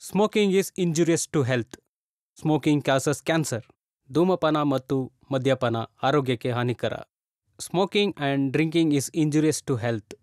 Smoking is injurious to health smoking causes cancer ಧೂಮಪಾನ ಮತ್ತು ಮದ್ಯಪಾನ ಆರೋಗ್ಯಕ್ಕೆ ಹಾನಿಕರ smoking and drinking is injurious to health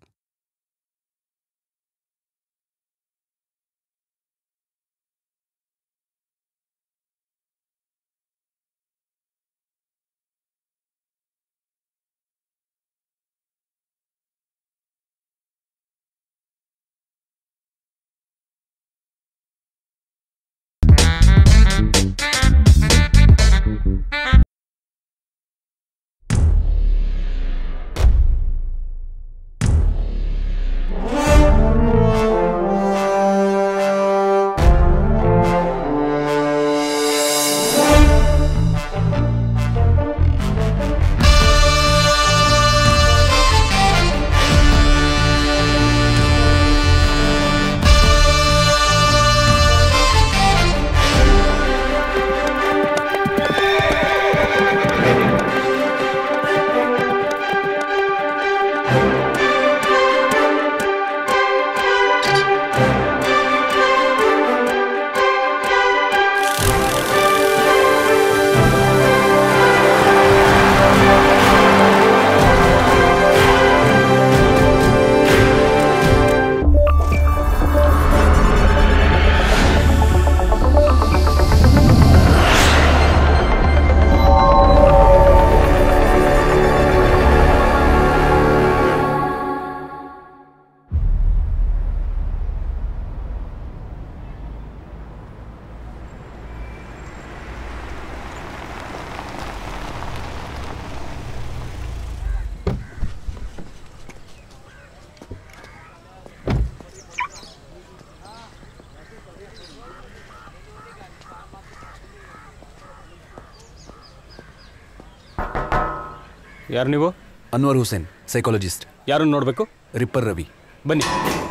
ಯಾರು ನೀವು ಅನ್ವರ್ ಹುಸೇನ್ ಸೈಕಾಲಜಿಸ್ಟ್ ಯಾರನ್ನು ನೋಡಬೇಕು ರಿಪ್ಪರ್ ರವಿ ಬನ್ನಿ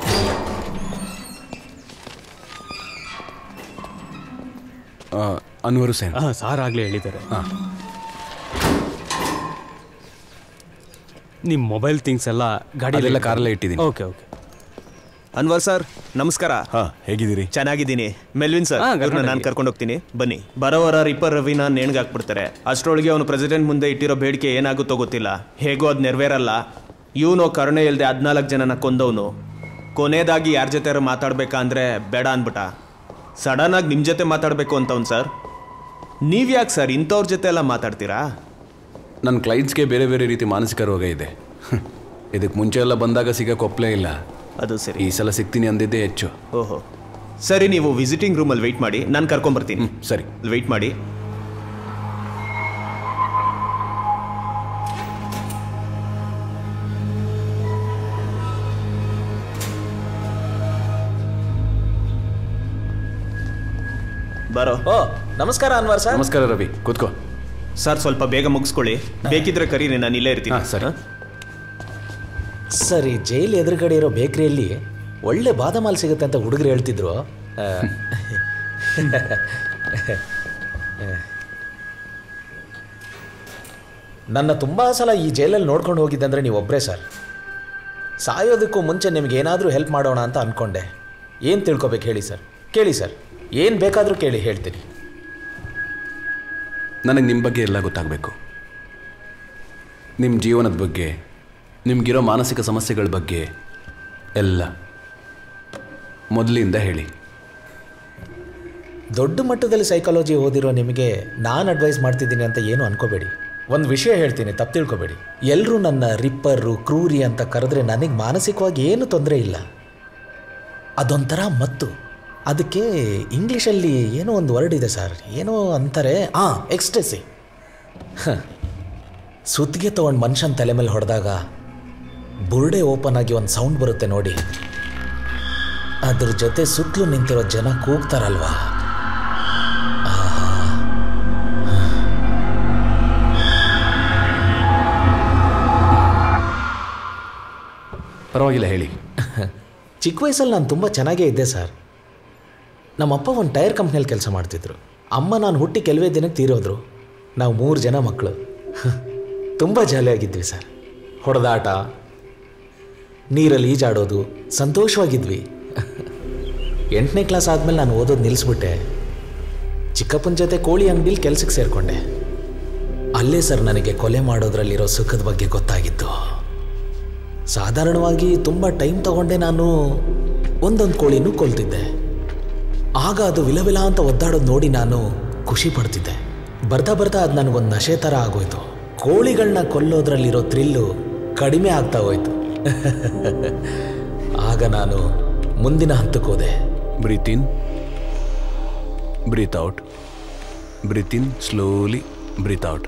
ಆ, ಅನ್ವರ್ ಹುಸೇನ್ ಹಾಂ ಸಾರ್ ಆಗಲೇ ಹೇಳಿದ್ದಾರೆ ನಿಮ್ಮ ಮೊಬೈಲ್ ಥಿಂಗ್ಸ್ ಎಲ್ಲ ಗಾಡಿ ಅದೆಲ್ಲ ಕಾರಲ್ಲೇ ಇಟ್ಟಿದ್ದೀನಿ ಓಕೆ ಓಕೆ ಅನ್ವರ್ ಸರ್ ನಮಸ್ಕಾರ ಹಾ ಹೇಗಿದ್ದೀರಿ ಚೆನ್ನಾಗಿದ್ದೀನಿ ಮೆಲ್ವಿನ್ ಸರ್ ಹಾ, ಇವ್ರನ್ನ ಕರ್ಕೊಂಡು ನಾನು ಹೋಗಿ. ಕರ್ಕೊಂಡು ಹೋಗ್ತೀನಿ ಬನ್ನಿ ಬರೋವರ ರಿಪ್ಪರ್ ರವಿನ ನೇಣ್ಗಾಕ್ಬಿಡ್ತಾರೆ ಅಷ್ಟರೊಳಗೆ ಅವನು ಪ್ರೆಸಿಡೆಂಟ್ ಮುಂದೆ ಇಟ್ಟಿರೋ ಬೇಡಿಕೆ ಏನಾಗುತ್ತೋ ಗೊತ್ತಿಲ್ಲ ಹೇಗೋ ಅದು ನೆರವೇರಲ್ಲ ಇವನು ಕರುಣೆ ಇಲ್ಲದೆ ಹದಿನಾಲ್ಕು ಜನನ ಕೊಂದವನು ಕೊನೆಯದಾಗಿ ಯಾರ ಜೊತೆ ಮಾತಾಡ್ಬೇಕಾ ಅಂದ್ರೆ ಬೇಡ ಅನ್ಬಿಟ್ಟ ಸಡನ್ ಆಗಿ ನಿಮ್ಮ ಜೊತೆ ಮಾತಾಡಬೇಕು ಅಂತವ್ನು ಸರ್ ನೀವ್ಯಾಕೆ ಸರ್ ಇಂಥವ್ರ ಜೊತೆ ಎಲ್ಲ ಮಾತಾಡ್ತೀರಾ ನನ್ನ ಕ್ಲೈಂಟ್ಸ್ಗೆ ಬೇರೆ ಬೇರೆ ರೀತಿ ಮಾನಸಿಕ ರೋಗ ಇದೆ ಇದಕ್ಕೆ ಮುಂಚೆ ಎಲ್ಲ ಬಂದಾಗ ಸಿಗಕ್ಕೆ ಒಪ್ಪಲೇ ಇಲ್ಲ ಅದು ಸರಿ ಈ ಸಲ ಸಿಗ್ತೀನಿ ಅಂದಿದ್ದೇ ಹೆಚ್ಚು ಓಹೋ ಸರಿ ನೀವು ವಿಸಿಟಿಂಗ್ ರೂಮಲ್ಲಿ ವೆಯ್ಟ್ ಮಾಡಿ ನಾನು ಕರ್ಕೊಂಬರ್ತೀನಿ ಹ್ಮ್, ಸರಿ ವೆಯ್ಟ್ ಮಾಡಿ ಬರೋ ಓ ನಮಸ್ಕಾರ ಅನ್ವರ್ ಸರ್ ನಮಸ್ಕಾರ ರವಿ ಕೂತ್ಕೋ ಸರ್ ಸ್ವಲ್ಪ ಬೇಗ ಮುಗಿಸ್ಕೊಳ್ಳಿ ಬೇಕಿದ್ರೆ ಕರೀರಿ ನಾನು ಇಲ್ಲೇ ಇರ್ತೀನಿ ಹಾ ಸರಿ ಸರ್ ಈ ಜೈಲ್ ಎದುರುಗಡೆ ಇರೋ ಬೇಕ್ರಿಯಲ್ಲಿ ಒಳ್ಳೆ ಬಾದಾಮ್ ಹಾಲು ಸಿಗುತ್ತೆ ಅಂತ ಹುಡುಗರು ಹೇಳ್ತಿದ್ರು ಆ, ನನ್ನ ತುಂಬ ಸಲ ಈ ಜೈಲಲ್ಲಿ ನೋಡ್ಕೊಂಡು ಹೋಗಿದ್ದಂದ್ರೆ ನೀವು ಒಬ್ಬರೇ ಸರ್ ಸಾಯೋದಕ್ಕೂ ಮುಂಚೆ ನಿಮ್ಗೆ ಏನಾದರೂ ಹೆಲ್ಪ್ ಮಾಡೋಣ ಅಂತ ಅಂದ್ಕೊಂಡೆ ಏನು ತಿಳ್ಕೊಬೇಕು ಹೇಳಿ ಸರ್ ಕೇಳಿ ಸರ್ ಏನು ಬೇಕಾದರೂ ಕೇಳಿ ಹೇಳ್ತೀನಿ ನನಗೆ ನಿಮ್ಮ ಬಗ್ಗೆ ಎಲ್ಲ ಗೊತ್ತಾಗಬೇಕು ನಿಮ್ಮ ಜೀವನದ ಬಗ್ಗೆ ನಿಮಗಿರೋ ಮಾನಸಿಕ ಸಮಸ್ಯೆಗಳ ಬಗ್ಗೆ ಎಲ್ಲ ಮೊದಲಿಂದ ಹೇಳಿ ದೊಡ್ಡ ಮಟ್ಟದಲ್ಲಿ ಸೈಕಾಲಜಿ ಓದಿರೋ ನಿಮಗೆ ನಾನು ಅಡ್ವೈಸ್ ಮಾಡ್ತಿದ್ದೀನಿ ಅಂತ ಏನು ಅನ್ಕೋಬೇಡಿ ಒಂದು ವಿಷಯ ಹೇಳ್ತೀನಿ ತಪ್ಪು ತಿಳ್ಕೊಬೇಡಿ ಎಲ್ಲರೂ ನನ್ನ ರಿಪ್ಪರು ಕ್ರೂರಿ ಅಂತ ಕರೆದ್ರೆ ನನಗೆ ಮಾನಸಿಕವಾಗಿ ಏನು ತೊಂದರೆ ಇಲ್ಲ ಅದೊಂಥರ ಮತ್ತು ಅದಕ್ಕೆ ಇಂಗ್ಲೀಷಲ್ಲಿ ಏನೋ ಒಂದು ವರ್ಡ್ ಇದೆ ಸರ್ ಏನೋ ಅಂತಾರೆ ಹಾಂ ಎಕ್ಸ್ಟೆಸಿ ಸುತ್ತಿಗೆ ತೊಗೊಂಡು ಮನುಷ್ಯನ ತಲೆ ಮೇಲೆ ಹೊಡೆದಾಗ ಬುರ್ಡೆ ಓಪನ್ ಆಗಿ ಒಂದು ಸೌಂಡ್ ಬರುತ್ತೆ ನೋಡಿ ಅದ್ರ ಜೊತೆ ಸುತ್ತಲೂ ನಿಂತಿರೋ ಜನ ಕೂಗ್ತಾರಲ್ವಾ ಪರವಾಗಿಲ್ಲ ಹೇಳಿ ಚಿಕ್ಕ ವಯಸ್ಸಲ್ಲಿ ನಾನು ತುಂಬ ಚೆನ್ನಾಗೇ ಇದ್ದೆ ಸರ್ ನಮ್ಮಪ್ಪ ಒಂದು ಟೈರ್ ಕಂಪ್ನಿಯಲ್ಲಿ ಕೆಲಸ ಮಾಡ್ತಿದ್ರು ಅಮ್ಮ ನಾನು ಹುಟ್ಟಿ ಕೆಲವೇ ದಿನಕ್ಕೆ ತೀರೋದ್ರು ನಾವು ಮೂರು ಜನ ಮಕ್ಕಳು ತುಂಬ ಜಾಲಿಯಾಗಿದ್ವಿ ಸರ್ ಹೊಡೆದಾಟ ನೀರಲ್ಲಿ ಈಜಾಡೋದು ಸಂತೋಷವಾಗಿದ್ವಿ ಎಂಟನೇ ಕ್ಲಾಸ್ ಆದಮೇಲೆ ನಾನು ಓದೋದು ನಿಲ್ಲಿಸ್ಬಿಟ್ಟೆ ಚಿಕ್ಕಪ್ಪನ ಜೊತೆ ಕೋಳಿ ಅಂಗಡಿಲಿ ಕೆಲ್ಸಕ್ಕೆ ಸೇರಿಕೊಂಡೆ ಅಲ್ಲೇ ಸರ್ ನನಗೆ ಕೊಲೆ ಮಾಡೋದ್ರಲ್ಲಿರೋ ಸುಖದ ಬಗ್ಗೆ ಗೊತ್ತಾಗಿತ್ತು ಸಾಧಾರಣವಾಗಿ ತುಂಬ ಟೈಮ್ ತಗೊಂಡೆ ನಾನು ಒಂದೊಂದು ಕೋಳಿನೂ ಕೊಲ್ತಿದ್ದೆ ಆಗ ಅದು ವಿಲವಿಲ ಅಂತ ಒದ್ದಾಡೋದು ನೋಡಿ ನಾನು ಖುಷಿ ಪಡ್ತಿದ್ದೆ ಬರ್ತಾ ಬರ್ತಾ ಅದು ನನಗೊಂದು ನಶೆ ಥರ ಆಗೋಯ್ತು ಕೋಳಿಗಳನ್ನ ಕೊಲ್ಲೋದ್ರಲ್ಲಿರೋ ಥ್ರಿಲ್ಲು ಕಡಿಮೆ ಆಗ್ತಾ ಹೋಯ್ತು ಆಗ ನಾನು ಮುಂದಿನ ಹಂತಕ್ಕೆ ಹೋದೆ breathe in breathe out breathe in slowly breathe out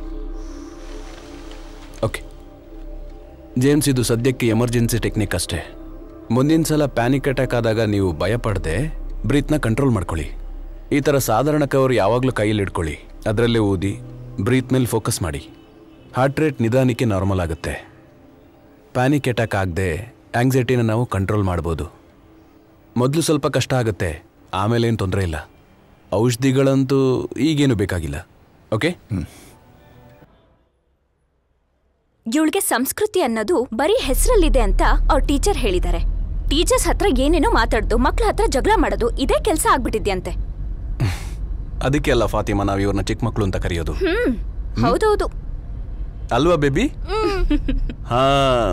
okay James ಇದು ಸದ್ಯಕ್ಕೆ ಎಮರ್ಜೆನ್ಸಿ ಟೆಕ್ನಿಕ್ ಅಷ್ಟೇ ಮುಂದಿನ ಸಲ ಪ್ಯಾನಿಕ್ ಅಟ್ಯಾಕ್ ಆದಾಗ ನೀವು ಭಯಪಡದೆ ಬ್ರೀತ್ನ ಕಂಟ್ರೋಲ್ ಮಾಡ್ಕೊಳ್ಳಿ ಈ ಥರ ಸಾಧಾರಣ ಕವರ್ ಯಾವಾಗಲೂ ಕೈಯಲ್ಲಿ ಇಟ್ಕೊಳ್ಳಿ ಅದರಲ್ಲೇ ಊದಿ ಬ್ರೀತ್ ಮೇಲೆ ಫೋಕಸ್ ಮಾಡಿ ಹಾರ್ಟ್ ರೇಟ್ ನಿಧಾನಕ್ಕೆ ನಾರ್ಮಲ್ ಆಗುತ್ತೆ ಪ್ಯಾನಿಕ್ ಅಟ್ಯಾಕ್ ಆಗದೆ ಆಂಗ್ಸೈಟಿನ ನಾವು ಕಂಟ್ರೋಲ್ ಮಾಡ್ಬೋದು ಮೊದಲು ಸ್ವಲ್ಪ ಕಷ್ಟ ಆಗುತ್ತೆ ಆಮೇಲೆ ಏನು ತೊಂದರೆ ಇಲ್ಲ ಔಷಧಿಗಳಂತೂ ಈಗೇನು ಬೇಕಾಗಿಲ್ಲ ಓಕೆ ಇವಳಿಗೆ ಸಂಸ್ಕೃತಿ ಅನ್ನೋದು ಬರೀ ಹೆಸರಲ್ಲಿದೆ ಅಂತ ಅವ್ರ ಟೀಚರ್ ಹೇಳಿದ್ದಾರೆ ಟೀಚರ್ಸ್ ಹತ್ರ ಏನೇನೋ ಮಾತಾಡ್ದು ಮಕ್ಳ ಹತ್ರ ಜಗಳ ಮಾಡೋದು ಇದೇ ಕೆಲಸ ಆಗ್ಬಿಟ್ಟಿದ್ಯಂತೆ ಅದಕ್ಕೆ ಅಲ್ಲ ಫಾತಿಮಾ ನಾವು ಇವ್ರನ್ನ ಚಿಕ್ಕ ಮಕ್ಕಳು ಅಂತ ಕರೆಯೋದು ಹ್ಮ್ ಹೌದೌದು ಅಲ್ವಾ ಬೇಬಿ ಹಾ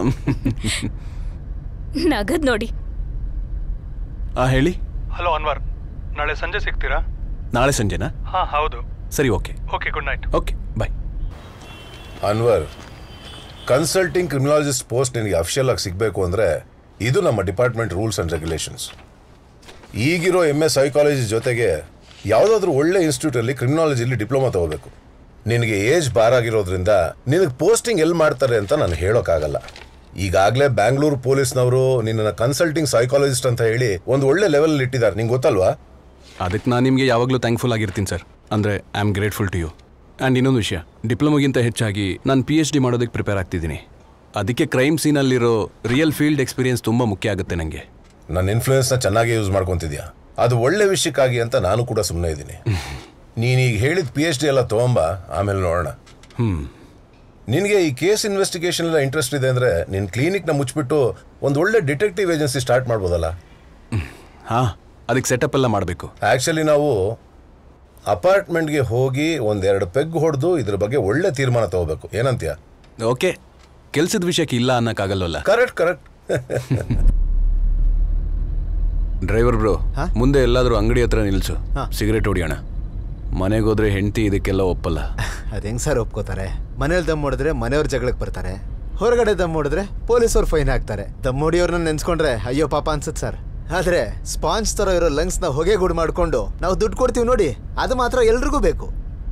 ನಗದ್ ನೋಡಿ ಆ ಹೇಳಿ ಹಲೋ ಅನ್ವರ್ ನಾಳೆ ಸಂಜೆ ಸಿಗ್ತೀರಾ ನಾಳೆ ಸಂಜೆನಾ ಹಾಂ ಹೌದು ಸರಿ okay okay good night okay bye Anwar consulting criminologist post ನಿನಗೆ ಅಫಿಷಿಯಲ್ ಆಗಿ ಸಿಗಬೇಕು ಅಂದರೆ ಇದು ನಮ್ಮ ಡಿಪಾರ್ಟ್ಮೆಂಟ್ ರೂಲ್ಸ್ ಆ್ಯಂಡ್ ರೆಗ್ಯುಲೇಷನ್ಸ್ ಈಗಿರೋ ಎಮ್ ಎಸ್ ಸೈಕಾಲಜಿ ಜೊತೆಗೆ ಯಾವುದಾದ್ರೂ ಒಳ್ಳೆ ಇನ್ಸ್ಟಿಟ್ಯೂಟಲ್ಲಿ ಕ್ರಿಮಿನಾಲಜಿಲಿ ಡಿಪ್ಲೊಮಾ ತಗೋಬೇಕು ನಿನಗೆ ಏಜ್ ಬಾರ್ ಆಗಿರೋದ್ರಿಂದ ನಿನಗೆ ಪೋಸ್ಟಿಂಗ್ ಎಲ್ಲಿ ಮಾಡ್ತಾರೆ ಅಂತ ನಾನು ಹೇಳೋಕ್ಕಾಗಲ್ಲ ಈಗಾಗಲೇ ಬ್ಯಾಂಗ್ಳೂರು ಪೊಲೀಸ್ನವರು ನಿನ್ನನ್ನು ಕನ್ಸಲ್ಟಿಂಗ್ ಸೈಕಾಲಜಿಸ್ಟ್ ಅಂತ ಹೇಳಿ ಒಂದು ಒಳ್ಳೆ ಲೆವೆಲ್ ಇಟ್ಟಿದ್ದಾರೆ ನಿಂಗೆ ಗೊತ್ತಲ್ವಾ ಅದಕ್ಕೆ ನಾನು ನಿಮಗೆ ಯಾವಾಗಲೂ ಥ್ಯಾಂಕ್ಫುಲ್ ಆಗಿರ್ತೀನಿ ಸರ್ ಅಂದರೆ I am grateful to you and ಇನ್ನೊಂದು ವಿಷಯ ಡಿಪ್ಲೊಮೊಗಿಂತ ಹೆಚ್ಚಾಗಿ ನಾನು ಪಿ ಎಚ್ ಡಿ ಮಾಡೋದಕ್ಕೆ ಪ್ರಿಪೇರ್ ಆಗ್ತಿದ್ದೀನಿ ಅದಕ್ಕೆ ಕ್ರೈಮ್ ಸೀನಲ್ಲಿರೋ ರಿಯಲ್ ಫೀಲ್ಡ್ ಎಕ್ಸ್ಪೀರಿಯನ್ಸ್ ತುಂಬ ಮುಖ್ಯ ಆಗುತ್ತೆ ನನಗೆ ನನ್ನ ಇನ್ಫ್ಲೂಯೆನ್ಸ್ನ ಚೆನ್ನಾಗಿ ಯೂಸ್ ಮಾಡ್ಕೊತಿದ್ಯಾ ಅದು ಒಳ್ಳೆ ವಿಷಯಕ್ಕಾಗಿ ಅಂತ ನಾನು ಕೂಡ ಸುಮ್ಮನೆ ಇದ್ದೀನಿ ನೀನೀಗ ಹೇಳಿದ ಪಿ ಎಚ್ ಡಿ ಎಲ್ಲ ತೊಗೊಂಬ ಆಮೇಲೆ ನೋಡೋಣ ನಿನಗೆ ಈ ಕೇಸ್ ಇನ್ವೆಸ್ಟಿಗೇಷನ್ ಎಲ್ಲ ಇಂಟ್ರೆಸ್ಟ್ ಇದೆ ಅಂದರೆ ನಿನ್ನ ಕ್ಲಿನಿಕ್ನ ಮುಚ್ಚಿಬಿಟ್ಟು ಒಂದು ಒಳ್ಳೆ ಡಿಟೆಕ್ಟಿವ್ ಏಜೆನ್ಸಿ ಸ್ಟಾರ್ಟ್ ಮಾಡ್ಬೋದಲ್ಲ ಹಾಂ ಅದಕ್ಕೆ ಸೆಟಪ್ ಎಲ್ಲ ಮಾಡಬೇಕು ಆ್ಯಕ್ಚುಲಿ ನಾವು ಅಪಾರ್ಟ್ಮೆಂಟ್ಗೆ ಹೋಗಿ ಒಂದೆರಡು ಪೆಗ್ ಹೊಡೆದು ಇದ್ರ ಬಗ್ಗೆ ಒಳ್ಳೆ ತೀರ್ಮಾನ ತಗೋಬೇಕು ಏನಂತೀಯ ಓಕೆ ಕೆಲ್ಸದ ವಿಷಯಕ್ಕೆ ಇಲ್ಲ ಅನ್ನೋಕ್ಕಾಗಲ್ವಲ್ಲ ಕರೆಕ್ಟ್ ಕರೆಕ್ಟ್ ಡ್ರೈವರ್ ಬ್ರೋ ಮುಂದೆ ಎಲ್ಲಾದರೂ ಅಂಗಡಿ ಹತ್ರ ನಿಲ್ಸು ಸಿಗರೇಟ್ ಹೊಡಿಯೋಣ ಮನೆಗೆ ಹೋದ್ರೆ ಹೆಂಡತಿ ಇದಕ್ಕೆಲ್ಲ ಒಪ್ಪಲ್ಲ ಅದ್ ಹೆಂಗ್ ಸರ್ ಒಪ್ಕೋತಾರೆ ಮನೇಲಿ ದಮ್ ಹೊಡೆದ್ರೆ ಮನೆಯವ್ರ ಜಗಳಕ್ಕೆ ಬರ್ತಾರೆ ಹೊರಗಡೆ ದಮ್ ಹೊಡೆದ್ರೆ ಪೊಲೀಸವ್ರು ಫೈನ್ ಹಾಕ್ತಾರೆ ದಮ್ ಹೊಡಿಯೋರ್ನ ನೆನ್ಸ್ಕೊಂಡ್ರೆ ಅಯ್ಯೋ ಪಾಪ ಅನ್ಸುತ್ತೆ ಸರ್ ಆದ್ರೆ ಸ್ಪಾಂಜ್ ತರ ಇರೋ ಲಂಗ್ಸ್ ನ ಹೊಗೆ ಗುಡ್ ಮಾಡ್ಕೊಂಡು ನಾವು ದುಡ್ಡು ಕೊಡ್ತೀವಿ ನೋಡಿ ಅದು ಮಾತ್ರ ಎಲ್ರಿಗೂ ಬೇಕು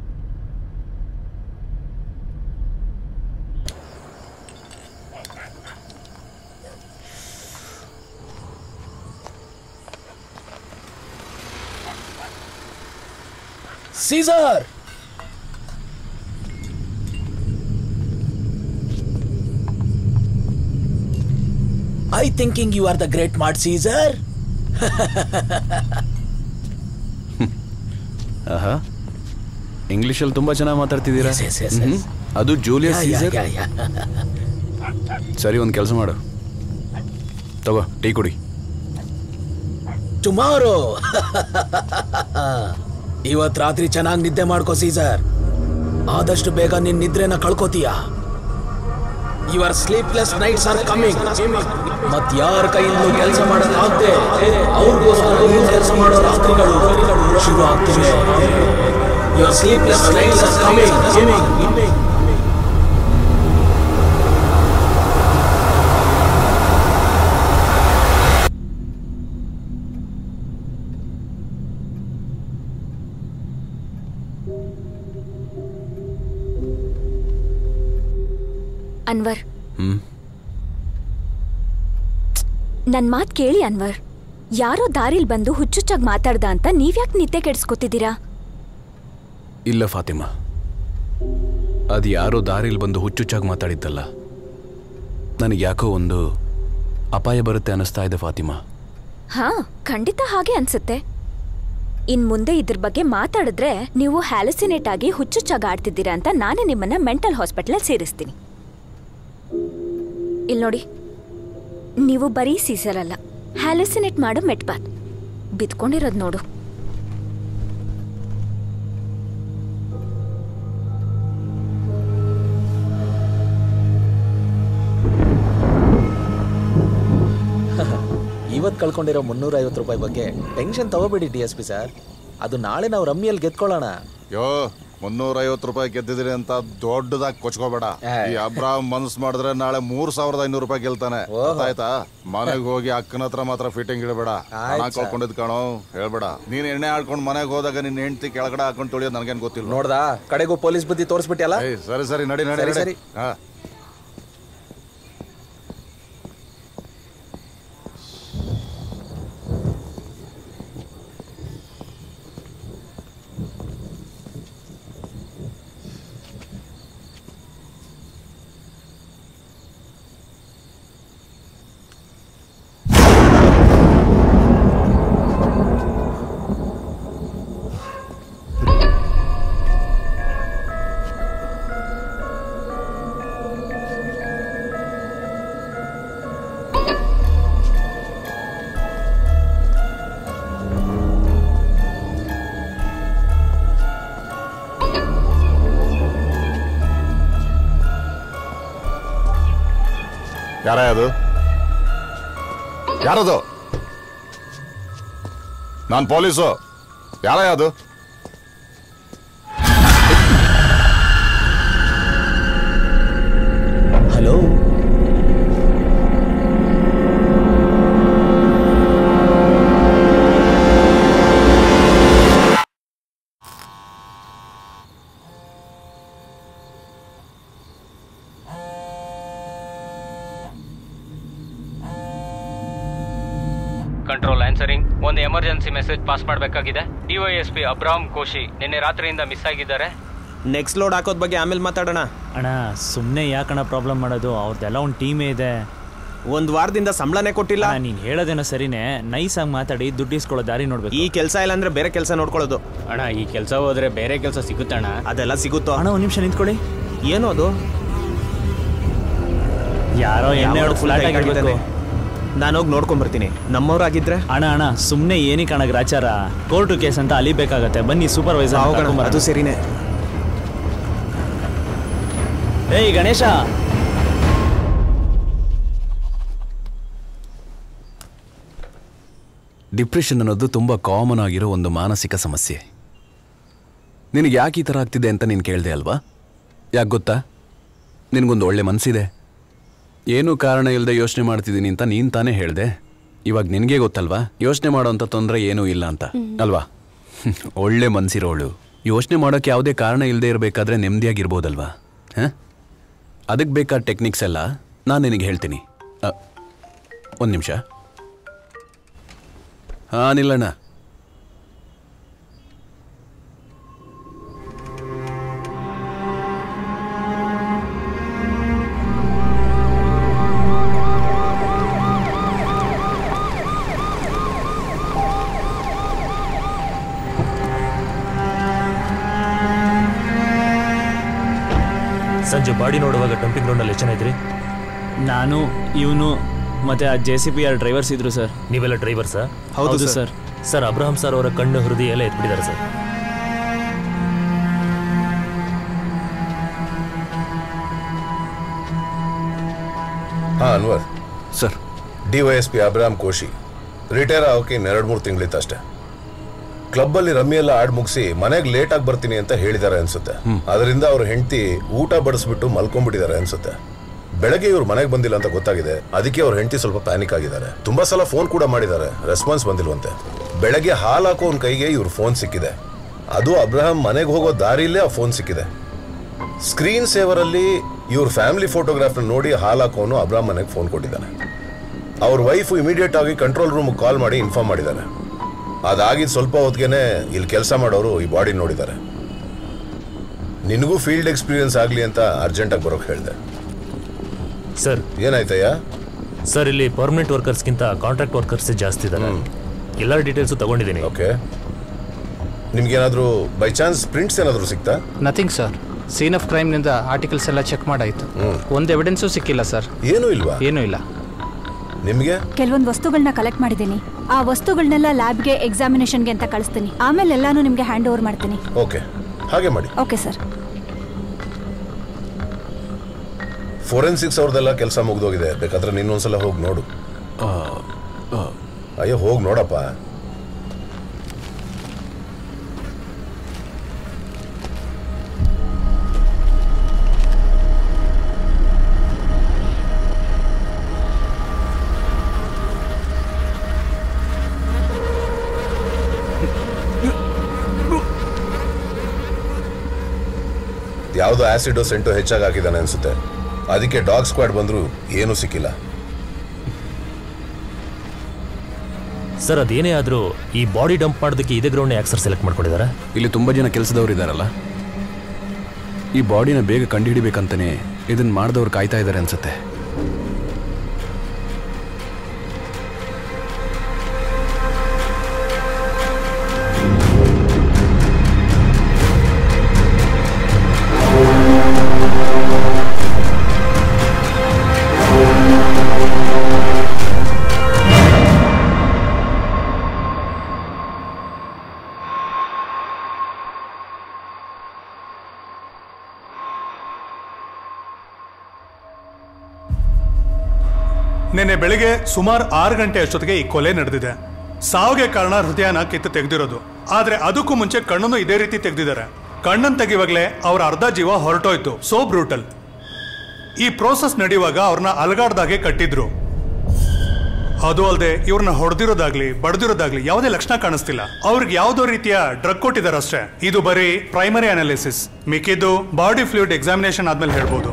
Caesar I thinking you are the great mart Caesar ಆಹಾ ಇಂಗ್ಲೀಷಲ್ಲಿ ತುಂಬ ಚೆನ್ನಾಗಿ ಮಾತಾಡ್ತಿದ್ದೀರಾ Yes, yes, yes, yes. ಮ್ಹೂ. ಅದು ಜೂಲಿಯಸ್ ಸೀಸರ್ ಸರಿ ಒಂದು ಕೆಲಸ ಮಾಡು ತಗೋ ಟೀ ಕುಡಿ ಟುಮಾರೋ ಇವತ್ ರಾತ್ರಿ ಚೆನ್ನಾಗಿ ನಿದ್ದೆ ಮಾಡ್ಕೋ ಸೀಸರ್ ಆದಷ್ಟು ಬೇಗ ನಿನ್ ನಿದ್ರೆನ ಕಳ್ಕೊತೀಯ your sleepless nights are coming ಮತ್ ಯಾರ ಕೈಯಿಂದಲೂ ಕೆಲಸ ಮಾಡೋದಾಗದೆ ಅವ್ರಿಗೋಸ್ಕರ ಕೆಲಸ ಮಾಡೋ ರಾತ್ರಿಗಳು ಶುರು ಆಗ್ತಿವೆ your sleepless nights are coming Anwar ಹ್ಞೂ ನನ್ ಮಾತ್ ಕೇಳಿ ಅನ್ವರ್ ಯಾರೋ ದಾರಿಲ್ ಬಂದು ಹುಚ್ಚುಚ್ಚಾಗಿ ಮಾತಾಡ್ದ ಅಂತ ನೀವ್ಯಾಕ್ ನಿದ್ದೆ ಕೆಡಿಸ್ಕೊತಿದ್ದೀರಾ ಇಲ್ಲ ಫಾತಿಮಾ ಅದು ಯಾರೋ ದಾರಿಲಿ ಬಂದು ಹುಚ್ಚುಚ್ಚಾಗಿ ಮಾತಾಡಿದ್ದಲ್ಲ ನನಗೆ ಯಾಕೋ ಒಂದು ಅಪಾಯ ಬರುತ್ತೆ ಅನ್ನಿಸ್ತಾ ಇದೆ ಫಾತಿಮಾ ಹಾ ಖಂಡಿತ ಹಾಗೆ ಅನ್ಸುತ್ತೆ ಇನ್ ಮುಂದೆ ಇದ್ರ ಬಗ್ಗೆ ಮಾತಾಡಿದ್ರೆ ನೀವು ಹ್ಯಾಲುಸಿನೇಟ್ ಆಗಿ ಹುಚ್ಚುಚ್ಚಾಗಿ ಆಡ್ತಿದ್ದೀರಾ ಅಂತ ನಾನೇ ನಿಮ್ಮನ್ನ ಮೆಂಟಲ್ ಹಾಸ್ಪಿಟಲ್ ಸೇರಿಸ್ತೀನಿ ಇಲ್ಲಿ ನೋಡಿ ನೀವು ಬರೀ ಸೀಸರ್ ಅಲ್ಲ ಹ್ಯಾಲುಸಿನೇಟ್ ಮಾಡೋ ಮೆಟ್ಬಾತ್ ಬಿದ್ಕೊಂಡಿರೋದ್ ನೋಡು ಇವತ್ತು ಕಳ್ಕೊಂಡಿರೋ ಮುನ್ನೂರ ಐವತ್ತು ರೂಪಾಯಿ ಬಗ್ಗೆ ಟೆನ್ಷನ್ ತಗೋಬೇಡಿ ಡಿ ಎಸ್ ಪಿ ಸರ್ ಅದು ನಾಳೆ ನಾವು ರಮ್ಮಿಯಲ್ಲಿ ಗೆದ್ಕೊಳ್ಳೋಣ ಯೋ ಮುನ್ನೂರ ಐವತ್ತು ರೂಪಾಯಿ ಗೆದ್ದಿದ್ರಿ ಅಂತ ದೊಡ್ಡದಾಗಿ ಕೊಚ್ಕೋಬೇಡ ಈ ಅಬ್ರಾಹಂ ಮನ್ಸ್ ಮಾಡಿದ್ರೆ ನಾಳೆ ಮೂರ್ ಸಾವಿರದ ಐನೂರು ರೂಪಾಯಿ ಗೆಲ್ತಾನೆ ಆಯ್ತಾ ಮನೆಗೆ ಹೋಗಿ ಅಕ್ಕನ ಹತ್ರ ಮಾತ್ರ ಫಿಟ್ಟಿಂಗ್ ಇಡಬೇಡ ಹಣ ಕಳ್ಕೊಂಡಿದ್ ಕಾಣೋ ಹೇಳ್ಬೇಡ ನೀನ್ ಎಣ್ಣೆ ಆಡ್ಕೊಂಡು ಮನೆಗೆ ಹೋದಾಗ ನಿನ್ನ ಹೆಂಡತಿ ಕೆಳಗಡೆ ಹಾಕೊಂಡು ತೊಳಿಯೋದು ನನಗೇನು ಗೊತ್ತಿಲ್ಲ ನೋಡ್ದಾ ಕಡೆಗೂ ಪೊಲೀಸ್ ಬುದ್ಧಿ ತೋರಿಸ್ಬಿಟ್ಟಿಯಲ್ಲ ಏಯ್, ಸರಿ ಸರಿ ನಡಿ ನಡಿ ಸರಿ, ನಡಿ ಸರಿ. ಹಾ ಯಾರ ಅದು ಯಾರದು ನಾನು ಪೊಲೀಸು ಯಾರ ಅದು ಹಲೋ ಕಂಟ್ರೋಲ್ ಆನ್ಸರಿಂಗ್ ಒಂದು ಎಮರ್ಜೆನ್ಸಿ ಮೆಸೇಜ್ ಪಾಸ್ ಮಾಡಬೇಕಾಗಿದೆ ಡಿವೈಎಸ್ಪಿ ಅಬ್ರಾಹಂ ಕೋಶಿ ನಿನ್ನೆ ರಾತ್ರಿಯಿಂದ ಮಿಸ್ ಆಗಿದ್ದಾರೆ ನೆಕ್ಸ್ಟ್ ಲೋಡ್ ಹಾಕೋದ್ ಬಗ್ಗೆ ಆಮೇಲೆ ಮಾತಾಡೋಣ ಅಣ್ಣ ಸುಮ್ಮನೆ ಯಾಕಣ ಪ್ರಾಬ್ಲಮ್ ಮಾಡೋದು ಅವ್ರದ್ದೆಲ್ಲ ಒಂದು ಟೀಮೇ ಇದೆ ಒಂದ್ ವಾರದಿಂದ ಸಂಬಳನೇ ಕೊಟ್ಟಿಲ್ಲ ಅಣ್ಣ, ನೀನ್ ಹೇಳೋದೇನೋ ಸರಿನೇ ನೈಸ್ ಆಗಿ ಮಾತಾಡಿ ದುಡ್ಡು ಇಸ್ಕೊಳ್ಳೋ ದಾರಿ ನೋಡ್ಬೇಕು ಈ ಕೆಲಸ ಇಲ್ಲ ಅಂದ್ರೆ ಬೇರೆ ಕೆಲಸ ನೋಡ್ಕೊಳ್ಳೋದು ಅಣ್ಣ ಈ ಕೆಲಸ ಹೋದ್ರೆ ಬೇರೆ ಕೆಲಸ ಸಿಗುತ್ತಣ್ಣ ಅದೆಲ್ಲ ಸಿಗುತ್ತೋ ಅಣ್ಣ ಒಂದ್ ನಿಮಿಷ ನಿಂತ್ಕೊಳ್ಳಿ ಏನು ಅದು ಯಾರೋ ಎಣ್ಣೆ ಯಾವನೋ ಹೊಡ್ದು full flat tight ಆಗಿರ್ಬೇಕು. ಆಗಿದ್ದಾನೆ. ನಾನು ಹೋಗಿ ನೋಡ್ಕೊಂಡ್ ಬರ್ತೀನಿ ನಮ್ಮವ್ರಾಗಿದ್ರೆ ಅಣ್ಣ ಅಣ್ಣ ಸುಮ್ಮನೆ ಏನಕ್ಕೆ ಅಣ್ಣ ಗ್ರಾಚಾರ ಕೋರ್ಟು ಕೇಸ್ ಅಂತ ಅಲಿಬೇಕಾಗತ್ತೆ ಬನ್ನಿ ಸೂಪರ್ವೈಸರ್ ಹೋಗೋಣ, ಅದು ಸರಿನೇ ಏಯ್ ಗಣೇಶ ಡಿಪ್ರೆಷನ್ ಅನ್ನೋದು ತುಂಬ ಕಾಮನ್ ಆಗಿರೋ ಒಂದು ಮಾನಸಿಕ ಸಮಸ್ಯೆ ನಿನಗೆ ಯಾಕೆ ಈ ಥರ ಆಗ್ತಿದೆ ಅಂತ ನೀನು ಕೇಳಿದೆ ಅಲ್ವಾ ಯಾಕೆ ಗೊತ್ತಾ ನಿನಗೊಂದು ಒಳ್ಳೆ ಮನಸ್ಸಿದೆ ಏನೂ ಕಾರಣ ಇಲ್ಲದೆ ಯೋಚನೆ ಮಾಡ್ತಿದ್ದೀನಿ ಅಂತ ನೀನು ತಾನೇ ಹೇಳಿದೆ ಇವಾಗ ನಿನಗೆ ಗೊತ್ತಲ್ವಾ ಯೋಚನೆ ಮಾಡೋಂಥ ತೊಂದರೆ ಏನೂ ಇಲ್ಲ ಅಂತ ಅಲ್ವಾ ಒಳ್ಳೆ ಮನಸ್ಸಿರೋಳು ಯೋಚನೆ ಮಾಡೋಕ್ಕೆ ಯಾವುದೇ ಕಾರಣ ಇಲ್ಲದೆ ಇರಬೇಕಾದ್ರೆ ನೆಮ್ಮದಿಯಾಗಿರ್ಬೋದಲ್ವಾ ಹಾಂ ಅದಕ್ಕೆ ಬೇಕಾದ ಟೆಕ್ನಿಕ್ಸ್ ಎಲ್ಲ ನಾನು ನಿನಗೆ ಹೇಳ್ತೀನಿ ಒಂದು ನಿಮಿಷ ಹಾಂ ನಿಲ್ಲಣ್ಣ ಸಂಜೆ ಬಾಡಿ ನೋಡುವಾಗ ಡಂಪಿಂಗ್ ಗ್ರೌಂಡಲ್ಲಿ ಎಷ್ಟು ಜನ ಇದ್ರಿ ನಾನು ಇವನು ಮತ್ತೆ ಆ J C P R drivers ಇದ್ರು ಸರ್ ನೀವೆಲ್ಲ ಡ್ರೈವರ್ಸಾ ಹೌದು ಸರ್ ಸರ್ ಅಬ್ರಹಾಂ ಸರ್ ಅವರ ಕಣ್ಣು ಹೃದಯ ಎಲ್ಲ ಎತ್ಬಿಟ್ಟಿದ್ದಾರೆ ಸರ್ ಹಾ Anwar sir D Y S P Abraham Koshy retire ಆಗೋಕೆ ಇನ್ನೆರಡು ಮೂರು ತಿಂಗಳಿತ್ತು ಅಷ್ಟೇ ಕ್ಲಬ್ಬಲ್ಲಿ ರಮ್ಮಿ ಎಲ್ಲ ಆಡ್ ಮುಗಿಸಿ ಮನೆಗೆ ಲೇಟ್ ಆಗಿ ಬರ್ತೀನಿ ಅಂತ ಹೇಳಿದ್ದಾರೆ ಅನ್ಸುತ್ತೆ ಅದರಿಂದ ಅವ್ರ ಹೆಂಡತಿ ಊಟ ಬಡಿಸ್ಬಿಟ್ಟು ಮಲ್ಕೊಂಡ್ಬಿಟ್ಟಿದ್ದಾರೆ ಅನ್ಸುತ್ತೆ ಬೆಳಗ್ಗೆ ಇವ್ರು ಮನೆಗೆ ಬಂದಿಲ್ಲ ಅಂತ ಗೊತ್ತಾಗಿದೆ ಅದಕ್ಕೆ ಅವ್ರ ಹೆಂಡತಿ ಸ್ವಲ್ಪ ಪ್ಯಾನಿಕ್ ಆಗಿದ್ದಾರೆ ತುಂಬಾ ಸಲ ಫೋನ್ ಕೂಡ ಮಾಡಿದ್ದಾರೆ ರೆಸ್ಪಾನ್ಸ್ ಬಂದಿಲ್ವಂತೆ ಬೆಳಗ್ಗೆ ಹಾಲು ಹಾಕೋ ಅವ್ನ ಕೈಗೆ ಇವ್ರ ಫೋನ್ ಸಿಕ್ಕಿದೆ ಅದು ಅಬ್ರಹಾಂ ಮನೆಗೆ ಹೋಗೋ ದಾರಿಲೇ ಆ ಫೋನ್ ಸಿಕ್ಕಿದೆ ಸ್ಕ್ರೀನ್ ಸೇವರ್ ಅಲ್ಲಿ ಇವ್ರ ಫ್ಯಾಮಿಲಿ ಫೋಟೋಗ್ರಾಫ್ನ ನೋಡಿ ಹಾಲ್ ಹಾಕೋನು ಅಬ್ರಾಮ್ ಮನೆಗೆ ಫೋನ್ ಕೊಟ್ಟಿದ್ದಾನೆ ಅವ್ರ ವೈಫ್ ಇಮಿಡಿಯೇಟ್ ಆಗಿ ಕಂಟ್ರೋಲ್ ರೂಮ್ ಕಾಲ್ ಮಾಡಿ ಇನ್ಫಾರ್ಮ್ ಮಾಡಿದ್ದಾರೆ ಅದಾಗಿದ್ದು ಸ್ವಲ್ಪ ಹೊತ್ತಿಗೆನೆ ಇಲ್ಲಿ ಕೆಲಸ ಮಾಡೋರು ಈ ಬಾಡಿ ನೋಡಿದ್ದಾರೆ ನಿನಗೂ ಫೀಲ್ಡ್ ಎಕ್ಸ್ಪೀರಿಯನ್ಸ್ ಆಗಲಿ ಅಂತ ಅರ್ಜೆಂಟಾಗಿ ಬರೋಕೆ ಹೇಳಿದೆ ಸರ್ ಏನಾಯ್ತಯ್ಯ ಸರ್ ಇಲ್ಲಿ ಪರ್ಮನೆಂಟ್ ವರ್ಕರ್ಸ್ಗಿಂತ ಕಾಂಟ್ರಾಕ್ಟ್ ವರ್ಕರ್ಸ್ ಜಾಸ್ತಿ ಇದ್ದಾರೆ ಎಲ್ಲ ಡೀಟೇಲ್ಸು ತಗೊಂಡಿದ್ದೀನಿ ಓಕೆ ನಿಮ್ಗೇನಾದರೂ ಬೈ ಚಾನ್ಸ್ ಪ್ರಿಂಟ್ಸ್ ಏನಾದರೂ ಸಿಗ್ತಾ ನಥಿಂಗ್ ಸರ್ ಸೀನ್ ಆಫ್ ಕ್ರೈಮ್ನಿಂದ ಆರ್ಟಿಕಲ್ಸ್ ಎಲ್ಲ ಚೆಕ್ ಮಾಡಾಯ್ತು ಒಂದು ಎವಿಡೆನ್ಸು ಸಿಕ್ಕಿಲ್ಲ ಸರ್ ಏನೂ ಇಲ್ವಾ ಏನೂ ಇಲ್ಲ ನಿಮಗೆ ಕೆಲವೊಂದು ವಸ್ತುಗಳನ್ನ ಕಲೆಕ್ಟ್ ಮಾಡಿದ್ದೀನಿ ಆ ವಸ್ತುಗಳನ್ನೆಲ್ಲ ಲ್ಯಾಬ್ಗೆ ಎಕ್ಸಾಮಿನೇಷನ್ಗೆ ಅಂತ ಕಳಿಸ್ತೀನಿ ಆಮೇಲೆ ಎಲ್ಲಾನು ನಿಮಗೆ ಹ್ಯಾಂಡ್ ಓವರ್ ಮಾಡ್ತೀನಿ ಓಕೆ ಹಾಗೆ ಮಾಡಿ ಓಕೆ ಸರ್ ಫೋರೆನ್ಸಿಕ್ಸ್ ಅವ್ರದ್ದೆಲ್ಲ ಕೆಲಸ ಮುಗ್ದೋಗಿದೆ ಬೇಕಾದ್ರೆ ನೀನೊಂದ್ಸಲ ಹೋಗಿ ನೋಡು ಅಯ್ಯೋ ಹೋಗಿ ನೋಡಪ್ಪ ಯಾವುದೋ ಆಸಿಡ್ ಸೆಂಟು ಹೆಚ್ಚಾಗಿ ಹಾಕಿದ್ದಾನೆ ಅನ್ಸುತ್ತೆ ಅದಕ್ಕೆ ಡಾಗ್ ಸ್ಕ್ವಾಡ್ ಬಂದರೂ ಏನೂ ಸಿಕ್ಕಿಲ್ಲ ಸರ್ ಅದೇನೇ ಆದರೂ ಈ ಬಾಡಿ ಡಂಪ್ ಮಾಡೋದಕ್ಕೆ ಇದೇ ಗ್ರೌಂಡ್ ಯಾಕೆ ಸರ್ ಸೆಲೆಕ್ಟ್ ಮಾಡ್ಕೊಂಡಿದ್ದಾರೆ ಇಲ್ಲಿ ತುಂಬ ಜನ ಕೆಲಸದವ್ರು ಇದ್ದಾರಲ್ಲ ಈ ಬಾಡಿನ ಬೇಗ ಕಂಡುಹಿಡಿಬೇಕಂತಾನೆ ಇದನ್ನ ಮಾಡಿದವ್ರು ಕಾಯ್ತಾ ಇದ್ದಾರೆ ಅನ್ಸುತ್ತೆ ನಿನ್ನೆ ಬೆಳಿಗ್ಗೆ ಸುಮಾರು ಆರು ಗಂಟೆ ಅಷ್ಟೊತ್ತಿಗೆ ಈ ಕೊಲೆ ನಡೆದಿದೆ ಸಾವಿಗೆ ಕಾರಣ ಹೃದಯನ ಕಿತ್ತು ತೆಗೆದಿರೋದು ಆದ್ರೆ ಅದಕ್ಕೂ ಮುಂಚೆ ಕಣ್ಣನ್ನು ಇದೇ ರೀತಿ ತೆಗೆದಿದ್ದಾರೆ ಕಣ್ಣನ್ನು ತೆಗಿವಾಗ್ಲೇ ಅವ್ರ ಅರ್ಧ ಜೀವ ಹೊರಟೋಯ್ತು ಸೋ ಬ್ರೂಟಲ್ ಈ ಪ್ರೋಸೆಸ್ ನಡೆಯುವಾಗ ಅವ್ರನ್ನ ಅಲಗಾಡ್ದಾಗೆ ಕಟ್ಟಿದ್ರು ಅದು ಅಲ್ಲದೆ ಇವ್ರನ್ನ ಹೊಡೆದಿರೋದಾಗ್ಲಿ ಬಡ್ದಿರೋದಾಗ್ಲಿ ಯಾವುದೇ ಲಕ್ಷಣ ಕಾಣಿಸ್ತಿಲ್ಲ ಅವ್ರಿಗೆ ಯಾವುದೋ ರೀತಿಯ ಡ್ರಗ್ ಕೊಟ್ಟಿದ್ದಾರೆ ಅಷ್ಟೇ ಇದು ಬರೀ ಪ್ರೈಮರಿ ಅನಾಲಿಸಿಸ್ ಮಿಕ್ಕಿದ್ದು ಬಾಡಿ ಫ್ಲೂಯಿಡ್ ಎಕ್ಸಾಮಿನೇಷನ್ ಆದ್ಮೇಲೆ ಹೇಳ್ಬೋದು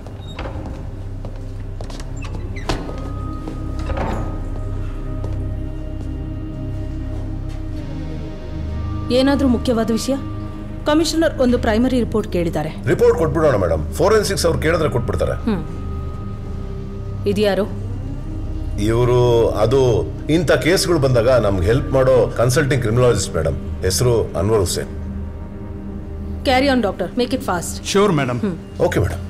ಏನಾದರೂ ಮುಖ್ಯವಾದ ವಿಷಯ ಕಮಿಷನರ್ ಒಂದು ಪ್ರೈಮರಿ ರಿಪೋರ್ಟ್ ಕೇಳಿದ್ದಾರೆ ರಿಪೋರ್ಟ್ ಕೊಟ್ಬಿಡೋಣ ಮೇಡಮ್ ಫೋರೆನ್ಸಿಕ್ಸ್ ಅವ್ರು ಕೇಳಿದ್ರೆ ಕೊಟ್ಬಿಡ್ತಾರೆ ಹ್ಮ್ ಇದ್ಯಾರು ಇವರು ಅದು ಇಂಥ ಕೇಸ್ಗಳು ಬಂದಾಗ ನಮ್ಗೆ ಹೆಲ್ಪ್ ಮಾಡೋ ಕನ್ಸಲ್ಟಿಂಗ್ ಕ್ರಿಮಿನಾಲಜಿಸ್ಟ್ ಮೇಡಮ್ ಹೆಸರು Anwar Hussain carry on doctor make it fast sure madam okay madam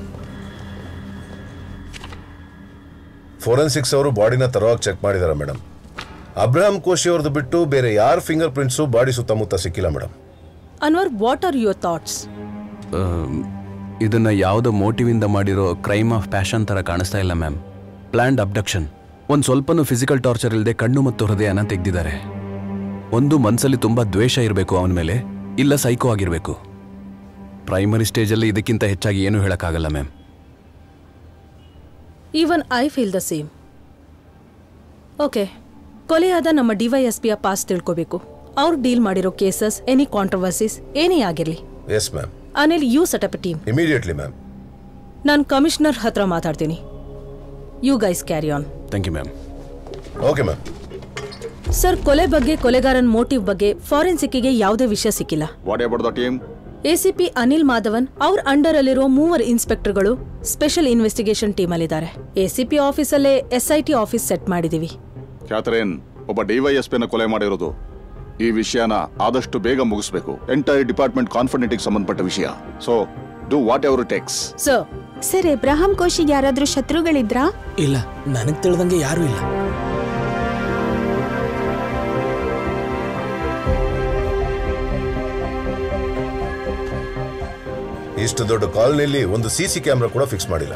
forensics ಅವರು ಬಾಡಿನ ತರವಾಗಿ ಚೆಕ್ ಮಾಡಿದಾರೆ ಮೇಡಮ್ ಅಬ್ರಹಾಂ ಕೋಶಿ ಅವ್ರದ್ದು ಬಿಟ್ಟು ಬೇರೆ ಯಾರ ಫಿಂಗರ್ ಪ್ರಿಂಟ್ಸು ಬಾಡಿ ಸುತ್ತಮುತ್ತ ಸಿಕ್ಕಿಲ್ಲ madam Anwar what are your thoughts ಇದನ್ನ ಯಾವುದೋ ಮೋಟಿವಿಂದ ಮಾಡಿರೋ ಕ್ರೈಮ್ ಆಫ್ ಪ್ಯಾಷನ್ ಥರ ಕಾಣಿಸ್ತಾ ಇಲ್ಲ ಮ್ಯಾಮ್ ಪ್ಲ್ಯಾಂಡ್ ಅಬ್ಡಕ್ಷನ್ ಒಂದು ಸ್ವಲ್ಪನೂ ಫಿಸಿಕಲ್ ಟಾರ್ಚರ್ ಇಲ್ಲದೆ ಕಣ್ಣು ಮತ್ತು ಹೃದಯನ ತೆಗೆದಿದ್ದಾರೆ ಒಂದು ಮನಸ್ಸಲ್ಲಿ ತುಂಬ ದ್ವೇಷ ಇರಬೇಕು ಅವನ ಮೇಲೆ ಇಲ್ಲ ಸೈಕೋ ಆಗಿರಬೇಕು ಪ್ರೈಮರಿ ಸ್ಟೇಜಲ್ಲಿ ಇದಕ್ಕಿಂತ ಹೆಚ್ಚಾಗಿ ಏನೂ ಹೇಳೋಕ್ಕಾಗಲ್ಲ ma'am even I feel the same okay ಕೊಲೆಯಾದ ನಮ್ಮ ಡಿವೈಎಸ್ಪಿಯ ಪಾಸ್ ತಿಳ್ಕೋಬೇಕು ಅವ್ರು ಡೀಲ್ ಮಾಡಿರೋ ಕೇಸಸ್ ಎನಿ ಕಾಂಟ್ರವರ್ಸಿಸ್ ಏನೇ ಆಗಿರಲಿ ಎಸ್ ಮ್ಯಾಮ್ ಆಮೇಲೆ you setup team immediately ma'am ನಾನು ಕಮಿಷನರ್ ಹತ್ರ ಮಾತಾಡ್ತೀನಿ you guys carry on thank you ma'am okay ma'am sir ಕೊಲೆ ಬಗ್ಗೆ ಕೊಲೆಗಾರನ್ ಮೋಟಿವ್ ಬಗ್ಗೆ ಫಾರೆನ್ಸಿಕ್ಕಿಗೆ ಯಾವುದೇ ವಿಷಯ ಸಿಕ್ಕಿಲ್ಲ what about the team ACP Anil Madhavan ಅವ್ರ ಅಂಡರ್ ಅಲ್ಲಿರೋ ಮೂವರು ಇನ್ಸ್ಪೆಕ್ಟರ್ಗಳು ಸ್ಪೆಷಲ್ ಇನ್ವೆಸ್ಟಿಗೇಷನ್ ಟೀಮ್ ಅಲ್ಲಿದ್ದಾರೆ ಎಸಿಪಿ ಆಫೀಸಲ್ಲೇ ಎಸ್ಐಟಿ ಆಫೀಸ್ ಸೆಟ್ ಮಾಡಿದೀವಿ ಕ್ಯಾಥರಿನ್ ಒಬ್ಬ ಡಿವೈಎಸ್ಪಿನ ಕೊಲೆ ಮಾಡಿರೋದು ಈ ವಿಷಯನ ಆದಷ್ಟು ಬೇಗ ಮುಗಿಸ್ಬೇಕು ಎಂಟೈರ್ ಡಿಪಾರ್ಟ್ಮೆಂಟ್ ಕಾನ್ಫಿಡೆಂಟಿಗೆ ಸಂಬಂಧಪಟ್ಟ ವಿಷಯ so do whatever takes sir sir Abraham ಕೋಶಿಗೆ ಯಾರಾದ್ರೂ ಶತ್ರುಗಳಿದ್ರಾ ಇಲ್ಲ ನನಗೆ ತಿಳಿದಂಗೆ ಯಾರೂ ಇಲ್ಲ ಇಷ್ಟು ದೊಡ್ಡ ಕಾಲನಿಯಲ್ಲಿ ಒಂದು ಸಿ ಸಿ ಕ್ಯಾಮ್ರಾ ಕೂಡ ಫಿಕ್ಸ್ ಮಾಡಿಲ್ಲ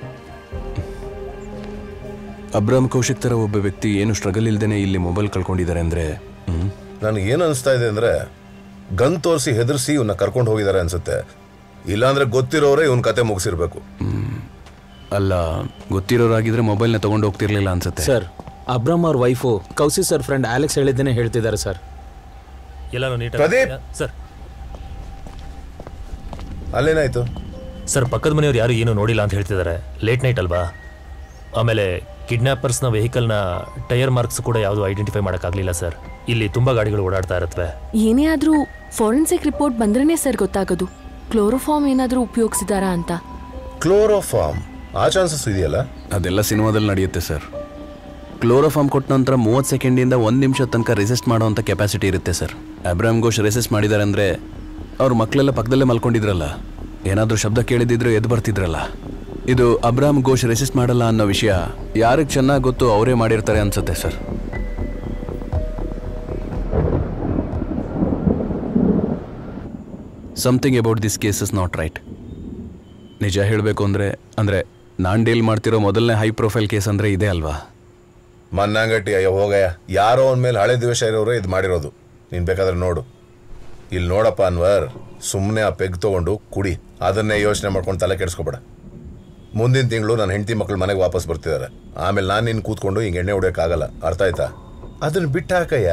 ಅಬ್ರಾಮ್ ಕೌಶಿಕ್ ಥರ ಒಬ್ಬ ವ್ಯಕ್ತಿ ಏನು ಸ್ಟ್ರಗಲ್ ಇಲ್ದೇನೆ ಇಲ್ಲಿ ಮೊಬೈಲ್ ಕಳ್ಕೊಂಡಿದ್ದಾರೆ ಅಂದರೆ ನನಗೆ ಏನು ಅನಿಸ್ತಾ ಇದೆ ಅಂದ್ರೆ ಗನ್ ತೋರಿಸಿ ಹೆದರ್ಸಿ ಇವನ್ನ ಕರ್ಕೊಂಡು ಹೋಗಿದ್ದಾರೆ ಅನ್ಸುತ್ತೆ ಇಲ್ಲಾಂದ್ರೆ ಗೊತ್ತಿರೋರೇ ಇವನ್ ಕತೆ ಮುಗಿಸಿರ್ಬೇಕು ಅಲ್ಲ ಗೊತ್ತಿರೋರಾಗಿದ್ರೆ ಮೊಬೈಲ್ನ ತಗೊಂಡು ಹೋಗ್ತಿರ್ಲಿಲ್ಲ ಅನ್ಸುತ್ತೆ ಸರ್ ಅಬ್ರಮ್ ಅವ್ರ wife Koshy sir friend Alex ಹೇಳಿದ್ದೇನೆ ಹೇಳ್ತಿದ್ದಾರೆ ಸರ್ ಎಲ್ಲಾನು ನೀಟ್ ಪ್ರದೀಪ್! ಸರ್ ಅಲ್ಲೇನಾಯ್ತು ಸರ್ ಪಕ್ಕದ ಮನೆಯವ್ರು ಯಾರು ಏನು ನೋಡಿಲ್ಲ ಅಂತ ಹೇಳ್ತಿದ್ದಾರೆ ಲೇಟ್ ನೈಟ್ ಅಲ್ವಾ ಆಮೇಲೆ ಕಿಡ್ನಾಪರ್ಸ್ನ ವೆಹಿಕಲ್ನ ಟೈರ್ ಮಾರ್ಕ್ಸ್ ಕೂಡ ಯಾವುದು ಐಡೆಂಟಿಫೈ ಮಾಡೋಕ್ಕಾಗಲಿಲ್ಲ ಸರ್ ಇಲ್ಲಿ ತುಂಬ ಗಾಡಿಗಳು ಓಡಾಡ್ತಾ ಇರುತ್ತವೆ ಏನೇ ಆದ್ರೂ ಫೋರೆನ್ಸಿಕ್ ರಿಪೋರ್ಟ್ ಬಂದ್ರೇನೆ ಸರ್ ಗೊತ್ತಾಗೋದು ಕ್ಲೋರೋಫಾರ್ಮ್ ಏನಾದ್ರೂ ಉಪಯೋಗಿಸಿದಾರಾ ಅಂತ ಕ್ಲೋರೋಫಾರ್ಮ್ ಆ ಚಾನ್ಸಸ್ ಇದೆಯಲ್ಲ ಅದೆಲ್ಲ ಸಿನಿಮಾದಲ್ಲಿ ನಡೆಯುತ್ತೆ ಸರ್ ಕ್ಲೋರೋಫಾರ್ಮ್ ಕೊಟ್ಟ ನಂತರ ಮೂವತ್ತು ಸೆಕೆಂಡಿಂದ ಒಂದು ನಿಮಿಷ ತನಕ ರೆಸಿಸ್ಟ್ ಮಾಡೋವಂಥ ಕೆಪಾಸಿಟಿ ಇರುತ್ತೆ ಸರ್ ಅಬ್ರಾಮ್ ಘೋಷ್ ರೆಸಿಸ್ಟ್ ಮಾಡಿದ್ದಾರೆ ಅಂದರೆ ಅವ್ರ ಮಕ್ಕಳೆಲ್ಲ ಪಕ್ಕದಲ್ಲೇ ಮಲ್ಕೊಂಡಿದ್ರಲ್ಲ ಏನಾದರೂ ಶಬ್ದ ಕೇಳಿದಿದ್ರೆ ಎದ್ದು ಬರ್ತಿದ್ರಲ್ಲ ಇದು ಅಬ್ರಾಮ್ ಘೋಷ್ ರೆಸಿಸ್ಟ್ ಮಾಡಲ್ಲ ಅನ್ನೋ ವಿಷಯ ಯಾರಿಗೆ ಚೆನ್ನಾಗಿ ಗೊತ್ತು ಅವರೇ ಮಾಡಿರ್ತಾರೆ ಅನ್ಸುತ್ತೆ sir something about this case is not right ನಿಜ ಹೇಳಬೇಕು ಅಂದರೆ ಅಂದರೆ ನಾನು ಡೀಲ್ ಮಾಡ್ತಿರೋ ಮೊದಲನೇ ಹೈ ಪ್ರೊಫೈಲ್ ಕೇಸ್ ಅಂದರೆ ಇದೆ ಅಲ್ವಾ ಮನ್ನಂಗಟ್ಟಿ ಅಯ್ಯೋ ಹೋಗಯ್ಯ ಯಾರೋ ಅವನ ಮೇಲೆ ಹಳೆ ದ್ವೇಷ ಇರೋರು ಇದು ಮಾಡಿರೋದು ನೀನು ಬೇಕಾದ್ರೆ ನೋಡು ಇಲ್ಲಿ ನೋಡಪ್ಪ ಅನ್ವರ್ ಸುಮ್ಮನೆ ಆ ಪೆಗ್ ತಗೊಂಡು ಕುಡಿ ಅದನ್ನೇ ಯೋಚನೆ ಮಾಡ್ಕೊಂಡು ತಲೆ ಕೆಡಿಸ್ಕೊಬೇಡ ಮುಂದಿನ ತಿಂಗಳು ನನ್ನ ಹೆಂಡತಿ ಮಕ್ಕಳು ಮನೆಗೆ ವಾಪಸ್ ಬರ್ತಿದ್ದಾರೆ ಆಮೇಲೆ ನಾನು ನಿನ್ನ ಕೂತ್ಕೊಂಡು ಹಿಂಗೆ ಎಣ್ಣೆ ಹೊಡಿಯೋಕ್ಕಾಗಲ್ಲ ಅರ್ಥ ಆಯ್ತಾ ಅದನ್ನ ಬಿಟ್ಟು ಹಾಕಯ್ಯ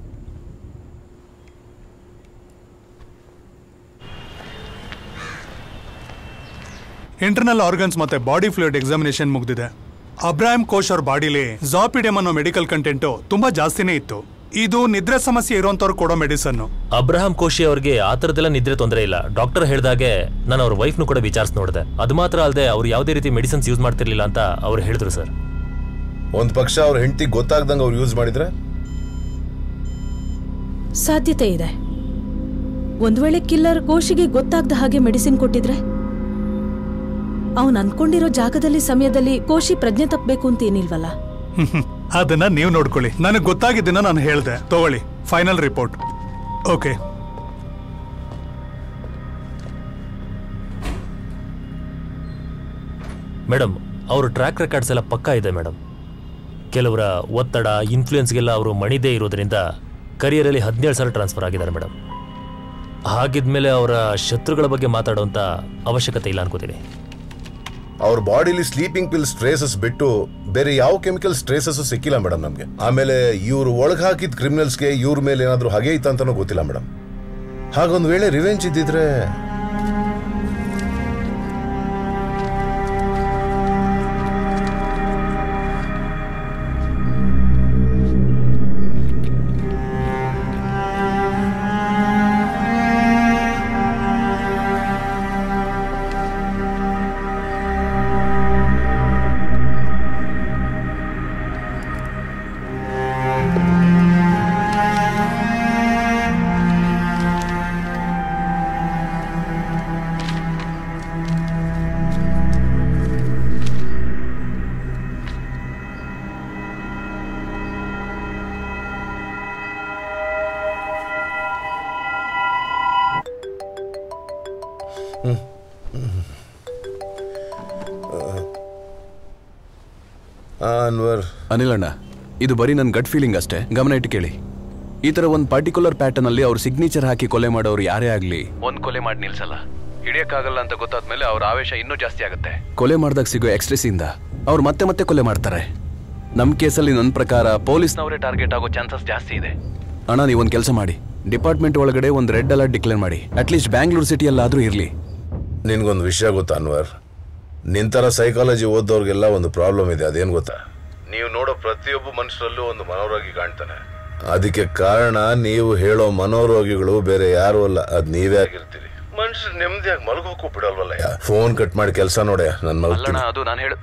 ಇಂಟರ್ನಲ್ ಆರ್ಗನ್ಸ್ ಮತ್ತೆ ಬಾಡಿ ಫ್ಲೂಯಿಡ್ ಎಕ್ಸಾಮಿನೇಷನ್ ಮುಗ್ದಿದೆ ಅಬ್ರಾಹಿಂ ಕೋಶ್ ಅವ್ರ ಬಾಡಿಲಿ ಜಾಪಿಡಿಯಂ ಅನ್ನೋ ಮೆಡಿಕಲ್ ಕಂಟೆಂಟು ತುಂಬಾ ಜಾಸ್ತಿನೇ ಇತ್ತು ಇದು ನಿದ್ರೆ ಸಮಸ್ಯೆ ಇರೋಂಥವ್ರು ಕೊಡೋ ಮೆಡಿಸನ್ ಅಬ್ರಹಾಂ ಕೋಶಿ ಅವ್ರಿಗೆ ಆ ಥರದ್ದೆಲ್ಲ ನಿದ್ರೆ ತೊಂದರೆ ಇಲ್ಲ ಡಾಕ್ಟರ್ ಹೇಳಿದಾಗೆ ನಾನು ಅವ್ರ ವೈಫ್ನು ಕೂಡ ವಿಚಾರಿಸಿ ನೋಡಿದೆ ಅದು ಮಾತ್ರ ಅಲ್ಲದೆ ಅವ್ರು ಯಾವುದೇ ರೀತಿ ಮೆಡಿಸಿನ್ಸ್ ಯೂಸ್ ಮಾಡ್ತಿರ್ಲಿಲ್ಲ ಅಂತ ಅವ್ರು ಹೇಳಿದ್ರು ಸರ್ ಒಂದು ಪಕ್ಷ ಅವ್ರ ಹೆಂಡತಿ ಗೊತ್ತಾಗ್ದಂಗೆ ಅವ್ರು ಯೂಸ್ ಮಾಡಿದ್ರೆ ಸಾಧ್ಯತೆ ಇದೆ ಒಂದ್ ವೇಳೆ ಕಿಲ್ಲರ್ ಕೋಶಿಗೆ ಗೊತ್ತಾಗ್ದ ಹಾಗೆ ಮೆಡಿಸಿನ್ ಕೊಟ್ಟಿದ್ರೆ ಅವನ್ ಅನ್ಕೊಂಡಿರೋ ಜಾಗದಲ್ಲಿ ಸಮಯದಲ್ಲಿ ಕೋಶಿ ಪ್ರಜ್ಞೆ ತಪ್ಪಬೇಕು ಅಂತ ಏನಿಲ್ವಲ್ಲ ಅದನ್ನ ನೀವು ನೋಡ್ಕೊಳ್ಳಿ ನನಗೆ ಗೊತ್ತಾಗಿದ್ದನ್ನ ನಾನು ಹೇಳ್ದೆ ತಗೊಳ್ಳಿ ಫೈನಲ್ ರಿಪೋರ್ಟ್ ಓಕೆ ಮೇಡಮ್ ಅವ್ರ ಟ್ರ್ಯಾಕ್ ರೆಕಾರ್ಡ್ಸ್ ಎಲ್ಲ ಪಕ್ಕಾ ಇದೆ ಮೇಡಮ್ ಕೆಲವರ ಒತ್ತಡ ಇನ್ಫ್ಲೂಯೆನ್ಸ್ಗೆಲ್ಲ ಅವರು ಮಣಿದೇ ಇರೋದ್ರಿಂದ ಕರಿಯರಲ್ಲಿ ಹದಿನೇಳು ಸಲ ಟ್ರಾನ್ಸ್ಫರ್ ಆಗಿದ್ದಾರೆ ಮೇಡಮ್ ಹಾಗಿದ್ಮೇಲೆ ಅವರ ಶತ್ರುಗಳ ಬಗ್ಗೆ ಮಾತಾಡುವಂಥ ಅವಶ್ಯಕತೆ ಇಲ್ಲ ಅನ್ಕೋತೀನಿ ಅವ್ರ ಬಾಡಿಲಿ ಸ್ಲೀಪಿಂಗ್ ಪಿಲ್ಸ್ ಟ್ರೇಸಸ್ ಬಿಟ್ಟು ಬೇರೆ ಯಾವ ಕೆಮಿಕಲ್ ಟ್ರೇಸಸ್ ಸಿಕ್ಕಿಲ್ಲ ಮೇಡಮ್ ನಮಗೆ ಆಮೇಲೆ ಇವ್ರು ಒಳಗೆ ಹಾಕಿದ ಕ್ರಿಮಿನಲ್ಸ್ಗೆ ಇವ್ರ ಮೇಲೆ ಏನಾದರೂ ಹಾಗೆ ಇತ್ತು ಅಂತಾನೂ ಗೊತ್ತಿಲ್ಲ ಮೇಡಮ್ ಹಾಗೊಂದು ವೇಳೆ ರಿವೆಂಜ್ ಇದ್ದಿದ್ರೆ ಅನ್ವರ್ ಅನಿಲಣ್ಣ ಇದು ಬರೀ ನನ್ನ ಗಟ್ ಫೀಲಿಂಗ್ ಅಷ್ಟೇ ಗಮನ ಇಟ್ಟು ಕೇಳಿ ಈ ಥರ ಒಂದು ಪರ್ಟಿಕ್ಯುಲರ್ ಪ್ಯಾಟರ್ನ್ ಅಲ್ಲಿ ಅವ್ರ ಸಿಗ್ನೇಚರ್ ಹಾಕಿ ಕೊಲೆ ಮಾಡೋರು ಯಾರೇ ಆಗಲಿ ಒಂದು ಕೊಲೆ ಮಾಡಿ ನಿಲ್ಸಲ್ಲ ಹಿಡಿಯಕ್ಕಾಗಲ್ಲ ಅಂತ ಗೊತ್ತಾದ್ಮೇಲೆ ಅವ್ರ ಆವೇಶ ಇನ್ನೂ ಜಾಸ್ತಿ ಆಗುತ್ತೆ ಕೊಲೆ ಮಾಡಿದಾಗ ಸಿಗೋ ಎಕ್ಸ್ಟ್ರೆಸ್ ಇಂದ ಅವ್ರು ಮತ್ತೆ ಮತ್ತೆ ಕೊಲೆ ಮಾಡ್ತಾರೆ ನಮ್ಮ ಕೇಸಲ್ಲಿ ನನ್ನ ಪ್ರಕಾರ ಪೊಲೀಸ್ನವರೇ ಟಾರ್ಗೆಟ್ ಆಗೋ ಚಾನ್ಸಸ್ ಜಾಸ್ತಿ ಇದೆ ಅಣ್ಣ ನೀವೊಂದು ಕೆಲಸ ಮಾಡಿ ಡಿಪಾರ್ಟ್ಮೆಂಟ್ ಒಳಗಡೆ ಒಂದು ರೆಡ್ ಅಲರ್ಟ್ ಡಿಕ್ಲೇರ್ ಮಾಡಿ ಅಟ್ಲೀಸ್ಟ್ ಬ್ಯಾಂಗ್ಳೂರ್ ಸಿಟಿಯಲ್ಲಾದರೂ ಇರಲಿ ನಿನ್ಗೊಂದು ವಿಷಯ ಗೊತ್ತಾ ಅನ್ವರ್ ನಿನ್ ಥರ ಸೈಕಾಲಜಿ ಓದೋರ್ಗೆಲ್ಲ ಒಂದು ಪ್ರಾಬ್ಲಮ್ ಇದೆ ಅದೇನು ಗೊತ್ತಾ ನೀವು ನೋಡೋ ಪ್ರತಿಯೊಬ್ಬ ಮನುಷ್ಯರಲ್ಲೂ ಒಂದು ಮನೋರೋಗಿ ಕಾಣ್ತಾನೆ ಅದಕ್ಕೆ ಕಾರಣ ನೀವು ಹೇಳೋ ಮನೋರೋಗಿಗಳು ಬೇರೆ ಯಾರು ಅಲ್ಲ ಅದ್ ನೀವೇ ಆಗಿರ್ತೀರಿ ಮನುಷ್ಯರು ನೆಮ್ಮದಿಯಾಗಿ ಮಲಗೋಕ್ಕೂ ಬಿಡಲ್ವಲ್ಲ ಫೋನ್ ಕಟ್ ಮಾಡಿ ಕೆಲಸ ನೋಡೆ ನಾನು ಮಲಗ್ತೀನಿ ಅದು ನಾನು ಹೇಳ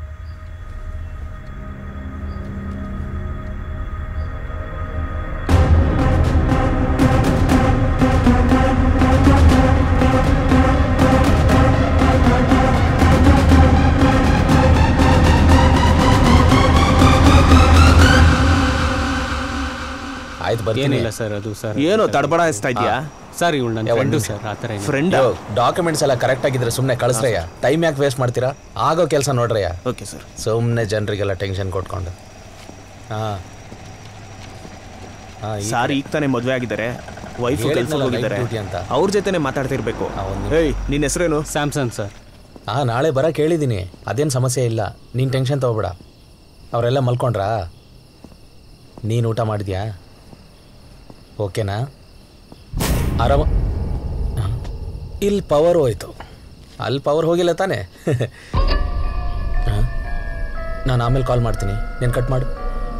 ಆಯ್ತು ಬರ್ತೀನಿ ಏನಿಲ್ಲ ಸರ್ ಅದು ಸರ್ ಏನೋ ತಡಬಡ ಹಚ್ತಾ ಇದ್ಯಾ ಸರ್ ಇವಳು ನನ್ನ ಫ್ರೆಂಡು ಸರ್ ಆ ಥರ ಫ್ರೆಂಡ್ ಡಾಕ್ಯುಮೆಂಟ್ಸ್ ಎಲ್ಲ ಕರೆಕ್ಟ್ ಆಗಿದ್ರೆ ಸುಮ್ಮನೆ ಕಳಿಸ್ರಯ್ಯ ಟೈಮ್ ಯಾಕೆ ವೇಸ್ಟ್ ಮಾಡ್ತೀರಾ ಆಗೋ ಕೆಲಸ ನೋಡ್ರಯ್ಯ ಓಕೆ ಸರ್ ಸುಮ್ಮನೆ ಜನರಿಗೆಲ್ಲ ಟೆನ್ಷನ್ ಕೊಟ್ಕೊಂಡು ಹಾ ಸಾರ್ ಈಗ ತಾನೇ ಮದುವೆ ಆಗಿದ್ದಾರೆ ವೈಫ್ ಹೇಳಿದ್ನಲ್ಲ, ಕೆಲ್ಸಕ್ಕೆ ಹೋಗಿದ್ದಾರೆ night duty ಅಂತ. ಅವ್ರ ಜೊತೆನೆ ಮಾತಾಡ್ತಿರ್ಬೇಕು ಏಯ್ ನಿನ್ನ ಹೆಸರೇನು ಸ್ಯಾಮ್ಸಂಗ್ ಸರ್ ಹಾ ನಾಳೆ ಬರ ಕೇಳಿದ್ದೀನಿ ಅದೇನು ಸಮಸ್ಯೆ ಇಲ್ಲ ನೀನು ಟೆನ್ಷನ್ ತಗೋಬೇಡ ಅವರೆಲ್ಲ ಮಲ್ಕೊಂಡ್ರಾ ನೀನು ಊಟ ಮಾಡಿದ್ಯಾ ಓಕೆನಾ ಆರಾಮ ಇಲ್ಲಿ ಪವರ್ ಹೋಯ್ತು ಅಲ್ಲಿ ಪವರ್ ಹೋಗಿಲ್ಲ ತಾನೇ ನಾನು ಆಮೇಲೆ ಕಾಲ್ ಮಾಡ್ತೀನಿ ನೀನು ಕಟ್ ಮಾಡು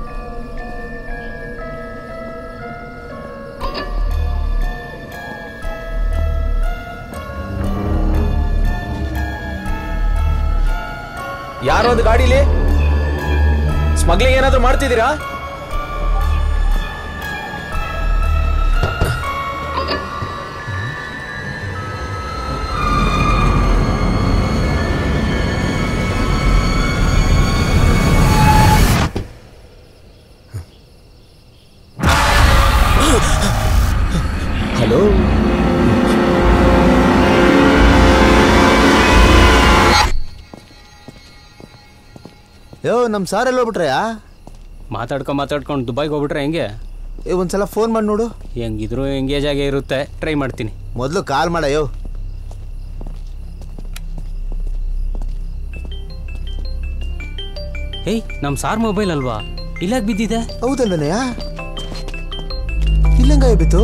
ಯಾರೋ ಒಂದು ಗಾಡೀಲಿ ಸ್ಮಗ್ಲಿಂಗ್ ಏನಾದರೂ ಮಾಡ್ತಿದ್ದೀರಾ ಹಲೋ ಯೋ ನಮ್ಮ ಸಾರ್ ಎಲ್ಲ ಹೋಗ್ಬಿಟ್ರಯಾ ಮಾತಾಡ್ಕೊಂಡು ಮಾತಾಡ್ಕೊಂಡು ದುಬೈಗೆ ಹೋಗ್ಬಿಟ್ರೆ ಹೆಂಗೆ ಏ ಒಂದ್ಸಲ ಫೋನ್ ಮಾಡಿ ನೋಡು ಹೆಂಗಿದ್ರು ಎಂಗೇಜ್ ಆಗೇ ಇರುತ್ತೆ ಟ್ರೈ ಮಾಡ್ತೀನಿ ಮೊದಲು ಕಾಲ್ ಮಾಡ ಯೋ ಏಯ್ ನಮ್ಮ ಸಾರ್ ಮೊಬೈಲ್ ಅಲ್ವಾ ಇಲ್ಲಾಕ್ ಬಿದ್ದಿದೆ ಹೌದಲ್ವನಯ್ಯ ಇಲ್ಲಂಗ ಬಿತ್ತು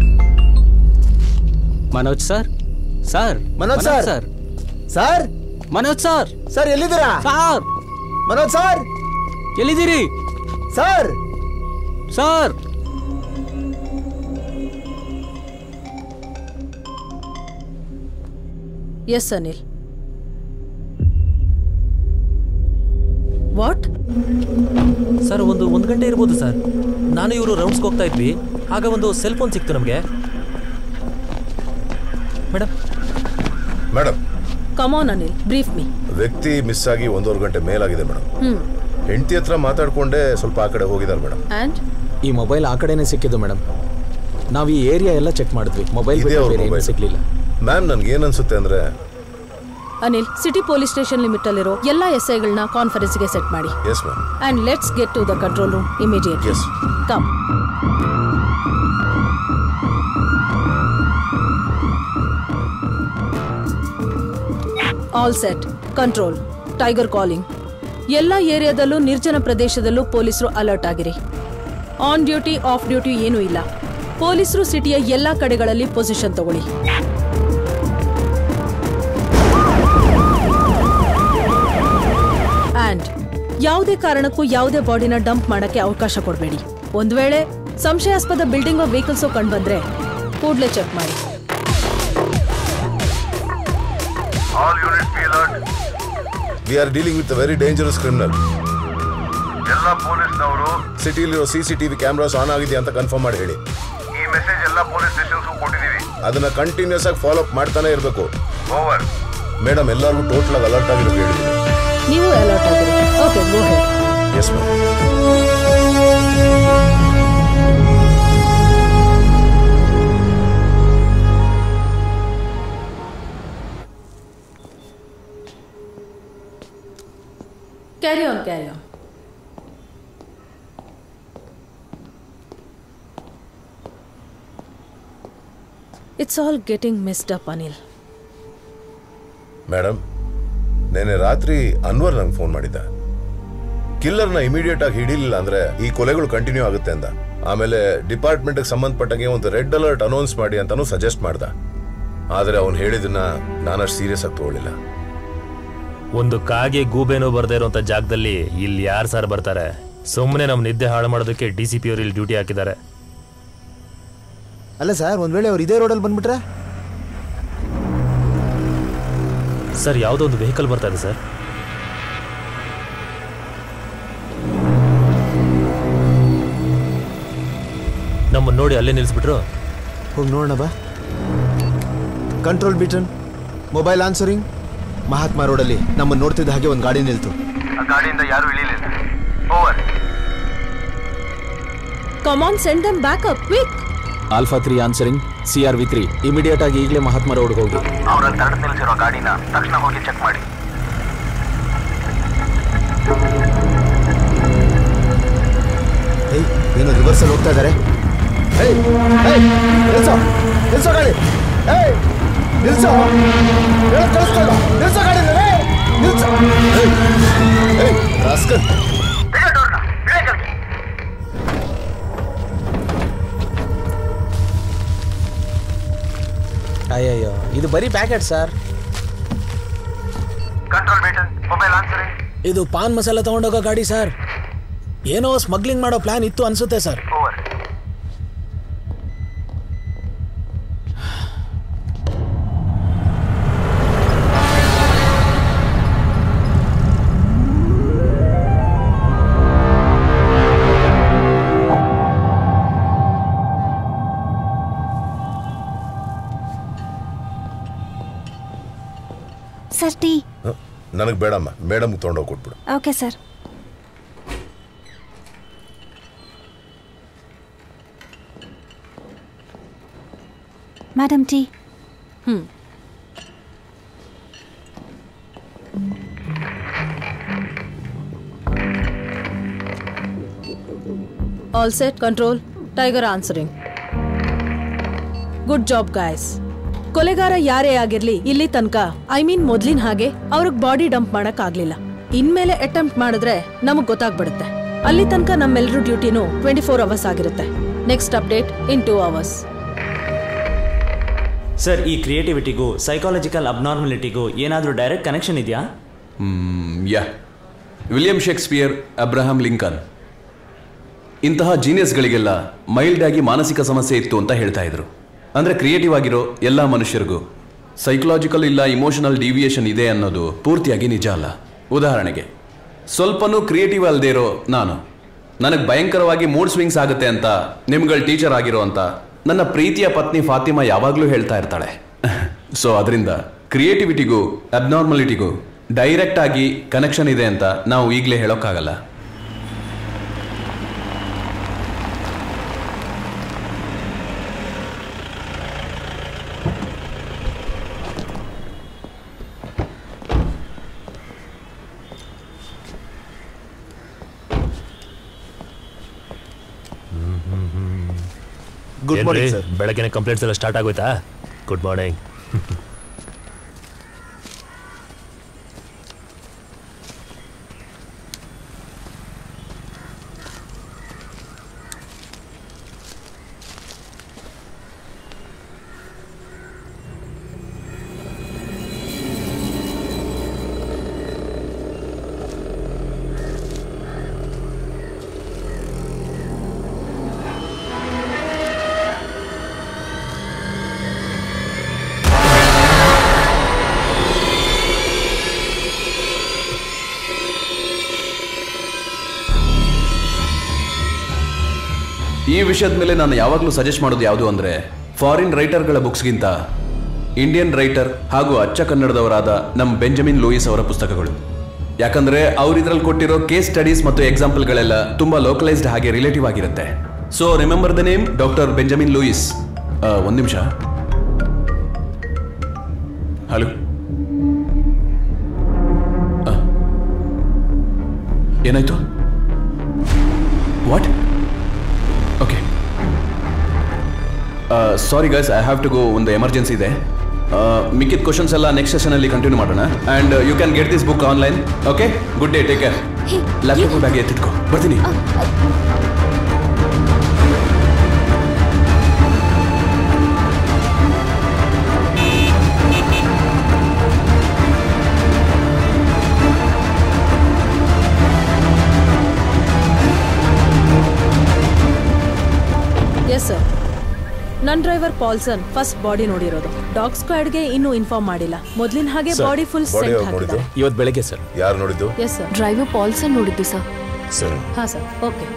Manoj sir sir Manoj sir sir sir Manoj sir sir ಎಲ್ಲಿದ್ದೀರಾ ಸರ್ ಮನೋಜ್ ಸರ್ ಎಲ್ಲಿದ್ದೀರಿ sir sir yes Anil what sir ಒಂದು ಒಂದು ಗಂಟೆ ಇರ್ಬೋದು ಸರ್ ನಾನು ಇವರು ರೌಂಡ್ಸ್ಗೆ ಹೋಗ್ತಾ ಇದ್ವಿ ಆಗ ಒಂದು ಸೆಲ್ ಫೋನ್ ಸಿಕ್ತು ನಮಗೆ madam madam come on Anil brief me ವ್ಯಕ್ತಿ ಮಿಸ್ ಆಗಿ ಒಂದೂವರೆ ಗಂಟೆ ಮೇಲಾಗಿದೆ ಮೇಡಮ್ ಹ್ಮ್ ಹೆಂಡತಿ ಹತ್ರ ಮಾತಾಡ್ಕೊಂಡೇ ಸ್ವಲ್ಪ ಆ ಕಡೆ ಹೋಗಿದ್ದಾರೆ ಮೇಡಮ್ ಆ್ಯಂಡ್ ಈ ಮೊಬೈಲ್ ಆ ಕಡೆನೇ ಸಿಕ್ಕಿದ್ದು ಮೇಡಮ್ ನಾವು ಈ ಏರಿಯಾ ಎಲ್ಲ ಚೆಕ್ ಮಾಡಿದ್ವಿ ಮೊಬೈಲ್ ಇದೇ ಅವ್ರ ಬೇರೆ ಏನೂ ಮೊಬೈಲ್ ಸಿಗ್ಲಿಲ್ಲ ಮ್ಯಾಮ್ ನನ್ಗೆ ಏನ್ ಅನ್ಸುತ್ತೆ ಅಂದ್ರೆ Anil city police station limit ಅಲ್ಲಿರೋ ಎಲ್ಲ ಎಸ್ ಐಗಳನ್ನ ಕಾನ್ಫರೆನ್ಸ್ಗೆ ಸೆಟ್ ಮಾಡಿ yes ma'am and let's get to the control room immediately Yes. Come all set control tiger calling ಎಲ್ಲ ಏರಿಯಾದಲ್ಲೂ ನಿರ್ಜನ ಪ್ರದೇಶದಲ್ಲೂ ಪೊಲೀಸರು ಅಲರ್ಟ್ ಆಗಿರಿ ಆನ್ ಡ್ಯೂಟಿ ಆಫ್ ಡ್ಯೂಟಿ ಏನೂ ಇಲ್ಲ ಪೊಲೀಸರು ಸಿಟಿಯ ಎಲ್ಲ ಕಡೆಗಳಲ್ಲಿ ಪೊಸಿಷನ್ ತಗೊಳ್ಳಿ ಆ್ಯಂಡ್ ಯಾವುದೇ ಕಾರಣಕ್ಕೂ ಯಾವುದೇ ಬಾಡಿನ ಡಂಪ್ ಮಾಡಕ್ಕೆ ಅವಕಾಶ ಕೊಡಬೇಡಿ ಒಂದ್ ವೇಳೆ ಸಂಶಯಾಸ್ಪದ ಬಿಲ್ಡಿಂಗ್ ವೆಹಿಕಲ್ಸ್ ಕಂಡುಬಂದ್ರೆ ಕೂಡಲೇ ಚೆಕ್ ಮಾಡಿ all unit be alert we are dealing with very dangerous criminal ಎಲ್ಲ ಪೊಲೀಸ್ನವರು ಸಿಟಿಲಿರೋ C C TV cameras on ಆಗಿದೆ ಅಂತ ಕನ್ಫರ್ಮ್ ಮಾಡಿ ಹೇಳಿ ಈ ಮೆಸೇಜ್ ಎಲ್ಲ ಪೊಲೀಸ್ ಸ್ಟೇಷನ್ಸ್ ಕೊಟ್ಟಿದ್ದೀವಿ ಅದನ್ನ ಕಂಟಿನ್ಯೂಸ್ ಆಗಿ ಫಾಲೋ ಅಪ್ ಮಾಡ್ತಾನೆ ಇರಬೇಕು ಓವರ್ ಮೇಡಮ್ ಎಲ್ಲರಿಗೂ ಟೋಟಲ್ ಆಗಿ ಅಲರ್ಟ್ ಆಗಿರೋ ಹೇಳಿದ್ದೀನಿ ನೀವು ಅಲರ್ಟ್ ಆಗಿರಿ okay go ahead yes ma'am carry on carry on it's all getting messed up Anil madam ನೆನ್ನೆ ರಾತ್ರಿ ಅನ್ವರ್ ನಂಗೆ ಫೋನ್ ಮಾಡಿದ್ದ ಕಿಲ್ಲರ್ನ ಇಮಿಡಿಯೇಟ್ ಆಗಿ ಹಿಡಿಲಿಲ್ಲ ಅಂದ್ರೆ ಈ ಕೊಲೆಗಳು ಕಂಟಿನ್ಯೂ ಆಗುತ್ತೆ ಅಂದ ಆಮೇಲೆ ಡಿಪಾರ್ಟ್ಮೆಂಟ್ ಸಂಬಂಧಪಟ್ಟಂಗೆ ಒಂದು ರೆಡ್ ಅಲರ್ಟ್ ಅನೌನ್ಸ್ ಮಾಡಿ ಅಂತಾನು ಸಜೆಸ್ಟ್ ಮಾಡ್ದ ಆದ್ರೆ ಅವ್ನು ಹೇಳಿದನ್ನ ನಾನಷ್ಟು ಸೀರಿಯಸ್ ಆಗಿ ತಗೊಳ್ಳಿಲ್ಲ ಒಂದು ಕಾಗೆ ಗೂಬೆನೂ ಬರ್ದೇ ಇರೋಂಥ ಜಾಗದಲ್ಲಿ ಇಲ್ಲಿ ಯಾರು ಸರ್ ಬರ್ತಾರೆ ಸುಮ್ಮನೆ ನಮ್ಮ ನಿದ್ದೆ ಹಾಳು ಮಾಡೋದಕ್ಕೆ ಡಿ ಸಿ ಪಿ ಅವರು ಇಲ್ಲಿ ಡ್ಯೂಟಿ ಹಾಕಿದ್ದಾರೆ ಅಲ್ಲ ಸರ್ ಒಂದ್ ವೇಳೆ ಅವ್ರು ಇದೇ ರೋಡಲ್ಲಿ ಬಂದ್ಬಿಟ್ರೆ ಸರ್ ಯಾವುದೋ ಒಂದು ವೆಹಿಕಲ್ ಬರ್ತಾ ಇದೆ ಸರ್ ನಮ್ಮನ್ನು ನೋಡಿ ಅಲ್ಲೇ ನಿಲ್ಲಿಸ್ಬಿಟ್ರು ಹೋಗಿ ನೋಡೋಣ ಬಾ ಕಂಟ್ರೋಲ್ ಬಿಟನ್ ಮೊಬೈಲ್ ಆನ್ಸರಿಂಗ್ ಮಹಾತ್ಮ ರೋಡಲ್ಲಿ ನಮ್ಮನ್ನು ನೋಡ್ತಿದ್ದ ಹಾಗೆ ಒಂದು ಗಾಡಿ ನಿಲ್ತು ಗಾಡಿಯಿಂದ ಯಾರು ಇಳಿಲಿಲ್ಲ over come on send them back up quick alpha three answering C R V three immediate ಆಗಿ ಈಗಲೇ ಮಹಾತ್ಮ ರೋಡ್ಗೆ ಹೋಗಿ ಅವರಲ್ಲಿ ತಡೆದು ನಿಲ್ಸಿರೋ ಗಾಡಿನ ತಕ್ಷಣ ಹೋಗಿ ಚೆಕ್ ಮಾಡಿ ಏಯ್ ಏನೋ ರಿವರ್ಸಲ್ಲಿ ಹೋಗ್ತಾ ಇದ್ದಾರೆ ಏಯ್ ಏಯ್ ನಿಲ್ಸೋ ನಿಲ್ಸೋ ಗಾಡಿ ಏಯ್ ನಿಲ್ಸೋ ಹೇಳೋದ್ ಕೇಳಿಸ್ತಾ ಇಲ್ಲ. ನಿಲ್ಸೋ ಗಾಡಿ ಏಯ್ ನಿಲ್ಸೋ ಏಯ್ ಏಯ್ ರಾಸ್ಕಲ್ ಅಯ್ಯಯ್ಯೋ ಇದು ಬರೀ packet sir control meter mobile answering ಇದು ಪಾನ್ ಮಸಾಲ ತಗೊಂಡೋಗೋ ಗಾಡಿ ಸರ್ ಏನೋ ಸ್ಮಗ್ಲಿಂಗ್ ಮಾಡೋ ಪ್ಲಾನ್ ಇತ್ತು ಅನ್ಸುತ್ತೆ ಸರ್ ಓವರ್ ಸರ್ ಟೀ ನನಗೆ ಬೇಡಮ್ಮ ಮೇಡಮ್ಗೆ ತೊಗೊಂಡೋಗಿ ಕೊಟ್ಬಿಡು okay sir madam tea hmm all set control tiger answering good job guys ಕೊಲೆಗಾರ ಯಾರೇ ಆಗಿರ್ಲಿ ಇಲ್ಲಿ ತನಕ ಐ ಮೀನ್ ಮೊದ್ಲಿನ ಹಾಗೆ ಅವ್ರಿಗೆ ಬಾಡಿ ಡಂಪ್ ಮಾಡಕ್ ಆಗ್ಲಿಲ್ಲ ಇನ್ಮೇಲೆ ಅಟೆಂಪ್ಟ್ ಮಾಡಿದ್ರೆ ನಮಗ್ ಗೊತ್ತಾಗ್ಬಿಡುತ್ತೆ ಅಲ್ಲಿ ತನಕ ನಮ್ಮೆಲ್ಲರೂ ಡ್ಯೂಟಿನೂ ಟ್ವೆಂಟಿ ಫೋರ್ ಅವರ್ಸ್ ಆಗಿರುತ್ತೆ next update in two hours sir ಈ ಕ್ರಿಯೇಟಿವಿಟಿಗೂ ಸೈಕಾಲಜಿಕಲ್ ಅಬ್ನಾರ್ಮಲಿಟಿಗೂ ಏನಾದರೂ ಡೈರೆಕ್ಟ್ ಕನೆಕ್ಷನ್ ಇದೆಯಾ yeah William Shakespeare Abraham Lincoln ಇಂತಹ ಜೀನಿಯಸ್ಗಳಿಗೆಲ್ಲ ಮೈಲ್ಡ್ ಆಗಿ ಮಾನಸಿಕ ಸಮಸ್ಯೆ ಇತ್ತು ಅಂತ ಹೇಳ್ತಾ ಇದ್ರು ಅಂದ್ರೆ ಕ್ರಿಯೇಟಿವ್ ಆಗಿರೋ ಎಲ್ಲ ಮನುಷ್ಯರಿಗೂ ಸೈಕಲಾಜಿಕಲ್ ಇಲ್ಲ ಇಮೋಷನಲ್ ಡಿವಿಯೇಷನ್ ಇದೆ ಅನ್ನೋದು ಪೂರ್ತಿಯಾಗಿ ನಿಜ ಅಲ್ಲ ಉದಾಹರಣೆಗೆ ಸ್ವಲ್ಪನೂ ಕ್ರಿಯೇಟಿವ್ ಅಲ್ಲದೆ ಇರೋ ನಾನು ನನಗೆ ಭಯಂಕರವಾಗಿ ಮೂಡ್ ಸ್ವಿಂಗ್ಸ್ ಆಗುತ್ತೆ ಅಂತ ನಿಮ್ಗಳ ಟೀಚರ್ ಆಗಿರೋ ಅಂತ ನನ್ನ ಪ್ರೀತಿಯ ಪತ್ನಿ ಫಾತಿಮಾ ಯಾವಾಗಲೂ ಹೇಳ್ತಾ ಇರ್ತಾಳೆ ಸೊ ಅದರಿಂದ ಕ್ರಿಯೇಟಿವಿಟಿಗೂ ಅಬ್ನಾರ್ಮಲಿಟಿಗೂ ಡೈರೆಕ್ಟ್ ಆಗಿ ಕನೆಕ್ಷನ್ ಇದೆ ಅಂತ ನಾವು ಈಗಲೇ ಹೇಳೋಕ್ಕಾಗಲ್ಲ Good morning, sir. ಬೆಳಗ್ಗೆ ಕಂಪ್ಲೇಂಟ್ಸ್ ಎಲ್ಲ ಸ್ಟಾರ್ಟ್ ಆಗೋಯ್ತಾ ಗುಡ್ ಮಾರ್ನಿಂಗ್ ಈ ವಿಷಯದ ಮೇಲೆ ನಾನು ಯಾವಾಗಲೂ ಸಜೆಸ್ಟ್ ಮಾಡೋದು ಯಾವುದು ಅಂದರೆ ಫಾರಿನ್ ರೈಟರ್ಗಳ ಬುಕ್ಸ್ಗಿಂತ ಇಂಡಿಯನ್ ರೈಟರ್ ಹಾಗೂ ಅಚ್ಚ ಕನ್ನಡದವರಾದ ನಮ್ಮ ಬೆಂಜಮಿನ್ ಲೂಯಿಸ್ ಅವರ ಪುಸ್ತಕಗಳು ಯಾಕಂದ್ರೆ ಅವ್ರು ಇದ್ರಲ್ಲಿ ಕೊಟ್ಟಿರೋ ಕೇಸ್ ಸ್ಟಡೀಸ್ ಮತ್ತು ಎಕ್ಸಾಂಪಲ್ಗಳೆಲ್ಲ ತುಂಬಾ ಲೋಕಲೈಸ್ಡ್ ಹಾಗೆ ರಿಲೇಟಿವ್ ಆಗಿರುತ್ತೆ so remember the name doctor Benjamin Louis ಒಂದು ನಿಮಿಷ ಹಲೋ ಏನಾಯ್ತು what okay sorry guys I have to go ಒಂದು ಎಮರ್ಜೆನ್ಸಿ ಇದೆ ಮಿಕ್ಕಿದ ಕ್ವಶನ್ಸ್ ಎಲ್ಲ ನೆಕ್ಸ್ಟ್ ಸೆಷನಲ್ಲಿ ಕಂಟಿನ್ಯೂ ಮಾಡೋಣ and you can get this book online okay good day take care laptop bag ಎತ್ತಿಟ್ಕೋ ಬರ್ತೀನಿ ಎಸ್ ಸರ್ ನನ್ನ ಡ್ರೈವರ್ ಪಾಲ್ಸನ್ ಫಸ್ಟ್ ಬಾಡಿ ನೋಡಿರೋದು ಡಾಗ್ ಸ್ಕ್ವಾಡ್ಗೆ ಇನ್ನೂ ಇನ್ಫಾರ್ಮ್ ಮಾಡಿಲ್ಲ ಮೊದ್ಲಿನ ಹಾಗೆ ಬಾಡಿ ಫುಲ್ ಸೆಂಟ್ ಹಾಕಿದ್ದಾರೆ ಇವತ್ತು ಬೆಳಗ್ಗೆ ಸರ್ ಯಾರು ನೋಡಿದ್ದು ಎಸ್ ಸರ್ ಡ್ರೈವರ್ ಪಾಲ್ಸನ್ ನೋಡಿದ್ದು ಸರ್ ಸರಿ ಹಾ sir okay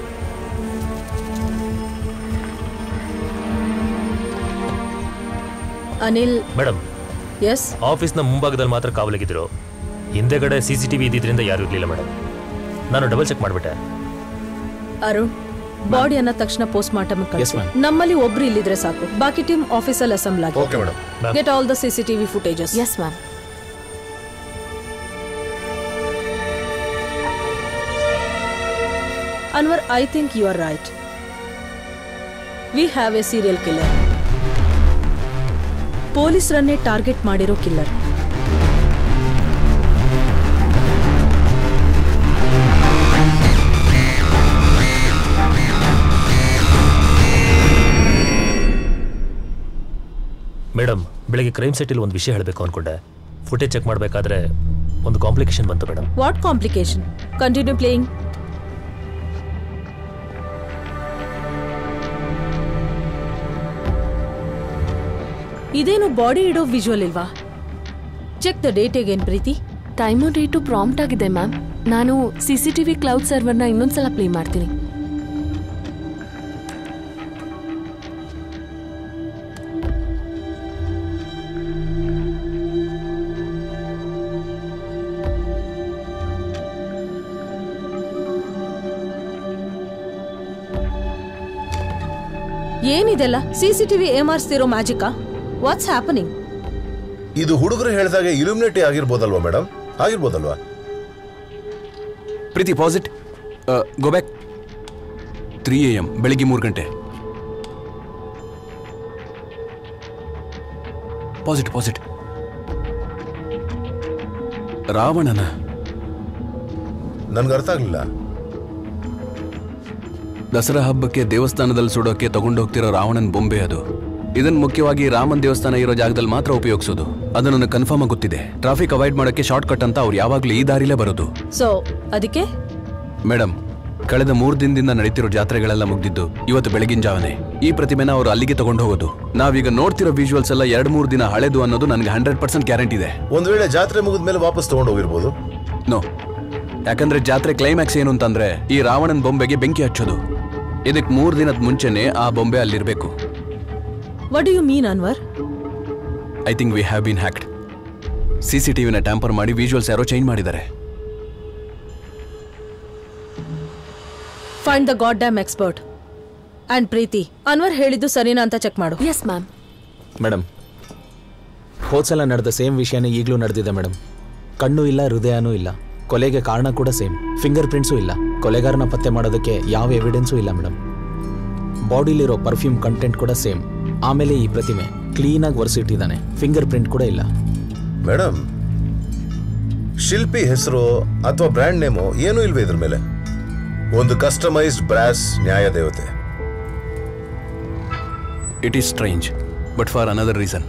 Anil madam yes ಆಫೀಸ್ನ ಮುಂಭಾಗದಲ್ಲಿ ಮಾತ್ರ ಕಾವಲಿಗಿದ್ರು ಹಿಂದೆಗಡೆ ಸಿ ಸಿ ಟಿ ವಿ ಇದ್ದಿದ್ರಿಂದ ಯಾರೂ ಇರಲಿಲ್ಲ ಮೇಡಮ್ ನಾನು ಡಬಲ್ ಚೆಕ್ ಮಾಡಿಬಿಟ್ಟೆ ಅರುಣ್ ಬಾಡಿ ಅನ್ನ ತಕ್ಷಣ ಪೋಸ್ಟ್ ಮಾರ್ಟಮ್ ಕಳಿಸಿ ನಮ್ಮಲ್ಲಿ ಒಬ್ರು ಇಲ್ಲಿದ್ರೆ ಸಾಕು ಬಾಕಿ ಟೀಮ್ ಆಫೀಸಲ್ಲಿ ಅಸೆಂಬ್ಲ್ ಆಗಿ okay madam get all the CCTV footages yes ma'am Anwar I think you are right we have a serial killer ಪೊಲೀಸರನ್ನೇ ಟಾರ್ಗೆಟ್ ಮಾಡಿರೋ ಕಿಲ್ಲರ್ ಮೇಡಮ್ ಬೆಳಗ್ಗೆ ಕ್ರೈಮ್ ಸೈಟಲ್ಲಿ ಒಂದು ವಿಷಯ ಹೇಳಬೇಕು ಅಂದ್ಕೊಂಡೆ ಫುಟೇಜ್ ಚೆಕ್ ಮಾಡಬೇಕಾದ್ರೆ ಒಂದು ಕಾಂಪ್ಲಿಕೇಶನ್ ಬಂತು madam what complication continue playing ಇದೇನು ಬಾಡಿ ಇಡೋ ವಿಜುವಲ್ ಇಲ್ವಾ check the date again Preethi time date prompt ಆಗಿದೆ ಮ್ಯಾಮ್ ನಾನು C C T V cloud ಸರ್ವರ್ನ ಇನ್ನೊಂದ್ಸಲ ಪ್ಲೇ ಮಾಡ್ತೀನಿ ಏನಿದೆಲ್ಲ ಸಿಸಿಟಿವಿ ಏಮಾರಿಸ್ತಿರೋ ಮ್ಯಾಜಿಕಾ ವಾಟ್ಸ್ ಹ್ಯಾಪನಿಂಗ್ ಇದು ಹುಡುಗರು ಹೇಳಿದಾಗ ಇಲ್ಯುಮಿನೇಟಿ ಆಗಿರ್ಬೋದಲ್ವಾ ಮೇಡಮ್ ಆಗಿರ್ಬೋದಲ್ವಾ Preethi pause it go back three A M ಬೆಳಿಗ್ಗೆ ಮೂರು ಗಂಟೆ ಪಾಸಿಟ್ ಪಾಸಿಟ್ ರಾವಣನ ನನ್ಗೆ ಅರ್ಥ ಆಗ್ಲಿಲ್ಲ ದಸರಾ ಹಬ್ಬಕ್ಕೆ ದೇವಸ್ಥಾನದಲ್ಲಿ ಸುಡೋಕೆ ತಗೊಂಡೋಗ್ತಿರೋ ರಾವಣನ್ ಬೊಂಬೆ ಅದು ಇದನ್ನ ಮುಖ್ಯವಾಗಿ ರಾಮನ್ ದೇವಸ್ಥಾನ ಇರೋ ಜಾಗದಲ್ಲಿ ಮಾತ್ರ ಉಪಯೋಗಿಸೋದು ಅದು ನನಗೆ ಕನ್ಫರ್ಮ್ ಆಗಿ ಗೊತ್ತಿದೆ ಟ್ರಾಫಿಕ್ ಅವಾಯ್ಡ್ ಮಾಡೋಕೆ ಶಾರ್ಟ್ ಕಟ್ ಅಂತ ಅವ್ರು ಯಾವಾಗಲೂ ಈ ದಾರಿಲೇ ಬರೋದು ಸೊ ಅದಕ್ಕೆ ಮೇಡಮ್ ಕಳೆದ ಮೂರು ದಿನದಿಂದ ನಡೀತಿರೋ ಜಾತ್ರೆಗಳೆಲ್ಲ ಮುಗ್ದಿದ್ದು ಇವತ್ತು ಬೆಳಗಿನ ಜಾವನೆ ಈ ಪ್ರತಿಮೆನ ಅವರು ಅಲ್ಲಿಗೆ ತಗೊಂಡು ಹೋಗೋದು ನಾವೀಗ ನೋಡ್ತಿರೋ ವಿಜುವಲ್ಸ್ ಎಲ್ಲ ಎರಡ್ ಮೂರು ದಿನ ಹಳೆದು ಅನ್ನೋದು ನನಗೆ ಹಂಡ್ರೆಡ್ ಪರ್ಸೆಂಟ್ ಗ್ಯಾರಂಟಿ ಇದೆ ಒಂದ್ ವೇಳೆ ಜಾತ್ರೆ ಮುಗಿದ ಮೇಲೆ ವಾಪಸ್ ತಗೊಂಡು ಹೋಗಿರ್ಬೋದು ನೋ ಯಾಕಂದ್ರೆ ಜಾತ್ರೆ ಕ್ಲೈಮ್ಯಾಕ್ಸ್ ಏನು ಅಂತಂದ್ರೆ ಈ ರಾವಣನ್ ಬೊಂಬೆಗೆ ಬೆಂಕಿ ಹಚ್ಚೋದು ಇದಕ್ಕೆ ಮೂರು ದಿನದ ಮುಂಚೆನೆ ಆ ಬೊಂಬೆ ಅಲ್ಲಿರ್ಬೇಕು what do you mean Anwar I think we have been hacked C C ಟಿವಿನ ಟ್ಯಾಂಪರ್ ಮಾಡಿ ವಿಜುವಲ್ಸ್ ಯಾರೋ ಚೇಂಜ್ ಮಾಡಿದ್ದಾರೆ find the god damn expert and Preethi Anwar ಹೇಳಿದ್ದು ಸರಿನಾ ಅಂತ ಚೆಕ್ ಮಾಡು ಎಸ್ ಮ್ಯಾಮ್ ಮೇಡಮ್ ಹೋದ್ಸಲ ನಡೆದ ಸೇಮ್ ವಿಷಯನೇ ಈಗಲೂ ನಡೆದಿದೆ ಮೇಡಮ್ ಕಣ್ಣು ಇಲ್ಲ ಹೃದಯನೂ ಇಲ್ಲ ಕೊಲೆಗೆ ಕಾರಣ ಕೂಡ ಸೇಮ್ ಫಿಂಗರ್ ಪ್ರಿಂಟ್ಸು ಇಲ್ಲ ಕೊಲೆಗಾರನ ಪತ್ತೆ ಮಾಡೋದಕ್ಕೆ ಯಾವ ಎವಿಡೆನ್ಸೂ ಇಲ್ಲ ಮೇಡಮ್ ಬಾಡಿಲಿರೋ ಪರ್ಫ್ಯೂಮ್ ಕಂಟೆಂಟ್ ಕೂಡ ಸೇಮ್ ಆಮೇಲೆ ಈ ಪ್ರತಿಮೆ ಕ್ಲೀನಾಗಿ ಒರೆಸಿಟ್ಟಿದ್ದಾನೆ ಫಿಂಗರ್ ಪ್ರಿಂಟ್ ಕೂಡ ಇಲ್ಲ ಮೇಡಮ್ ಶಿಲ್ಪಿ ಹೆಸರು ಅಥವಾ ಬ್ರ್ಯಾಂಡ್ ನೇಮು ಏನೂ ಇಲ್ವೇ ಇದ್ರ ಮೇಲೆ ಒಂದು ಕಸ್ಟಮೈಸ್ಡ್ ಬ್ರಾಸ್ ನ್ಯಾಯ ದೇವತೆ it is strange but for another reason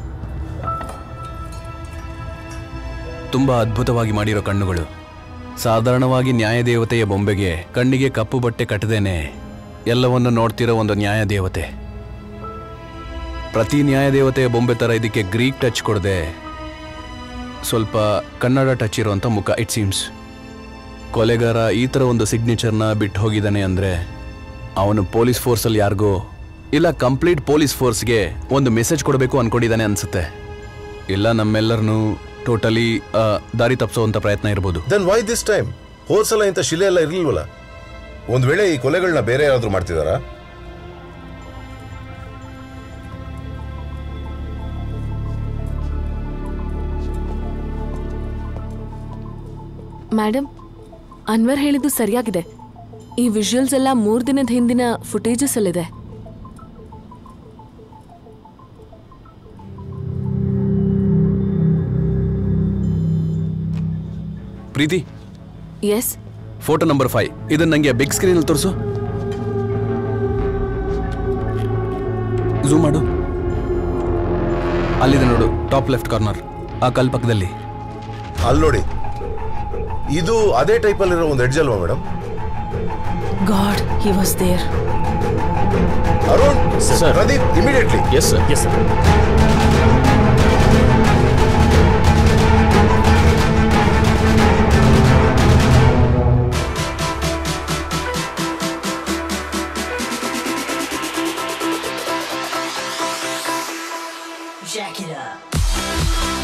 ತುಂಬಾ ಅದ್ಭುತವಾಗಿ ಮಾಡಿರೋ ಕಣ್ಣುಗಳು ಸಾಧಾರಣವಾಗಿ ನ್ಯಾಯದೇವತೆಯ ಬೊಂಬೆಗೆ ಕಣ್ಣಿಗೆ ಕಪ್ಪು ಬಟ್ಟೆ ಕಟ್ಟದೇನೆ ಎಲ್ಲವನ್ನು ನೋಡ್ತಿರೋ ಒಂದು ನ್ಯಾಯದೇವತೆ ಪ್ರತಿ ನ್ಯಾಯದೇವತೆಯ ಬೊಂಬೆ ಥರ ಇದಕ್ಕೆ ಗ್ರೀಕ್ ಟಚ್ ಕೊಡದೆ ಸ್ವಲ್ಪ ಕನ್ನಡ ಟಚ್ ಇರುವಂಥ ಮುಖ ಇಟ್ ಸೀಮ್ಸ್ ಕೊಲೆಗಾರ ಈ ಥರ ಒಂದು ಸಿಗ್ನೇಚರ್ನ ಬಿಟ್ಟು ಹೋಗಿದ್ದಾನೆ ಅಂದರೆ ಅವನು ಪೊಲೀಸ್ ಫೋರ್ಸಲ್ಲಿ ಯಾರಿಗೋ ಇಲ್ಲ ಕಂಪ್ಲೀಟ್ ಪೊಲೀಸ್ ಫೋರ್ಸ್ಗೆ ಒಂದು ಮೆಸೇಜ್ ಕೊಡಬೇಕು ಅನ್ಕೊಂಡಿದ್ದಾನೆ ಅನ್ಸುತ್ತೆ ಇಲ್ಲ ನಮ್ಮೆಲ್ಲರನ್ನು ಟೋಟಲಿ ದಾರಿ ತಪ್ಪಿಸುವಂಥ ಪ್ರಯತ್ನ ಇರ್ಬೋದು ದೆನ್ ವೈ ದಿಸ್ ಟೈಮ್ ಹೋದ್ಸಲ ಇಂಥ ಶಿಲೆ ಎಲ್ಲ ಇರ್ಲಿಲ್ವಲ್ಲ ಒಂದ್ ವೇಳೆ ಈ ಕೊಲೆಗಳನ್ನ ಬೇರೆ ಯಾರಾದ್ರೂ ಮಾಡ್ತಿದಾರಾ ಮೇಡಮ್ ಅನ್ವರ್ ಹೇಳಿದ್ದು ಸರಿಯಾಗಿದೆ ಈ ವಿಜುವಲ್ಸ್ ಎಲ್ಲ ಮೂರು ದಿನದ ಹಿಂದಿನ ಫುಟೇಜಸ್ ಅಲ್ಲಿದೆ Preethi yes photo number five ಇದನ್ನ ನಂಗೆ ಬಿಗ್ ಸ್ಕ್ರೀನಲ್ಲಿ ತೋರಿಸು ಝೂಮ್ ಮಾಡು ಅಲ್ಲಿದೆ ನೋಡು ಟಾಪ್ ಲೆಫ್ಟ್ ಕಾರ್ನರ್ ಆ ಕಲ್ ಪಕ್ಕದಲ್ಲಿ ಅಲ್ಲಿ ನೋಡಿ ಇದು ಅದೇ ಟೈಪ್ ಅಲ್ಲಿರೋ ಒಂದು ಎಡ್ಜ್ ಅಲ್ವಾ madam god he was there Arun Pradeep immediately yes sir yes sir Jack it up.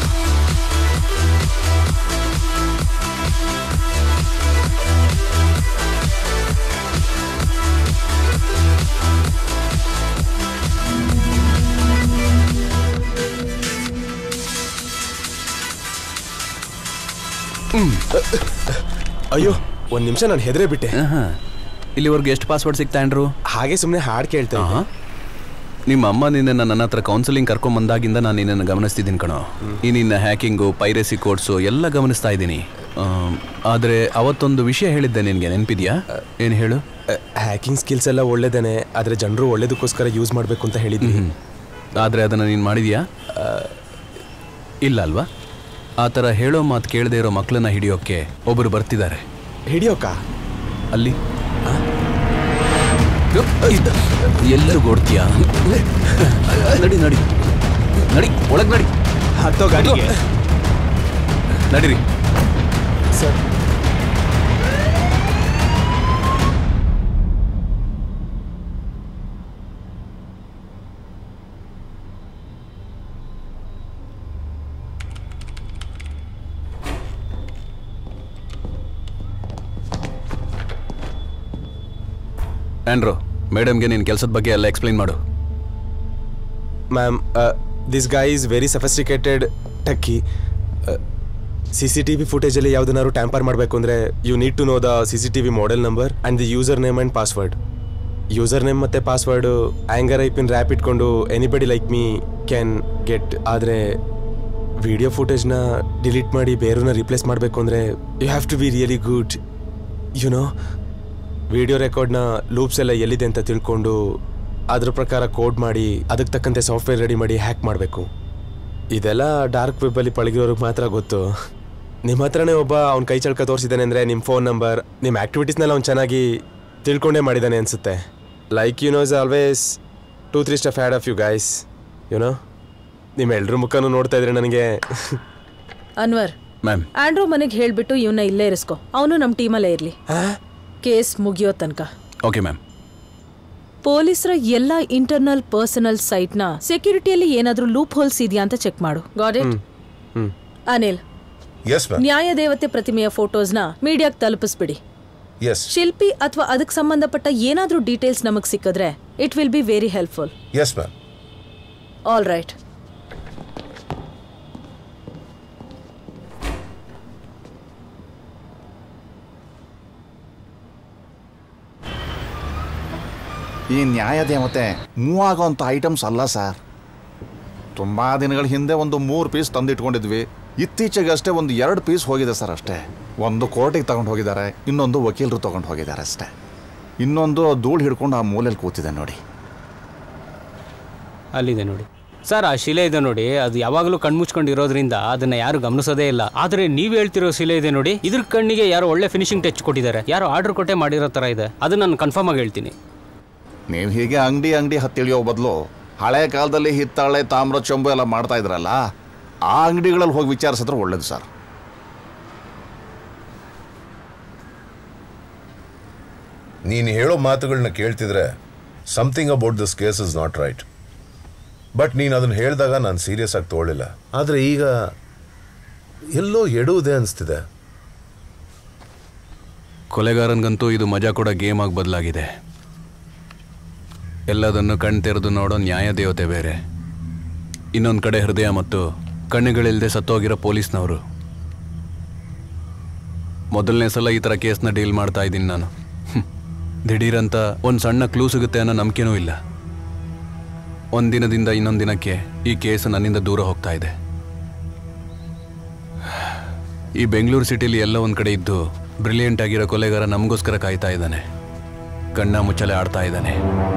ಅಯ್ಯೋ ಒಂದ್ ನಿಮಿಷ ನಾನು ಹೆದರೇ ಬಿಟ್ಟೆ ಇಲ್ಲಿವರೆಗೂ ಎಷ್ಟು ಪಾಸ್ವರ್ಡ್ ಸಿಗ್ತಾ ಅಂಡ್ರು ಹಾಗೆ ಸುಮ್ಮನೆ ಹಾಡ್ ಕೇಳ್ತಾ ಇದ್ದೆ. ನಿಮ್ಮ ಅಮ್ಮ ನಿನ್ನ ನನ್ನ ಹತ್ರ ಕೌನ್ಸಿಲಿಂಗ್ ಕರ್ಕೊಂಡ್ ಬಂದಾಗಿಂದ ನಾನು ನಿನ್ನನ್ನು ಗಮನಿಸ್ತಿದ್ದೀನಿ ಕಣೋ ಈ ನಿನ್ನ ಹ್ಯಾಕಿಂಗು ಪೈರಸಿ ಕೋಡ್ಸು ಎಲ್ಲ ಗಮನಿಸ್ತಾ ಇದ್ದೀನಿ ಆಮ್, ಆದ್ರೆ ಅವತ್ತೊಂದು ವಿಷಯ ಹೇಳಿದ್ದೆ ನಿನಗೆ ನೆನಪಿದ್ಯಾ ಏನು ಹೇಳು ಹ್ಯಾಕಿಂಗ್ ಸ್ಕಿಲ್ಸ್ ಎಲ್ಲ ಒಳ್ಳೇದೇನೆ ಆದ್ರೆ ಜನರು ಒಳ್ಳೇದಕ್ಕೋಸ್ಕರ ಯೂಸ್ ಮಾಡಬೇಕು ಅಂತ ಹೇಳಿದ್ವಿ ಆದರೆ ಅದನ್ನು ನೀನು ಮಾಡಿದ್ಯಾ ಇಲ್ಲ ಅಲ್ವಾ ಆ ಥರ ಹೇಳೋ ಮಾತು ಕೇಳದೆ ಇರೋ ಮಕ್ಕಳನ್ನ ಹಿಡಿಯೋಕ್ಕೆ ಒಬ್ಬರು ಬರ್ತಿದ್ದಾರೆ ಹಿಡಿಯೋಕ ಅಲ್ಲಿ ಎಲ್ಲರೂ ಓಡ್ತೀಯಾ ನಡಿ ನಡಿ ನಡಿ ಒಳಗೆ ನಡಿ ಹತ್ತೋ ಗಾಡಿಗೆ ನಡೀರಿ ಸರ್ ಆ್ಯಂಡ್ರೋ ಮೇಡಮ್ಗೆ ನಿನ್ನ ಕೆಲಸದ ಬಗ್ಗೆ ಎಲ್ಲ ಎಕ್ಸ್ಪ್ಲೈನ್ ಮಾಡು ma'am this guy is very sophisticated ಟಕ್ಕಿ ಸಿ ಸಿ ಟಿ ವಿ ಫುಟೇಜಲ್ಲಿ ಯಾವುದನ್ನಾದ್ರು ಟ್ಯಾಂಪರ್ ಮಾಡಬೇಕು ಅಂದರೆ you need to know the C C T V model number and the user name and password user name ಮತ್ತು password ಆ್ಯಂಗರ್ ಐಪಿನ್ ರ್ಯಾಪ್ ಇಟ್ಕೊಂಡು anybody like me can get ಆದರೆ ವಿಡಿಯೋ ಫುಟೇಜ್ನ ಡಿಲೀಟ್ ಮಾಡಿ ಬೇರೆಯವ್ರನ್ನ ರಿಪ್ಲೇಸ್ ಮಾಡಬೇಕು ಅಂದರೆ you have to be really good you know video ರೆಕಾರ್ಡ್ನ ಲೂಪ್ಸ್ ಎಲ್ಲ ಎಲ್ಲಿದೆ ಅಂತ ತಿಳ್ಕೊಂಡು ಅದ್ರ ಪ್ರಕಾರ ಕೋಡ್ ಮಾಡಿ ಅದಕ್ಕೆ ತಕ್ಕಂತೆ ಸಾಫ್ಟ್ವೇರ್ ರೆಡಿ ಮಾಡಿ ಹ್ಯಾಕ್ ಮಾಡಬೇಕು ಇದೆಲ್ಲ ಡಾರ್ಕ್ ವೆಬ್ಬಲ್ಲಿ ಪಳಗಿರೋರಿಗೆ ಮಾತ್ರ ಗೊತ್ತು ನಿಮ್ಮ ಹತ್ರನೇ ಒಬ್ಬ ಅವ್ನ ಕೈ ಚಳಕ ತೋರಿಸಿದ್ದಾನೆ ಅಂದರೆ ನಿಮ್ಮ ಫೋನ್ ನಂಬರ್ ನಿಮ್ಮ ಆ್ಯಕ್ಟಿವಿಟೀಸ್ನೆಲ್ಲ ಅವ್ನು ಚೆನ್ನಾಗಿ ತಿಳ್ಕೊಂಡೇ ಮಾಡಿದ್ದಾನೆ ಅನಿಸುತ್ತೆ like you knows always two three step ahead of you guys you know ನಿಮ್ಮ ಎಲ್ರ ಮುಖನೂ ನೋಡ್ತಾ ಇದ್ರೆ ನನಗೆ ಅನ್ವರ್ ಮ್ಯಾಮ್ ಆಂಡ್ರೂ ಮನೆಗೆ ಹೇಳ್ಬಿಟ್ಟು ಇವನ್ನ ಇಲ್ಲೇ ಇರಿಸ್ಕೊ ಅವನು ನಮ್ಮ ಟೀಮಲ್ಲೇ ಇರಲಿ ಕೇಸ್ ಮುಗಿಯೋ ತನಕ ಓಕೆ ಮ್ಯಾಮ್ ಪೊಲೀಸರ ಎಲ್ಲ ಇಂಟರ್ನಲ್ ಪರ್ಸನಲ್ ಸೈಟ್ನ ಸೆಕ್ಯೂರಿಟಿಯಲ್ಲಿ ಏನಾದ್ರೂ ಲೂಪ್ ಹೋಲ್ಸ್ ಇದೆಯಾ ಅಂತ ಚೆಕ್ ಮಾಡು god it hmm. Anil yes ma'am ನ್ಯಾಯ ದೇವತೆ ಪ್ರತಿಮೆಯ ಫೋಟೋಸ್ನ ಮೀಡಿಯಾಕ್ಕೆ ತಲುಪಿಸ್ಬಿಡಿ ಎಸ್ ಶಿಲ್ಪಿ ಅಥವಾ ಅದಕ್ಕೆ ಸಂಬಂಧಪಟ್ಟ ಏನಾದ್ರೂ ಡೀಟೇಲ್ಸ್ ನಮಗೆ ಸಿಕ್ಕಿದ್ರೆ it will be very helpful yes ma'am all right ಈ ನ್ಯಾಯ ದೇವತೆ ಮೂವ್ ಆಗೋಂಥ ಐಟಮ್ಸ್ ಅಲ್ಲ ಸರ್ ತುಂಬ ದಿನಗಳ ಹಿಂದೆ ಒಂದು ಮೂರು ಪೀಸ್ ತಂದಿಟ್ಕೊಂಡಿದ್ವಿ ಇತ್ತೀಚೆಗಷ್ಟೇ ಒಂದು ಎರಡು ಪೀಸ್ ಹೋಗಿದೆ ಸರ್ ಅಷ್ಟೇ ಒಂದು ಕೋರ್ಟಿಗೆ ತಗೊಂಡು ಹೋಗಿದ್ದಾರೆ ಇನ್ನೊಂದು ವಕೀಲರು ತಗೊಂಡು ಹೋಗಿದ್ದಾರೆ ಅಷ್ಟೇ ಇನ್ನೊಂದು ಧೂಳು ಹಿಡ್ಕೊಂಡು ಆ ಮೂಲೆಯಲ್ಲಿ ಕೂತಿದೆ ನೋಡಿ ಅಲ್ಲಿದೆ ನೋಡಿ ಸರ್ ಆ ಶಿಲೆ ಇದೆ ನೋಡಿ ಅದು ಯಾವಾಗಲೂ ಕಣ್ಮುಚ್ಕೊಂಡಿರೋದ್ರಿಂದ ಅದನ್ನ ಯಾರು ಗಮನಿಸೋದೇ ಇಲ್ಲ ಆದರೆ ನೀವು ಹೇಳ್ತಿರೋ ಶಿಲೆ ಇದೆ ನೋಡಿ ಇದ್ರ ಕಣ್ಣಿಗೆ ಯಾರೋ ಒಳ್ಳೆ ಫಿನಿಶಿಂಗ್ ಟಚ್ ಕೊಟ್ಟಿದ್ದಾರೆ ಯಾರೋ ಆರ್ಡರ್ ಕೊಟ್ಟೆ ಮಾಡಿರೋ ಥರ ಇದೆ ಅದು ನಾನು ಕನ್ಫರ್ಮ್ ಆಗಿ ಹೇಳ್ತೀನಿ ನೀವು ಹೀಗೆ ಅಂಗಡಿ ಅಂಗಡಿ ಹತ್ತಿಳಿಯೋ ಬದಲು ಹಳೆ ಕಾಲದಲ್ಲಿ ಹಿತ್ತಾಳೆ ತಾಮ್ರ ಚೊಂಬು ಎಲ್ಲ ಮಾಡ್ತಾ ಇದ್ರಲ್ಲ ಆ ಅಂಗಡಿಗಳಲ್ಲಿ ಹೋಗಿ ವಿಚಾರಿಸಿದ್ರೆ ಒಳ್ಳೇದು ಸರ್ ನೀನು ಹೇಳೋ ಮಾತುಗಳನ್ನ ಕೇಳ್ತಿದ್ರೆ something about this case is not right but ನೀನು ಅದನ್ನು ಹೇಳಿದಾಗ ನಾನು ಸೀರಿಯಸ್ ಆಗಿ ತಗೊಳ್ಳಿಲ್ಲ ಆದರೆ ಈಗ ಎಲ್ಲೋ ಎಡುವುದೇ ಅನಿಸ್ತಿದೆ ಕೊಲೆಗಾರನಿಗಂತೂ ಇದು ಮಜಾ ಕೊಡೋ ಗೇಮ್ ಆಗಿ ಬದಲಾಗಿದೆ ಎಲ್ಲದನ್ನು ಕಣ್ ತೆರೆದು ನೋಡೋ ನ್ಯಾಯ ದೇವತೆ ಬೇರೆ ಇನ್ನೊಂದು ಕಡೆ ಹೃದಯ ಮತ್ತು ಕಣ್ಣುಗಳಿಲ್ಲದೆ ಸತ್ತೋಗಿರೋ ಪೊಲೀಸ್ನವರು ಮೊದಲನೇ ಸಲ ಈ ಥರ ಕೇಸ್ನ ಡೀಲ್ ಮಾಡ್ತಾ ಇದ್ದೀನಿ ನಾನು ಹ್ಮ್. ದಿಢೀರಂತ ಒಂದು ಸಣ್ಣ ಕ್ಲೂ ಸಿಗುತ್ತೆ ಅನ್ನೋ ನಂಬಿಕೆನೂ ಇಲ್ಲ ಒಂದು ದಿನದಿಂದ ಇನ್ನೊಂದು ದಿನಕ್ಕೆ ಈ ಕೇಸ್ ನನ್ನಿಂದ ದೂರ ಹೋಗ್ತಾ ಇದೆ ಈ ಬೆಂಗಳೂರು ಸಿಟಿಲಿ ಎಲ್ಲ ಒಂದು ಕಡೆ ಇದ್ದು ಬ್ರಿಲಿಯಂಟ್ ಆಗಿರೋ ಕೊಲೆಗಾರ ನಮಗೋಸ್ಕರ ಕಾಯ್ತಾ ಇದ್ದಾನೆ ಕಣ್ಣ ಮುಚ್ಚಲೆ ಆಡ್ತಾ ಇದ್ದಾನೆ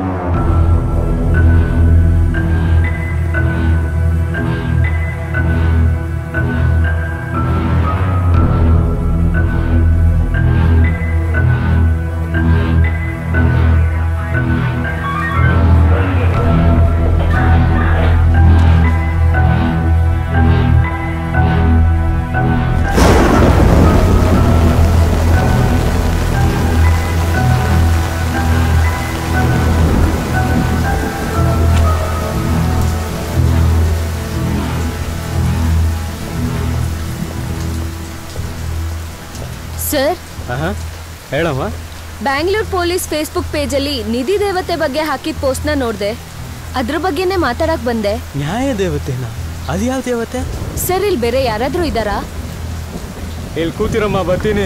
ಸರ್ ಹೇಳಮ್ಮ ಬ್ಯಾಂಗ್ಳೂರ್ ಪೊಲೀಸ್ ಫೇಸ್ಬುಕ್ ಪೇಜಲ್ಲಿ ನಿಧಿ ದೇವತೆ ಬಗ್ಗೆ ಹಾಕಿದ ಪೋಸ್ಟ್ನ ನೋಡಿದೆ ಅದ್ರ ಬಗ್ಗೆನೇ ಮಾತಾಡಕ್ ಬಂದೆ ನ್ಯಾಯ ದೇವತೆನಾ ಅದು ಯಾವ ದೇವತೆ ಸರ್ ಇಲ್ಲಿ ಬೇರೆ ಯಾರಾದ್ರೂ ಇದ್ದಾರಾ ಇಲ್ಲಿ ಕೂತಿರಮ್ಮ ಬರ್ತೀನಿ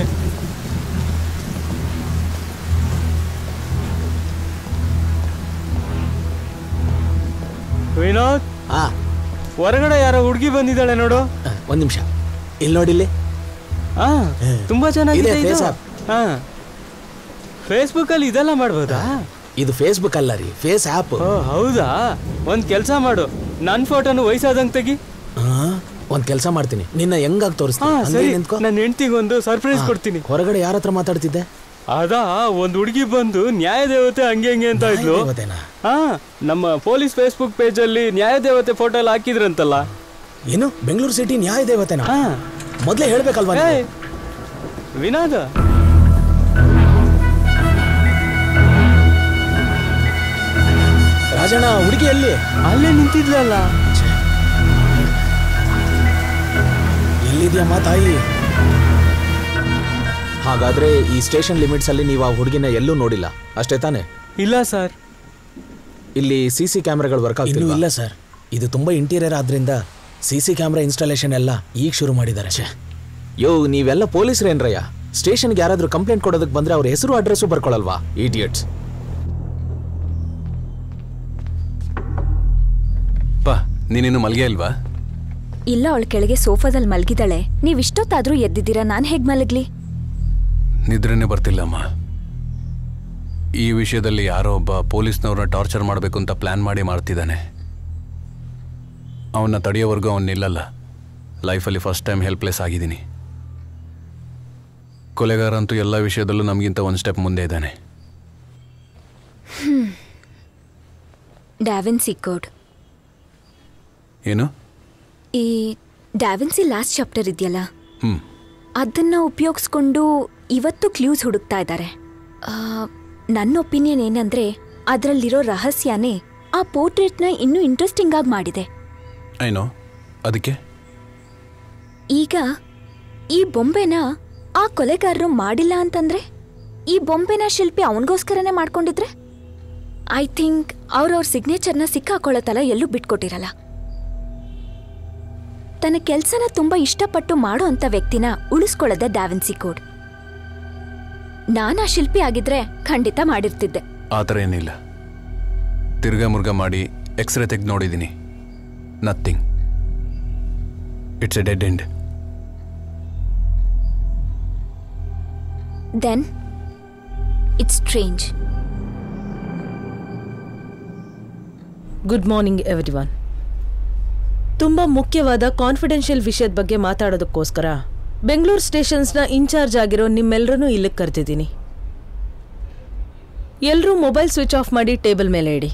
ವಿನೋದ್ ಆ ಹೊರಗಡೆ ಯಾರೋ ಹುಡುಗಿ ಬಂದಿದ್ದಾಳೆ ನೋಡು ಒಂದ್ ನಿಮಿಷ ಇಲ್ಲಿ ನೋಡಿಲ್ಲಿ ಆ ತುಂಬಾ ಚೆನ್ನಾಗಿದೆ ಇದೆ, ಇದು face app. ಹಾ ಫೇಸ್ಬುಕ್ ಅಲ್ಲಿ ಇದೆಲ್ಲ ಮಾಡ್ಬೋದಾ ಇದು ಫೇಸ್ಬುಕ್ ಅಲ್ಲ ರೀ ಫೇಸ್ ಆ್ಯಪ್ ಓ ಹೌದಾ ಒಂದ್ ಕೆಲ್ಸ ಮಾಡು ನನ್ ಫೋಟೋನು ವಯಸ್ಸಾದಂಗ್ ತೆಗಿ ಒಂದ್ ಕೆಲಸ ಮಾಡ್ತೀನಿ ನಿನ್ನ ಹೆಂಗಾಗಿ ಹಾ ತೋರಿಸ್ತೀನಿ ಸರಿ ಹಂಗೆ ನಿಂತ್ಕೋ ನನ್ನ ಹೆಂಡತಿಗೊಂದು ಸರ್ಪ್ರೈಸ್ ಹಾ. ಕೊಡ್ತೀನಿ ಹೊರಗಡೆ ಯಾರ ಹತ್ರ ಮಾತಾಡ್ತಿದ್ದೆ ಅದಾ ಒಂದ್ ಹುಡುಗಿ ಬಂದು ನ್ಯಾಯ ದೇವತೆ ಹಂಗೆ ಹಂಗೆ ಅಂತ ಇದ್ಲು ದೇವತೆನಾ? ಹಾ ನಮ್ಮ ಪೊಲೀಸ್ ಫೇಸ್ಬುಕ್ ಪೇಜ್ ಅಲ್ಲಿ ನ್ಯಾಯ ದೇವತೆ ಫೋಟೋ ಎಲ್ಲ ಹಾಕಿದ್ರಂತಲ್ಲ ಏನು ಬೆಂಗಳೂರು ಸಿಟಿ ನ್ಯಾಯ ದೇವತೆನಾ ಮೊದ್ಲೇ ಹೇಳ್ಬೇಕಲ್ವಾ ನೀವು? ಏಯ್, ವಿನೋದ ರಾಜಣ್ಣ ಹುಡುಗಿ ಎಲ್ಲಿ ಅಲ್ಲೇ ನಿಂತಿದ್ಲಲ್ಲ ಎಲ್ಲಿದ್ಯಮ್ಮ ತಾಯಿ ಹಾಗಾದ್ರೆ ಈ ಸ್ಟೇಷನ್ ಲಿಮಿಟ್ಸ್ ಅಲ್ಲಿ ನೀವು ಆ ಹುಡುಗಿನ ಎಲ್ಲೂ ನೋಡಿಲ್ಲ ಅಷ್ಟೇ ತಾನೆ ಇಲ್ಲ ಸರ್ ಇಲ್ಲಿ ಸಿ ಸಿ ಕ್ಯಾಮ್ರಾಗಳು ವರ್ಕ್ ಆಗ್ತಿಲ್ಲ ಇಲ್ಲ ಸರ್ ಇದು ತುಂಬಾ ಇಂಟೀರಿಯರ್ ಆದ್ರಿಂದ ಸಿ ಸಿ ಕ್ಯಾಮ್ರಾ ಇನ್ಸ್ಟಾಲೇಷನ್ ಎಲ್ಲ ಈಗ ಶುರು ಮಾಡಿದ್ದಾರೆ ಯೋ ನೀವೆಲ್ಲ ಪೊಲೀಸರೇನ್ರಯ್ಯ ಸ್ಟೇಷನ್ಗೆ ಯಾರಾದ್ರೂ ಕಂಪ್ಲೇಂಟ್ ಕೊಡೋದಕ್ಕೆ ಬಂದ್ರೆ ಅವ್ರ ಹೆಸರು ಅಡ್ರೆಸ್ಸು ಬರ್ಕೊಳಲ್ವಾ ಇಡಿಯಟ್ಸ್ ನೀನಿನ್ನು ಮಲ್ಗೆ ಇಲ್ವಾ ಇಲ್ಲ ಅವಳ ಕೆಳಗೆ ಸೋಫಾದಲ್ಲಿ ಮಲಗಿದಾಳೆ ನೀವ್ ಇಷ್ಟೊತ್ತಾದ್ರೂ ಎದ್ದಿದ್ದೀರಾ ನಾನ್ ಹೇಗ್ ಮಲಗ್ಲಿ ನಿದ್ರೆನೇ ಬರ್ತಿಲ್ಲಮ್ಮ ಈ ವಿಷಯದಲ್ಲಿ ಯಾರೋ ಒಬ್ಬ ಪೊಲೀಸ್ನವ್ರನ್ನ ಟಾರ್ಚರ್ ಮಾಡಬೇಕು ಅಂತ ಪ್ಲ್ಯಾನ್ ಮಾಡಿ ಮಾಡ್ತಿದ್ದಾನೆ ಅವನ್ನ ತಡೆಯೋವರೆಗೂ ಅವನು ನಿಲ್ಲಲ್ಲ ಲೈಫಲ್ಲಿ ಫಸ್ಟ್ ಟೈಮ್ ಹೆಲ್ಪ್ಲೆಸ್ ಆಗಿದ್ದೀನಿ ಕೊಲೆಗಾರ ಅಂತೂ ಎಲ್ಲ ವಿಷಯದಲ್ಲೂ ನಮಗಿಂತ ಒಂದು ಸ್ಟೆಪ್ ಮುಂದೆ ಇದ್ದಾನೆ ಹ್ಮ್ ಡ್ಯಾವಿನ್ಸಿ ಕೋಡ್ ಏನು ಈ ಡ್ಯಾವಿನ್ಸಿ ಲಾಸ್ಟ್ ಚಾಪ್ಟರ್ ಇದೆಯಲ್ಲ ಹ್ಮ್. ಅದನ್ನ ಉಪಯೋಗಿಸ್ಕೊಂಡು ಇವತ್ತು ಕ್ಲೂಸ್ ಹುಡುಕ್ತಾ ಇದ್ದಾರೆ ನನ್ನ ಒಪಿನಿಯನ್ ಏನಂದ್ರೆ ಅದರಲ್ಲಿರೋ ರಹಸ್ಯನೇ ಆ ಪೋರ್ಟ್ರೇಟ್ನ ಇನ್ನೂ ಇಂಟ್ರೆಸ್ಟಿಂಗ್ ಆಗಿ ಮಾಡಿದೆ ಏನೋ ಅದಕ್ಕೆ ಈಗ ಈ ಬೊಂಬೆನ ಆ ಕೊಲೆಗಾರರು ಮಾಡಿಲ್ಲ ಅಂತಂದ್ರೆ ಈ ಬೊಂಬೆನ ಶಿಲ್ಪಿ ಅವನಿಗೋಸ್ಕರನೇ ಮಾಡ್ಕೊಂಡಿದ್ರೆ ಐ ಥಿಂಕ್ ಅವ್ರವ್ರ ಸಿಗ್ನೇಚರ್ನ ಸಿಕ್ಕಾಕೊಳ್ಳೋತಲ್ಲ ಎಲ್ಲೂ ಬಿಟ್ಕೊಟ್ಟಿರಲ್ಲ ತನ್ನ ಕೆಲ್ಸನ ತುಂಬಾ ಇಷ್ಟಪಟ್ಟು ಮಾಡೋ ಅಂತ ವ್ಯಕ್ತಿನ ಉಳಿಸ್ಕೊಳ್ಳೋದೆ ಡ್ಯಾವಿನ್ಸಿ ಕೋಡ್ ನಾನಾ ಶಿಲ್ಪಿ ಆಗಿದ್ರೆ ಖಂಡಿತ ಮಾಡಿರ್ತಿದ್ದೆ ಆ ಥರ ಏನಿಲ್ಲ ತಿರ್ಗಾ ಮುರ್ಗ ಮಾಡಿ ಎಕ್ಸ್ರೇ ತೆಗೆದು ನೋಡಿದ್ದೀನಿ nothing it's a dead end then it's strange good morning everyone ತುಂಬ ಮುಖ್ಯವಾದ ಕಾನ್ಫಿಡೆನ್ಷಿಯಲ್ ವಿಷಯದ ಬಗ್ಗೆ ಮಾತಾಡೋದಕ್ಕೋಸ್ಕರ ಬೆಂಗಳೂರು ಸ್ಟೇಷನ್ಸ್ನ ಇನ್ಚಾರ್ಜ್ ಆಗಿರೋ ನಿಮ್ಮೆಲ್ಲರನ್ನೂ ಇಲ್ಲಿಗೆ ಕರೆದಿದ್ದೀನಿ ಎಲ್ಲರೂ ಮೊಬೈಲ್ ಸ್ವಿಚ್ ಆಫ್ ಮಾಡಿ ಟೇಬಲ್ ಮೇಲೆ ಇಡಿ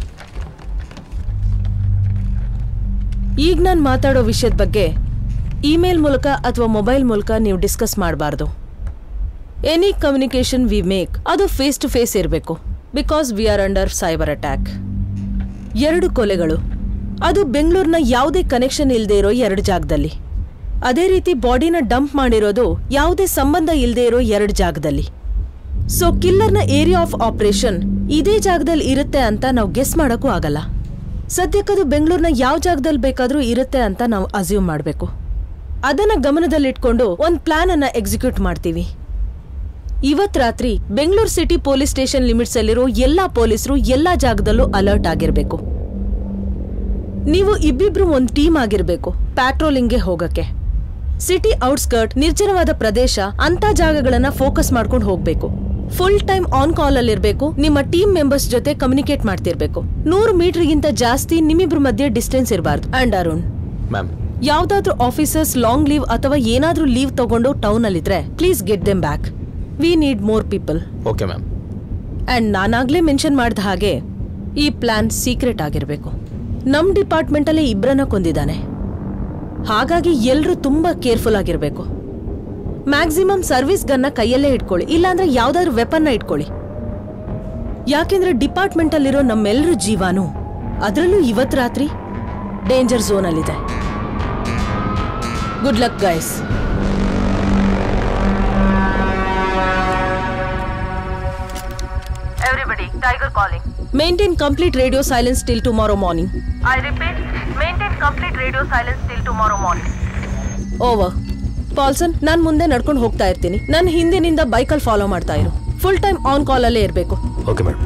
ಈಗ ನಾನು ಮಾತಾಡೋ ವಿಷಯದ ಬಗ್ಗೆ ಇಮೇಲ್ ಮೂಲಕ ಅಥವಾ ಮೊಬೈಲ್ ಮೂಲಕ ನೀವು ಡಿಸ್ಕಸ್ ಮಾಡಬಾರ್ದು ಎನಿ ಕಮ್ಯುನಿಕೇಶನ್ ವಿ ಮೇಕ್ ಅದು ಫೇಸ್ ಟು ಫೇಸ್ ಇರಬೇಕು because we are under cyber attack ಎರಡು ಕೊಲೆಗಳು ಅದು ಬೆಂಗಳೂರಿನ ಯಾವುದೇ ಕನೆಕ್ಷನ್ ಇಲ್ಲದೆ ಇರೋ ಎರಡು ಜಾಗದಲ್ಲಿ ಅದೇ ರೀತಿ ಬಾಡಿನ ಡಂಪ್ ಮಾಡಿರೋದು ಯಾವುದೇ ಸಂಬಂಧ ಇಲ್ಲದೆ ಇರೋ ಎರಡು ಜಾಗದಲ್ಲಿ ಸೊ ಕಿಲ್ಲರ್ನ ಏರಿಯಾ ಆಫ್ ಆಪರೇಷನ್ ಇದೇ ಜಾಗದಲ್ಲಿ ಇರುತ್ತೆ ಅಂತ ನಾವು ಗೆಸ್ ಮಾಡೋಕ್ಕೂ ಆಗಲ್ಲ ಸದ್ಯಕ್ಕದು ಬೆಂಗಳೂರಿನ ಯಾವ ಜಾಗದಲ್ಲಿ ಬೇಕಾದರೂ ಇರುತ್ತೆ ಅಂತ ನಾವು ಅಸ್ಯೂಮ್ ಮಾಡಬೇಕು ಅದನ್ನ ಗಮನದಲ್ಲಿಟ್ಕೊಂಡು ಒಂದು ಪ್ಲಾನ್ ಅನ್ನ ಎಕ್ಸಿಕ್ಯೂಟ್ ಮಾಡ್ತೀವಿ ಇವತ್ ರಾತ್ರಿ Bengaluru city police station limits ಅಲ್ಲಿರೋ ಎಲ್ಲಾ ಪೊಲೀಸರು ಎಲ್ಲಾ ಜಾಗದಲ್ಲೂ ಅಲರ್ಟ್ ಆಗಿರ್ಬೇಕು ನೀವು ಇಬ್ಬಿಬ್ರು ಒಂದು ಟೀಮ್ ಆಗಿರ್ಬೇಕು ಪ್ಯಾಟ್ರೋಲಿಂಗ್ಗೆ ಹೋಗಕ್ಕೆ ಸಿಟಿ ಔಟ್ಸ್ಕರ್ಟ್ ನಿರ್ಜನವಾದ ಪ್ರದೇಶ ಅಂತ ಜಾಗಗಳನ್ನ ಫೋಕಸ್ ಮಾಡ್ಕೊಂಡು ಹೋಗ್ಬೇಕು ಫುಲ್ ಟೈಮ್ ಆನ್ ಕಾಲ್ ಅಲ್ಲಿರ್ಬೇಕು ನಿಮ್ಮ ಟೀಮ್ ಮೆಂಬರ್ಸ್ ಜೊತೆ ಕಮ್ಯುನಿಕೇಟ್ ಮಾಡ್ತಿರ್ಬೇಕು ನೂರು ಮೀಟರ್ಗಿಂತ ಜಾಸ್ತಿ ನಿಮ್ಮಿಬ್ರ ಮಧ್ಯೆ ಡಿಸ್ಟೆನ್ಸ್ ಇರಬಾರ್ದು ಅಂಡ್ ಅರುಣ್ ಮ್ಯಾಮ್ ಯಾವ್ದಾದ್ರೂ ಆಫೀಸರ್ಸ್ ಲಾಂಗ್ ಲೀವ್ ಅಥವಾ ಏನಾದ್ರೂ ಲೀವ್ ತಗೊಂಡು ಟೌನ್ ಅಲ್ಲಿದ್ರೆ please get them back we need more people okay ma'am and ನಾನಾಗ್ಲೇ ಮೆನ್ಷನ್ ಮಾಡಿದ ಹಾಗೆ ಈ ಪ್ಲಾನ್ ಸೀಕ್ರೆಟ್ ಆಗಿರಬೇಕು ನಮ್ ಡಿಪಾರ್ಟ್ಮೆಂಟ್ ಅಲ್ಲೇ ಇಬ್ಬರನ್ನ ಕೊಂದಿದ್ದಾನೆ ಹಾಗಾಗಿ ಎಲ್ರೂ ತುಂಬಾ ಕೇರ್ಫುಲ್ ಆಗಿರ್ಬೇಕು ಮ್ಯಾಕ್ಸಿಮಮ್ ಸರ್ವಿಸ್ ಗನ್ನ ಕೈಯಲ್ಲೇ ಇಟ್ಕೊಳ್ಳಿ ಇಲ್ಲಾಂದ್ರೆ ಯಾವ್ದಾದ್ರು ವೆಪನ್ನ ಇಟ್ಕೊಳ್ಳಿ ಯಾಕೆಂದ್ರೆ ಡಿಪಾರ್ಟ್ಮೆಂಟ್ ಅಲ್ಲಿರೋ ನಮ್ಮೆಲ್ಲರ ಜೀವಾನು ಅದರಲ್ಲೂ ಇವತ್ ರಾತ್ರಿ ಡೇಂಜರ್ ಝೋನ್ ಅಲ್ಲಿದೆ good luck guys Everybody, Tiger calling. Maintain complete radio silence till tomorrow morning I repeat, maintain complete radio silence till tomorrow morning. Over Paulson ನಾನ್ ಮುಂದೆ ನಡ್ಕೊಂಡು ಹೋಗ್ತಾ ಇರ್ತೀನಿ ನನ್ನ ಹಿಂದಿನಿಂದ ಬೈಕಲ್ಲಿ ಫಾಲೋ ಮಾಡ್ತಾ ಇರು ಫುಲ್ ಟೈಮ್ ಆನ್ ಕಾಲ್ ಅಲ್ಲೇ ಇರಬೇಕು ಓಕೆ ಮೇಡಮ್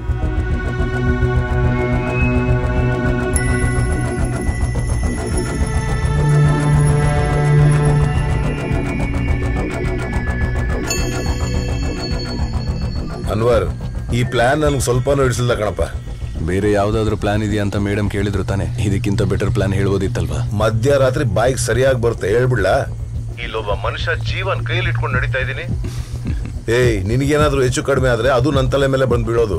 ಅನ್ವರ್ ಈ ಪ್ಲಾನ್ ನನ್ಗೆ ಸ್ವಲ್ಪನೂ ಹಿಡಿಸಿಲ್ಲ ಕಣಪ್ಪ ಬೇರೆ ಯಾವ್ದಾದ್ರು ಪ್ಲಾನ್ ಇದೆಯಾ ಅಂತ ಮೇಡಮ್ ಕೇಳಿದ್ರು ತಾನೆ ಇದಕ್ಕಿಂತ ಬೆಟರ್ ಪ್ಲಾನ್ ಹೇಳ್ಬೋದಿತ್ತಲ್ವಾ ಮಧ್ಯರಾತ್ರಿ ಬಾಯಿಗೆ ಸರಿಯಾಗಿ ಬರುತ್ತೆ ಹೇಳ್ಬಿಡ್ಲಾ ಇಲ್ಲೊಬ್ಬ ಮನುಷ್ಯ ಜೀವನ್ ಕೈಯಲ್ಲಿ ಇಟ್ಕೊಂಡು ನಡೀತಾ ಇದ್ದೀನಿ ಏಯ್ ನಿನಗೇನಾದ್ರೂ ಹೆಚ್ಚು ಕಡಿಮೆ ಆದ್ರೆ ಅದು ನನ್ನ ತಲೆ ಮೇಲೆ ಬಂದು ಬೀಳೋದು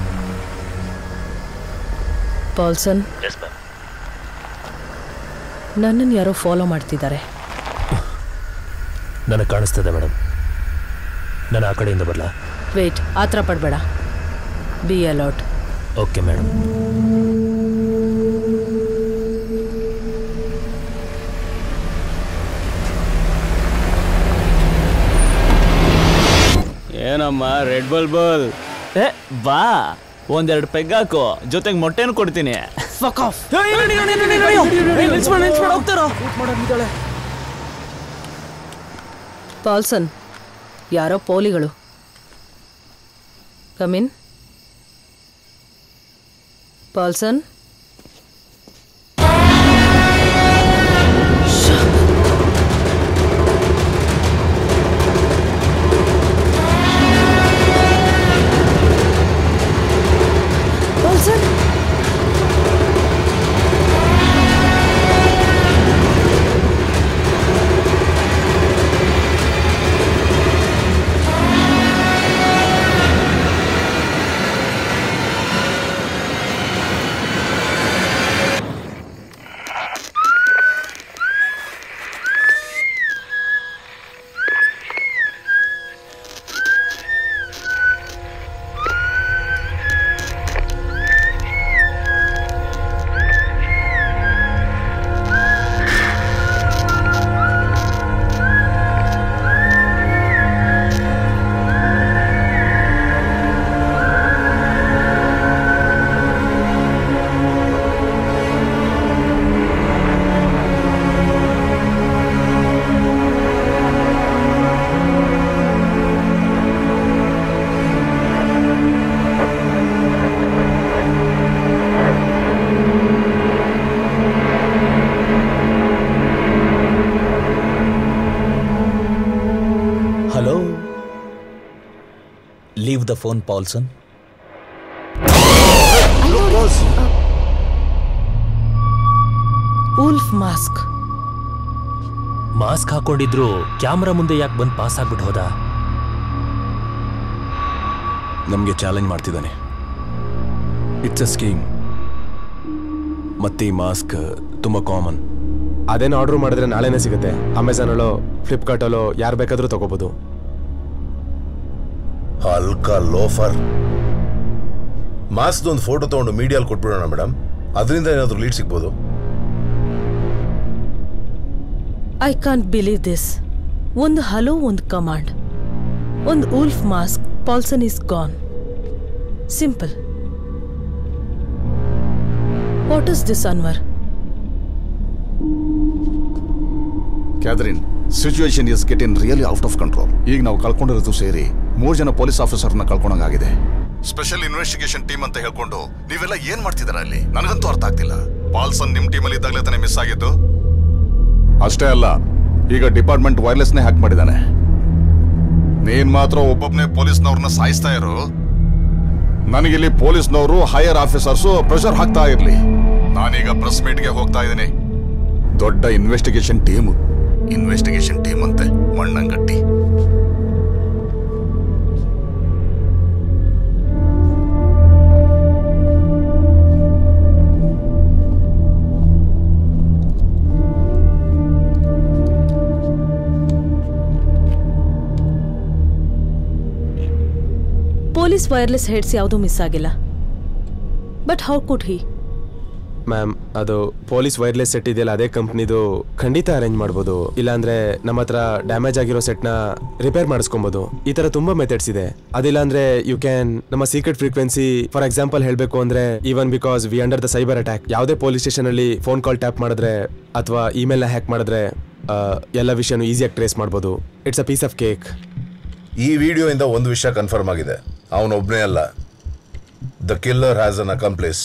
ಪಾಲ್ಸನ್ ಎಸ್ ಮ್ಯಾಮ್ ನನ್ನನ್ನು ಯಾರೋ ಫಾಲೋ ಮಾಡ್ತಿದ್ದಾರೆ ನನಗೆ ಕಾಣಿಸ್ತದೆ ಮೇಡಮ್ ನಾನು ಆ ಕಡೆಯಿಂದ ಬರಲಾ ವೇಟ್ ಆತರ ಪಡಬೇಡ ಬಿ ಅಲೌಟ್ ಓಕೆ ಮೇಡಮ್ ಏನಮ್ಮ ರೆಡ್ ಬಲ್ ಬಲ್ ಏ ಬಾ ಒಂದೆರಡು ಪೆಗ್ ಹಾಕು ಜೊತೆಗೆ ಮೊಟ್ಟೆನೂ ಕೊಡ್ತೀನಿ ಪಾಲ್ಸನ್ ಯಾರೋ ಪೋಲಿಗಳು come in Paulson Paulson hello leave the phone Paulson wolf mask mask ಹಾಕೊಂಡಿದ್ರು ಕ್ಯಾಮ್ರಾ ಮುಂದೆ ಯಾಕೆ ಬಂದು ಪಾಸ್ ಆಗ್ಬಿಟ್ಟು ಹೋದ ನಮಗೆ ಚಾಲೆಂಜ್ ಮಾಡ್ತಿದ್ದಾನೆ ಇಟ್ಸ್ ಅ ಸ್ಕೀಮ್ ಮತ್ತೆ ಈ ಮಾಸ್ಕ್ ತುಂಬ ಕಾಮನ್ ಅದೇನು ಆರ್ಡರ್ ಮಾಡಿದ್ರೆ ನಾಳೆನೇ ಸಿಗುತ್ತೆ ಅಮೆಝಾನಲ್ಲೋ ಫ್ಲಿಪ್ಕಾರ್ಟಲ್ಲೋ ಯಾರು ಬೇಕಾದರೂ ತಗೋಬೋದು ಹಲ್ಕ ಲೋಫರ್ ಮಾಸ್ದು ಒಂದು ಫೋಟೋ ತಗೊಂಡು ಮೀಡಿಯಲ್ಲಿ ಕೊಟ್ಬಿಡೋಣ ಮೇಡಮ್ ಅದರಿಂದ ಏನಾದರೂ ಲೀಡ್ ಸಿಗ್ಬೋದು ಐ ಕಾಂಟ್ ಬಿಲೀವ್ ದಿಸ್ ಒಂದು ಹಲೋ ಒಂದು ಕಮಾಂಡ್ ಒಂದು wolf mask Paulson is gone simple what is this Anwar Catherine situation is get really out of control ಈಗ ನಾವು ಕಳ್ಕೊಂಡಿರೋದು ಸೇರಿ ಮೂರು ಜನ ಪೊಲೀಸ್ ಆಫೀಸರ್ನ ಕಳ್ಕೊಂಡಂಗಾಗಿದೆ ಸ್ಪೆಷಲ್ ಇನ್ವೆಸ್ಟಿಗೇಷನ್ ಟೀಮ್ ಅಂತ ಹೇಳ್ಕೊಂಡು ನೀವೆಲ್ಲ ಏನ್ ಮಾಡ್ತಿದ್ದೀರಾ ಅಲ್ಲಿ ನನಗಂತೂ ಅರ್ಥ ಆಗ್ತಿಲ್ಲ ಪಾಲ್ಸನ್ ನಿಮ್ ಟೀಮಲ್ಲಿ ಇದ್ದಾಗಲೇ ತಾನೇ ಮಿಸ್ ಆಗಿದ್ದು ಅಷ್ಟೇ ಅಲ್ಲ ಈಗ ಡಿಪಾರ್ಟ್ಮೆಂಟ್ ವೈರ್ಲೆಸ್ನೇ ಹ್ಯಾಕ್ ಮಾಡಿದ್ದಾನೆ ನೀನ್ ಮಾತ್ರ ಒಬ್ಬೊಬ್ನೇ ಪೊಲೀಸ್ನವ್ರನ್ನ ಸಾಯಿಸ್ತಾ ಇರು ನನಗಿಲ್ಲಿ ಪೊಲೀಸ್ನವರು ಹೈಯರ್ ಆಫೀಸರ್ಸು ಪ್ರೆಷರ್ ಹಾಕ್ತಾ ಇರ್ಲಿ ನಾನೀಗ ಪ್ರೆಸ್ ಮೀಟ್ಗೆ ಹೋಗ್ತಾ ಇದ್ದೀನಿ ದೊಡ್ಡ ಇನ್ವೆಸ್ಟಿಗೇಷನ್ ಟೀಮ್ ಇನ್ವೆಸ್ಟಿಗೇಷನ್ ಟೀಮ್ ಅಂತೆ ಮಣ್ಣಂಗಟ್ಟಿ ಪೊಲೀಸ್ ವೈರ್ಲೆಸ್ ಹೆಡ್ಸ್ ಯಾವುದೂ ಮಿಸ್ ಆಗಿಲ್ಲ but how could he ma'am ಅದು ಪೊಲೀಸ್ ವೈರ್ಲೆಸ್ ಸೆಟ್ ಇದೆಯಲ್ಲ ಅದೇ ಕಂಪ್ನಿದು ಖಂಡಿತ ಅರೇಂಜ್ ಮಾಡ್ಬೋದು ಇಲ್ಲಾಂದ್ರೆ ನಮ್ಮ ಹತ್ರ ಡ್ಯಾಮೇಜ್ ಆಗಿರೋ ಸೆಟ್ನ ರಿಪೇರ್ ಮಾಡಿಸ್ಕೊಬೋದು ಈ ತರ ತುಂಬಾ ಮೆಥಡ್ಸ್ ಇದೆ ಅದಿಲ್ಲ ಅಂದ್ರೆ ಯು ಕ್ಯಾನ್ ನಮ್ಮ ಸೀಕ್ರೆಟ್ ಫ್ರೀಕ್ವೆನ್ಸಿ ಫಾರ್ ಎಕ್ಸಾಂಪಲ್ ಹೇಳಬೇಕು ಅಂದ್ರೆ even because we under the cyber attack ಯಾವುದೇ ಪೊಲೀಸ್ ಸ್ಟೇಷನ್ ಅಲ್ಲಿ ಫೋನ್ ಕಾಲ್ ಟ್ಯಾಪ್ ಮಾಡಿದ್ರೆ ಅಥವಾ ಇಮೇಲ್ನ ಹ್ಯಾಕ್ ಮಾಡಿದ್ರೆ ಆ, ಎಲ್ಲ ವಿಷಯನೂ ಈಸಿಯಾಗಿ ಟ್ರೇಸ್ ಮಾಡ್ಬೋದು it's a piece of cake ಈ ವಿಡಿಯೋಯಿಂದ ಒಂದು ವಿಷಯ ಕನ್ಫರ್ಮ್ ಆಗಿದೆ ಅವನೊಬ್ಬನೇ ಅಲ್ಲ the killer has an accomplice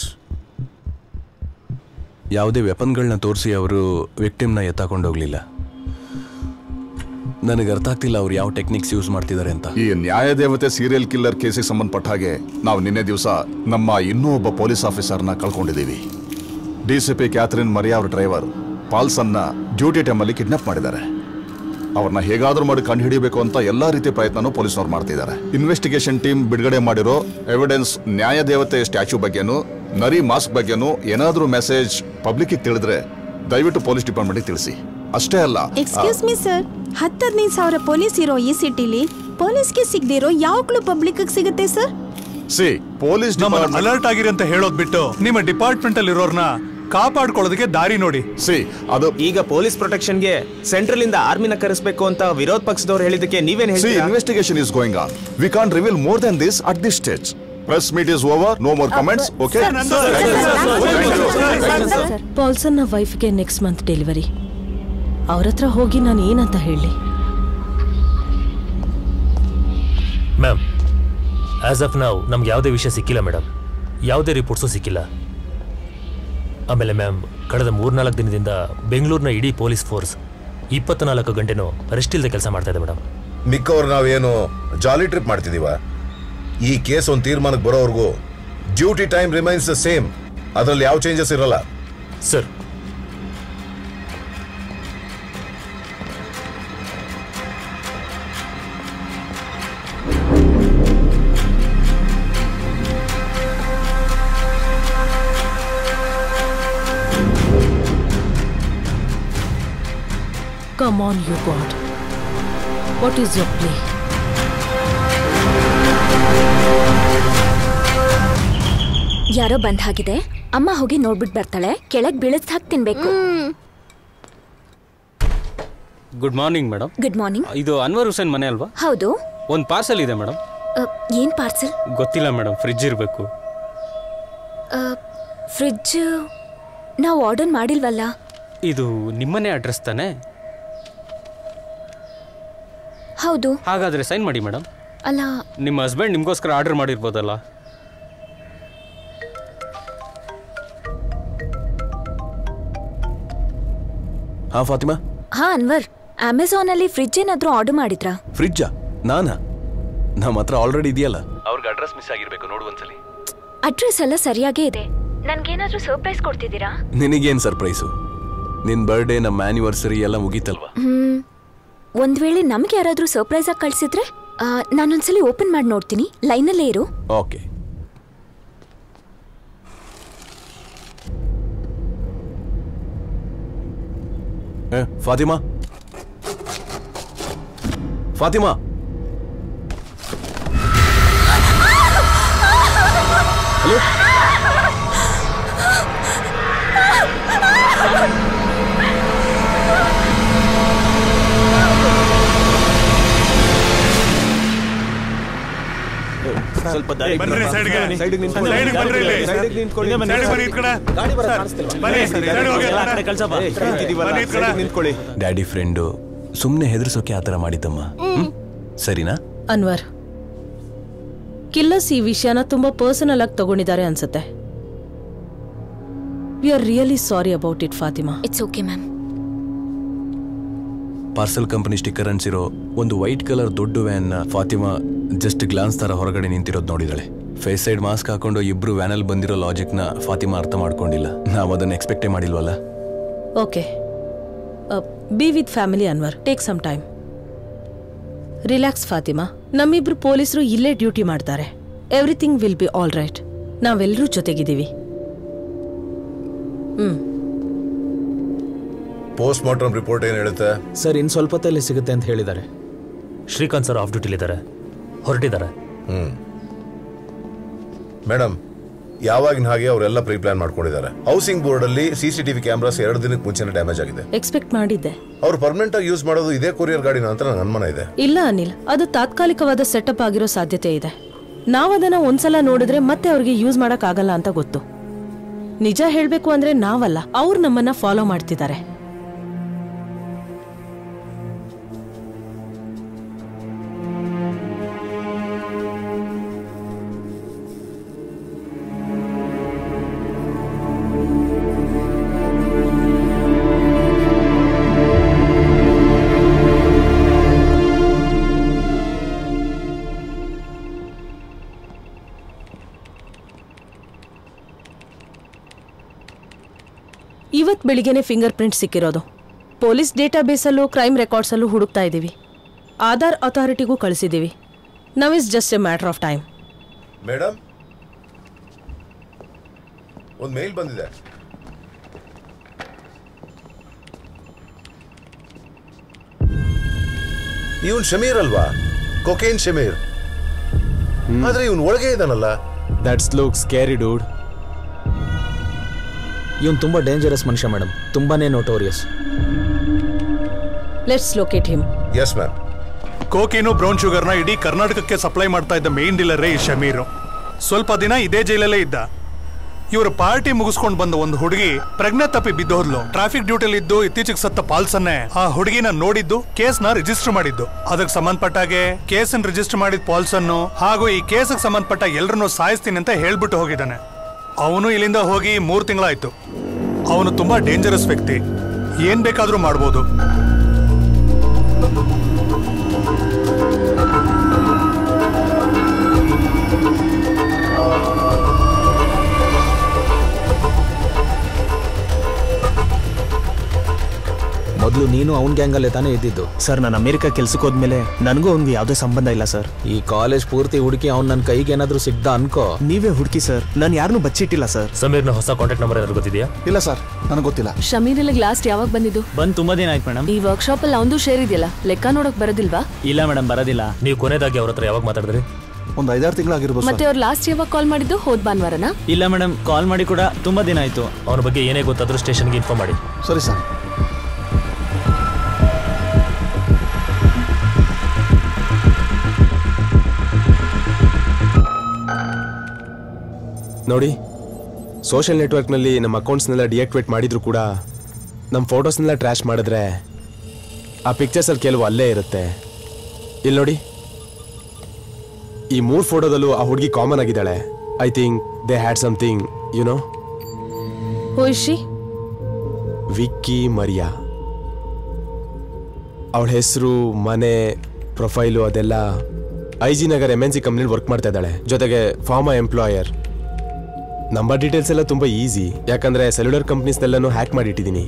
ಯಾವುದೇ ವೆಪನ್ಗಳನ್ನ ತೋರಿಸಿ ಅವರು ವಿಕ್ಟಿಮ್ನ ಎತ್ತಾಕೊಂಡೋಗ್ಲಿಲ್ಲ ನನಗೆ ಅರ್ಥ ಆಗ್ತಿಲ್ಲ ಅವ್ರು ಯಾವ ಟೆಕ್ನಿಕ್ಸ್ ಯೂಸ್ ಮಾಡ್ತಿದ್ದಾರೆ ಅಂತ ಈ ನ್ಯಾಯದೇವತೆ ಸೀರಿಯಲ್ ಕಿಲ್ಲರ್ ಕೇಸಿಗೆ ಸಂಬಂಧಪಟ್ಟ ಹಾಗೆ ನಾವು ನಿನ್ನೆ ದಿವಸ ನಮ್ಮ ಇನ್ನೂ ಒಬ್ಬ ಪೊಲೀಸ್ ಆಫೀಸರ್ನ ಕಳ್ಕೊಂಡಿದ್ದೀವಿ D C P Catherine Maria ಅವ್ರ ಡ್ರೈವರ್ ಪಾಲ್ಸನ್ನ ಡ್ಯೂಟಿ ಟೈಮಲ್ಲಿ ಕಿಡ್ನಾಪ್ ಮಾಡಿದ್ದಾರೆ ಅವ್ರನ್ನ ಹೇಗಾದ್ರೂ ಮಾಡಿ ಕಂಡು ಹಿಡಿಯಬೇಕು ಅಂತ ಎಲ್ಲಾ ರೀತಿಯ ಪ್ರಯತ್ನನೂ ಪೊಲೀಸ್ನವ್ರು ಮಾಡ್ತಿದ್ದಾರೆ ಇನ್ವೆಸ್ಟಿಗೇಷನ್ ಟೀಮ್ ಬಿಡುಗಡೆ ಮಾಡಿರೋ ಎವಿಡೆನ್ಸ್ ನ್ಯಾಯದೇವತೆ ಸ್ಟ್ಯಾಚ್ಯೂ ಬಗ್ಗೆನೂ ನರಿ ಮಾಸ್ಕ್ ಬಗ್ಗೆನೂ ಏನಾದ್ರೂ ಮೆಸೇಜ್ ಪಬ್ಲಿಕ್ಗೆ ತಿಳಿದ್ರೆ ದಯವಿಟ್ಟು ಪೊಲೀಸ್ ಡಿಪಾರ್ಟ್ಮೆಂಟ್ಗೆ ತಿಳಿಸಿ ಅಷ್ಟೇ ಅಲ್ಲ ಎಕ್ಸ್ಕ್ಯೂಸ್ ಮೀ ಸರ್ ಹತ್ತು ಹದಿನೈದು ಸಾವಿರ ಪೊಲೀಸ್ ಇರೋ ಈ ಸಿಟಿಲಿ ಪೊಲೀಸ್ಗೆ ಸಿಗದಿರೋ ಯಾವ ಕ್ಲೂ ಪಬ್ಲಿಕ್ ಸಿಗುತ್ತೆ ಸರ್ ಸಿ ಪೊಲೀಸ್ ನಮ್ಮನ್ನ ಅಲರ್ಟ್ ಆಗಿರಿ ಅಂತ ಹೇಳೋದ್ ಬಿಟ್ಟು ನಿಮ್ಮ ಡಿಪಾರ್ಟ್ಮೆಂಟ್ ಅಲ್ಲಿ ಇರೋರ್ನ ಕಾಪಾಡ್ಕೊಳ್ಳೋದಕ್ಕೆ ದಾರಿ ನೋಡಿ ಸಿ ಅದು ಈಗ ಪೊಲೀಸ್ ಪ್ರೊಟೆಕ್ಷನ್ಗೆ ಸೆಂಟ್ರಲ್ ಇಂದ ಆರ್ಮಿನ ಕರೆಸಬೇಕು ಅಂತ ವಿರೋಧ ಪಕ್ಷದವ್ರು ಹೇಳಿದಕ್ಕೆ ನೀವೇನ್ ಸಿ ಹೇಳ್ತೀರಾ investigation is going on we can reveal more than this at this stage press meet is over no more comments okay ಪಾಲ್ಸನ್ನ ವೈಫ್ಗೆ ನೆಕ್ಸ್ಟ್ ಮಂತ್ ಡೆಲಿವರಿ ಅವ್ರ ಹತ್ರ ಹೋಗಿ ನಾನು ಏನಂತ ಹೇಳಿ ಮ್ಯಾಮ್ ಆಸ್ ಆಫ್ ನಾವು ನಮ್ಗೆ ಯಾವುದೇ ವಿಷಯ ಸಿಕ್ಕಿಲ್ಲ ಮೇಡಮ್ ಯಾವುದೇ ರಿಪೋರ್ಟ್ಸು ಸಿಕ್ಕಿಲ್ಲ ಆಮೇಲೆ ಮ್ಯಾಮ್ ಕಳೆದ ಮೂರ್ನಾಲ್ಕು ದಿನದಿಂದ ಬೆಂಗಳೂರಿನ ಇಡೀ ಪೊಲೀಸ್ ಫೋರ್ಸ್ ಇಪ್ಪತ್ನಾಲ್ಕು ಗಂಟೆನೂ ರೆಸ್ಟ್ ಇಲ್ಲದೆ ಕೆಲಸ ಮಾಡ್ತಾ ಇದೆ ಮೇಡಮ್ ಮಿಕ್ಕವ್ರು ನಾವೇನು ಜಾಲಿ ಟ್ರಿಪ್ ಮಾಡ್ತಿದೀವ ಈ ಕೇಸ್ ಒಂದು ತೀರ್ಮಾನಕ್ಕೆ ಬರೋವರೆಗೂ duty time remains the same ಅದರಲ್ಲಿ ಯಾವ ಚೇಂಜಸ್ ಇರಲ್ಲ sir come on you god what is your play ಯಾರೋ ಬಂದ್ ಹಾಗಿದೆ ಅಮ್ಮ ಹೋಗಿ ನೋಡ್ಬಿಟ್ ಬರ್ತಾಳೆ ಕೆಳಗ್ ಬೀಳದ್ ಹಾಕ್ ತಿನ್ಬೇಕು good morning madam good morning ಇದು ಅನ್ವರ್ ಹುಸೇನ್ ಮನೆ ಅಲ್ವಾ ಹೌದು ಒಂದು ಪಾರ್ಸಲ್ ಇದೆ ಮೇಡಮ್ ಅ, ಏನ್ ಪಾರ್ಸಲ್ ಗೊತ್ತಿಲ್ಲ ಮೇಡಮ್ ಫ್ರಿಡ್ಜ್ ಇರಬೇಕು ಫ್ರಿಡ್ಜ್ ನಾವು ಆರ್ಡರ್ ಮಾಡಿಲ್ವಲ್ಲ ಇದು ನಿಮ್ಮನೆ ಅಡ್ರೆಸ್ ತಾನೇ ಹೌದು ಹಾಗಾದ್ರೆ ಸೈನ್ ಮಾಡಿ ಮೇಡಮ್ ಅಲ್ಲ ನಿಮ್ಮ ಹಸ್ಬೆಂಡ್ ನಿಮಗೋಸ್ಕರ ಆರ್ಡರ್ ಮಾಡಿರ್ಬೋದಲ್ಲ ಹಾ ಫಾತಿಮಾ ಹಾ ಅನ್ವರ್ ಅಮೆಝಾನ್ ಅಲ್ಲಿ ಫ್ರಿಡ್ಜ್ ಏನಾದ್ರೂ ಆರ್ಡರ್ ಮಾಡಿದ್ರಾ ಫ್ರಿಡ್ಜಾ ನಾನಾ ನಮ್ಮ ಹತ್ರ ಆಲ್ರೆಡಿ ಇದೆಯಲ್ಲ ಅವ್ರಿಗೆ ಅಡ್ರೆಸ್ ಮಿಸ್ ಆಗಿರ್ಬೇಕು ನೋಡು ಒಂದ್ಸಲಿ ಅಡ್ರೆಸ್ ಎಲ್ಲ ಸರಿಯಾಗೇ ಇದೆ ನನ್ಗೇನಾದ್ರೂ ಸರ್ಪ್ರೈಸ್ ಕೊಡ್ತಿದ್ದೀರಾ ನಿನಗೇನು ಸರ್ಪ್ರೈಸು ನಿನ್ನ ಬರ್ಡೇ ನಮ್ಮ ಆ್ಯನಿವರ್ಸರಿ ಎಲ್ಲ ಮುಗೀತಲ್ವಾ ಹ್ಮ್ ಒಂದ್ ವೇಳೆ ನಮ್ಗೆ ಯಾರಾದ್ರೂ ಸರ್ಪ್ರೈಸ್ ಆಗಿ ಕಳ್ಸಿದ್ರೆ ಆ, ನಾನೊಂದ್ಸಲಿ ಓಪನ್ ಮಾಡಿ ನೋಡ್ತೀನಿ ಲೈನಲ್ಲೇ ಇರು ಓಕೆ ಏ ಫಾತಿಮಾ ಫಾತಿಮಾ ಹಲೋ ಸ್ವಲ್ಪ ದಾರಿ ಬನ್ರಿ ಸೈಡ್ಗೆ ಸೈಡ್ಗೆ ನಿಂತ್ಕೊಳ್ಳಿ. ಸೈಡ್ಗೆ ಬನ್ರಿ ಇಲ್ಲಿ. ಸೈಡ್ಗೆ ನಿಂತ್ಕೊಳ್ಳಿ. ಸೈಡ್ಗೆ ಬನ್ನಿ ಈ ಕಡೆ. ಗಾಡಿ ಬರೋದು ಸರ್, ಕಾಣಿಸ್ತಿಲ್ವಾ? ಬನ್ನಿ, ಸರಿ, ಸೈಡ್ಗೆ ಹೋಗಿ. ಎಲ್ಲ ಆ ಕಡೆ ಕಳ್ಸಪ್ಪ. ಏ, ನಿಂತಿದೀವಲ್ಲ, ಬನ್ನಿ ಈ ಕಡೆ. ಸೈಡ್ಗೆ ನಿಂತ್ಕೊಳ್ಳಿ ಡ್ಯಾಡಿ ಫ್ರೆಂಡು ಸುಮ್ಮನೆ ಹೆದರ್ಸೋಕೆ ಆ ಥರ ಮಾಡಿದ್ದಮ್ಮ ಹ್ಮ್? ಸರಿನಾ ಅನ್ವರ್ ಕಿಲ್ಲರ್ಸ್ ಈ ವಿಷಯನ ತುಂಬಾ ಪರ್ಸನಲ್ ಆಗಿ ತಗೊಂಡಿದ್ದಾರೆ ಅನ್ಸುತ್ತೆ we are really sorry about it Fatima it's okay ma'am parcel company sticker ಅನ್ಸಿರೋ ಒಂದು ವೈಟ್ ಕಲರ್ ದೊಡ್ಡ ವ್ಯಾನ್ನ ಫಾತಿಮಾ ಜಸ್ಟ್ ಗ್ಲಾನ್ಸ್ ತರ ಹೊರಗಡೆ ನಿಂತಿರೋದು ನೋಡಿದಾಳೆ ಫೇಸ್ ಸೈಡ್ ಮಾಸ್ಕ್ ಹಾಕೊಂಡು ಇಬ್ರು ವ್ಯಾನಲ್ಲಿ ಬಂದಿರೋ ಲಾಜಿಕ್ನ ಫಾತಿಮಾ ಅರ್ಥ ಮಾಡ್ಕೊಂಡಿಲ್ಲ ನಾವು ಅದನ್ನ ಎಕ್ಸ್ಪೆಕ್ಟೇ ಮಾಡಿಲ್ವಲ್ಲ okay be with family Anwar take some time relax Fatima ನಮ್ಮಿಬ್ರು ಪೊಲೀಸರು ಇಲ್ಲೇ ಡ್ಯೂಟಿ ಮಾಡ್ತಾರೆ everything will be all right ನಾವೆಲ್ಲರೂ ಜೊತೆಗಿದ್ದೀವಿ ಹ್ಮ್ ಪೋಸ್ಟ್ ಮಾರ್ಟಮ್ ರಿಪೋರ್ಟ್ ಏನು ಹೇಳುತ್ತೆ ಸರ್ ಇನ್ನು ಸ್ವಲ್ಪ ಹೊತ್ತಲ್ಲಿ ಸಿಗುತ್ತೆ ಅಂತ ಹೇಳಿದ್ದಾರೆ ಶ್ರೀಕಾಂತ್ ಸರ್ ಆಫ್ ಡ್ಯೂಟಿಲಿದ್ದಾರೆ ಹೊರಟಿದ್ದಾರೆ ಹ್ಮ್ ಮೇಡಮ್ ಯಾವಾಗಿನ ಹಾಗೆ ಅವರೆಲ್ಲ ಪ್ರೀ ಪ್ಲಾನ್ ಮಾಡ್ಕೊಂಡಿದ್ದಾರೆ ಹೌಸಿಂಗ್ ಬೋರ್ಡ್ ಅಲ್ಲಿ ಸಿಸಿಟಿವಿ ಕ್ಯಾಮ್ರಾಸ್ ಎರಡು ದಿನಕ್ಕೆ ಮುಂಚೆನೆ ಡ್ಯಾಮೇಜ್ ಆಗಿದೆ ಎಕ್ಸ್ಪೆಕ್ಟ್ ಮಾಡಿದ್ದೆ ಅವ್ರು ಪರ್ಮನೆಂಟ್ ಆಗಿ ಯೂಸ್ ಮಾಡೋದು ಇದೇ ಕೊರಿಯರ್ ಗಾಡಿನ ಅಂತ ನನ್ನ ಅನುಮಾನ ಇದೆ ಇಲ್ಲ ಅನಿಲ್ ಅದು ತಾತ್ಕಾಲಿಕವಾದ ಸೆಟಪ್ ಆಗಿರೋ ಸಾಧ್ಯತೆ ಇದೆ ನಾವದನ್ನ ಒಂದ್ಸಲ ನೋಡಿದ್ರೆ ಮತ್ತೆ ಅವ್ರಿಗೆ ಯೂಸ್ ಮಾಡಕ್ ಆಗಲ್ಲ ಅಂತ ಗೊತ್ತು ನಿಜ ಹೇಳ್ಬೇಕು ಅಂದ್ರೆ ನಾವಲ್ಲ ಅವ್ರು ನಮ್ಮನ್ನ ಫಾಲೋ ಮಾಡ್ತಿದ್ದಾರೆ ಇವತ್ ಬೆಳಿಗ್ಗೆನೆ ಫಿಂಗರ್ ಪ್ರಿಂಟ್ ಸಿಕ್ಕಿರೋದು ಪೊಲೀಸ್ ಡೇಟಾಬೇಸಲ್ಲೂ ಕ್ರೈಮ್ ರೆಕಾರ್ಡ್ಸಲ್ಲೂ ಹುಡುಕ್ತಾ ಇದ್ದೀವಿ ಆಧಾರ್ ಅಥಾರಿಟಿಗೂ ಕಳಿಸಿದ್ದೀವಿ now is just a matter of time madam ಒಂದು ಮೇಲ್ ಬಂದಿದೆ ಇವನ್ ಶಮೀರ್ ಅಲ್ವಾ ಕೊಕೇನ್ ಶಮೀರ್ ಆದ್ರೆ ಇವನ್ ಒಳಗೆ ಇದಾನಲ್ಲ ದಟ್ಸ್ ಲುಕ್ ಸ್ಕೇರಿ ಡೂಡ್ ಇವನು ತುಂಬ ಡೇಂಜರಸ್ ಮನುಷ್ಯ ಮೇಡಮ್ ತುಂಬಾನೇ notorious let's locate him yes ma'am cocaine brown ಶುಗರ್ನ ಇಡೀ ಕರ್ನಾಟಕಕ್ಕೆ ಸಪ್ಲೈ ಮಾಡ್ತಾ ಇದ್ದ ಮೇನ್ ಡೀಲರೇ ಈ ಶಮೀರು ಸ್ವಲ್ಪ ದಿನ ಇದೇ ಜೈಲಲ್ಲೇ ಇದ್ದ ಇವರು ಪಾರ್ಟಿ ಮುಗಿಸ್ಕೊಂಡು ಬಂದ ಒಂದು ಹುಡುಗಿ ಪ್ರಜ್ಞೆ ತಪ್ಪಿ ಬಿದ್ದೋದ್ಲು ಟ್ರಾಫಿಕ್ ಡ್ಯೂಟಿಲಿ ಇದ್ದು ಇತ್ತೀಚೆಗೆ ಸತ್ತ ಪಾಲ್ಸನ್ನೇ ಆ ಹುಡುಗಿನ ನೋಡಿದ್ದು ಕೇಸ್ನ ರಿಜಿಸ್ಟರ್ ಮಾಡಿದ್ದು ಅದಕ್ಕೆ ಸಂಬಂಧಪಟ್ಟಾಗೆ ಕೇಸನ್ ರಿಜಿಸ್ಟರ್ ಮಾಡಿದ ಪಾಲ್ಸನ್ನು ಹಾಗೂ ಈ ಕೇಸ್ಗೆ ಸಂಬಂಧಪಟ್ಟ ಎಲ್ಲರನ್ನೂ ಸಾಯಿಸ್ತೀನಿ ಅಂತ ಹೇಳ್ಬಿಟ್ಟು ಹೋಗಿದ್ದಾನೆ ಅವನು ಇಲ್ಲಿಂದ ಹೋಗಿ ಮೂರು ತಿಂಗಳಾಯ್ತು ಅವನು ತುಂಬಾ ಡೇಂಜರಸ್ ವ್ಯಕ್ತಿ ಏನ್ ಬೇಕಾದ್ರೂ ಮಾಡ್ಬೋದು ಮೊದಲು ನೀನು ಅವನ ಗ್ಯಾಂಗಲ್ಲೇ ತಾನೇ ಇದ್ದಿದ್ದು ಸರ್ ನಾನು ಅಮೆರಿಕ ಕೆಲ್ಸಕ್ಕೆ ಹೋದ್ಮೇಲೆ ನನಗೂ ಅವ್ನಿಗೆ ಯಾವುದೇ ಸಂಬಂಧ ಇಲ್ಲ ಸರ್ ಈ ಕಾಲೇಜ್ ಪೂರ್ತಿ ಹುಡುಕಿ ಅವ್ನು ನನ್ನ ಕೈಗೆ ಏನಾದರೂ ಸಿಗ್ದ ಅನ್ಕೋ ನೀವೇ ಹುಡುಕಿ ಸರ್ ನಾನು ಯಾರನ್ನೂ ಬಚ್ಚಿಟ್ಟಿಲ್ಲ ಸರ್ ಸಮೀರ್ನ ಹೊಸ ಕಾಂಟ್ಯಾಕ್ಟ್ ನಂಬರ್ ಏನಾದ್ರು ಗೊತ್ತಿದೆಯಾ ಇಲ್ಲ ಸರ್ ನನಗೆ ಗೊತ್ತಿಲ್ಲ ಶಮೀರ್ ಇಲ್ಲಿಗೆ ಲಾಸ್ಟ್ ಯಾವಾಗ ಬಂದಿದ್ದು ಬಂದ್ ತುಂಬಾ ದಿನ ಆಯ್ತು ಮೇಡಮ್ ಈ ವರ್ಕ್ಶಾಪ್ ಅಲ್ಲಿ ಅವಂದು ಶೇರ್ ಇದೆಯಲ್ಲ ಲೆಕ್ಕ ನೋಡಕ್ ಬರೋದಿಲ್ವಾ ಇಲ್ಲ ಮೇಡಮ್ ಬರೋದಿಲ್ಲ ನೀವು ಕೊನೆಯದಾಗಿ ಅವ್ರ ಹತ್ರ ಯಾವಾಗ ಮಾತಾಡಿದ್ರಿ ಒಂದು ಐದಾರು ತಿಂಗಳಾಗಿರ್ಬೋದು ಮತ್ತೆ ಅವ್ರು ಲಾಸ್ಟ್ ಯಾವಾಗ ಕಾಲ್ ಮಾಡಿದ್ದು ಹೋದ್ ಭಾನುವಾರನ ಇಲ್ಲ ಮೇಡಮ್ ಕಾಲ್ ಮಾಡಿ ಕೂಡ ತುಂಬಾ ದಿನ ಆಯ್ತು ಅವನ ಬಗ್ಗೆ ಏನೇ ಗೊತ್ತಾದ್ರೂ ಸ್ಟೇಷನ್ಗೆ ಇನ್ಫಾರ್ಮ್ ಮಾಡಿ ಸರಿ ಸರ್ ನೋಡಿ ಸೋಷಿಯಲ್ ನೆಟ್ವರ್ಕ್ನಲ್ಲಿ ನಮ್ಮ ಅಕೌಂಟ್ಸ್ನೆಲ್ಲ ಡಿಯಾಕ್ಟಿವೇಟ್ ಮಾಡಿದ್ರು ಕೂಡ ನಮ್ಮ ಫೋಟೋಸ್ನೆಲ್ಲ ಟ್ರ್ಯಾಶ್ ಮಾಡಿದ್ರೆ ಆ ಪಿಕ್ಚರ್ಸಲ್ಲಿ ಕೆಲವು ಅಲ್ಲೇ ಇರುತ್ತೆ ಇಲ್ಲಿ ನೋಡಿ ಈ ಮೂರು ಫೋಟೋದಲ್ಲೂ ಆ ಹುಡುಗಿ ಕಾಮನ್ ಆಗಿದ್ದಾಳೆ I think they had something you know ಹೋಯ್ಶಿ ವಿಕ್ಕಿ ಮರಿಯಾ ಅವಳ ಹೆಸರು ಮನೆ ಪ್ರೊಫೈಲು ಅದೆಲ್ಲ I G Nagar M N C ಕಂಪ್ನಿಲಿ ವರ್ಕ್ ಮಾಡ್ತಾ ಇದ್ದಾಳೆ ಜೊತೆಗೆ ಫಾರ್ಮ ಎಂಪ್ಲಾಯರ್ ನಂಬರ್ ಡೀಟೇಲ್ಸ್ ಎಲ್ಲ ತುಂಬ ಈಸಿ ಯಾಕಂದ್ರೆ ಸೆಲ್ಯುಲರ್ ಕಂಪ್ನೀಸ್ನೆಲ್ಲನೂ ಹ್ಯಾಕ್ ಮಾಡಿಟ್ಟಿದ್ದೀನಿ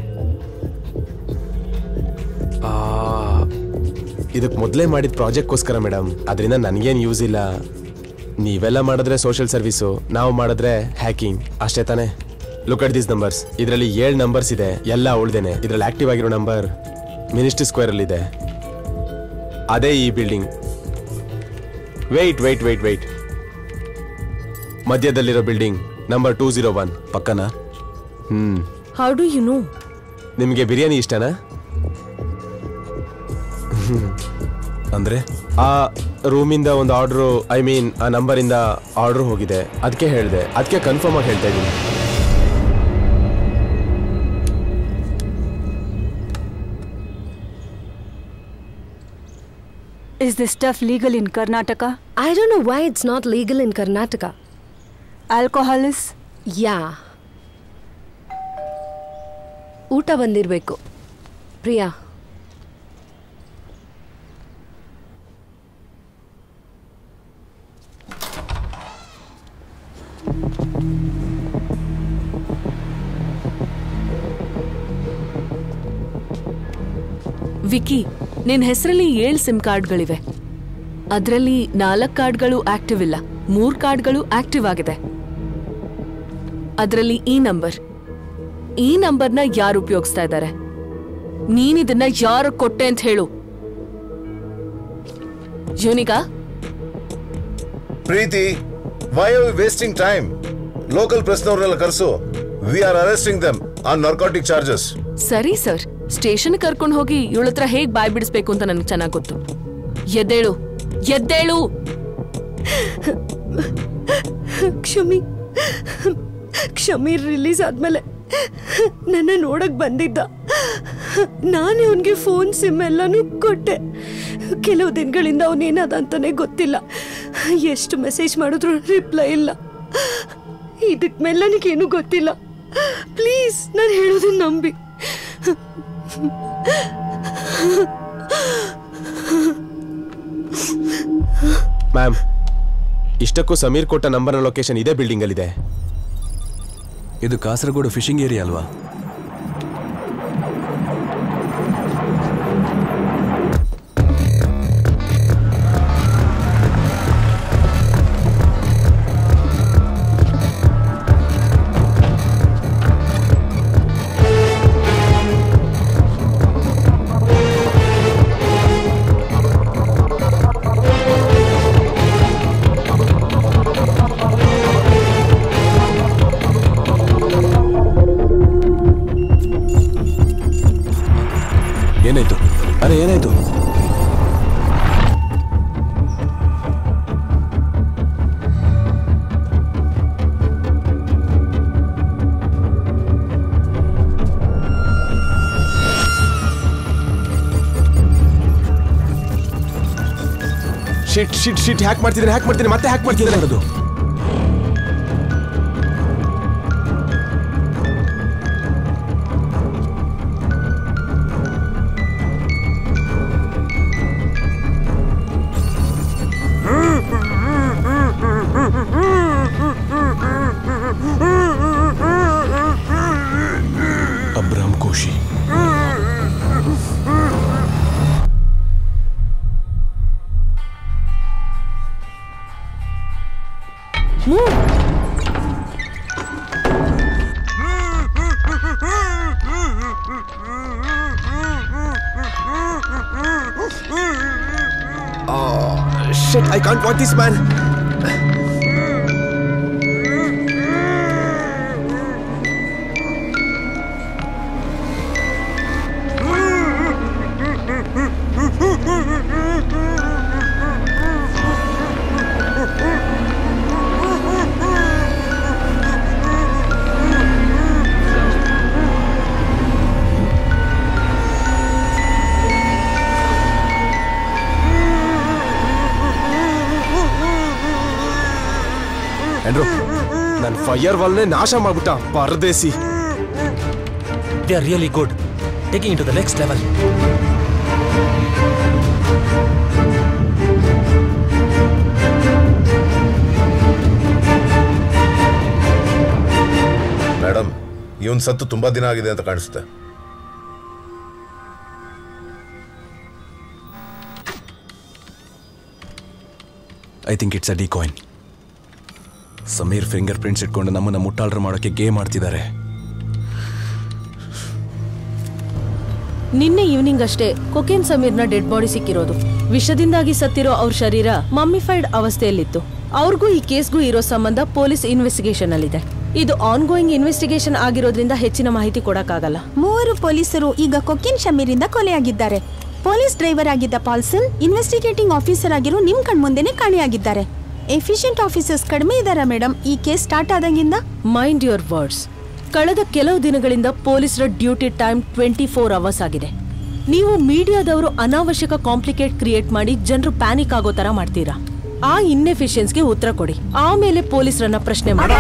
ಇದಕ್ಕೆ ಮೊದಲೇ ಮಾಡಿದ ಪ್ರಾಜೆಕ್ಟ್ಗೋಸ್ಕರ ಮೇಡಮ್ ಅದರಿಂದ ನನಗೇನು ಯೂಸ್ ಇಲ್ಲ ನೀವೆಲ್ಲ ಮಾಡಿದ್ರೆ ಸೋಷಿಯಲ್ ಸರ್ವಿಸು ನಾವು ಮಾಡಿದ್ರೆ ಹ್ಯಾಕಿಂಗ್ ಅಷ್ಟೇ ತಾನೇ ಲುಕ್ ಅಟ್ ದೀಸ್ ನಂಬರ್ಸ್ ಇದರಲ್ಲಿ ಏಳು ನಂಬರ್ಸ್ ಇದೆ ಎಲ್ಲ ಉಳ್ದೇನೆ ಇದರಲ್ಲಿ ಆಕ್ಟಿವ್ ಆಗಿರೋ ನಂಬರ್ ಮಿನಿಸ್ಟ್ರಿ ಸ್ಕ್ವೇರ್ ಅಲ್ಲಿ ಇದೆ ಅದೇ ಈ building wait wait wait wait ಮಧ್ಯದಲ್ಲಿರೋ building number two zero one ಪಕ್ಕನಾ hmm how do you know ನಿಮಗೆ ಬಿರಿಯಾನಿ ಇಷ್ಟನಾ ಅಂದ್ರೆ ಆ ರೂಮಿಂದ ಒಂದು ಆರ್ಡ್ರು ಐ ಮೀನ್ ಆ ನಂಬರಿಂದ ಆರ್ಡ್ರ್ ಹೋಗಿದೆ ಅದಕ್ಕೆ ಹೇಳಿದೆ ಅದಕ್ಕೆ ಕನ್ಫರ್ಮ್ ಆಗಿ ಹೇಳ್ತಾ ಇದ್ದೀನಿ Is this stuff legal in Karnataka? I don't know why it's not legal in Karnataka. Alcohol is? Yeah. ಊಟ ಬಂದಿರಬೇಕು ಪ್ರಿಯಾ ವಿಕಿ ನಿನ್ ಹೆಸರಲ್ಲಿ ಏಳು ಸಿಮ್ ಕಾರ್ಡ್ಗಳಿವೆ ಅದರಲ್ಲಿ ನಾಲ್ಕು ಕಾರ್ಡ್ಗಳು ಆಕ್ಟಿವ್ ಇಲ್ಲ ಮೂರ್ ಕಾರ್ಡ್ಗಳು ಆಕ್ಟಿವ್ ಆಗಿದೆ ಅದರಲ್ಲಿ ಈ ನಂಬರ್ ಈ ನಂಬರ್ನ ಯಾರು ಉಪಯೋಗಿಸ್ತಾ ಇದ್ದಾರೆ ನೀನಿದನ್ನ ಯಾರು ಕೊಟ್ಟೆ ಅಂತ ಹೇಳು ಯೂನಿಕಾ Preethi why are wasting time local ಪ್ರೆಸ್ನವ್ರನ್ನೆಲ್ಲ ಕರೆಸು we are arresting them on narcotic charges ಸರಿ ಸರ್ ಸ್ಟೇಷನ್ ಕರ್ಕೊಂಡು ಹೋಗಿ ಇವಳ ಹತ್ರ ಹೇಗ್ ಬಾಯ್ ಬಿಡಿಸ್ಬೇಕು ಅಂತ ನನಗೆ ಚೆನ್ನಾಗಿ ಗೊತ್ತು ಎದ್ದೇಳು ಎದ್ದೇಳು ಕ್ಷಮಿ ಕ್ಷಮಿ ರಿಲೀಸ್ ಆದ್ಮೇಲೆ ನನ್ನ ನೋಡಕ್ ಬಂದಿದ್ದ ನಾನೇ ಅವನಿಗೆ ಫೋನ್ ಸಿಮ್ ಎಲ್ಲಾನು ಕೊಟ್ಟೆ ಕೆಲವು ದಿನಗಳಿಂದ ಅವನೇನಾದ ಅಂತಾನೆ ಗೊತ್ತಿಲ್ಲ ಎಷ್ಟು ಮೆಸೇಜ್ ಮಾಡಿದ್ರು ರಿಪ್ಲೈ ಇಲ್ಲ ಇದಕ್ ಮೇಲೆ ನನಗೇನು ಗೊತ್ತಿಲ್ಲ ಪ್ಲೀಸ್ ನಾನು ಹೇಳೋದನ್ನ ನಂಬಿ ಮ್ಯಾಮ್ ಇಷ್ಟಕ್ಕೂ ಸಮೀರ್ ಕೊಟ್ಟ ನಂಬರ್ನ ಲೊಕೇಶನ್ ಇದೇ ಬಿಲ್ಡಿಂಗಲ್ಲಿದೆ ಇದು ಕಾಸರಗೋಡು ಫಿಶಿಂಗ್ ಏರಿಯಾ ಅಲ್ವಾ ಏನಾಯ್ತು ಅರೆ ಏನಾಯ್ತು ಶಿಟ್ ಶಿಟ್ ಶಿಟ್ ಹ್ಯಾಕ್ ಮಾಡ್ತಿದ್ದೀನಿ ಹ್ಯಾಕ್ ಮಾಡ್ತೀನಿ ಮತ್ತೆ ಹ್ಯಾಕ್ ಮಾಡ್ತಿದ್ದೀನಿ ಅದು Abram Koshy Oh, shit, I can't watch this, man. Andrew ನನ್ನ ಫೈರ್ ವಾಲ್ನೇ ನಾಶ ಮಾಡ್ಬಿಟ್ಟ ಪರದೇಸಿ they are really good taking to the next level madam ಇವನ್ ಸತ್ತು ತುಂಬಾ ದಿನ ಆಗಿದೆ ಅಂತ ಕಾಣಿಸುತ್ತೆ I think it's a decoy Sameer finger prints ಇಟ್ಕೊಂಡು ನಮ್ಮನ್ನ ಮುಟ್ಟಾಳ್ರ ಮಾಡೋಕೆ ಗೇಮ್ ಆಡ್ತಿದ್ದಾರೆ ನಿನ್ನೆ ಈವ್ನಿಂಗ್ ಅಷ್ಟೇ ಕೊಕೇನ್ ಸಮೀರ್ನ ಡೆಡ್ ಬಾಡಿ ಸಿಕ್ಕಿರೋದು ವಿಷದಿಂದಾಗಿ ಸತ್ತಿರೋ ಅವ್ರ ಶರೀರ ಮಮ್ಮಿಫೈಡ್ ಅವಸ್ಥೆಯಲ್ಲಿತ್ತು ಅವ್ರಿಗೂ ಈ ಕೇಸ್ಗೂ ಇರೋ ಸಂಬಂಧ ಪೊಲೀಸ್ ಇನ್ವೆಸ್ಟಿಗೇಷನ್ ಅಲ್ಲಿದೆ ಇದು ಆನ್ ಗೋಯಿಂಗ್ ಇನ್ವೆಸ್ಟಿಗೇಷನ್ ಆಗಿರೋದ್ರಿಂದ ಹೆಚ್ಚಿನ ಮಾಹಿತಿ ಕೊಡಕ್ಕಾಗಲ್ಲ ಮೂವರು ಪೊಲೀಸರು ಈಗ ಕೊಕ್ಕಿನ್ ಶಮೀರಿಂದ ಕೊಲೆಯಾಗಿದ್ದಾರೆ ಪೊಲೀಸ್ ಡ್ರೈವರ್ ಆಗಿದ್ದ ಪಾಲ್ಸನ್ ಇನ್ವೆಸ್ಟಿಗೇಟಿಂಗ್ ಆಫೀಸರ್ ಆಗಿರೋ ನಿಮ್ ಕಣ್ಮುಂದೆನೆ ಕಾಣೆಯಾಗಿದ್ದಾರೆ ಎಫಿಷಿಯಂಟ್ ಆಫೀಸರ್ಸ್ ಕಡಿಮೆ ಇದಾರಾ ಮೇಡಮ್ ಈ ಕೇಸ್ ಸ್ಟಾರ್ಟ್ ಆದಂಗಿಂದ ಮೈಂಡ್ ಯುವರ್ ವರ್ಡ್ಸ್ ಕಳೆದ ಕೆಲವು ದಿನಗಳಿಂದ ಪೊಲೀಸರ duty time twenty four hours ಆಗಿದೆ ನೀವು ಮೀಡಿಯಾದವರು ಅನಾವಶ್ಯಕ ಕಾಂಪ್ಲಿಕೇಟ್ ಕ್ರಿಯೇಟ್ ಮಾಡಿ ಜನರು ಪ್ಯಾನಿಕ್ ಆಗೋ ತರ ಮಾಡ್ತೀರಾ ಆ ಇನ್ನೆಫಿಷಿಯನ್ಸ್ಗೆ ಉತ್ತರ ಕೊಡಿ ಆಮೇಲೆ ಪೊಲೀಸರನ್ನ ಪ್ರಶ್ನೆ ಮಾಡಿ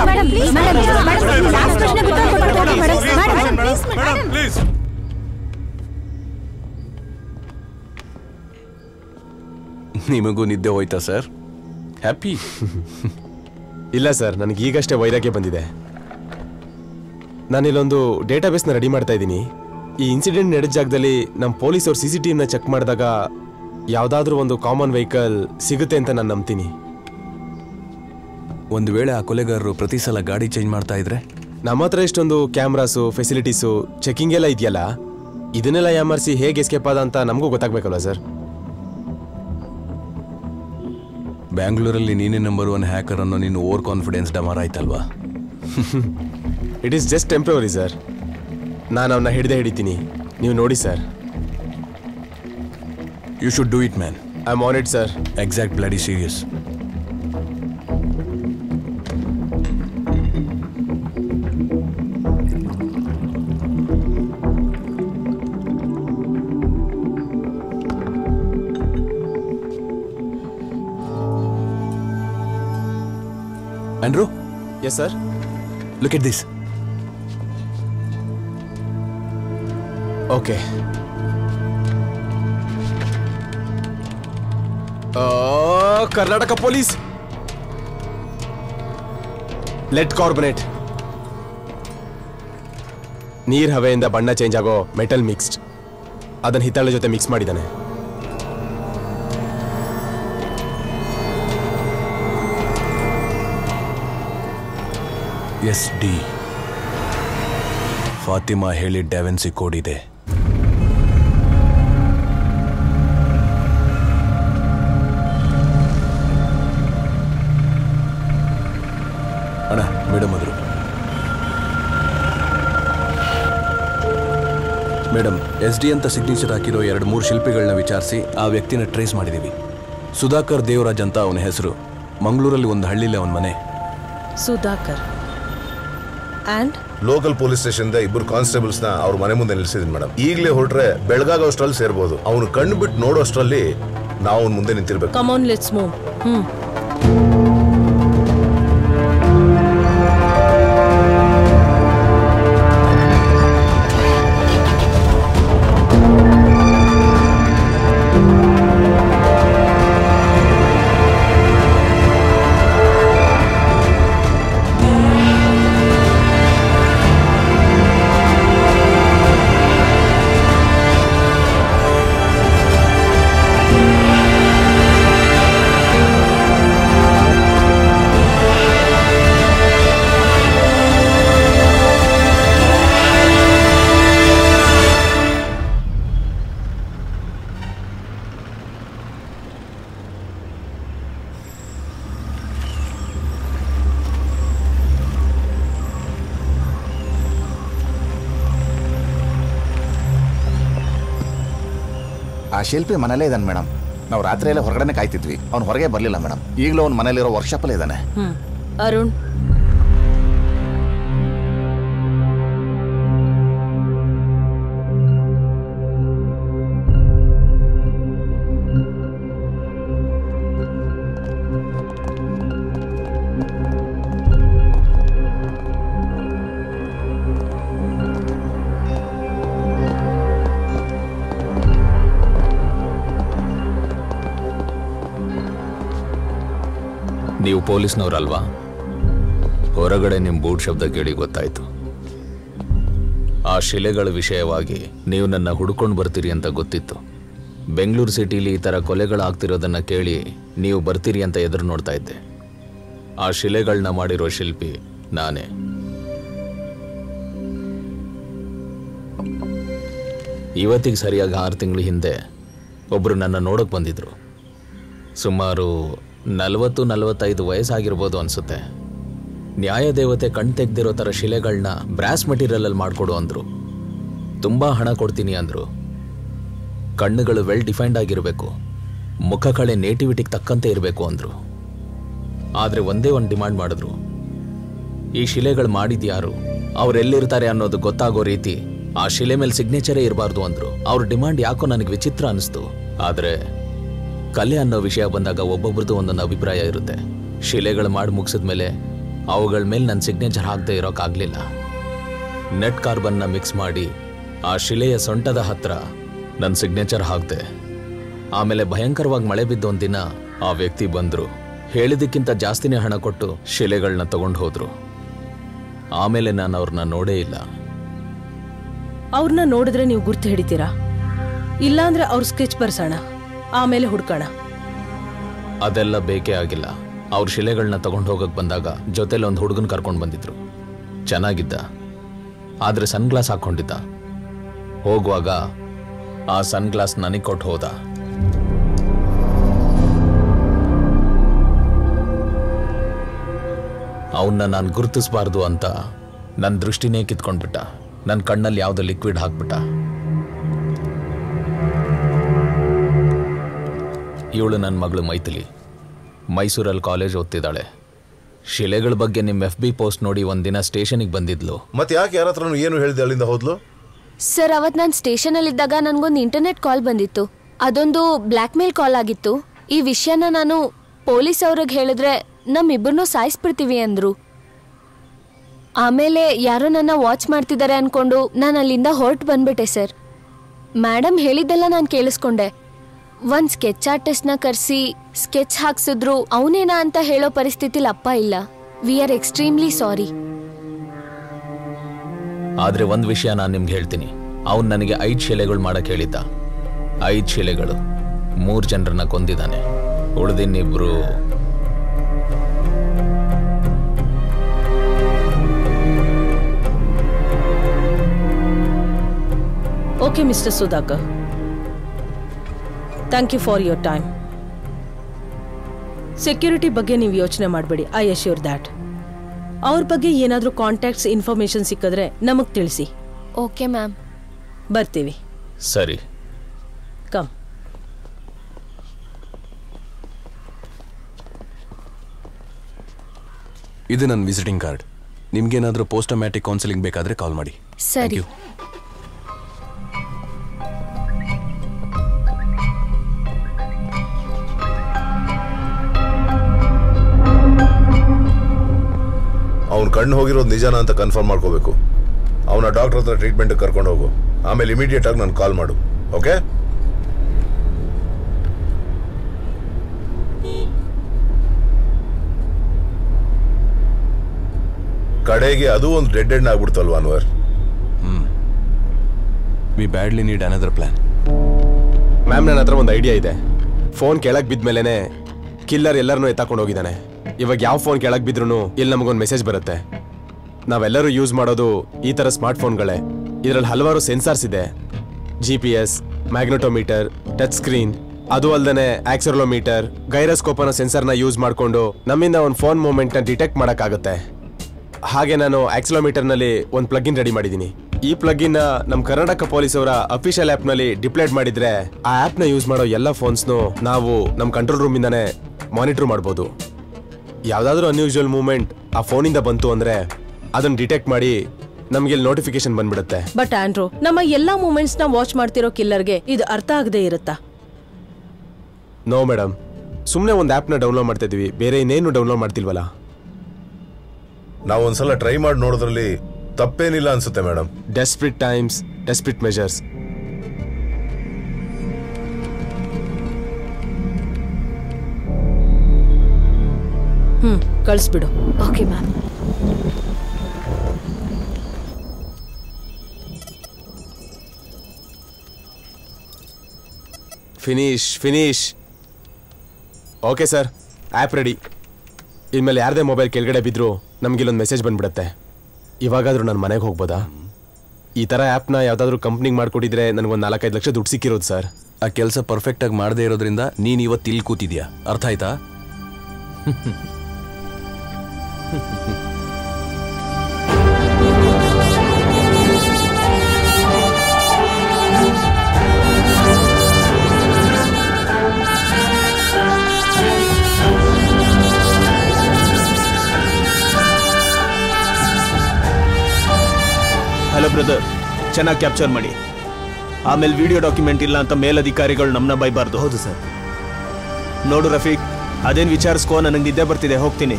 ನಿಮಗೂ ನಿದ್ದೆ ಹೋಯ್ತಾ ಸರ್ ಹ್ಯಾಪಿ ಇಲ್ಲ ಸರ್ ನನಗೆ ಈಗಷ್ಟೇ ವೈರಾಗ್ಯ ಬಂದಿದೆ ನಾನಿಲ್ಲೊಂದು ಡೇಟಾಬೇಸ್ನ ರೆಡಿ ಮಾಡ್ತಾ ಇದ್ದೀನಿ ಈ ಇನ್ಸಿಡೆಂಟ್ ನಡೆದ ಜಾಗದಲ್ಲಿ ನಮ್ಮ ಪೊಲೀಸವ್ರು ಸಿ ಸಿ ಟಿ ವಿನ ಚೆಕ್ ಮಾಡಿದಾಗ ಯಾವುದಾದ್ರೂ ಒಂದು ಕಾಮನ್ ವೆಹಿಕಲ್ ಸಿಗುತ್ತೆ ಅಂತ ನಾನು ನಂಬ್ತೀನಿ ಒಂದು ವೇಳೆ ಆ ಕೊಲೆಗಾರರು ಪ್ರತಿ ಸಲ ಗಾಡಿ ಚೇಂಜ್ ಮಾಡ್ತಾ ಇದ್ರೆ ನಮ್ಮ ಹತ್ರ ಇಷ್ಟೊಂದು ಕ್ಯಾಮ್ರಾಸು ಫೆಸಿಲಿಟೀಸು ಚೆಕಿಂಗ್ ಎಲ್ಲ ಇದೆಯಲ್ಲ ಇದನ್ನೆಲ್ಲ ಯಾಮರ್ಸಿ ಹೇಗೆ ಎಸ್ಕೇಪ್ ಆದ ಅಂತ ನಮಗೂ ಗೊತ್ತಾಗ್ಬೇಕಲ್ವ ಸರ್ ಬ್ಯಾಂಗ್ಳೂರಲ್ಲಿ ನೀನೇ ನಂಬರ್ ಒನ್ ಹ್ಯಾಕರ್ ಅನ್ನೋ ನೀನು ಓವರ್ ಕಾನ್ಫಿಡೆನ್ಸ್ ಡಮಾರ್ ಆಯ್ತಲ್ವಾ it is just temporary sir ನಾನು ಅವನ್ನ ಹಿಡಿದೇ ಹಿಡಿತೀನಿ ನೀವು ನೋಡಿ sir you should do it man I on it sir exact bloody serious Andrew yes sir look at this okay Karnataka police lead carbonate ನೀರ್ ಹವೆಯಿಂದ ಬಣ್ಣ ಚೇಂಜ್ ಆಗೋ ಮೆಟಲ್ ಮಿಕ್ಸ್ಡ್ ಅದನ್ನ ಹಿತ್ತಾಳೆ ಜೊತೆ ಮಿಕ್ಸ್ ಮಾಡಿದ್ದಾನೆ ಎಸ್ ಡಿ ಫಾತಿಮಾ ಹೇಳಿ ಡ್ಯಾವೆನ್ಸಿ ಕೋಡ್ ಇದೆ ಅಣ್ಣ ಮೇಡಮ್ ಅದ್ರು ಮೇಡಮ್ ಎಸ್ ಡಿ ಅಂತ ಸಿಗ್ನೇಚರ್ ಹಾಕಿರೋ ಎರಡು ಮೂರು ಶಿಲ್ಪಿಗಳನ್ನ ವಿಚಾರಿಸಿ ಆ ವ್ಯಕ್ತಿನ ಟ್ರೇಸ್ ಮಾಡಿದ್ದೀವಿ ಸುಧಾಕರ್ ದೇವರಾಜ್ ಅಂತ ಅವನ ಹೆಸರು ಮಂಗಳೂರಲ್ಲಿ ಒಂದು ಹಳ್ಳಿಲಿ ಅವನ ಮನೆ Sudhakar and local police station ಇಬ್ಬರು ಕಾನ್ಸ್ಟೇಬಲ್ಸ್ ನ ಅವ್ರ ಮನೆ ಮುಂದೆ ನಿಲ್ಸಿದೀನಿ ಮೇಡಮ್ ಈಗಲೇ ಹೊರಟ್ರೆ ಬೆಳಗಾಗೋಷ್ಟ್ರಲ್ಲಿ ಸೇರ್ಬೋದು ಅವನು ಕಣ್ಣು ಬಿಟ್ಟು ನೋಡೋಷ್ಟ್ರಲ್ಲಿ ನಾವು ಅವ್ನ ಮುಂದೆ ನಿಂತಿರ್ಬೇಕು ಕಮ್ ಆನ್ ಲೆಟ್ಸ್ ಮೂವ್ ಹ್ಞೂ ಆ ಶಿಲ್ಪಿ ಮನೇಲೇ ಇದ್ದಾನೆ ಮೇಡಮ್ ನಾವು ರಾತ್ರಿ ಎಲ್ಲ ಹೊರಗಡೆ ಕಾಯ್ತಿದ್ವಿ ಅವ್ನು ಹೊರಗೆ ಬರಲಿಲ್ಲ ಮೇಡಮ್ ಈಗಲೂ ಅವ್ನ ಮನೇಲಿರೋ ವರ್ಕ್ಶಾಪಲ್ಲೇ ಇದ್ದಾನೆ ಹ್ಞೂ ಅರುಣ್ ನೀವು ಪೊಲೀಸ್ನವ್ರಲ್ವಾ ಹೊರಗಡೆ ನಿಮ್ಮ ಬೂಟ್ ಶಬ್ದ ಕೇಳಿ ಗೊತ್ತಾಯ್ತು ಆ ಶಿಲೆಗಳ ವಿಷಯವಾಗಿ ನೀವು ನನ್ನ ಹುಡ್ಕೊಂಡು ಬರ್ತೀರಿ ಅಂತ ಗೊತ್ತಿತ್ತು ಬೆಂಗಳೂರು ಸಿಟಿಲಿ ಈ ಥರ ಕೊಲೆಗಳಾಗ್ತಿರೋದನ್ನ ಕೇಳಿ ನೀವು ಬರ್ತೀರಿ ಅಂತ ಎದುರು ನೋಡ್ತಾ ಇದ್ದೆ ಆ ಶಿಲೆಗಳನ್ನ ಮಾಡಿರೋ ಶಿಲ್ಪಿ ನಾನೇ ಇವತ್ತಿಗೆ ಸರಿಯಾಗಿ ಆರು ತಿಂಗಳ ಹಿಂದೆ ಒಬ್ಬರು ನನ್ನ ನೋಡೋಕೆ ಬಂದಿದ್ರು ಸುಮಾರು ನಲವತ್ತು ನಲವತ್ತೈದು ವಯಸ್ಸಾಗಿರ್ಬೋದು ಅನ್ಸುತ್ತೆ ನ್ಯಾಯ ದೇವತೆ ಕಣ್ ತೆಗ್ದಿರೋ ಥರ ಶಿಲೆಗಳನ್ನ ಬ್ರಾಸ್ ಮೆಟೀರಿಯಲಲ್ಲಿ ಮಾಡಿಕೊಡು ಅಂದರು ತುಂಬ ಹಣ ಕೊಡ್ತೀನಿ ಅಂದರು ಕಣ್ಣುಗಳು ವೆಲ್ ಡಿಫೈನ್ಡ್ ಆಗಿರಬೇಕು ಮುಖ ಕಳೆ ನೇಟಿವಿಟಿಗೆ ತಕ್ಕಂತೆ ಇರಬೇಕು ಅಂದರು ಆದರೆ ಒಂದೇ ಒಂದು ಡಿಮಾಂಡ್ ಮಾಡಿದ್ರು ಈ ಶಿಲೆಗಳು ಮಾಡಿದ್ಯಾರು ಅವರೆಲ್ಲಿರ್ತಾರೆ ಅನ್ನೋದು ಗೊತ್ತಾಗೋ ರೀತಿ ಆ ಶಿಲೆ ಮೇಲೆ ಸಿಗ್ನೇಚರೇ ಇರಬಾರ್ದು ಅಂದ್ರು ಅವ್ರ ಡಿಮಾಂಡ್ ಯಾಕೋ ನನಗೆ ವಿಚಿತ್ರ ಅನಿಸ್ತು ಆದರೆ ಕಲೆ ಅನ್ನೋ ವಿಷಯ ಬಂದಾಗ ಒಬ್ಬೊಬ್ರದ್ದು ಒಂದೊಂದು ಅಭಿಪ್ರಾಯ ಇರುತ್ತೆ ಶಿಲೆಗಳು ಮಾಡಿ ಮುಗಿಸಿದ್ಮೇಲೆ ಅವುಗಳ ಮೇಲೆ ನನ್ನ ಸಿಗ್ನೇಚರ್ ಹಾಕದೇ ಇರೋಕ್ಕಾಗಲಿಲ್ಲ ನೆಟ್ ಕಾರ್ಬನ್ನ ಮಿಕ್ಸ್ ಮಾಡಿ ಆ ಶಿಲೆಯ ಸೊಂಟದ ಹತ್ರ ನನ್ನ ಸಿಗ್ನೇಚರ್ ಹಾಕ್ದೆ ಆಮೇಲೆ ಭಯಂಕರವಾಗಿ ಮಳೆ ಬಿದ್ದ ಒಂದಿನ ಆ ವ್ಯಕ್ತಿ ಬಂದರು ಹೇಳಿದ್ದಕ್ಕಿಂತ ಜಾಸ್ತಿನೇ ಹಣ ಕೊಟ್ಟು ಶಿಲೆಗಳನ್ನ ತಗೊಂಡು ಹೋದ್ರು ಆಮೇಲೆ ನಾನು ಅವ್ರನ್ನ ನೋಡೇ ಇಲ್ಲ ಅವ್ರನ್ನ ನೋಡಿದ್ರೆ ನೀವು ಗುರ್ತು ಹಿಡಿತೀರಾ ಇಲ್ಲಾಂದ್ರೆ ಅವ್ರ ಸ್ಕೆಚ್ ಬರ್ಸೋಣ ಆಮೇಲೆ ಹುಡ್ಕೋಣ ಅದೆಲ್ಲ ಬೇಕೇ ಆಗಿಲ್ಲ ಅವ್ರ ಶಿಲೆಗಳನ್ನ ತಗೊಂಡು ಹೋಗಕ್ ಬಂದಾಗ ಜೊತೆಲಿ ಒಂದು ಹುಡುಗನ ಕರ್ಕೊಂಡು ಬಂದಿದ್ರು ಚೆನ್ನಾಗಿದ್ದ ಆದ್ರೆ ಸನ್ ಗ್ಲಾಸ್ ಹಾಕೊಂಡಿದ್ದ ಹೋಗುವಾಗ ಆ ಸನ್ ಗ್ಲಾಸ್ ನನಗೆ ಕೊಟ್ಟು ಹೋದ ಅವನ್ನ ನಾನು ಗುರುತಿಸಬಾರ್ದು ಅಂತ ನನ್ನ ದೃಷ್ಟಿನೇ ಕಿತ್ಕೊಂಡ್ಬಿಟ್ಟ ನನ್ನ ಕಣ್ಣಲ್ಲಿ ಯಾವುದೋ ಲಿಕ್ವಿಡ್ ಹಾಕ್ಬಿಟ್ಟ ಇವಳು ನನ್ನ ಮಗಳು ಮೈಥಿಲಿ ಮೈಸೂರಲ್ಲಿ ಕಾಲೇಜ್ ಓದ್ತಿದ್ದಾಳೆ ಶಿಲೆಗಳ ಬಗ್ಗೆ ನಿಮ್ಮ ಎಫ್ ಬಿ ಪೋಸ್ಟ್ ನೋಡಿ ಒಂದಿನ ಸ್ಟೇಷನಿಗೆ ಬಂದಿದ್ಲು ಮತ್ತೆ ಯಾಕೆ ಯಾರ ಹತ್ರನೂ ಏನು ಹೇಳಿದೆ ಅಲ್ಲಿಂದ ಹೋದ್ಲು ಸರ್ ಅವತ್ತು ನಾನು ಸ್ಟೇಷನಲ್ಲಿದ್ದಾಗ ನನಗೊಂದು ಇಂಟರ್ನೆಟ್ ಕಾಲ್ ಬಂದಿತ್ತು ಅದೊಂದು ಬ್ಲ್ಯಾಕ್ ಮೇಲ್ ಕಾಲ್ ಆಗಿತ್ತು ಈ ವಿಷಯನ ನಾನು ಪೊಲೀಸ್ ಅವ್ರಿಗೆ ಹೇಳಿದ್ರೆ ನಮ್ಮಿಬ್ಬರನ್ನೂ ಸಾಯಿಸ್ಬಿಡ್ತೀವಿ ಅಂದ್ರು ಆಮೇಲೆ ಯಾರೋ ನನ್ನ ವಾಚ್ ಮಾಡ್ತಿದ್ದಾರೆ ಅನ್ಕೊಂಡು ನಾನು ಅಲ್ಲಿಂದ ಹೊರಟು ಬಂದ್ಬಿಟ್ಟೆ ಸರ್ ಮೇಡಮ್ ಹೇಳಿದ್ದೆಲ್ಲ ನಾನು ಕೇಳಿಸ್ಕೊಂಡೆ ಒಂದ್ ಸ್ಕೆಚ್ ಆರ್ಟಿಸ್ಟ್ನ ಕರೆಸಿ ಸ್ಕೆಚ್ ಹಾಕ್ಸಿದ್ರು ಅವನೇನಾ ಅಂತ ಹೇಳೋ ಪರಿಸ್ಥಿತಿಲಿ ಅಪ್ಪ ಇಲ್ಲ ವಿ ಆರ್ ಎಕ್ಸ್ಟ್ರೀಮ್ಲಿ ಸಾರಿ ಆದ್ರೆ ಒಂದು ವಿಷಯ ನಾನು ನಿಮ್ಗೆ ಹೇಳ್ತೀನಿ ಅವನು ನನಗೆ ಐದು ಶಿಲೆಗಳು ಮಾಡಕ್ ಹೇಳಿದ್ದ ಐದು ಶಿಲೆಗಳು ಮೂರು ಜನರನ್ನ ಕೊಂದಿದ್ದಾನೆ ಉಳಿದಿನ್ನಿಬ್ರು okay mister Sudhakar thank you for your time security ಬಗ್ಗೆ ನೀವು ಯೋಚನೆ ಮಾಡಬೇಡಿ ಐ ಅಶ್ಯೂರ್ ದ್ಯಾಟ್ ಅವ್ರ ಬಗ್ಗೆ ಏನಾದರೂ ಕಾಂಟ್ಯಾಕ್ಟ್ಸ್ ಇನ್ಫಾರ್ಮೇಶನ್ ಸಿಕ್ಕಿದ್ರೆ ನಮಗೆ ತಿಳಿಸಿ ಓಕೆ ಮ್ಯಾಮ್ ಬರ್ತೀವಿ ಸರಿ ಕಮ್ ಇದು ನನ್ನ ವಿಸಿಟಿಂಗ್ ಕಾರ್ಡ್ ನಿಮ್ಗೇನಾದ್ರೂ ಪೋಸ್ಟಮ್ಯಾಟಿಕ್ ಕೌನ್ಸಿಲಿಂಗ್ ಬೇಕಾದ್ರೆ ಕಾಲ್ ಮಾಡಿ ಸರಿ ಅವ್ನ ಕಣ್ಣು ಹೋಗಿರೋದು ನಿಜಾನ ಅಂತ ಕನ್ಫರ್ಮ್ ಮಾಡ್ಕೋಬೇಕು ಅವನ ಡಾಕ್ಟರ್ ಹತ್ರ ಟ್ರೀಟ್ಮೆಂಟ್ ಕರ್ಕೊಂಡು ಹೋಗು ಆಮೇಲೆ ಇಮಿಡಿಯೇಟ್ ಆಗಿ ನಾನು ಕಾಲ್ ಮಾಡು ಓಕೆ ಕಡೆಗೆ ಅದು ಒಂದು ಡೆಡ್ ಎಂಡ್ ಆಗ್ಬಿಡ್ತಲ್ವಾ Anwar we badly need another plan ma'am ನನ್ನ ಹತ್ರ ಒಂದು ಐಡಿಯಾ ಇದೆ ಫೋನ್ ಕೆಳಗೆ ಬಿದ್ಮೇಲೆ ಕಿಲ್ಲರ್ ಎಲ್ಲರನ್ನೂ ಎತ್ತಾಕೊಂಡು ಹೋಗಿದ್ದಾನೆ ಇವಾಗ ಯಾವ ಫೋನ್ ಕೆಳಗೆ ಬಿದ್ರೂ ಇಲ್ಲಿ ನಮಗೊಂದು ಮೆಸೇಜ್ ಬರುತ್ತೆ ನಾವೆಲ್ಲರೂ ಯೂಸ್ ಮಾಡೋದು ಈ ಥರ ಸ್ಮಾರ್ಟ್ ಫೋನ್ಗಳೇ ಇದರಲ್ಲಿ ಹಲವಾರು ಸೆನ್ಸಾರ್ಸ್ ಇದೆ G P S magnetometer touch screen ಅದು ಅಲ್ಲದೆ ಆಕ್ಸರ್ಲೋಮೀಟರ್ ಗೈರಸ್ಕೋಪ್ ಅನ್ನೋ ಸೆನ್ಸರ್ನ ಯೂಸ್ ಮಾಡಿಕೊಂಡು ನಮ್ಮಿಂದ ಒಂದು ಫೋನ್ ಮೂಮೆಂಟ್ನ ಡಿಟೆಕ್ಟ್ ಮಾಡೋಕ್ಕಾಗುತ್ತೆ ಹಾಗೆ ನಾನು ಆಕ್ಸಲೋಮೀಟರ್ನಲ್ಲಿ ಒಂದು ಪ್ಲಗಿನ್ ರೆಡಿ ಮಾಡಿದ್ದೀನಿ ಈ ಪ್ಲಗಿನ್ ನಮ್ಮ ಕರ್ನಾಟಕ ಪೊಲೀಸ್ ಅವರ ಅಫಿಷಿಯಲ್ ಆ್ಯಪ್ನಲ್ಲಿ ಡಿಪ್ಲೈಡ್ ಮಾಡಿದ್ರೆ ಆ ಆ್ಯಪ್ನ ಯೂಸ್ ಮಾಡೋ ಎಲ್ಲ ಫೋನ್ಸ್ನು ನಾವು ನಮ್ಮ ಕಂಟ್ರೋಲ್ ರೂಮಿಂದಾನೇ ಮಾನಿಟರ್ ಮಾಡ್ಬೋದು ಯಾವುದಾದ್ರೂ ಅನ್ಯೂಶುವಲ್ ಮೂಮೆಂಟ್ ಆ ಫೋನಿಂದ ಬಂತು ಅಂದರೆ ಅದನ್ನು ಡಿಟೆಕ್ಟ್ ಮಾಡಿ ನಮಗೆ ಇಲ್ಲಿ ನೋಟಿಫಿಕೇಶನ್ ಬಂದ್ಬಿಡುತ್ತೆ ಬಟ್ ಆಂಡ್ರೋ ನಮ್ಮ ಎಲ್ಲಾ ಮೂಮೆಂಟ್ಸ್ ನ ವಾಚ್ ಮಾಡ್ತಿರೋ ಕಿಲ್ಲರ್ಗೆ ಇದು ಅರ್ಥ ಆಗದೆ ಇರುತ್ತಾ ನೋ ಮೇಡಮ್ ಸುಮ್ಮನೆ ಒಂದು ಆ್ಯಪ್ನ ಡೌನ್ಲೋಡ್ ಮಾಡ್ತಾ ಇದೀವಿ ಬೇರೆ ಇನ್ನೇನು ಡೌನ್ಲೋಡ್ ಮಾಡ್ತಿಲ್ವಲ್ಲ ನಾವು ಒಂದ್ಸಲ ಟ್ರೈ ಮಾಡಿ ನೋಡೋದ್ರಲ್ಲಿ ತಪ್ಪೇನಿಲ್ಲ ಅನ್ಸುತ್ತೆ madam desperate times desperate measures ಹ್ಮ್ ಕಳಿಸ್ಬಿಡು okay ma'am finish finish okay sir app ready ಇನ್ಮೇಲೆ ಯಾರದೇ ಮೊಬೈಲ್ ಕೆಳಗಡೆ ಬಿದ್ದರೂ ನಮ್ಗೆ ಇಲ್ಲೊಂದು ಮೆಸೇಜ್ ಬಂದ್ಬಿಡುತ್ತೆ ಇವಾಗಾದರೂ ನಾನು ಮನೆಗೆ ಹೋಗ್ಬೋದಾ ಈ ಥರ ಆ್ಯಪ್ನ ಯಾವುದಾದ್ರೂ ಕಂಪ್ನಿಗೆ ಮಾಡಿಕೊಟ್ಟಿದ್ರೆ ನನಗೊಂದು ನಾಲ್ಕೈದು ಲಕ್ಷ ದುಡ್ಡು ಸಿಕ್ಕಿರೋದು ಸರ್ ಆ ಕೆಲಸ ಪರ್ಫೆಕ್ಟ್ ಆಗಿ ಮಾಡದೇ ಇರೋದ್ರಿಂದ ನೀನ್ ಇವತ್ತು ಇಲ್ಲಿ ಕೂತಿದ್ಯಾ ಅರ್ಥ ಆಯ್ತಾ ಹಲೋ ಬ್ರದರ್ ಚೆನ್ನಾಗಿ ಕ್ಯಾಪ್ಚರ್ ಮಾಡಿ ಆಮೇಲೆ ವಿಡಿಯೋ ಡಾಕ್ಯುಮೆಂಟ್ ಇಲ್ಲ ಅಂತ ಮೇಲಧಿಕಾರಿಗಳು ನಮ್ಮನ್ನ ಬೈಬಾರ್ದು ಹೌದು ಸರ್ ನೋಡು ರಫೀಕ್ ಅದೇನು ವಿಚಾರಿಸ್ಕೋ ನನಗೆ ನಿದ್ದೆ ಬರ್ತಿದೆ ಹೋಗ್ತೀನಿ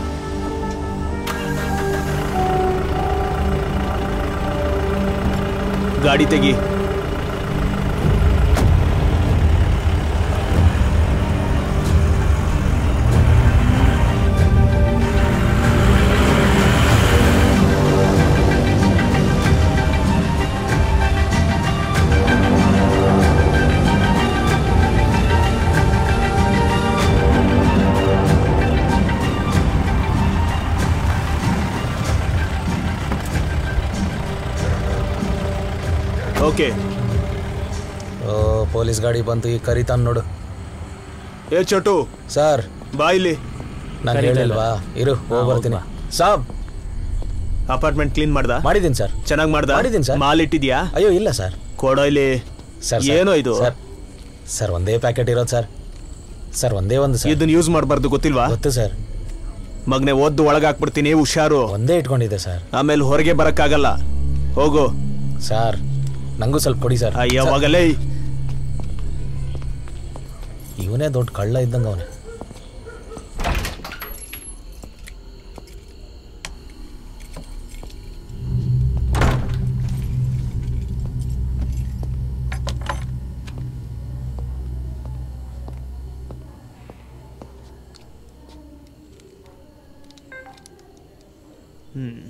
ಗಾಡಿ ತೆಗಿ ಓಕೆ ಓ ಪೊಲೀಸ್ ಗಾಡಿ ಬಂತು ಈಗ ಕರಿತಾನ್ ನೋಡು ಏ ಚೋಟು ಸರ್ ಬಾ ಇಲ್ಲಿ ನಾನು ಹೇಳಿಲ್ವಾ ಇರು ಹೋಗಿ ಬರ್ತೀನಿ ಸಾಬ್ ಅಪಾರ್ಟ್ಮೆಂಟ್ ಕ್ಲೀನ್ ಮಾಡ್ದ ಮಾಡಿದ್ದೀನಿ ಸರ್ ಚೆನ್ನಾಗಿ ಮಾಡ್ದ ಮಾಡಿದ್ದೀನಿ ಸರ್ ಮಾಲ್ ಇಟ್ಟಿದ್ಯಾ ಅಯ್ಯೋ ಇಲ್ಲ ಸರ್ ಕೊಡೋ ಇಲ್ಲಿ ಸರ್ ಏನೋ ಇದು ಸರ್ ಸರ್ ಒಂದೇ ಪ್ಯಾಕೆಟ್ ಇರೋದು ಸರ್ ಸರ್ ಒಂದೇ ಒಂದು ಸರ್ ಇದನ್ನ ಯೂಸ್ ಮಾಡಬಾರ್ದು ಗೊತ್ತಿಲ್ವಾ ಗೊತ್ತು ಸರ್ ಮಗ್ನೆ ಓದ್ದು ಒಳಗೆ ಹಾಕ್ಬಿಡ್ತೀನಿ ಹುಷಾರು ಒಂದೇ ಇಟ್ಕೊಂಡಿದ್ದೆ ಸರ್ ಆಮೇಲೆ ಹೊರಗೆ ಬರಕ್ಕಾಗಲ್ಲ ಹೋಗು ಸರ್ ನಂಗೂ ಸ್ವಲ್ಪ ಕೊಡಿ ಸರ್ ಅಯ್ಯವಾಗಲೇ ಇವನೇ ದೊಡ್ಡ ಕಳ್ಳ ಇದ್ದಂಗೆ ಅವನೇ ಹ್ಮ್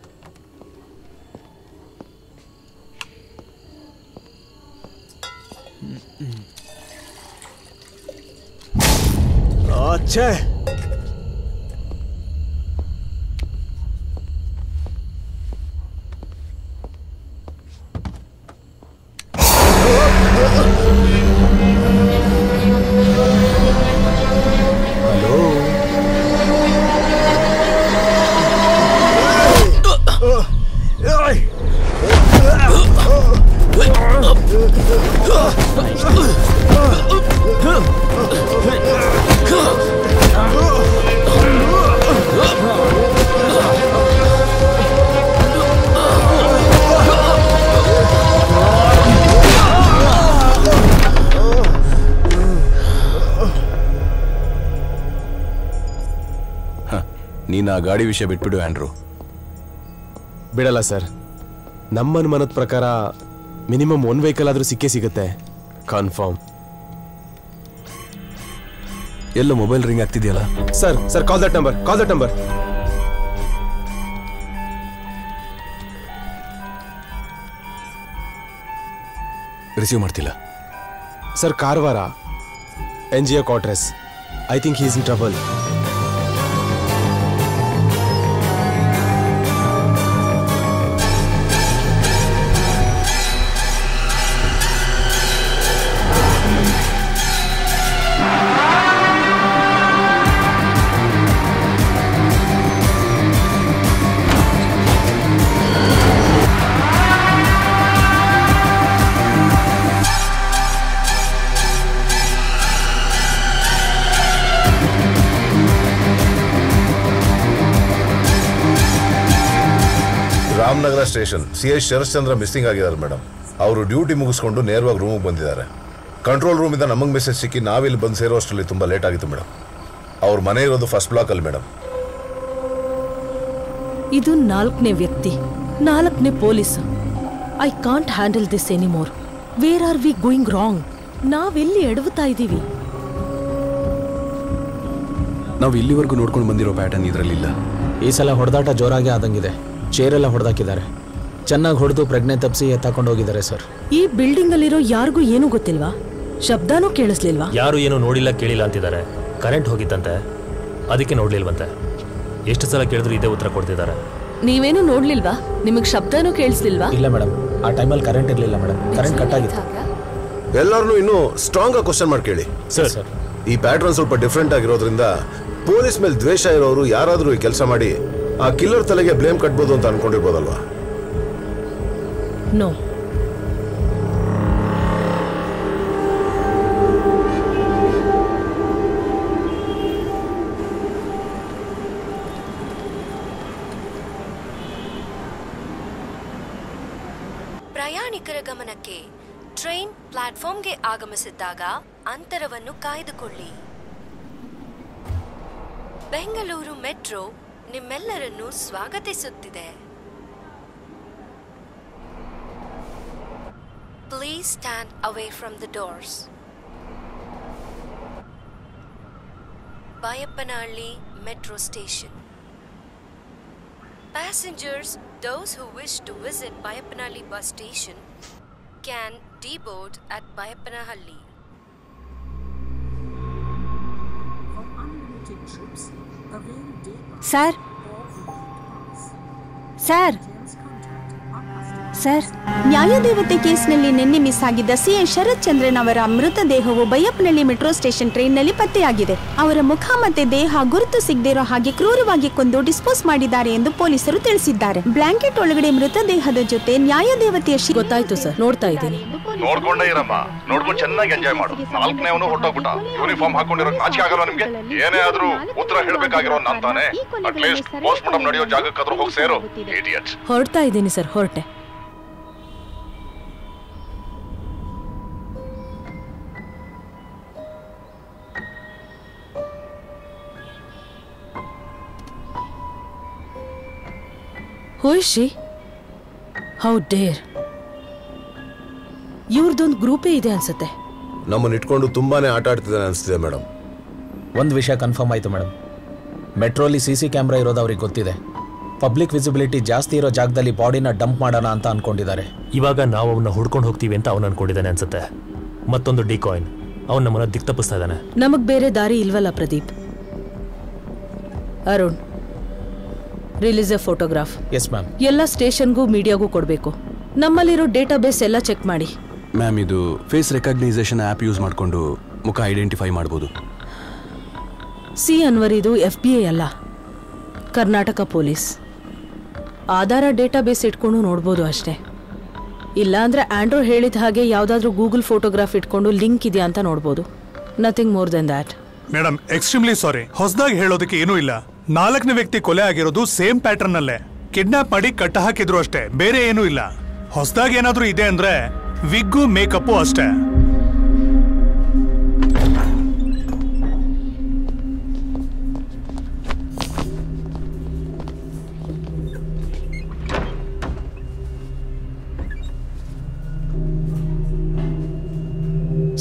ಅಚ್ಚೆ ಹಲೋ Ugh! ನೀನು ಆ ಗಾಡಿ ವಿಷಯ ಬಿಟ್ಬಿಡು ಆಂಡ್ರು ಬಿಡಲ್ಲ ಸರ್ ನಮ್ಮ ಅನುಮಾನದ ಪ್ರಕಾರ ಮಿನಿಮಮ್ ಒನ್ ವೆಹಿಕಲ್ ಆದರೂ ಸಿಕ್ಕೇ ಸಿಗುತ್ತೆ ಕನ್ಫರ್ಮ್ ಎಲ್ಲೋ ಮೊಬೈಲ್ ರಿಂಗ್ ಆಗ್ತಿದೆಯಲ್ಲ sir sir call that number call that number receive ಮಾಡ್ತಿಲ್ಲ sir Karwar N G O quarters I think he's in trouble Ramanagara station C S Sharashchandra missing ಆಗಿದ್ದಾರೆ ಮೇಡಮ್ ಅವರು ಡ್ಯೂಟಿ ಮುಗಿಸ್ಕೊಂಡು ನೇರವಾಗಿ ರೂಮಿಗೆ ಬಂದಿದ್ದಾರೆ ಕಂಟ್ರೋಲ್ ರೂಮಿಂದ ನಮಗೆ ಮೆಸೇಜ್ ಸಿಕ್ಕಿ ನಾವಿಲ್ಲಿ ಬಂದು ಸೇರೋ ಅಷ್ಟರಲ್ಲಿ ತುಂಬ ಲೇಟ್ ಆಗಿತ್ತು ಮೇಡಮ್ ಅವ್ರ ಮನೆ ಇರೋದು ಫಸ್ಟ್ ಬ್ಲಾಕಲ್ಲಿ ಮೇಡಮ್ ಇದು ನಾಲ್ಕನೇ ವ್ಯಕ್ತಿ ನಾಲ್ಕನೇ police I can't handle this anymore where are we going wrong ನಾವೆಲ್ಲಿ ಎಡವುತ್ತಾ ಇದ್ದೀವಿ ನಾವು ಇಲ್ಲಿವರೆಗೂ ನೋಡ್ಕೊಂಡು ಬಂದಿರೋ ಪ್ಯಾಟರ್ನ್ ಇದರಲ್ಲಿಲ್ಲ ಈ ಸಲ ಹೊಡೆದಾಟ ಜೋರಾಗಿ ಆದಂಗಿದೆ ಚೇರೆಲ್ಲ ಹೊಡೆದಾಕಿದ್ದಾರೆ ಚೆನ್ನಾಗಿ ಹೊಡೆದು ಪ್ರಜ್ಞೆ ತಪ್ಪಿಸಿ ಎತ್ತಾಕೊಂಡು ಹೋಗಿದ್ದಾರೆ ಸರ್ ಈ ಬಿಲ್ಡಿಂಗ್ ಅಲ್ಲಿರೋ ಯಾರಿಗೂ ಏನೂ ಗೊತ್ತಿಲ್ವಾ ಶಬ್ದನೂ ಕೇಳಿಸ್ಲಿಲ್ವಾ ಯಾರು ಏನು ನೋಡಿಲ್ಲ ಕೇಳಿಲ್ಲ ಅಂತಿದ್ದಾರೆ ಕರೆಂಟ್ ಹೋಗಿತ್ತಂತೆ ಅದಕ್ಕೆ ನೋಡ್ಲಿಲ್ವಂತೆ ಎಷ್ಟು ಸಲ ಕೇಳಿದ್ರು ಇದೇ ಉತ್ತರ ಕೊಡ್ತಿದ್ದಾರೆ ನೀವೇನು ನೋಡ್ಲಿಲ್ವಾ ನಿಮಗ್ ಶಬ್ದನೂ ಕೇಳಿಸ್ಲಿಲ್ವಾ ಇಲ್ಲ ಮೇಡಮ್ ಆ ಟೈಮಲ್ಲಿ ಕರೆಂಟ್ ಇರಲಿಲ್ಲ ಮೇಡಮ್ ಕರೆಂಟ್ ಕಟ್ ಆಗಿತ್ತು ಎಲ್ಲರನ್ನೂ ಇನ್ನೂ ಸ್ಟ್ರಾಂಗ್ ಆಗಿ ಕ್ವಶನ್ ಮಾಡಿ ಕೇಳಿ ಸರ್ ಈ ಪ್ಯಾಟ್ರನ್ ಸ್ವಲ್ಪ ಡಿಫ್ರೆಂಟ್ ಆಗಿರೋದ್ರಿಂದ ಪೊಲೀಸ್ ಮೇಲೆ ದ್ವೇಷ ಇರೋರು ಯಾರಾದರೂ ಈ ಕೆಲಸ ಮಾಡಿ ಆ ಕಿಲ್ಲರ್ ತಲೆಗೆ ಬ್ಲೇಮ್ ಕಟ್ಬೋದು ಅಂತ ಅನ್ಕೊಂಡಿರ್ಬೋದಲ್ವಾ ನೋ ಪ್ರಯಾಣಿಕರ ಗಮನಕ್ಕೆ ಟ್ರೈನ್ ಪ್ಲಾಟ್ಫಾರ್ಮ್ಗೆ ಆಗಮಿಸಿದ್ದಾಗ ಅಂತರವನ್ನು ಕಾಯ್ದುಕೊಳ್ಳಿ ಬೆಂಗಳೂರು ಮೆಟ್ರೋ ನಿಮ್ಮೆಲ್ಲರನ್ನು ಸ್ವಾಗತಿಸುತ್ತಿದೆ please stand away from the doors Baiyappanahalli metro station Passengers, those who wish to visit Bayapanalli bus station, can deboard at Bayapanahalli. Sir sir sir ನ್ಯಾಯದೇವತೆ ಕೇಸ್ನಲ್ಲಿ ನಿನ್ನೆ ಮಿಸ್ ಆಗಿದ್ದ ಸಿಎನ್ ಶರತ್ ಚಂದ್ರನ್ ಅವರ ಮೃತದೇಹವು ಬೈಯಪ್ಪನಹಳ್ಳಿ ಮೆಟ್ರೋ ಸ್ಟೇಷನ್ ಟ್ರೈನ್ನಲ್ಲಿ ಪತ್ತೆಯಾಗಿದೆ ಅವರ ಮುಖ ಮತ್ತೆ ದೇಹ ಗುರುತು ಸಿಗದಿರೋ ಹಾಗೆ ಕ್ರೂರವಾಗಿ ಕೊಂದು ಡಿಸ್ಪೋಸ್ ಮಾಡಿದ್ದಾರೆ ಎಂದು ಪೊಲೀಸರು ತಿಳಿಸಿದ್ದಾರೆ ಬ್ಲಾಂಕೆಟ್ ಒಳಗಡೆ ಮೃತದೇಹದ ಜೊತೆ ನ್ಯಾಯದೇವತೆಯ ಶಿ ಗೊತ್ತಾಯ್ತು ಸರ್ ನೋಡ್ತಾ ಇದ್ದೀನಿ ನೋಡ್ಕೊಂಡೇ ಇರಮ್ಮ ನೋಡ್ಕೊಂಡು ಚೆನ್ನಾಗಿ ಎಂಜಾಯ್ ಮಾಡು ನಾಲ್ಕನೇ ಅವನು ಹೊಟ್ಟೋಗ್ಬಿಟ್ಟ ಯೂನಿಫಾರ್ಮ್ ಹಾಕೊಂಡಿರೋ ನಾಚಿಕೆ ಆಗಲ್ಲ ನಿಮ್ಗೆ ಏನೇ ಆದ್ರೂ ಉತ್ತರ ಹೇಳ್ಬೇಕಾಗಿರೋ ನಾನ್ ತಾನೆ ಅಟ್ಲೀಸ್ಟ್ ಪೋಸ್ಟ್ ಮಾರ್ಟಮ್ ನಡೆಯೋ ಜಾಗಕ್ಕಾದ್ರೂ ಹೋಗಿ ಸೇರು ಇಡಿಯಟ್ ಹೊರಡ್ತಾ ಇದ್ದೀನಿ ಸರ್ ಹೊರಟೆ who is she how dare ಇವ್ರದ್ದೊಂದು ಗ್ರೂಪೇ ಇದೆ ಅನ್ಸುತ್ತೆ ನಮ್ಮನ್ನ ಇಟ್ಕೊಂಡು ತುಂಬಾನೇ ಆಟ ಆಡ್ತಿದ್ದಾನೆ ಅನಿಸ್ತಿದೆ ಮೇಡಮ್ ಒಂದು ವಿಷಯ ಕನ್ಫರ್ಮ್ ಆಯಿತು ಮೇಡಮ್ ಮೆಟ್ರೋಲಿ ಸಿ ಸಿ ಕ್ಯಾಮ್ರಾ ಇರೋದು ಅವ್ರಿಗೆ ಗೊತ್ತಿದೆ ಪಬ್ಲಿಕ್ ವಿಸಿಬಿಲಿಟಿ ಜಾಸ್ತಿ ಇರೋ ಜಾಗದಲ್ಲಿ ಬಾಡಿನ ಡಂಪ್ ಮಾಡೋಣ ಅಂತ ಅನ್ಕೊಂಡಿದ್ದಾರೆ ಇವಾಗ ನಾವು ಅವನ್ನ ಹುಡ್ಕೊಂಡು ಹೋಗ್ತೀವಿ ಅಂತ ಅವನು ಅನ್ಕೊಂಡಿದ್ದಾನೆ ಅನ್ಸುತ್ತೆ ಮತ್ತೊಂದು ಡಿ ಕಾಯಿನ್ ಅವನು ನಮ್ಮನ್ನ ದಿಕ್ ತಪ್ಪಿಸ್ತಾ ಇದ್ದಾನೆ ನಮಗ್ ಬೇರೆ ದಾರಿ ಇಲ್ವಲ್ಲ Pradeep Arun release a photograph yes ma'am ಎಲ್ಲ ಸ್ಟೇಷನ್ಗೂ ಮೀಡಿಯಾಗೂ ಕೊಡಬೇಕು ನಮ್ಮಲ್ಲಿರೋ ಡೇಟಾಬೇಸ್ ಎಲ್ಲ ಚೆಕ್ ಮಾಡಿ ಮ್ಯಾಮ್ ಇದು ಫೇಸ್ ರೆಕಗ್ನೈಸೇಷನ್ ಆ್ಯಪ್ ಯೂಸ್ ಮಾಡಿಕೊಂಡು ಮುಖ ಐಡೆಂಟಿಫೈ ಮಾಡ್ಬೋದು ಸಿ ಅನ್ವರ್ ಇದು ಎಫ್ ಬಿ ಐ ಅಲ್ಲ ಕರ್ನಾಟಕ ಪೊಲೀಸ್ ಆಧಾರ ಡೇಟಾಬೇಸ್ ಇಟ್ಕೊಂಡು ನೋಡ್ಬೋದು ಅಷ್ಟೇ ಇಲ್ಲ ಅಂದ್ರೆ ಆಂಡ್ರೋ ಹೇಳಿದ ಹಾಗೆ ಯಾವುದಾದ್ರೂ ಗೂಗಲ್ ಫೋಟೋಗ್ರಾಫ್ ಇಟ್ಕೊಂಡು ಲಿಂಕ್ ಇದೆಯಾ ಅಂತ ನೋಡ್ಬೋದು nothing more than that madam extremely sorry ಹೊಸದಾಗಿ ಹೇಳೋದಕ್ಕೆ ಏನೂ ಇಲ್ಲ ನಾಲ್ಕನೇ ವ್ಯಕ್ತಿ ಕೊಲೆ ಆಗಿರೋದು ಸೇಮ್ ಪ್ಯಾಟರ್ನ್ ಅಲ್ಲೇ ಕಿಡ್ನಾಪ್ ಮಾಡಿ ಕಟ್ಟ ಹಾಕಿದ್ರು ಅಷ್ಟೇ ಬೇರೆ ಏನೂ ಇಲ್ಲ ಹೊಸದಾಗಿ ಏನಾದ್ರೂ ಇದೆ ಅಂದ್ರೆ ವಿಗ್ಗು ಮೇಕಪ್ಪು ಅಷ್ಟೇ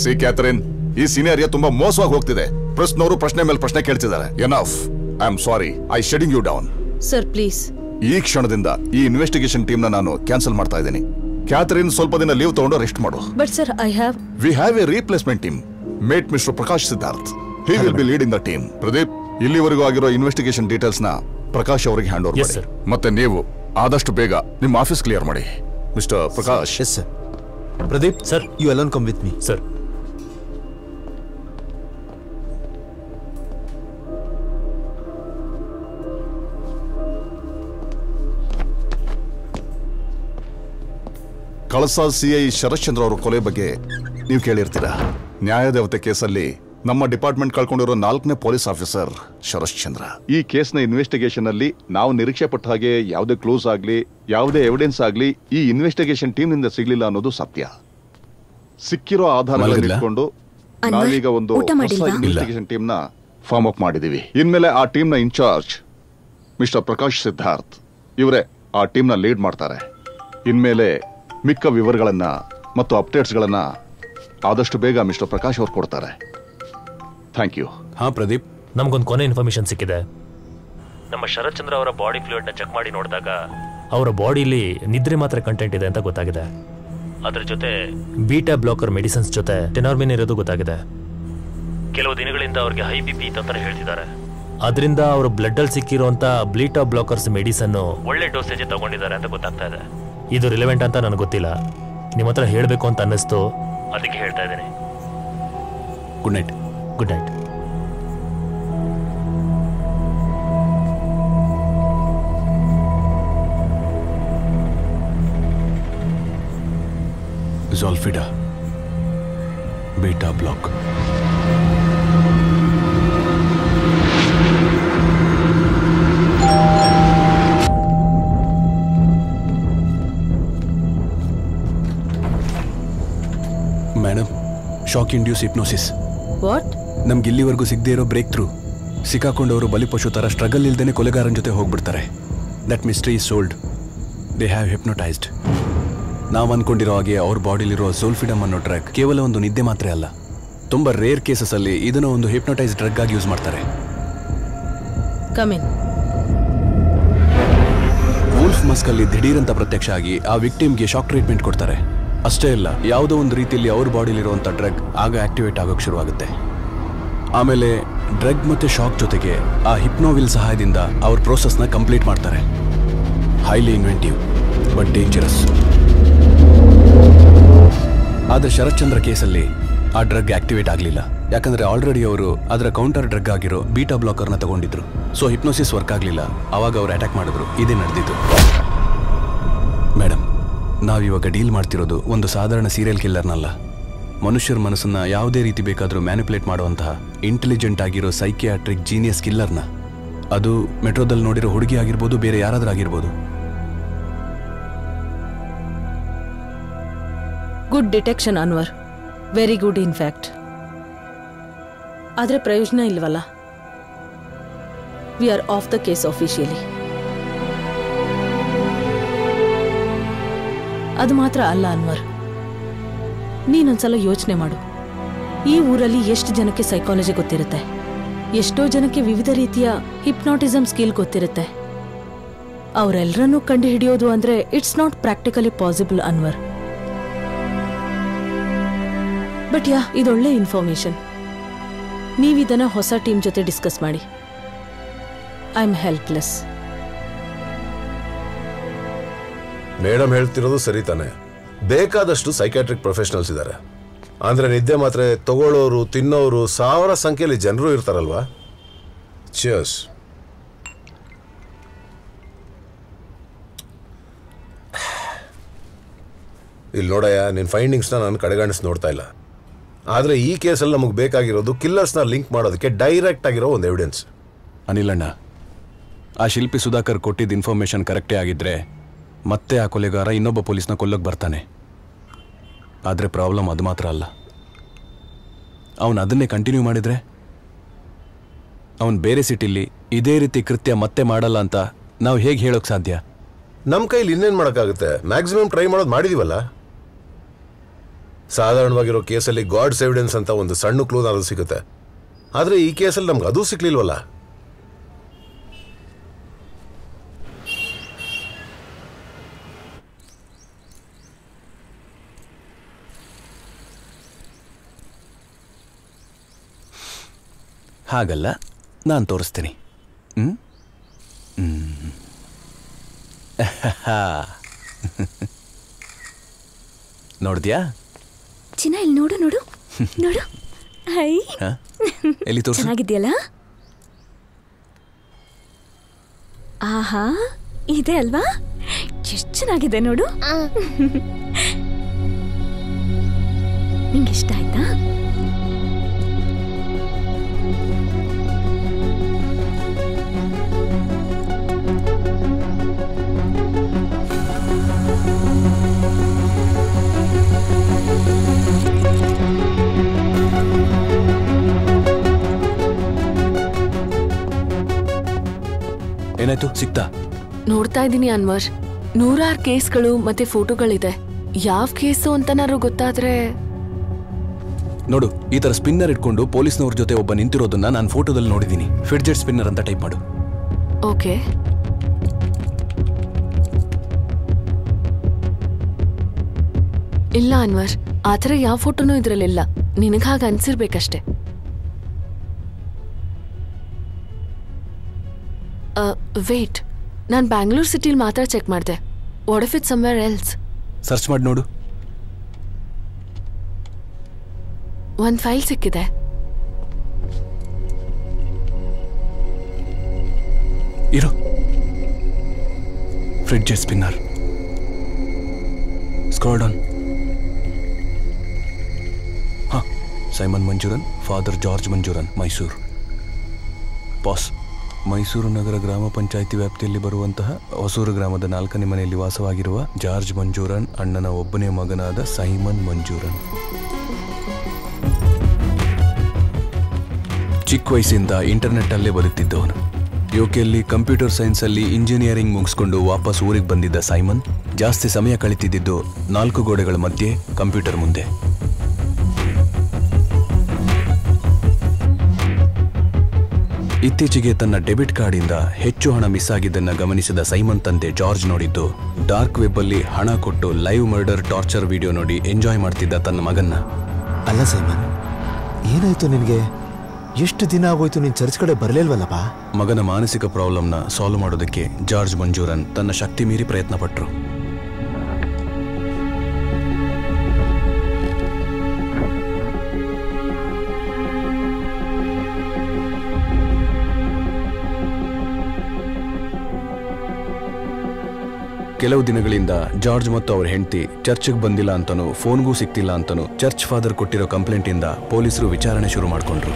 ಸಿ ಕ್ಯಾಥರಿನ್ ಈ ಸೀನಿಯರ್ ತುಂಬಾ ಮೋಸವಾಗಿ ಹೋಗ್ತಿದೆ ಪ್ರಶ್ನವರು ಪ್ರಶ್ನೆ ಮೇಲೆ ಪ್ರಶ್ನೆ ಕೇಳ್ತಿದ್ದಾರೆ enough I am sorry I shedding you down sir please ಈ ಕ್ಷಣದಿಂದ ಈ ಇನ್ವೆಸ್ಟಿಗೇಷನ್ ಟೀಮ್ ನ ನಾನು ಕ್ಯಾನ್ಸಲ್ ಮಾಡ್ತಾ ಇದ್ದೀನಿ ಕ್ಯಾಥರಿನ್ ಸ್ವಲ್ಪ ದಿನ ಲೀವ್ ತಗೊಂಡು ರೆಸ್ಟ್ ಮಾಡು but sir I have we have a replacement team mate mister Prakash Siddharth he will be leading the team Pradeep ಇಲ್ಲಿವರೆಗೂ ಆಗಿರೋ ಇನ್ವೆಸ್ಟಿಗೇಷನ್ ಡೀಟೇಲ್ಸ್ ನ ಪ್ರಕಾಶ್ ಅವರಿಗೆ ಹ್ಯಾಂಡ್ ಓವರ್ ಮಾಡಿ ಮತ್ತೆ ನೀವು ಆದಷ್ಟು ಬೇಗ ನಿಮ್ಮ ಆಫೀಸ್ ಕ್ಲಿಯರ್ ಮಾಡಿ mister Prakash yes sir Pradeep sir you alone come with me sir Kalasa CI Sharashchandra ಅವರ ಕೊಲೆ ಬಗ್ಗೆ ನೀವು ಕೇಳಿರ್ತೀರಾ ನ್ಯಾಯದೇವತೆ ಕೇಸಲ್ಲಿ ನಮ್ಮ ಡಿಪಾರ್ಟ್ಮೆಂಟ್ ಕಳ್ಕೊಂಡಿರೋ ನಾಲ್ಕನೇ ಪೊಲೀಸ್ ಆಫೀಸರ್ ಶರಶ್ಚಂದ್ರ ಈ ಕೇಸ್ನ ಇನ್ವೆಸ್ಟಿಗೇಷನ್ ಅಲ್ಲಿ ನಾವು ನಿರೀಕ್ಷೆ ಪಟ್ಟ ಹಾಗೆ ಯಾವುದೇ ಕ್ಲೂಸ್ ಆಗ್ಲಿ ಯಾವುದೇ ಎವಿಡೆನ್ಸ್ ಆಗ್ಲಿ ಈ ಇನ್ವೆಸ್ಟಿಗೇಷನ್ ಟೀಮ್ ನಿಂದ ಸಿಗ್ಲಿಲ್ಲ ಅನ್ನೋದು ಸತ್ಯ ಸಿಕ್ಕಿರೋ ಆಧಾರಗಳನ್ನು ಮಲಗಿಲ್ಲ? ಇಟ್ಕೊಂಡು ಅನ್ವರ್, ನಾವೀಗ ಒಂದು ಊಟ ಮಾಡಿಲ್ವಾ? ಇನ್ವೆಸ್ಟಿಗೇಷನ್ ಟೀಮ್ ನ ಫಾರ್ಮ್ ಅಪ್ ಮಾಡಿದೀವಿ ಇನ್ಮೇಲೆ ಆ ಟೀಮ್ ನ ಇನ್ಚಾರ್ಜ್ ಮಿಸ್ಟರ್ ಪ್ರಕಾಶ್ ಸಿದ್ಧಾರ್ಥ್ ಇವರೇ ಆ ಟೀಮ್ ನ ಲೀಡ್ ಮಾಡ್ತಾರೆ ಇನ್ಮೇಲೆ ಮಿಕ್ಕ ವಿವರಗಳನ್ನ ಮತ್ತು ಅಪ್ಡೇಟ್ಸ್ಗಳನ್ನ ಆದಷ್ಟು ಬೇಗ ಮಿಸ್ಟರ್ ಪ್ರಕಾಶ್ ಅವ್ರು ಕೊಡ್ತಾರೆ ಥ್ಯಾಂಕ್ ಯು ಹಾ ಪ್ರದೀಪ್ ನಮಗೊಂದು ಕೊನೆ ಇನ್ಫಾರ್ಮೇಶನ್ ಸಿಕ್ಕಿದೆ ನಮ್ಮ ಶರತ್ ಚಂದ್ರ ಅವರ ಬಾಡಿ ಫ್ಲೂಯಿಡ್ನ ಚೆಕ್ ಮಾಡಿ ನೋಡಿದಾಗ ಅವರ ಬಾಡಿಲಿ ನಿದ್ರೆ ಮಾತ್ರ ಕಂಟೆಂಟ್ ಇದೆ ಅಂತ ಗೊತ್ತಾಗಿದೆ ಅದ್ರ ಜೊತೆ ಬೀಟಾ ಬ್ಲಾಕರ್ ಮೆಡಿಸಿನ್ಸ್ ಜೊತೆ ಟೆನಾರ್ಮಿನ್ ಇರೋದು ಗೊತ್ತಾಗಿದೆ ಕೆಲವು ದಿನಗಳಿಂದ ಅವ್ರಿಗೆ ಹೈ ಬಿ ಪಿ ಅಂತ ಹೇಳ್ತಿದ್ದಾರೆ ಅದರಿಂದ ಅವರು ಬ್ಲಡ್ ಅಲ್ಲಿ ಸಿಕ್ಕಿರುವಂತ ಬ್ಲೀಟಾ ಬ್ಲಾಕರ್ಸ್ ಮೆಡಿಸನ್ ಒಳ್ಳೆ ಡೋಸೇಜ್ ತಗೊಂಡಿದ್ದಾರೆ ಅಂತ ಗೊತ್ತಾಗ್ತಾ ಇದೆ ಇದು ರಿಲೆವೆಂಟ್ ಅಂತ ನನಗೆ ಗೊತ್ತಿಲ್ಲ ನಿಮ್ಮ ಹತ್ರ ಹೇಳಬೇಕು ಅಂತ ಅನ್ನಿಸ್ತು ಅದಕ್ಕೆ ಹೇಳ್ತಾ ಇದ್ದೀನಿ ಗುಡ್ ನೈಟ್ ಗುಡ್ ನೈಟ್ ಝಾಲ್ಫಿಡಾ beta block madam shock induce hypnosis what ನಮ್ಗೆ ಇಲ್ಲಿವರೆಗೂ ಸಿಗದೇ ಇರೋ ಬ್ರೇಕ್ ಥ್ರೂ ಸಿಕ್ಕಾಕೊಂಡವರು ಬಲಿಪಶು ಥರ ಸ್ಟ್ರಗಲ್ ಇಲ್ದೇನೆ ಕೊಲೆಗಾರನ ಜೊತೆ ಹೋಗ್ಬಿಡ್ತಾರೆ that mystery is solved they have hypnotised ನಾವು ಅನ್ಕೊಂಡಿರೋ ಹಾಗೆ ಅವ್ರ ಬಾಡಿಲಿರೋ ಸೋಲ್ಫಿಡಮ್ ಅನ್ನೋ ಡ್ರಗ್ ಕೇವಲ ಒಂದು ನಿದ್ದೆ ಮಾತ್ರ ಅಲ್ಲ ತುಂಬ ರೇರ್ ಕೇಸಸ್ ಅಲ್ಲಿ ಇದನ್ನ ಒಂದು ಹಿಪ್ನೋಟೈಸ್ ಡ್ರಗ್ ಆಗಿ ಯೂಸ್ ಮಾಡ್ತಾರೆ ಕಮಿನ್ ವೂಲ್ಫ್ ಮಸ್ಕಲ್ಲಿ ದಿಢೀರಂತ ಪ್ರತ್ಯಕ್ಷ ಆಗಿ ಆ ವಿಕ್ಟಿಮ್ಗೆ ಶಾಕ್ ಟ್ರೀಟ್ಮೆಂಟ್ ಕೊಡ್ತಾರೆ ಅಷ್ಟೇ ಅಲ್ಲ ಯಾವುದೋ ಒಂದು ರೀತಿಯಲ್ಲಿ ಅವ್ರ ಬಾಡಿಲಿರುವಂಥ ಡ್ರಗ್ ಆಗ ಆಕ್ಟಿವೇಟ್ ಆಗೋಕ್ಕೆ ಶುರುವಾಗುತ್ತೆ ಆಮೇಲೆ ಡ್ರಗ್ ಮತ್ತೆ ಶಾಕ್ ಜೊತೆಗೆ ಆ ಹಿಪ್ನೋವಿಲ್ ಸಹಾಯದಿಂದ ಅವ್ರ ಪ್ರೋಸೆಸ್ನ ಕಂಪ್ಲೀಟ್ ಮಾಡ್ತಾರೆ ಹೈಲಿ ಇನ್ವೆಂಟಿವ್ ಬಟ್ ಡೇಂಜರಸ್ ಆದರೆ ಶರತ್ಚಂದ್ರ ಕೇಸಲ್ಲಿ ಆ ಡ್ರಗ್ ಆಕ್ಟಿವೇಟ್ ಆಗಲಿಲ್ಲ ಯಾಕಂದ್ರೆ ಆಲ್ರೆಡಿ ಅವರು ಅದರ ಕೌಂಟರ್ ಡ್ರಗ್ ಆಗಿರೋ ಬೀಟಾ ಬ್ಲಾಕರ್ನ ತಗೊಂಡಿದ್ರು ಸೊ ಹಿಪ್ನೋಸಿಸ್ ವರ್ಕ್ ಆಗಲಿಲ್ಲ ಅವಾಗ ಅವ್ರು ಅಟ್ಯಾಕ್ ಮಾಡಿದ್ರು ಇದೇ ನಡೆದಿದ್ದು ಮೇಡಮ್ ನಾವಿವಾಗ ಡೀಲ್ ಮಾಡ್ತಿರೋದು ಒಂದು ಸಾಧಾರಣ ಸೀರಿಯಲ್ ಕಿಲ್ಲರ್ನಲ್ಲ ಮನುಷ್ಯರ ಮನಸ್ಸನ್ನ ಯಾವುದೇ ರೀತಿ ಬೇಕಾದರೂ ಮ್ಯಾನಿಪುಲೇಟ್ ಮಾಡುವಂತಹ ಇಂಟೆಲಿಜೆಂಟ್ ಆಗಿರೋ ಸೈಕಿಯಾಟ್ರಿಕ್ ಜೀನಿಯಸ್ ಕಿಲ್ಲರ್ನ ಅದು ಮೆಟ್ರೋದಲ್ಲಿ ನೋಡಿರೋ ಹುಡುಗಿ ಆಗಿರ್ಬೋದು ಬೇರೆ ಯಾರಾದ್ರೂ ಆಗಿರ್ಬೋದು good detection Anwar very good in fact ಆದರೆ ಪ್ರಯೋಜನ ಇಲ್ವಲ್ಲ we are off the case officially ಅದು ಮಾತ್ರ ಅಲ್ಲ ಅನ್ವರ್ ನೀನೊಂದ್ಸಲ ಯೋಚನೆ ಮಾಡು ಈ ಊರಲ್ಲಿ ಎಷ್ಟು ಜನಕ್ಕೆ ಸೈಕಾಲಜಿ ಗೊತ್ತಿರುತ್ತೆ ಎಷ್ಟೋ ಜನಕ್ಕೆ ವಿವಿಧ ರೀತಿಯ ಹಿಪ್ನಾಟಿಸಮ್ ಸ್ಕಿಲ್ ಗೊತ್ತಿರುತ್ತೆ ಅವರೆಲ್ಲರನ್ನೂ ಕಂಡು ಹಿಡಿಯೋದು ಅಂದ್ರೆ it's not practically possible Anwar but yeah ಇದೊಳ್ಳೆ ಇನ್ಫಾರ್ಮೇಶನ್ ನೀವಿದನ್ನ ಹೊಸ ಟೀಮ್ ಜೊತೆ ಡಿಸ್ಕಸ್ ಮಾಡಿ ಐ ಆಮ್ ಹೆಲ್ಪ್ಲೆಸ್ ಮೇಡಮ್ ಹೇಳ್ತಿರೋದು ಸರಿ ತಾನೆ ಬೇಕಾದಷ್ಟು ಸೈಕ್ಯಾಟ್ರಿಕ್ ಪ್ರೊಫೆಷನಲ್ಸ್ ಇದ್ದಾರೆ ಅಂದ್ರೆ ನಿದ್ದೆ ಮಾತ್ರೆ ತಗೊಳ್ಳೋರು ತಿನ್ನೋರು ಸಾವಿರ ಸಂಖ್ಯೆಯಲ್ಲಿ ಜನರು ಇರ್ತಾರಲ್ವಾ ಚಿಯರ್ಸ್ ಇಲ್ಲಿ ನೋಡಯ್ಯ ನಿನ್ನ ಫೈಂಡಿಂಗ್ಸ್ನ ನಾನು ಕಡೆಗಣಿಸಿ ನೋಡ್ತಾ ಇಲ್ಲ ಆದರೆ ಈ ಕೇಸಲ್ಲಿ ನಮಗೆ ಬೇಕಾಗಿರೋದು ಕಿಲ್ಲರ್ಸ್ನ ಲಿಂಕ್ ಮಾಡೋದಕ್ಕೆ ಡೈರೆಕ್ಟ್ ಆಗಿರೋ ಒಂದು ಎವಿಡೆನ್ಸ್ ಅನಿಲಣ್ಣ ಆ ಶಿಲ್ಪಿ ಸುಧಾಕರ್ ಕೊಟ್ಟಿದ್ದ ಇನ್ಫಾರ್ಮೇಶನ್ ಕರೆಕ್ಟೇ ಆಗಿದ್ರೆ ಮತ್ತೆ ಆ ಕೊಲೆಗಾರ ಇನ್ನೊಬ್ಬ ಪೊಲೀಸ್ನ ಕೊಲ್ಲಕ್ಕೆ ಬರ್ತಾನೆ ಆದರೆ ಪ್ರಾಬ್ಲಮ್ ಅದು ಮಾತ್ರ ಅಲ್ಲ ಅವನು ಅದನ್ನೇ ಕಂಟಿನ್ಯೂ ಮಾಡಿದ್ರೆ ಅವನು ಬೇರೆ ಸಿಟಿಲಿ ಇದೇ ರೀತಿ ಕೃತ್ಯ ಮತ್ತೆ ಮಾಡಲ್ಲ ಅಂತ ನಾವು ಹೇಗೆ ಹೇಳೋಕೆ ಸಾಧ್ಯ ನಮ್ಮ ಕೈಲಿ ಇನ್ನೇನು ಮಾಡೋಕ್ಕಾಗುತ್ತೆ ಮ್ಯಾಕ್ಸಿಮಮ್ ಟ್ರೈ ಮಾಡೋದು ಮಾಡಿದೀವಲ್ಲ ಸಾಧಾರಣವಾಗಿರೋ ಕೇಸಲ್ಲಿ ಗಾಡ್ಸ್ ಎವಿಡೆನ್ಸ್ ಅಂತ ಒಂದು ಸಣ್ಣ ಕ್ಲೂ ಅದು ಸಿಗುತ್ತೆ ಆದರೆ ಈ ಕೇಸಲ್ಲಿ ನಮ್ಗೆ ಅದೂ ಸಿಕ್ಲಿಲ್ವಲ್ಲ ಹಾಗಲ್ಲ ನಾನು ತೋರಿಸ್ತೀನಿ ಹ್ಮ್ ಹ್ಮ್. ನೋಡ್ದ್ಯಾ ಚಿನ್ನ ಇಲ್ಲಿ ನೋಡು ನೋಡು ನೋಡು ಹೈ ಹ? ಎಲ್ಲಿ ತೋರಿಸು ಚೆನ್ನಾಗಿದ್ಯಲ್ಲ ಆಹಾ ಇದೆ ಅಲ್ವಾ ಎಷ್ಟು ಚೆನ್ನಾಗಿದೆ ನೋಡು ನಿಂಗೆ ಇಷ್ಟ ಆಯ್ತಾ ಏನಾಯ್ತು ಸಿಕ್ತಾ ನೋಡ್ತಾ ಇದ್ದೀನಿ ಅನ್ವರ್ ನೂರಾರು ಕೇಸ್ಗಳು ಮತ್ತೆ ಫೋಟೋಗಳಿದೆ ಯಾವ ಕೇಸು ಅಂತನಾದ್ರು ಗೊತ್ತಾದ್ರೆ ನೋಡು ಈ ತರ ಸ್ಪಿನ್ನರ್ ಇಟ್ಕೊಂಡು ಪೊಲೀಸ್ನವ್ರ ಜೊತೆ ಒಬ್ಬ ನಿಂತಿರೋದನ್ನ ನಾನು ಫೋಟೋದಲ್ಲಿ ನೋಡಿದ್ದೀನಿ ಫಿಡ್ಜೆಟ್ ಸ್ಪಿನ್ನರ್ ಅಂತ ಟೈಪ್ ಮಾಡು ಓಕೆ ಇಲ್ಲ ಅನ್ವರ್ ಆ ಥರ ಯಾವ ಫೋಟೋನೂ ಇದ್ರಲ್ಲಿಲ್ಲ ನಿನಗೆ ಹಾಗೆ ಅನ್ಸಿರ್ಬೇಕಷ್ಟೆ ವೇಟ್ ನಾನು ಬ್ಯಾಂಗ್ಳೂರ್ ಸಿಟಿಲಿ ಮಾತ್ರ ಚೆಕ್ ಮಾಡಿದೆ what if it somewhere else search ಮಾಡಿ ನೋಡು ಒಂದು ಫೈಲ್ ಸಿಕ್ಕಿದೆ ಇರು ಫ್ರಿಡ್ಜೆಟ್ ಸ್ಪಿನ್ನರ್ ಸ್ಕ್ರಾಲ್ ಡೌನ್ ಹಾ Simon Manjooran father George Manjooran Mysuru pass Mysuru ನಗರ ಗ್ರಾಮ ಪಂಚಾಯಿತಿ ವ್ಯಾಪ್ತಿಯಲ್ಲಿ ಬರುವಂತಹ ಹೊಸೂರು ಗ್ರಾಮದ ನಾಲ್ಕನೇ ಮನೆಯಲ್ಲಿ ವಾಸವಾಗಿರುವ ಜಾರ್ಜ್ ಮಂಜೂರನ್ ಅಣ್ಣನ ಒಬ್ಬನೇ ಮಗನಾದ ಸೈಮನ್ ಮಂಜೂರನ್ ಚಿಕ್ಕ ವಯಸ್ಸಿಂದ ಇಂಟರ್ನೆಟ್ ಅಲ್ಲೇ ಬದುಕ್ತಿದ್ದವನು ಯುಕೆಯಲ್ಲಿ ಕಂಪ್ಯೂಟರ್ ಸೈನ್ಸ್ ಅಲ್ಲಿ ಇಂಜಿನಿಯರಿಂಗ್ ಮುಗಿಸ್ಕೊಂಡು ವಾಪಸ್ ಊರಿಗೆ ಬಂದಿದ್ದ ಸೈಮನ್ ಜಾಸ್ತಿ ಸಮಯ ಕಳೀತಿದ್ದು ನಾಲ್ಕು ಗೋಡೆಗಳ ಮಧ್ಯೆ ಕಂಪ್ಯೂಟರ್ ಮುಂದೆ ಇತ್ತೀಚೆಗೆ ತನ್ನ ಡೆಬಿಟ್ ಕಾರ್ಡಿಂದ ಹೆಚ್ಚು ಹಣ ಮಿಸ್ ಆಗಿದ್ದನ್ನ ಗಮನಿಸಿದ ಸೈಮನ್ ತಂದೆ ಜಾರ್ಜ್ ನೋಡಿದ್ದು ಡಾರ್ಕ್ ವೆಬ್ ಅಲ್ಲಿ ಹಣ ಕೊಟ್ಟು ಲೈವ್ ಮರ್ಡರ್ ಟಾರ್ಚರ್ ವಿಡಿಯೋ ನೋಡಿ ಎಂಜಾಯ್ ಮಾಡ್ತಿದ್ದ ತನ್ನ ಮಗನ್ನ ಅಲ್ಲ ಸೈಮನ್ ಏನಾಯ್ತು ನಿನಗೆ ಎಷ್ಟು ದಿನ ಆಗೋಯ್ತು ನೀನು ಚರ್ಚ್ ಕಡೆ ಬರಲಿಲ್ವಲ್ಲಪ್ಪ ಮಗನ ಮಾನಸಿಕ ಪ್ರಾಬ್ಲಮ್ನ ಸಾಲ್ವ್ ಮಾಡೋದಕ್ಕೆ ಜಾರ್ಜ್ ಮಂಜೂರನ್ ತನ್ನ ಶಕ್ತಿ ಮೀರಿ ಪ್ರಯತ್ನ ಪಟ್ರು ಕೆಲವು ದಿನಗಳಿಂದ ಜಾರ್ಜ್ ಮತ್ತು ಅವ್ರ ಹೆಂಡತಿ ಚರ್ಚ್ಗೆ ಬಂದಿಲ್ಲ ಅಂತನೂ ಫೋನ್ಗೂ ಸಿಗ್ತಿಲ್ಲ ಅಂತನೂ ಚರ್ಚ್ ಫಾದರ್ ಕೊಟ್ಟಿರೋ ಕಂಪ್ಲೇಂಟಿಂದ ಪೊಲೀಸರು ವಿಚಾರಣೆ ಶುರು ಮಾಡ್ಕೊಂಡ್ರು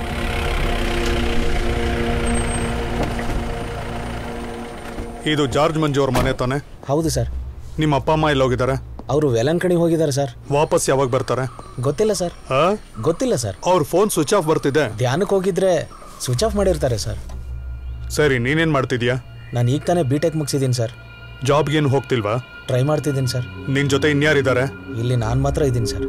ಇದು ಜಾರ್ಜ್ ಮಂಜು ಅವ್ರ ಮನೆ ತಾನೆ ಹೌದು ಸರ್ ನಿಮ್ಮ ಅಪ್ಪ ಅಮ್ಮ ಎಲ್ಲಿ ಹೋಗಿದ್ದಾರೆ ಅವರು ವೆಲಂಕಣಿ ಹೋಗಿದ್ದಾರೆ ಸರ್ ವಾಪಸ್ ಯಾವಾಗ ಬರ್ತಾರೆ ಗೊತ್ತಿಲ್ಲ ಸರ್ ಗೊತ್ತಿಲ್ಲ ಸರ್ ಅವ್ರ ಫೋನ್ ಸ್ವಿಚ್ ಆಫ್ ಬರ್ತಿದೆ ಧ್ಯಾನಕ್ಕೆ ಹೋಗಿದ್ರೆ ಸ್ವಿಚ್ ಆಫ್ ಮಾಡಿರ್ತಾರೆ ಸರ್ ಸರಿ ನೀನೇನ್ ಮಾಡ್ತಿದ್ಯಾ ನಾನು ಈಗ ತಾನೇ ಬಿ ಟೆಕ್ ಮುಗಿಸಿದ್ದೀನಿ ಸರ್ ಜಾಬ್ಗೇನು ಹೋಗ್ತಿಲ್ವಾ ಟ್ರೈ ಮಾಡ್ತಿದ್ದೀನಿ ಸರ್ ನಿನ್ ಜೊತೆ ಇನ್ಯಾರಿದ್ದಾರೆ ಇಲ್ಲಿ ನಾನು ಮಾತ್ರ ಇದ್ದೀನಿ sir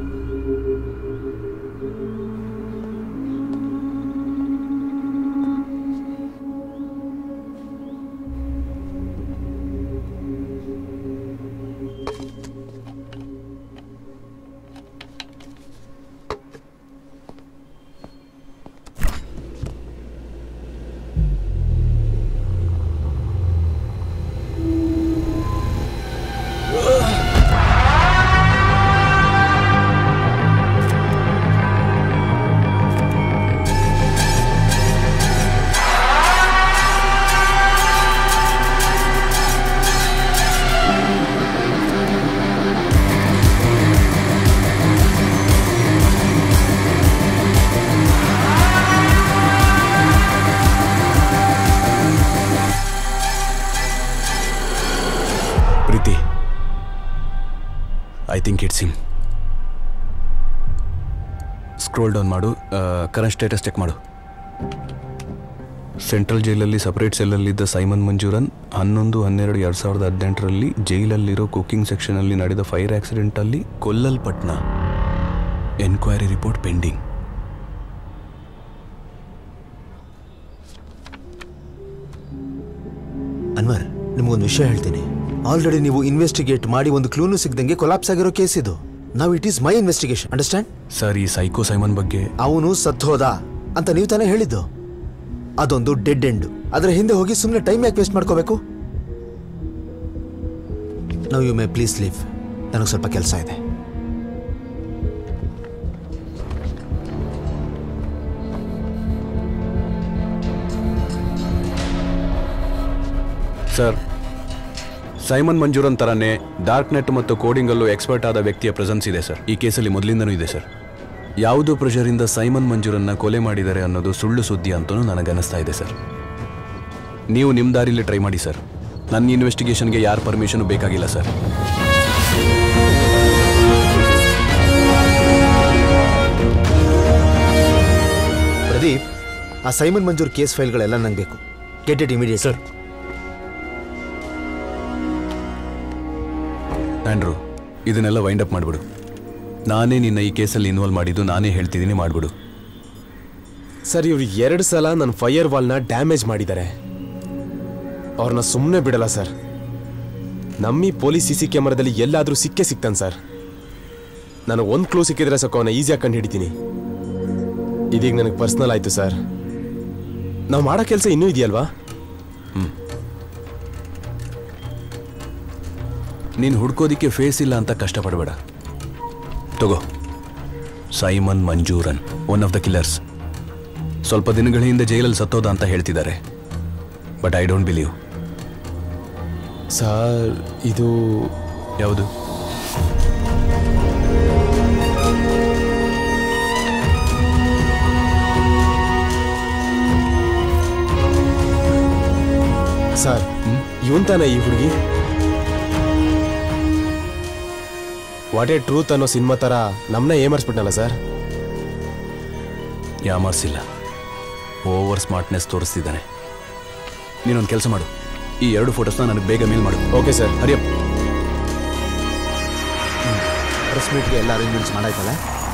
Preethi I think it's him scroll down ಮಾಡು ಕರೆಂಟ್ ಸ್ಟೇಟಸ್ ಚೆಕ್ ಮಾಡು ಸೆಂಟ್ರಲ್ ಜೈಲಲ್ಲಿ ಸಪರೇಟ್ ಸೆಲ್ಲಲ್ಲಿದ್ದ ಸೈಮನ್ ಮಂಜೂರನ್ ಹನ್ನೊಂದು ಹನ್ನೆರಡು ಎರಡು ಸಾವಿರದ ಹದಿನೆಂಟರಲ್ಲಿ ಜೈಲಲ್ಲಿರೋ ಕುಕಿಂಗ್ ಸೆಕ್ಷನಲ್ಲಿ ನಡೆದ ಫೈರ್ ಆಕ್ಸಿಡೆಂಟಲ್ಲಿ ಕೊಲ್ಲಲ್ಪಟ್ನ ಎನ್ಕ್ವೈರಿ ರಿಪೋರ್ಟ್ ಪೆಂಡಿಂಗ್ ಅನ್ವರ್ ನಿಮ್ಗೊಂದು ವಿಷಯ ಹೇಳ್ತೀನಿ ಆಲ್ರೆಡಿ ನೀವು ಇನ್ವೆಸ್ಟಿಗೇಟ್ ಮಾಡಿ ಒಂದು ಕ್ಲೂನು ಸಿಗ್ದಂಗೆ ಕೊಲಾಪ್ಸ್ ಆಗಿರೋ ಕೇಸ್ ಇದು ನಾವು it is my investigation understand sir ಈ ಸೈಕೋ ಸೈಮನ್ ಬಗ್ಗೆ ಅವನು ಸತ್ತೋದ ಅಂತ ನೀವು ತಾನೇ ಹೇಳಿದ್ದು ಅದೊಂದು ಡೆಡ್ ಎಂಡ್ ಅದರ ಹಿಂದೆ ಹೋಗಿ ಸುಮ್ಮನೆ ಟೈಮ್ ಯಾಕೆ ವೇಸ್ಟ್ ಮಾಡ್ಕೋಬೇಕು ನಾವು ಯು ಮೇ ಪ್ಲೀಸ್ ಲೀವ್ ನನಗೆ ಸ್ವಲ್ಪ ಕೆಲಸ ಇದೆ ಸರ್ ಸೈಮನ್ ಮಂಜೂರನ್ ತರನೇ ಡಾರ್ಕ್ ನೆಟ್ ಮತ್ತು ಕೋಡಿಂಗಲ್ಲೂ ಎಕ್ಸ್ಪರ್ಟ್ ಆದ ವ್ಯಕ್ತಿಯ ಪ್ರೆಸೆನ್ಸ್ ಇದೆ ಸರ್ ಈ ಕೇಸಲ್ಲಿ ಮೊದಲಿಂದನೂ ಇದೆ ಸರ್ ಯಾವುದು ಪ್ರೆಷರಿಂದ ಸೈಮನ್ ಮಂಜೂರನ್ನ ಕೊಲೆ ಮಾಡಿದ್ದಾರೆ ಅನ್ನೋದು ಸುಳ್ಳು ಸುದ್ದಿ ಅಂತಲೂ ನನಗನ್ನಿಸ್ತಾ ಇದೆ ಸರ್ ನೀವು ನಿಮ್ಮ ದಾರಿಲಿ ಟ್ರೈ ಮಾಡಿ ಸರ್ ನನ್ನ ಇನ್ವೆಸ್ಟಿಗೇಷನ್ಗೆ ಯಾರ ಪರ್ಮಿಷನ್ ಬೇಕಾಗಿಲ್ಲ ಸರ್ ಪ್ರದೀಪ್ ಆ ಸೈಮನ್ ಮಂಜೂರ್ ಕೇಸ್ ಫೈಲ್ಗಳೆಲ್ಲ ನಂಗೆ ಬೇಕು get it immediate sir Andrew ಇದನ್ನೆಲ್ಲ ವೈಂಡ್ ಅಪ್ ಮಾಡಿಬಿಡು ನಾನೇ ನಿನ್ನ ಈ ಕೇಸಲ್ಲಿ ಇನ್ವಾಲ್ವ್ ಮಾಡಿದ್ದು ನಾನೇ ಹೇಳ್ತಿದ್ದೀನಿ ಮಾಡಿಬಿಡು ಸರ್ ಇವ್ರು ಎರಡು ಸಲ ನನ್ನ ಫೈರ್ ವಾಲ್ನ ಡ್ಯಾಮೇಜ್ ಮಾಡಿದ್ದಾರೆ ಅವ್ರನ್ನ ಸುಮ್ಮನೆ ಬಿಡಲ್ಲ ಸರ್ ನಮ್ಮಿ ಪೊಲೀಸ್ ಸಿ ಸಿ ಕ್ಯಾಮರಾದಲ್ಲಿ ಎಲ್ಲಾದರೂ ಸಿಕ್ಕೇ ಸಿಗ್ತಾನೆ ಸರ್ ನನಗೆ ಒಂದು ಕ್ಲೂ ಸಿಕ್ಕಿದ್ರೆ ಸಾಕು ಅವನ್ನ ಈಸಿಯಾಗಿ ಕಂಡು ಹಿಡಿತೀನಿ ಇದೀಗ ನನಗೆ ಪರ್ಸ್ನಲ್ ಆಯಿತು ಸರ್ ನಾವು ಮಾಡೋ ಕೆಲಸ ಇನ್ನೂ ಇದೆಯಲ್ವಾ ನೀನು ಹುಡ್ಕೋದಿಕ್ಕೆ ಫೇಸ್ ಇಲ್ಲ ಅಂತ ಕಷ್ಟಪಡಬೇಡ ತಗೋ Simon Manjooran one of the killers ಸ್ವಲ್ಪ ದಿನಗಳ ಹಿಂದೆ ಜೈಲಲ್ಲಿ ಸತ್ತೋದ ಅಂತ ಹೇಳ್ತಿದ್ದಾರೆ but I don't believe sir ಇದು ಯಾವುದು ಸರ್ ಇವನ್ ತಾನೆ ಈ ಹುಡುಗಿ ವಾಟ್ ಎ ಟ್ರೂತ್ ಅನ್ನೋ ಸಿನಿಮಾ ಥರ ನಮ್ಮನ್ನ ಏಮರ್ಸ್ಬಿಟ್ನಲ್ಲ ಸರ್ ಯಾಮಾರ್ಸಿಲ್ಲ ಓವರ್ ಸ್ಮಾರ್ಟ್ನೆಸ್ ತೋರಿಸ್ತಿದ್ದಾನೆ ನೀನೊಂದು ಕೆಲಸ ಮಾಡು ಈ ಎರಡು ಫೋಟೋಸ್ನ ನನಗೆ ಬೇಗ ಮೇಲ್ ಮಾಡು ಓಕೆ ಸರ್ ಹರಿಯಪ್ಪ ಪ್ರೆಸ್ ಮೀಟ್ಗೆ ಎಲ್ಲ ಅರೇಂಜ್ಮೆಂಟ್ಸ್ ಮಾಡಾಯ್ತಲ್ಲ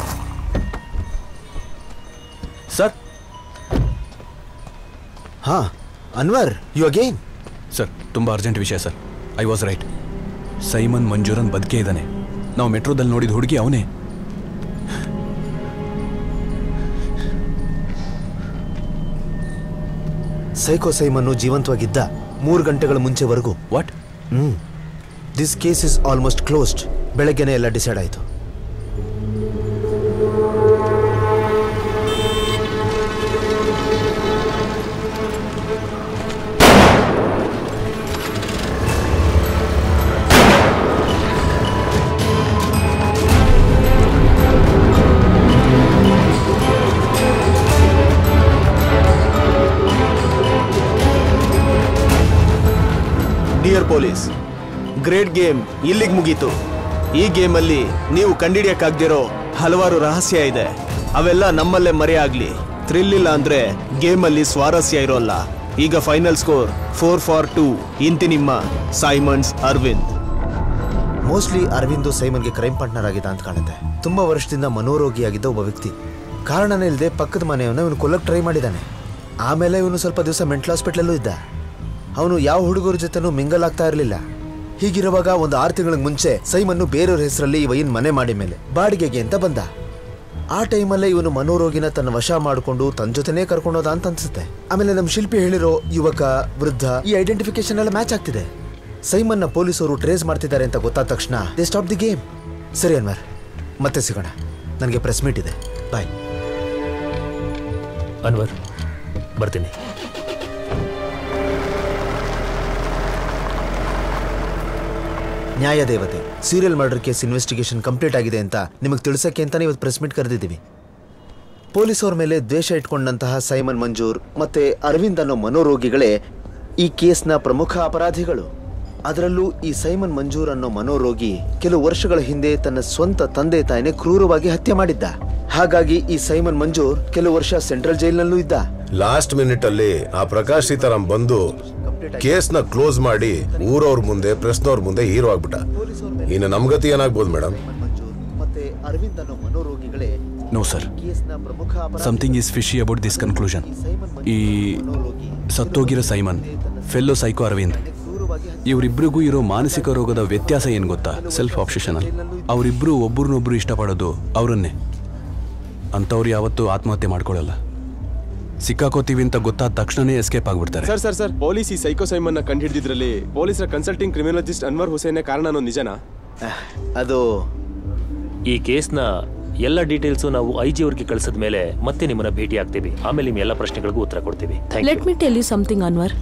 ಸರ್ ಹಾ ಅನ್ವರ್ ಯು ಅಗೈನ್ ಸರ್ ತುಂಬ ಅರ್ಜೆಂಟ್ ವಿಷಯ sir I was right Simon Manjooran ಬದುಕೇ ಇದ್ದಾನೆ ನಾವು ಮೆಟ್ರೋದಲ್ಲಿ ನೋಡಿದ ಹುಡುಗಿ ಅವನೇ ಸೈಕೋ ಸೈಮನ್ನು ಜೀವಂತವಾಗಿದ್ದ ಮೂರು ಗಂಟೆಗಳ ಮುಂಚೆವರೆಗೂ what hmm this case is almost closed ಬೆಳಗ್ಗೆನೆ ಎಲ್ಲ ಡಿಸೈಡ್ ಆಯಿತು ಡಿಯರ್ ಪೊಲೀಸ್ ಗ್ರೇಟ್ ಗೇಮ್ ಇಲ್ಲಿಗೆ ಮುಗೀತು ಈ ಗೇಮಲ್ಲಿ ನೀವು ಕಂಡಿಡಿಯಕ್ಕಾಗ್ದಿರೋ ಹಲವಾರು ರಹಸ್ಯ ಇದೆ ಅವೆಲ್ಲ ನಮ್ಮಲ್ಲೇ ಮರೆಯಾಗ್ಲಿ ಥ್ರಿಲ್ ಇಲ್ಲ ಅಂದ್ರೆ ಗೇಮಲ್ಲಿ ಸ್ವಾರಸ್ಯ ಇರೋಲ್ಲ ಈಗ final score four for two ಇಂತಿ ನಿಮ್ಮ ಸೈಮನ್ಸ್ ಅರವಿಂದ್ ಮೋಸ್ಟ್ಲಿ ಅರವಿಂದು ಸೈಮನ್ಗೆ ಕ್ರೈಮ್ ಪಾರ್ಟ್ನರ್ ಆಗಿದ್ದ ಅಂತ ಕಾಣುತ್ತೆ ತುಂಬಾ ವರ್ಷದಿಂದ ಮನೋರೋಗಿಯಾಗಿದ್ದ ಒಬ್ಬ ವ್ಯಕ್ತಿ ಕಾರಣನೇ ಇಲ್ಲದೆ ಪಕ್ಕದ ಮನೆಯವನ್ನ ಇವನು ಕೊಲ್ಲಕ್ಕೆ ಟ್ರೈ ಮಾಡಿದ್ದಾನೆ ಆಮೇಲೆ ಇವನು ಸ್ವಲ್ಪ ದಿವಸ ಮೆಂಟಲ್ ಹಾಸ್ಪಿಟ್ಲಲ್ಲೂ ಇದ್ದ ಅವನು ಯಾವ ಹುಡುಗರ ಜೊತೆನೂ ಮಿಂಗಲ್ ಆಗ್ತಾ ಇರಲಿಲ್ಲ ಹೀಗಿರುವಾಗ ಒಂದು ಆರು ತಿಂಗಳ ಮುಂಚೆ ಸೈಮನ್ನು ಬೇರೆಯವ್ರ ಹೆಸರಲ್ಲಿ ಇವನ್ ಮನೆ ಮಾಡಿ ಮೇಲೆ ಬಾಡಿಗೆಗೆ ಅಂತ ಬಂದ ಆ ಟೈಮಲ್ಲೇ ಇವನು ಮನೋರೋಗಿನ ತನ್ನ ವಶ ಮಾಡಿಕೊಂಡು ತನ್ನ ಜೊತೆನೇ ಕರ್ಕೊಂಡೋದ ಅಂತ ಅನ್ಸುತ್ತೆ ಆಮೇಲೆ ನಮ್ಮ ಶಿಲ್ಪಿ ಹೇಳಿರೋ ಯುವಕ ವೃದ್ಧ ಈ ಐಡೆಂಟಿಫಿಕೇಶನ್ ಎಲ್ಲ ಮ್ಯಾಚ್ ಆಗ್ತಿದೆ ಸೈಮನ್ನ ಪೊಲೀಸರು ಟ್ರೇಸ್ ಮಾಡ್ತಿದ್ದಾರೆ ಅಂತ ಗೊತ್ತಾದ ತಕ್ಷಣ ದೇ ಸ್ಟಾಪ್ ದಿ ಗೇಮ್ ಸರಿ ಅನ್ವರ್ ಮತ್ತೆ ಸಿಗೋಣ ನನಗೆ ಪ್ರೆಸ್ ಮೀಟ್ ಇದೆ ಬಾಯ್ ಅನ್ವರ್ ಬರ್ತೀನಿ ನ್ಯಾಯ ದೇವತೆ serial murder case investigation complete ಆಗಿದೆ ಅಂತ ನಿಮಗೆ ತಿಳಿಸಕ್ಕೆ ಅಂತಾನೆ ಇವತ್ತು ಪ್ರೆಸ್ ಮೀಟ್ ಕರೆದಿದ್ದೀವಿ ಪೊಲೀಸವ್ರ ಮೇಲೆ ದ್ವೇಷ ಇಟ್ಕೊಂಡಂತಹ ಸೈಮನ್ ಮಂಜೂರ್ ಮತ್ತೆ ಅರವಿಂದ್ ಅನ್ನೋ ಮನೋರೋಗಿಗಳೇ ಈ ಕೇಸ್ನ ಪ್ರಮುಖ ಅಪರಾಧಿಗಳು ಅದರಲ್ಲೂ ಈ ಸೈಮನ್ ಮಂಜೂರ್ ಅನ್ನೋ ಮನೋರೋಗಿ ಕೆಲವು ವರ್ಷಗಳ ಹಿಂದೆ ತನ್ನ ಸ್ವಂತ ತಂದೆ ತಾಯಿನೇ ಕ್ರೂರವಾಗಿ ಹತ್ಯೆ ಮಾಡಿದ್ದ ಹಾಗಾಗಿ ಈ ಸೈಮನ್ ಮಂಜೂರ್ ಕೆಲವು ವರ್ಷ ಸೆಂಟ್ರಲ್ ಜೈಲ್ನಲ್ಲೂ ಇದ್ದ ಲಾಸ್ಟ್ ಮಿನಿಟ್ ಅಲ್ಲಿ ಆ ಪ್ರಕಾಶ್ ಸೀತಾರಾಮ್ ಬಂದು ಕೇಸ್ನ ಕ್ಲೋಸ್ ಮಾಡಿ ಊರವ್ರ ಮುಂದೆ ಪ್ರೆಸ್ನವ್ರ ಮುಂದೆ ಹೀರೋ ಆಗ್ಬಿಟ್ಟ ಇನ್ನು ನಮ್ಗತಿ ಏನಾಗ್ಬೋದು ಮೇಡಮ್ ಮತ್ತೆ ಅರವಿಂದ್ ಅನ್ನೋ ಮನೋರೋಗಿಗಳೇ ನೋ ಸರ್ ಕೇಸ್ನ ಪ್ರಮುಖ ಅಪರಾಧಿ something is fishy about this conclusion ಈ ಸತ್ತೋಗಿರೋ ಸೈಮನ್ ಫೆಲ್ಲೋ ಸೈಕೋ ಅರವಿಂದ್ ಇವರಿಬ್ಬರಿಗೂ ಇರೋ ಮಾನಸಿಕ ರೋಗದ ವ್ಯತ್ಯಾಸ ಏನು ಗೊತ್ತಾ ಸೆಲ್ಫ್ ಆಪ್ಷೇಷನಲ್ ಅವರಿಬ್ಬರು ಒಬ್ರನ್ನೊಬ್ರು ಇಷ್ಟಪಡೋದು ಅವರನ್ನೇ ಅಂಥವ್ರು ಯಾವತ್ತೂ ಆತ್ಮಹತ್ಯೆ ಮಾಡ್ಕೊಳ್ಳಲ್ಲ ಸಿಕ್ಕಾಕೋತೀವಿ ಅಂತ ಗೊತ್ತಾದ ತಕ್ಷಣನೇ ಎಸ್ಕೇಪ್ ಆಗ್ಬಿಡ್ತಾರೆ ಸರ್ ಸರ್ ಸರ್ ಪೊಲೀಸ್ ಈ ಸೈಕೋ ಸೈಮನ್ನ ಕಂಡು ಹಿಡಿದಿದ್ರಲ್ಲಿ ಪೊಲೀಸರ ಕನ್ಸಲ್ಟಿಂಗ್ ಕ್ರಿಮಿನಾಲಜಿಸ್ಟ್ ಅನ್ವರ್ ಹುಸೇನೆ ಕಾರಣ ಅನ್ನೋ ನಿಜನಾ ಅದು ಈ ಕೇಸ್ನ ಎಲ್ಲ ಡೀಟೇಲ್ಸು ನಾವು ಐ ಜಿ ಅವ್ರಿಗೆ ಕಳಿಸಿದ ಮೇಲೆ ಮತ್ತೆ ನಿಮ್ಮನ್ನ ಭೇಟಿ ಆಗ್ತೀವಿ ಆಮೇಲೆ ನಿಮ್ಮ ಎಲ್ಲ ಪ್ರಶ್ನೆಗಳಿಗೂ ಉತ್ತರ ಕೊಡ್ತೀವಿ thank let me tell you something Anwar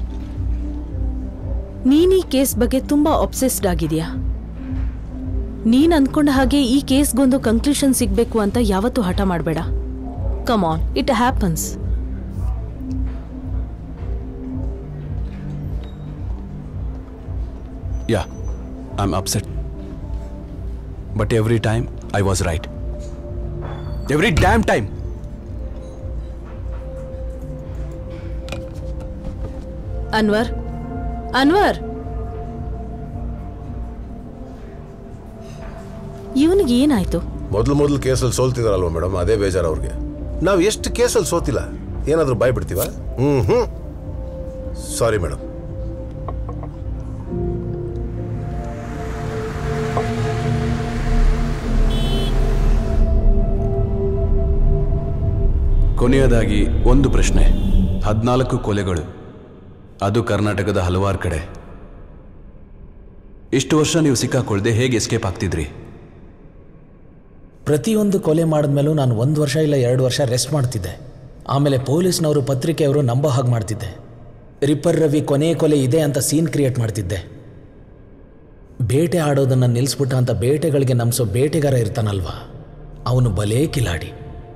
ನೀನ್ ಈ ಕೇಸ್ ಬಗ್ಗೆ ತುಂಬಾ ಒಬ್ಸೆಸ್ಡ್ ಆಗಿದ್ಯಾ ನೀನ್ ಅನ್ಕೊಂಡ ಹಾಗೆ ಈ ಕೇಸ್ಗೊಂದು ಕನ್ಕ್ಲೂಷನ್ ಸಿಗ್ಬೇಕು ಅಂತ ಯಾವತ್ತೂ ಹಠ ಮಾಡಬೇಡ come on it happens yeah I am upset but every time I was right every damn time Anwar Anwar ಇವನಿಗೆ ಏನಾಯ್ತು ಮೊದಲು ಮೊದಲು ಕೇಸಲ್ಲಿ ಸೋಲ್ತಿದಾರಲ್ವ ಮೇಡಮ್ ಅದೇ ಬೇಜಾರು ಅವ್ರಿಗೆ ನಾವು ಎಷ್ಟು ಕೇಸಲ್ಲಿ ಸೋತಿಲ್ಲ ಏನಾದರೂ ಬಾಯ್ ಬಿಡ್ತೀವ ಹ್ಞೂ ಹ್ಞೂ ಸಾರಿ ಮೇಡಮ್ ಕೊನೆಯದಾಗಿ ಒಂದು ಪ್ರಶ್ನೆ ಹದಿನಾಲ್ಕು ಕೊಲೆಗಳು ಅದು ಕರ್ನಾಟಕದ ಹಲವಾರು ಕಡೆ ಇಷ್ಟು ವರ್ಷ ನೀವು ಸಿಕ್ಕಾಕೊಳ್ದೆ ಹೇಗೆ ಎಸ್ಕೇಪ್ ಆಗ್ತಿದ್ರಿ ಪ್ರತಿಯೊಂದು ಕೊಲೆ ಮಾಡಿದ್ಮೇಲೂ ನಾನು ಒಂದು ವರ್ಷ ಇಲ್ಲ ಎರಡು ವರ್ಷ ರೆಸ್ಟ್ ಮಾಡ್ತಿದ್ದೆ ಆಮೇಲೆ ಪೊಲೀಸ್ನವರು ಪತ್ರಿಕೆಯವರು ನಂಬೋ ಹಾಗೆ ಮಾಡ್ತಿದ್ದೆ ರಿಪ್ಪರ್ ರವಿ ಕೊನೆ ಕೊಲೆ ಇದೆ ಅಂತ ಸೀನ್ ಕ್ರಿಯೇಟ್ ಮಾಡ್ತಿದ್ದೆ ಬೇಟೆ ಆಡೋದನ್ನು ನಿಲ್ಲಿಸ್ಬಿಟ್ಟ ಅಂತ ಬೇಟೆಗಳಿಗೆ ನಂಬಿಸೋ ಬೇಟೆಗಾರ ಇರ್ತಾನಲ್ವಾ ಅವನು ಬಲೇ ಕಿಲಾಡಿ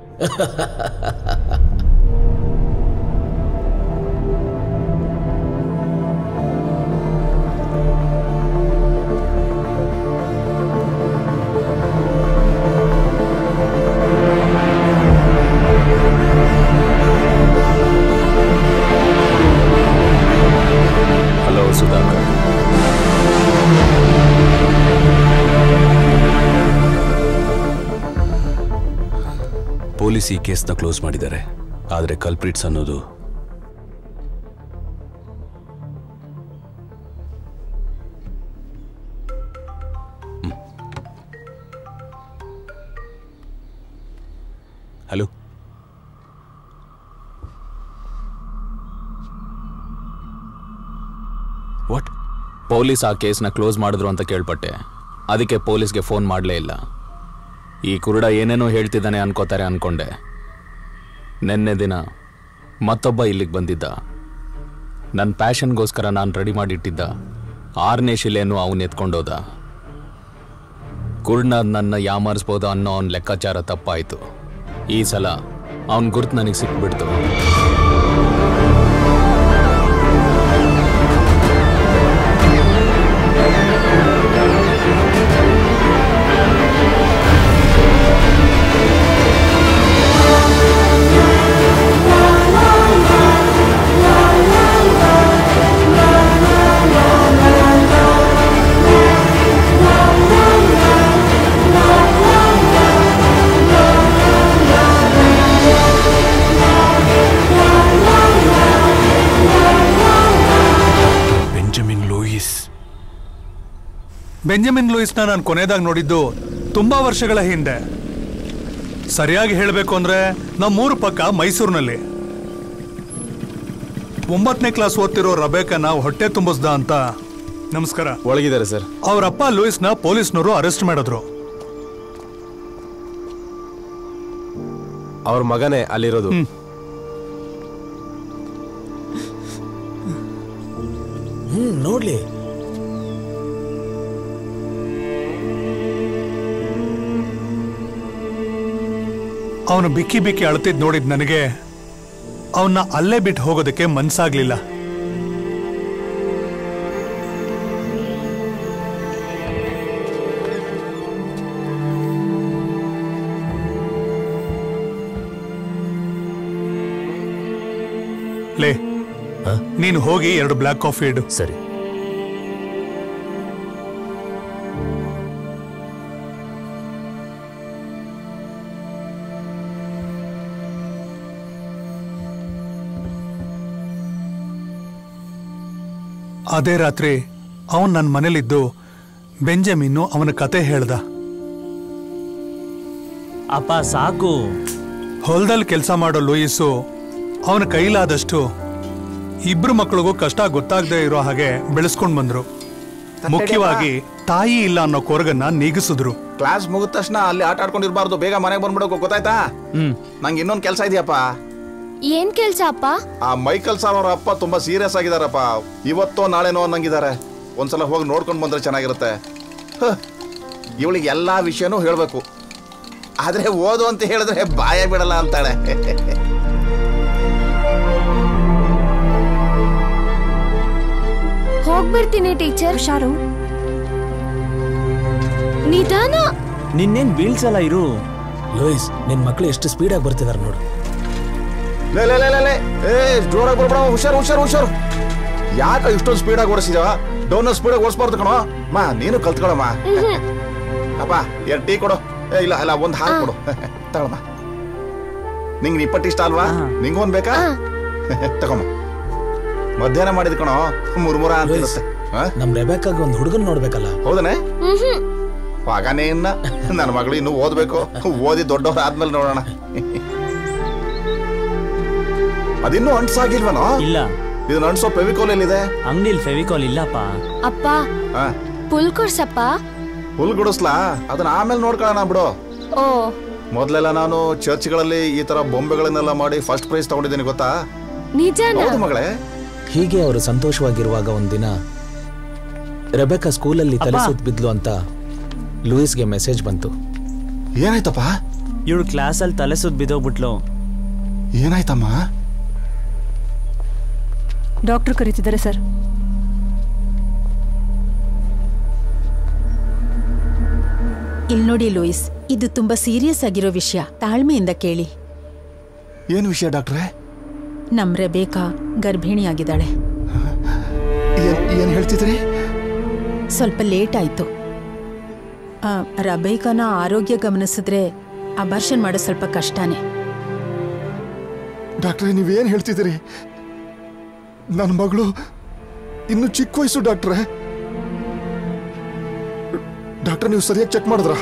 ಹಲೋ ಸುಧಾಕರ್ ಪೊಲೀಸ್ ಈ ಕೇಸ್ನ ಕ್ಲೋಸ್ ಮಾಡಿದ್ದಾರೆ ಆದರೆ ಕಲ್ಪ್ರಿಟ್ಸ್ ಅನ್ನೋದು ಹಲೋ ವಾಟ್ ಪೊಲೀಸ್ ಆ ಕೇಸ್ನ ಕ್ಲೋಸ್ ಮಾಡಿದ್ರು ಅಂತ ಕೇಳ್ಪಟ್ಟೆ ಅದಕ್ಕೆ ಪೊಲೀಸ್ಗೆ ಫೋನ್ ಮಾಡಲೇ ಇಲ್ಲ ಈ ಕುರುಡ ಏನೇನೋ ಹೇಳ್ತಿದ್ದಾನೆ ಅನ್ಕೋತಾರೆ ಅನ್ಕೊಂಡೆ ನಿನ್ನೆ ದಿನ ಮತ್ತೊಬ್ಬ ಇಲ್ಲಿಗೆ ಬಂದಿದ್ದ ನನ್ನ ಪ್ಯಾಷನ್ಗೋಸ್ಕರ ನಾನು ರೆಡಿ ಮಾಡಿಟ್ಟಿದ್ದ ಆರನೇ ಶಿಲೆಯನ್ನು ಅವನು ಎತ್ಕೊಂಡೋದ ಕುರುಡ್ನ ನನ್ನ ಯಾಮಾರಿಸ್ಬೋದ ಅನ್ನೋ ಅವನ ಲೆಕ್ಕಾಚಾರ ತಪ್ಪಾಯಿತು ಈ ಸಲ ಅವನ ಗುರ್ತು ನನಗೆ ಸಿಕ್ಬಿಡ್ತು ಬೆಂಜಮಿನ್ ಲೂಯಿಸ್ ಬೆಂಜಮಿನ್ ಲೂಯಿಸ್ನ ನಾನು ಕೊನೆಯದಾಗಿ ನೋಡಿದ್ದು ತುಂಬಾ ವರ್ಷಗಳ ಹಿಂದೆ ಸರಿಯಾಗಿ ಹೇಳಬೇಕು ಅಂದ್ರೆ ನಮ್ಮೂರು ಪಕ್ಕ ಮೈಸೂರಿನಲ್ಲಿ ಒಂಬತ್ತನೇ ಕ್ಲಾಸ್ ಓದ್ತಿರೋ ರಬೇಕನ ಹೊಟ್ಟೆ ತುಂಬಿಸ್ದ ಅಂತ ನಮಸ್ಕಾರ ಒಳಗಿದ್ದಾರೆ ಸರ್ ಅವರಪ್ಪ ಲೂಯಿಸ್ನ ಪೊಲೀಸ್ನವರು ಅರೆಸ್ಟ್ ಮಾಡಿದ್ರು ಅವ್ರ ಮಗನೇ ಅಲ್ಲಿರೋದು ಹ್ಞೂ ನೋಡ್ಲಿ ಅವನು ಬಿಕ್ಕಿ ಬಿಕ್ಕಿ ಅಳ್ತಿದ್ ನೋಡಿದ್ ನನಗೆ ಅವನ್ನ ಅಲ್ಲೇ ಬಿಟ್ಟು ಹೋಗೋದಕ್ಕೆ ಮನ್ಸಾಗ್ಲಿಲ್ಲ ಲೇ ನೀನು ಹೋಗಿ ಎರಡು ಬ್ಲ್ಯಾಕ್ ಕಾಫಿ ಇಡು ಸರಿ ಅದೇ ರಾತ್ರಿ ಅವನ್ ನನ್ನ ಮನೇಲಿದ್ದು ಬೆಂಜಮಿನ್ನು ಅವನ ಕತೆ ಹೇಳ್ದ ಅಪ್ಪ ಸಾಕು ಹೊಲದಲ್ಲಿ ಕೆಲಸ ಮಾಡೋ ಲೂಯಿಸು ಅವನ ಕೈಲಾದಷ್ಟು ಇಬ್ರು ಮಕ್ಕಳಿಗೂ ಕಷ್ಟ ಗೊತ್ತಾಗದೆ ಇರೋ ಹಾಗೆ ಬೆಳೆಸ್ಕೊಂಡ್ ಬಂದ್ರು ಮುಖ್ಯವಾಗಿ ತಾಯಿ ಇಲ್ಲ ಅನ್ನೋ ಕೊರಗನ್ನ ನೀಗಿಸಿದ್ರು ಕ್ಲಾಸ್ ಮುಗಿದ ತಕ್ಷಣ ಅಲ್ಲಿ ಆಟ ಆಡ್ಕೊಂಡಿರ್ಬಾರ್ದು ಬೇಗ ಮನೆಗೆ ಬಂದ್ಬಿಡೋಕು ಗೊತ್ತಾಯ್ತಾ ನಂಗೆ ಇನ್ನೊಂದು ಕೆಲಸ ಇದೆಯಪ್ಪ ಏನ್ ಕೆಲ್ಸ ಅಪ್ಪ ಆ ಮೈಕಲ್ ಸಾರ್ ಅವ್ರ ಅಪ್ಪ ತುಂಬಾ ಸೀರಿಯಸ್ ಆಗಿದಾರಪ್ಪ ಇವತ್ತೋ ನಾಳೆನೋ ಅನ್ನಂಗಿದ್ದಾರೆ ಒಂದ್ಸಲ ಹೋಗಿ ನೋಡ್ಕೊಂಡು ಬಂದ್ರೆ ಚೆನ್ನಾಗಿರುತ್ತೆ ಇವಳಿಗೆ ಎಲ್ಲಾ ವಿಷಯನೂ ಹೇಳ್ಬೇಕು ಆದ್ರೆ ಓದು ಅಂತ ಹೇಳಿದ್ರೆ ಬಾಯ ಬಿಡಲ್ಲ ಅಂತಾಳೆ ಹೋಗ್ಬಿಡ್ತೀನಿ ಟೀಚರ್ ಹುಷಾರು ನಿಧಾನ ನಿನ್ನೇನ್ ಬೀಳ್ಸಲ್ಲ ಇರು ಲೂಯಿಸ್ ನಿನ್ ಮಕ್ಳು ಎಷ್ಟು ಸ್ಪೀಡಾಗಿ ಬರ್ತಿದಾರೆ ನೋಡು ಲೇ ಲೇ ಲೇ ಲೇ, ಲೇ ಏ ಜೋರಾಗಿ ಬರ್ಬೇಡ ಹುಷಾರು ಹುಷಾರು ಹುಷಾರು ಯಾಕ ಇಷ್ಟೊಂದು ಸ್ಪೀಡಾಗಿ ಓಡಿಸಿದವ ಡೌನ್ ಸ್ಪೀಡಾಗಿ ಓಡಿಸ್ಬಾರ್ದು ಕಣೋ ಮಾ ನೀನು ಕಲ್ತ್ಕೊಳಮ್ಮ ಅಪ್ಪ ಎರಡು ಟೀ ಕೊಡು ಏ ಇಲ್ಲ ಇಲ್ಲ ಒಂದು ಹಾಲು ಕೊಡು ತಗೊಳಮ್ಮ ನಿಂಗೆ ನಿಪ್ಪಟ್ಟು ಇಷ್ಟ ಅಲ್ವಾ ನಿಂಗೂ ಒಂದ್ ಬೇಕಾ ತಗೊಮ್ಮ ಮಧ್ಯಾಹ್ನ ಮಾಡಿದ್ ಕಣೋ ಮುರ್ಮುರ ಅಂತ ಇರುತ್ತೆ ನಮ್ ರೆಬೆಕಾಗ ಒಂದ್ ಹುಡುಗನ್ ನೋಡ್ಬೇಕಲ್ಲ ಹೌದನೆ ಮಗನೇ ಇನ್ನ ನನ್ನ ಮಗಳು ಇನ್ನು ಓದ್ಬೇಕು ಓದಿ ದೊಡ್ಡವ್ರ ಆದ್ಮೇಲೆ ನೋಡೋಣ ಅದಿನ್ನೂ ಅಂಟ್ಸಾಗಿಲ್ವನೋ ಇಲ್ಲ ಇದನ್ನ ಅಂಟ್ಸೋ ಫೆವಿಕೋಲ್ ಎಲ್ಲಿದೆ ಅಂಗಡಿಲಿ ಫೆವಿಕಾಲ್ ಇಲ್ಲಪ್ಪ ಅಪ್ಪ ಹಾ ಪುಲ್ ಕೊಡ್ಸಪ್ಪ ಹುಲ್ ಗುಡಿಸ್ಲಾ ಅದನ್ನ ಆಮೇಲೆ ನೋಡ್ಕೊಳ್ಳೋಣ ಬಿಡು ಓ ಮೊದ್ಲೆಲ್ಲ ನಾನು ಚರ್ಚ್ಗಳಲ್ಲಿ ಈ ತರ ಬೊಂಬೆಗಳನ್ನೆಲ್ಲ ಮಾಡಿ ಫಸ್ಟ್ ಪ್ರೈಸ್ ತಗೊಂಡಿದ್ದೀನಿ ಗೊತ್ತಾ ನಿಜಾನ ಹೌದು ಮಗಳೇ ಹೀಗೆ ಅವರು ಸಂತೋಷವಾಗಿರುವಾಗ ಒಂದಿನ ರೆಬೆಕಾ ಸ್ಕೂಲಲ್ಲಿ ತಲೆ ಅಪ್ಪ. ಸುತ್ತ ಬಿದ್ಲು ಅಂತ ಲೂಯಿಸ್ಗೆ ಮೆಸೇಜ್ ಬಂತು ಏನಾಯ್ತಪ್ಪ ಇವಳು ಕ್ಲಾಸಲ್ಲಿ ತಲೆ ಸುತ್ತ ಬಿದ್ದೋಗ್ಬಿಟ್ಲು ಏನಾಯ್ತಮ್ಮ ಡಾಕ್ಟರ್ ಕರೀತಿದ್ದಾರೆ ಸರ್ ಇಲ್ ನೋಡಿ ಲೂಯಿಸ್ ಇದು ತುಂಬಾ ಸೀರಿಯಸ್ ಆಗಿರೋ ವಿಷಯ ತಾಳ್ಮೆಯಿಂದ ಕೇಳಿ ಏನ್ ವಿಷಯ ಡಾಕ್ಟ್ರೆ ನಮ್ ರೆಬೇಕಾ ಗರ್ಭಿಣಿಯಾಗಿದ್ದಾಳೆ ಏನ್ ಹೇಳ್ತಿದ್ರಿ ಸ್ವಲ್ಪ ಲೇಟ್ ಆಯ್ತು ಆ, ರಬೇಕಾನ ಆರೋಗ್ಯ ಗಮನಿಸಿದ್ರೆ ಅಬಾರ್ಷನ್ ಮಾಡೋ ಸ್ವಲ್ಪ ಕಷ್ಟನೇ ಡಾಕ್ಟ್ರೆ ನೀವೇನ್ ಹೇಳ್ತಿದ್ದೀರಿ ನನ್ನ ಮಗಳು ಇನ್ನು ಚಿಕ್ಕ ವಯಸ್ಸು ಡಾಕ್ಟ್ರೆ ಡಾಕ್ಟರ್ ನೀವು ಸರಿಯಾಗಿ ಚೆಕ್ ಮಾಡಿದ್ರಾ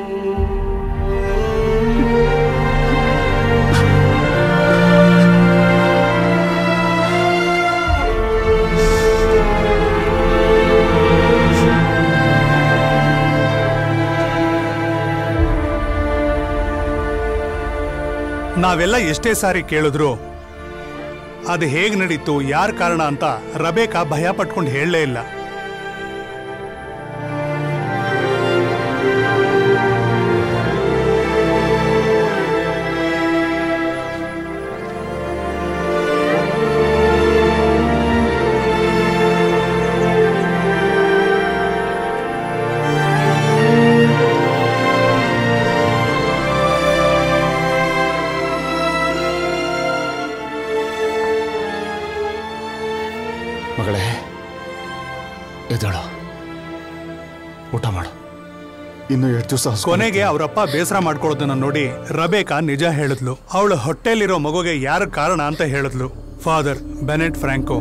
ನಾವೆಲ್ಲ ಎಷ್ಟೇ ಸಾರಿ ಕೇಳಿದ್ರು ಅದು ಹೇಗ್ ನಡೀತು ಯಾರ ಕಾರಣ ಅಂತ ರಬೇಕಾ ಭಯ ಪಟ್ಕೊಂಡು ಹೇಳಲೇ ಇಲ್ಲ ಮಗಳೇ ಎದ್ದೇಳು ಊಟ ಮಾಡು ಇನ್ನು ಎರಡು ದಿವಸ ಕೊನೆಗೆ ಅವರಪ್ಪ ಬೇಸರ ಮಾಡ್ಕೊಳ್ಳೋದನ್ನ ನೋಡಿ ರಬೇಕಾ ನಿಜ ಹೇಳಿದ್ಲು ಅವಳು ಹೊಟ್ಟೆಲಿರೋ ಮಗುಗೆ ಯಾರ ಕಾರಣ ಅಂತ ಹೇಳಿದ್ಲು father Bennett Franco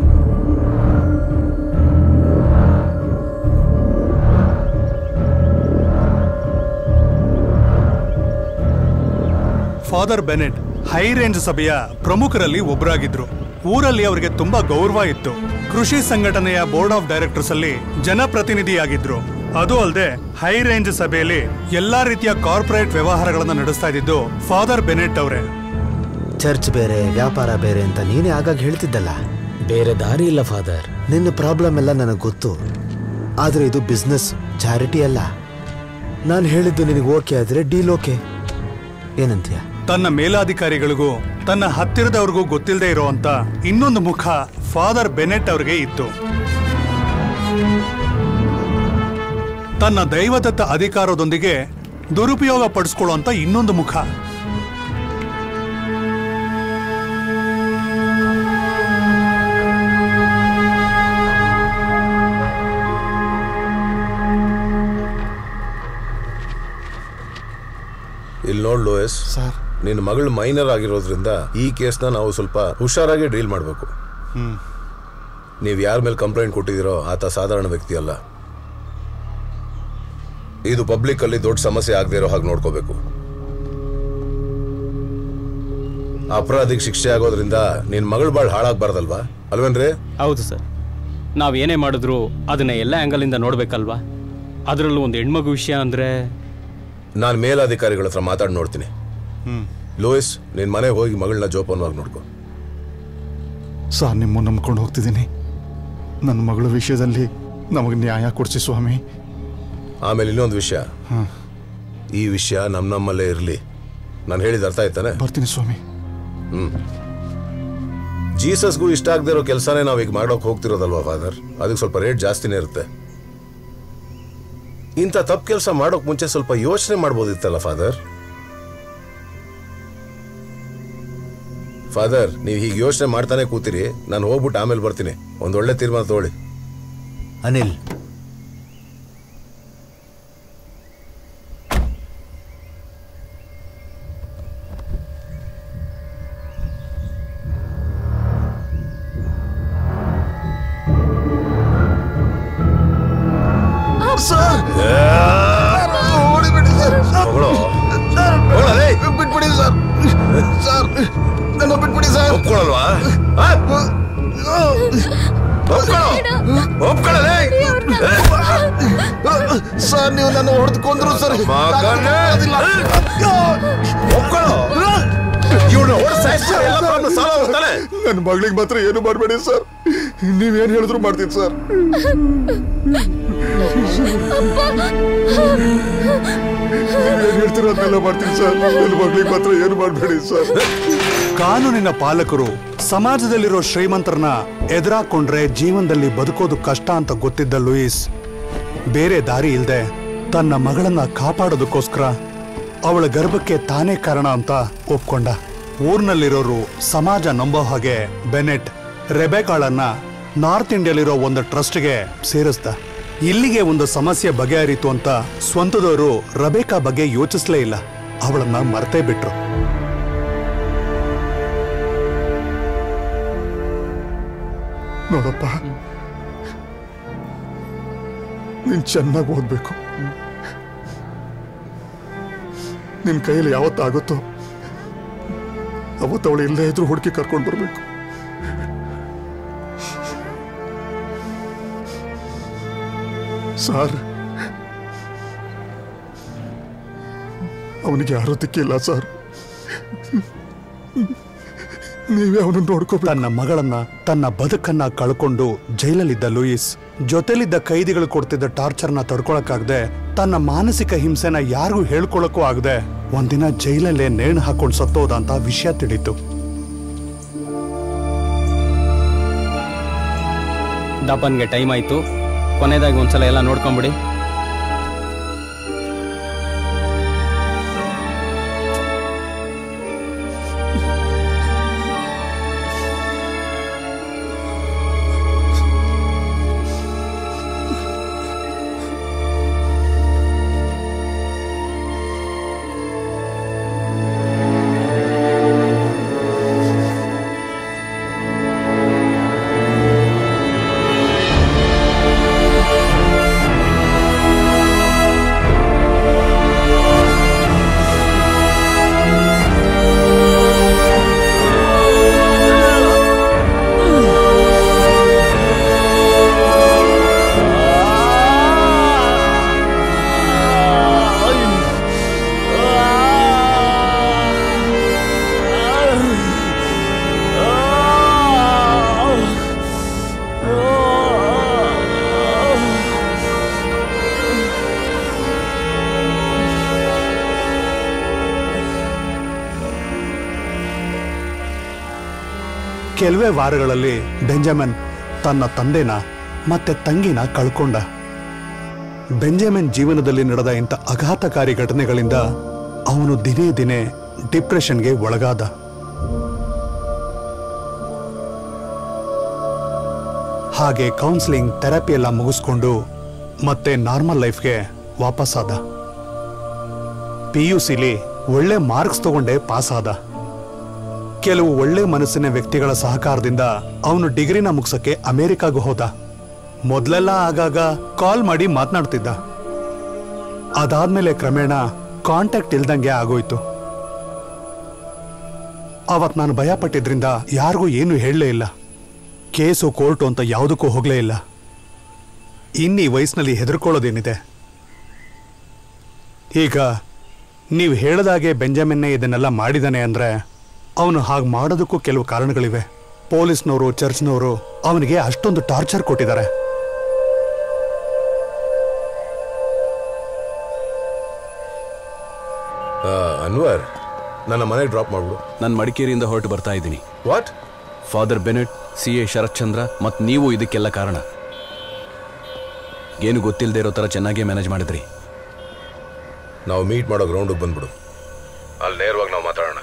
father Bennett high range ಸಭೆಯ ಪ್ರಮುಖರಲ್ಲಿ ಒಬ್ಬರಾಗಿದ್ರು ಊರಲ್ಲಿ ಅವರಿಗೆ ತುಂಬಾ ಗೌರವ ಇತ್ತು ಕೃಷಿ ಸಂಘಟನೆಯ ಬೋರ್ಡ್ ಆಫ್ ಡೈರೆಕ್ಟರ್ಸ್ ಅಲ್ಲಿ ಜನಪ್ರತಿನಿಧಿಯಾಗಿದ್ರು ಅದು ಅಲ್ಲದೆ ಹೈ ರೇಂಜ್ ಸಭೆಯಲ್ಲಿ ಎಲ್ಲಾ ರೀತಿಯ ಕಾರ್ಪೊರೇಟ್ ವ್ಯವಹಾರಗಳನ್ನ ನಡೆಸ್ತಾ ಇದ್ದಿದ್ದು ಫಾದರ್ ಬೆನೆಟ್ ಅವರೇ ಚರ್ಚ್ ಬೇರೆ ವ್ಯಾಪಾರ ಬೇರೆ ಅಂತ ನೀನೇ ಆಗಾಗ ಹೇಳ್ತಿದ್ದಲ್ಲ ಬೇರೆ ದಾರಿ ಇಲ್ಲ ಫಾದರ್ ನಿನ್ನ ಪ್ರಾಬ್ಲಮ್ ಎಲ್ಲ ನನಗೆ ಗೊತ್ತು ಆದರೆ ಇದು ಬಿಸ್ನೆಸ್ ಚಾರಿಟಿ ಅಲ್ಲ ನಾನು ಹೇಳಿದ್ದು ನಿನಗೆ ಓಕೆ ಆದರೆ ಡೀಲ್ ಓಕೆ ಏನಂತೀಯ ತನ್ನ ಮೇಲಾಧಿಕಾರಿಗಳಿಗೂ ತನ್ನ ಹತ್ತಿರದವ್ರಿಗೂ ಗೊತ್ತಿಲ್ಲದೆ ಇರೋಂತ ಇನ್ನೊಂದು ಮುಖ ಫಾದರ್ ಬೆನೆಟ್ ಅವ್ರಿಗೆ ಇತ್ತು ತನ್ನ ದೈವದತ್ತ ಅಧಿಕಾರದೊಂದಿಗೆ ದುರುಪಯೋಗ ಪಡಿಸ್ಕೊಳ್ಳುವಂತ ಇನ್ನೊಂದು ಮುಖ ಇಲ್ಲಿ ನೋಡ್ ಲೋಯಸ್ ಸರ್ ನಿನ್ನ ಮಗಳು ಮೈನರ್ ಆಗಿರೋದ್ರಿಂದ ಈ ಕೇಸ್ನ ನಾವು ಸ್ವಲ್ಪ ಹುಷಾರಾಗಿ ಡೀಲ್ ಮಾಡಬೇಕು ನೀವು ಯಾರ ಮೇಲೆ ಕಂಪ್ಲೇಂಟ್ ಕೊಟ್ಟಿದ್ದೀರೋ ಆತ ಸಾಧಾರಣ ವ್ಯಕ್ತಿ ಅಲ್ಲ ಇದು ಪಬ್ಲಿಕ್ ಅಲ್ಲಿ ದೊಡ್ಡ ಸಮಸ್ಯೆ ಆಗದೆ ಇರೋ ಹಾಗೆ ನೋಡ್ಕೋಬೇಕು ಅಪರಾಧಿಗೆ ಶಿಕ್ಷೆ ಆಗೋದ್ರಿಂದ ನಿನ್ ಮಗಳು ಬಾಳ್ ಹಾಳಾಗ್ಬಾರ್ದಲ್ವಾ ಅಲ್ವೇನ್ರಿ ಹೌದು ಸರ್ ನಾವು ಏನೇ ಮಾಡಿದ್ರು ಅದನ್ನ ಎಲ್ಲ ಆ್ಯಂಗಲಿಂದ ನೋಡ್ಬೇಕಲ್ವಾ ಅದರಲ್ಲೂ ಒಂದು ಹೆಣ್ಮಗು ವಿಷಯ ಅಂದರೆ ನಾನು ಮೇಲಾಧಿಕಾರಿಗಳ ಹತ್ರ ಮಾತಾಡಿ ನೋಡ್ತೀನಿ ಲೂಯಿಸ್ ನಿನ್ ಮನೆಗೆ ಹೋಗಿ ಮಗಳನ್ನ ಜೋಪಾನವಾಗಿ ನೋಡ್ಕೊ ಸರ್ ನಿಮ್ಮ ನಂಬ್ಕೊಂಡು ಹೋಗ್ತಿದ್ದೀನಿ ನನ್ನ ಮಗಳ ವಿಷಯದಲ್ಲಿ ನಮಗೆ ನ್ಯಾಯ ಕೊಡಿಸಿ ಸ್ವಾಮಿ ಆಮೇಲೆ ಇನ್ನೊಂದು ವಿಷಯ ಹಾಂ ಈ ವಿಷಯ ನಮ್ ನಮ್ಮಲ್ಲೇ ಇರಲಿ ನಾನು ಹೇಳಿದ ಅರ್ಥ ಆಯ್ತಾನೆ ಬರ್ತೀನಿ ಸ್ವಾಮಿ ಹ್ಮ್ ಜೀಸಸ್ಗೂ ಇಷ್ಟ ಆಗದೆ ಇರೋ ಕೆಲಸನೇ ನಾವು ಈಗ ಮಾಡೋಕೆ ಹೋಗ್ತಿರೋದಲ್ವಾ ಫಾದರ್ ಅದಕ್ಕೆ ಸ್ವಲ್ಪ ರೇಟ್ ಜಾಸ್ತಿನೇ ಇರುತ್ತೆ ಇಂಥ ತಪ್ಪು ಕೆಲಸ ಮಾಡೋಕ್ ಮುಂಚೆ ಸ್ವಲ್ಪ ಯೋಚನೆ ಮಾಡ್ಬೋದಿತ್ತಲ್ಲ ಫಾದರ್ ಫಾದರ್ ನೀವು ಹೀಗೆ ಯೋಚನೆ ಮಾಡ್ತಾನೆ ಕೂತಿರಿ ನಾನು ಹೋಗ್ಬಿಟ್ಟು ಆಮೇಲೆ ಬರ್ತೀನಿ ಒಂದೊಳ್ಳೆ ತೀರ್ಮಾನ ತಗೊಳ್ಳಿ ಅನಿಲ್ ಸರ್ ಓಡಿಬಿಡಿ ಸರ್ ಮಗಳು ಬಿಟ್ಬಿಡಿ ಸರ್ ಸರ್ ನನ್ನ ಬಿಟ್ಬಿಡಿ ಸರ್ ಒಪ್ಕೊಳ್ಳಲ್ವಾ ಸರ್ ನೀವು ನನ್ನ ಹೊಡೆದುಕೊಂಡ್ರು ಸರ್ ನನ್ನ ಮಗಳಿಗೆ ಮಾತ್ರ ಏನು ಮಾಡಬೇಡಿ ಸರ್ ನೀವೇನು ಹೇಳಿದ್ರು ಮಾಡ್ತೀನಿ ಸರ್ ನೀವೇನು ಹೇಳ್ತೀರೋ ಅದನ್ನೆಲ್ಲ ಮಾಡ್ತೀನಿ ಸರ್ ನನ್ನ ಮಗಳಿಗೆ ಮಾತ್ರ ಏನು ಮಾಡಬೇಡಿ ಸರ್ ಕಾನೂನಿನ ಪಾಲಕರು ಸಮಾಜದಲ್ಲಿರೋ ಶ್ರೀಮಂತರನ್ನ ಎದುರಾಕೊಂಡ್ರೆ ಜೀವನದಲ್ಲಿ ಬದುಕೋದು ಕಷ್ಟ ಅಂತ ಗೊತ್ತಿದ್ದ ಲೂಯಿಸ್ ಬೇರೆ ದಾರಿ ಇಲ್ದೆ ತನ್ನ ಮಗಳನ್ನ ಕಾಪಾಡೋದಕ್ಕೋಸ್ಕರ ಅವಳ ಗರ್ಭಕ್ಕೆ ತಾನೇ ಕಾರಣ ಅಂತ ಒಪ್ಕೊಂಡ ಊರ್ನಲ್ಲಿರೋರು ಸಮಾಜ ನಂಬೋ ಹಾಗೆ ಬೆನೆಟ್ ರೆಬೆಕಾಳನ್ನ ನಾರ್ತ್ ಇಂಡಿಯಲ್ಲಿರೋ ಒಂದು ಟ್ರಸ್ಟ್ಗೆ ಸೇರಿಸ್ದ ಇಲ್ಲಿಗೆ ಒಂದು ಸಮಸ್ಯೆ ಬಗೆಹರಿತು ಅಂತ ಸ್ವಂತದವರು ರಬೇಕಾ ಬಗ್ಗೆ ಯೋಚಿಸ್ಲೇ ಇಲ್ಲ ಅವಳನ್ನ ಮರ್ತೇ ಬಿಟ್ರು ನೋಡಪ್ಪ ನೀನ್ ಚೆನ್ನಾಗಿ ಓದ್ಬೇಕು ನಿನ್ ಕೈಯಲ್ಲಿ ಯಾವತ್ತಾಗುತ್ತೋ ಅವತ್ತು ಅವಳು ಇಲ್ಲೇ ಇದ್ರು ಹುಡುಕಿ ಕರ್ಕೊಂಡು ಬರ್ಬೇಕು ಸಾರ್ ಅವನಿಗೆ ಯಾರೂ ದಿಕ್ಕಿಲ್ಲ ಸರ್ ನೀವೇ ಅವನನ್ನು ನೋಡ್ಕೋಬೇಕು ತನ್ನ ಮಗಳನ್ನ ತನ್ನ ಬದುಕನ್ನ ಕಳ್ಕೊಂಡು ಜೈಲಲ್ಲಿದ್ದ ಲೂಯಿಸ್ ಜೊತೆಲಿದ್ದ ಕೈದಿಗಳು ಕೊಡ್ತಿದ್ದ ಟಾರ್ಚರ್ನ ತಡ್ಕೊಳಕ್ಕಾಗದೆ ತನ್ನ ಮಾನಸಿಕ ಹಿಂಸೆನ ಯಾರಿಗೂ ಹೇಳ್ಕೊಳಕ್ಕೂ ಆಗದೆ ಒಂದಿನ ಜೈಲಲ್ಲೇ ನೇಣು ಹಾಕೊಂಡು ಸತ್ತೋದ ಅಂತ ವಿಷಯ ತಿಳಿತು ದಪ್ಪನ್ಗೆ ಟೈಮ್ ಆಯಿತು ಕೊನೆಯದಾಗಿ ಒಂದ್ಸಲ ಎಲ್ಲ ನೋಡ್ಕೊಂಬಿಡಿ ಕೆಲವೇ ವಾರಗಳಲ್ಲಿ ಬೆಂಜಮಿನ್ ತನ್ನ ತಂದೆನ ಮತ್ತೆ ತಂಗಿನ ಕಳ್ಕೊಂಡ ಬೆಂಜಮಿನ್ ಜೀವನದಲ್ಲಿ ನಡೆದ ಇಂಥ ಆಘಾತಕಾರಿ ಘಟನೆಗಳಿಂದ ಅವನು ದಿನೇ ದಿನೇ ಡಿಪ್ರೆಷನ್ಗೆ ಒಳಗಾದ ಹಾಗೆ ಕೌನ್ಸಿಲಿಂಗ್ ಥೆರಪಿ ಎಲ್ಲ ಮುಗಿಸ್ಕೊಂಡು ಮತ್ತೆ ನಾರ್ಮಲ್ ಲೈಫ್ಗೆ ವಾಪಸ್ಸಾದ ಪಿ ಯು ಸಿಲಿ ಒಳ್ಳೆ ಮಾರ್ಕ್ಸ್ ತಗೊಂಡೇ ಪಾಸ್ ಆದ ಕೆಲವು ಒಳ್ಳೆ ಮನಸ್ಸಿನ ವ್ಯಕ್ತಿಗಳ ಸಹಕಾರದಿಂದ ಅವನು ಡಿಗ್ರಿನ ಮುಗ್ಸಕ್ಕೆ ಅಮೆರಿಕಾಗೂ ಹೋದ ಮೊದಲೆಲ್ಲ ಆಗಾಗ ಕಾಲ್ ಮಾಡಿ ಮಾತನಾಡ್ತಿದ್ದ ಅದಾದ್ಮೇಲೆ ಕ್ರಮೇಣ ಕಾಂಟ್ಯಾಕ್ಟ್ ಇಲ್ದಂಗೆ ಆಗೋಯ್ತು ಅವತ್ ನಾನು ಭಯ ಪಟ್ಟಿದ್ರಿಂದ ಯಾರಿಗೂ ಏನು ಹೇಳಲೇ ಇಲ್ಲ ಕೇಸು ಕೋರ್ಟು ಅಂತ ಯಾವುದಕ್ಕೂ ಹೋಗಲೇ ಇಲ್ಲ ಇನ್ನೀ ವಯಸ್ಸಿನಲ್ಲಿ ಹೆದರ್ಕೊಳ್ಳೋದೇನಿದೆ ಈಗ ನೀವು ಹೇಳದಾಗೆ ಬೆಂಜಮಿನ್ನೇ ಇದನ್ನೆಲ್ಲ ಮಾಡಿದಾನೆ ಅಂದ್ರೆ ಅವನು ಹಾಗೆ ಮಾಡೋದಕ್ಕೂ ಕೆಲವು ಕಾರಣಗಳಿವೆ ಪೊಲೀಸ್ನವರು ಚರ್ಚ್ನವರು ಅವನಿಗೆ ಅಷ್ಟೊಂದು ಟಾರ್ಚರ್ ಕೊಟ್ಟಿದ್ದಾರೆ ಆ, ಅನ್ವರ್ ನನ್ನ ಮನೆಗೆ ಡ್ರಾಪ್ ಮಾಡ್ಬಿಡು ನಾನು ಮಡಿಕೇರಿಯಿಂದ ಹೊರಟು ಬರ್ತಾ ಇದ್ದೀನಿ what father Bennett C A Sharatchandra ಮತ್ತು ನೀವು ಇದಕ್ಕೆಲ್ಲ ಕಾರಣ ಏನು ಗೊತ್ತಿಲ್ಲದೆ ಇರೋ ಥರ ಚೆನ್ನಾಗೇ ಮ್ಯಾನೇಜ್ ಮಾಡಿದ್ರಿ ನಾವು ಮೀಟ್ ಮಾಡೋ ಗ್ರೌಂಡಿಗೆ ಬಂದ್ಬಿಡು ಅಲ್ಲಿ ನೇರವಾಗಿ ನಾವು ಮಾತಾಡೋಣ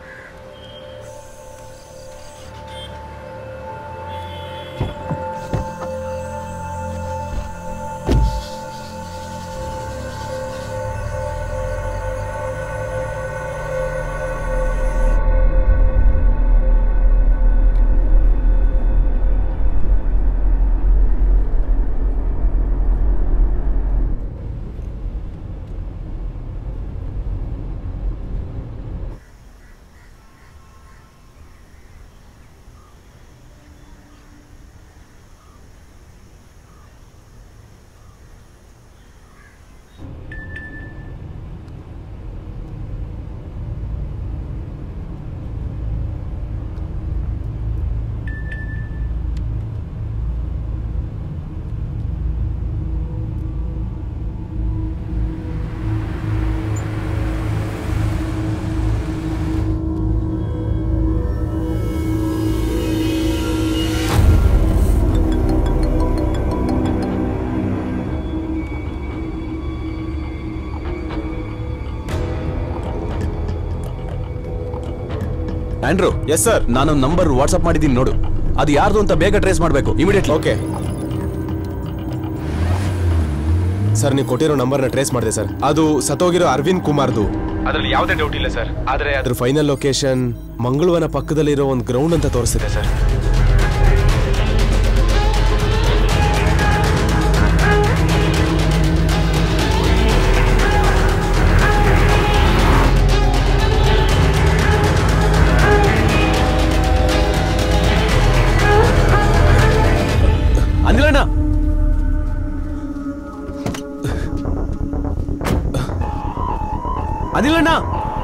ಆಂಡ್ರೂ ಎಸ್ ಸರ್ ನಾನು ನಂಬರ್ ವಾಟ್ಸ್ಆಪ್ ಮಾಡಿದ್ದೀನಿ ನೋಡು ಅದು ಯಾರ್ದು ಅಂತ ಬೇಗ ಟ್ರೇಸ್ ಮಾಡಬೇಕು ಇಮಿಡಿಯೇಟ್ಲಿ ಓಕೆ ಸರ್ ನೀವು ಕೊಟ್ಟಿರೋ ನಂಬರ್ನ ಟ್ರೇಸ್ ಮಾಡಿದೆ ಸರ್ ಅದು ಸತ್ತೋಗಿರೋ ಅರವಿಂದ್ ಕುಮಾರ್ದು ಅದರಲ್ಲಿ ಯಾವುದೇ ಡೌಟ್ ಇಲ್ಲ ಸರ್ ಆದರೆ ಅದ್ರ ಫೈನಲ್ ಲೊಕೇಶನ್ ಮಂಗಳವನ ಪಕ್ಕದಲ್ಲಿರೋ ಒಂದು ಗ್ರೌಂಡ್ ಅಂತ ತೋರಿಸ್ತಿದೆ ಸರ್ ಅಂದಿಲಣ್ಣ ಅನಿಲಣ್ಣ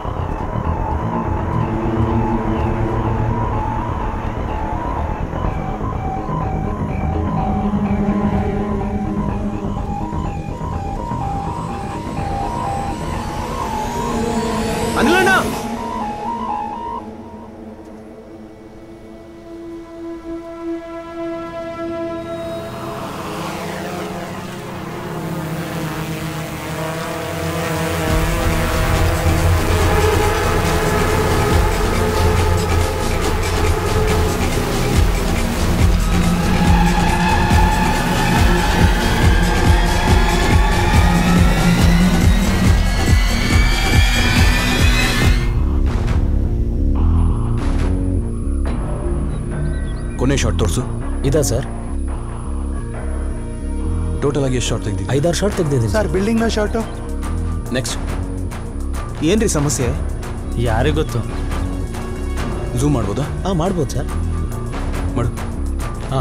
ಅನಿಲಣ್ಣ ಕೊನೆ ಶಾಟ್ ತೋರಿಸು ಇದಾ ಸರ್ ಟೋಟಲ್ ಆಗಿ ಎಷ್ಟು ಶಾಟ್ ತೆಗ್ದಿದ್ದೀವಿ ಐದಾರು ಶಾರ್ಟ್ ತೆಗ್ದಿದ್ದೀನಿ ಸರ್ ಬಿಲ್ಡಿಂಗ್ನ ಶಾರ್ಟು ನೆಕ್ಸ್ಟ್ ಏನ್ರಿ ಸಮಸ್ಯೆ ಯಾರಿಗೊತ್ತು ಝೂಮ್ ಮಾಡ್ಬೋದಾ ಹಾಂ ಮಾಡ್ಬೋದು ಸರ್ ಮಾಡು ಹಾಂ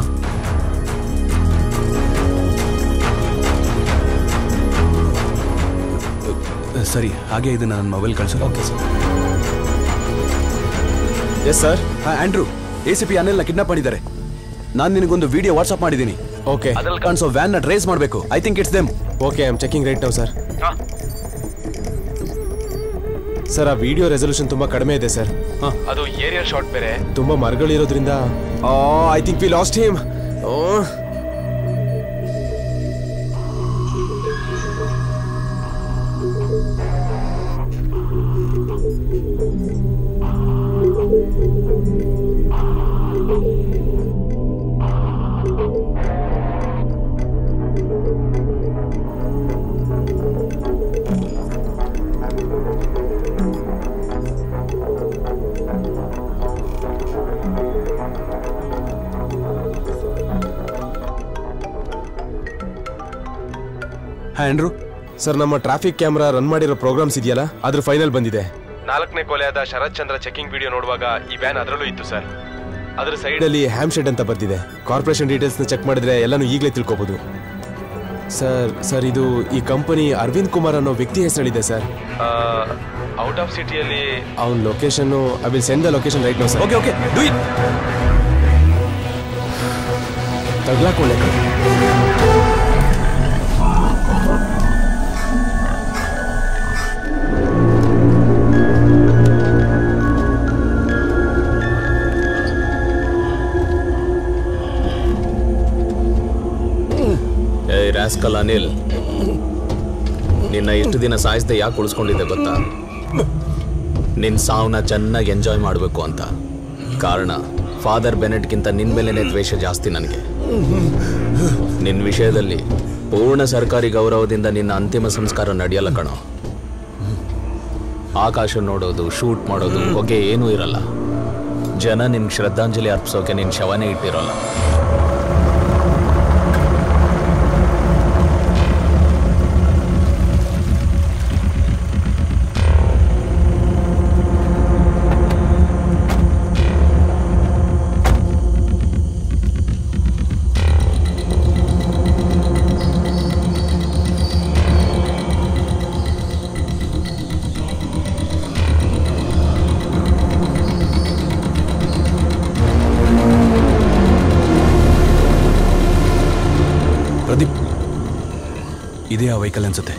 ಸರಿ ಹಾಗೆ ಇದನ್ನ ನನ್ನ ಮೊಬೈಲ್ ಕಳ್ಸು okay sir yes sir Andrew A C P ಅನಿಲ್ನ ಕಿಡ್ನಾಪ್ ಮಾಡಿದ್ದಾರೆ ನಾನು ನಿನಗೊಂದು ವಿಡಿಯೋ ವಾಟ್ಸ್ಆಪ್ ಮಾಡಿದ್ದೀನಿ ಓಕೆ ಅದ್ರಲ್ಲಿ ಕಾಣಿಸೋ ವ್ಯಾನ್ನ ಟ್ರೇಸ್ ಮಾಡಬೇಕು I think it's them okay I am checking right now sir sir ಆ ವಿಡಿಯೋ ರೆಸಲ್ಯೂಷನ್ ತುಂಬಾ ಕಡಿಮೆ ಇದೆ ಸರ್ ಅದು ಏರಿಯಾ ಶಾಟ್ ಬೇರೆ ತುಂಬಾ ಮರಗಳಿರೋದ್ರಿಂದ I think we lost him Andrew sir ನಮ್ಮ ಟ್ರಾಫಿಕ್ ಕ್ಯಾಮ್ರಾ ರನ್ ಮಾಡಿರೋ ಪ್ರೋಗ್ರಾಮ್ಸ್ ಇದೆಯಲ್ಲ ಅದ್ರ ಫೈನಲ್ ಬಂದಿದೆ ನಾಲ್ಕನೇ ಕೊಲೆಯಾದ ಶರತ್ ಚಂದ್ರ ಚೆಕಿಂಗ್ ವಿಡಿಯೋ ನೋಡುವಾಗ ಈ ವ್ಯಾನ್ ಅದರಲ್ಲೂ ಇತ್ತು ಸರ್ ಅದ್ರ ಸೈಡ್ ಅಲ್ಲಿ ಹ್ಯಾಮ್ ಶೆಡ್ ಅಂತ ಬರ್ತಿದೆ ಕಾರ್ಪೊರೇಷನ್ ಡೀಟೇಲ್ಸ್ ನ ಚೆಕ್ ಮಾಡಿದ್ರೆ ಎಲ್ಲಾನು ಈಗಲೇ ತಿಳ್ಕೊಬಹುದು ಸರ್ ಸರ್ ಇದು ಈ ಕಂಪನಿ ಅರವಿಂದ್ ಕುಮಾರ್ ಅನ್ನೋ ವ್ಯಕ್ತಿ ಹೆಸರಿದೆ ಸರ್ ಔಟ್ ಆಫ್ ಸಿಟಿಯಲ್ಲಿ ಅವ್ನ location I will send the location right now sir okay okay do it ತಗ್ಲಾಕೊಳ್ಳೆ ಏಯ್ ರಾಸ್ಕಲ್ ಅನಿಲ್ ನಿನ್ನ ಇಷ್ಟು ದಿನ ಸಾಯಿಸ್ದೆ ಯಾಕೆ ಉಳಿಸ್ಕೊಂಡಿದ್ದೆ ಗೊತ್ತಾ ನಿನ್ನ ಸಾವನ್ನ ಚೆನ್ನಾಗಿ ಎಂಜಾಯ್ ಮಾಡಬೇಕು ಅಂತ ಕಾರಣ ಫಾದರ್ ಬೆನೆಟ್ಗಿಂತ ನಿನ್ನ ಮೇಲೇನೆ ದ್ವೇಷ ಜಾಸ್ತಿ ನನಗೆ ನಿನ್ನ ವಿಷಯದಲ್ಲಿ ಪೂರ್ಣ ಸರ್ಕಾರಿ ಗೌರವದಿಂದ ನಿನ್ನ ಅಂತಿಮ ಸಂಸ್ಕಾರ ನಡೆಯಲ್ಲ ಕಣೋ ಆಕಾಶ ನೋಡೋದು ಶೂಟ್ ಮಾಡೋದು ಹೊಗೆ ಏನೂ ಇರಲ್ಲ ಜನ ನಿನ್ಗೆ ಶ್ರದ್ಧಾಂಜಲಿ ಅರ್ಪಿಸೋಕೆ ನಿನ್ನ ಶವನೇ ಇಟ್ಟಿರೋಲ್ಲ ಪ್ರದೀಪ್ ಇದೇ ಆ ವೆಹಿಕಲ್ ಅನ್ಸುತ್ತೆ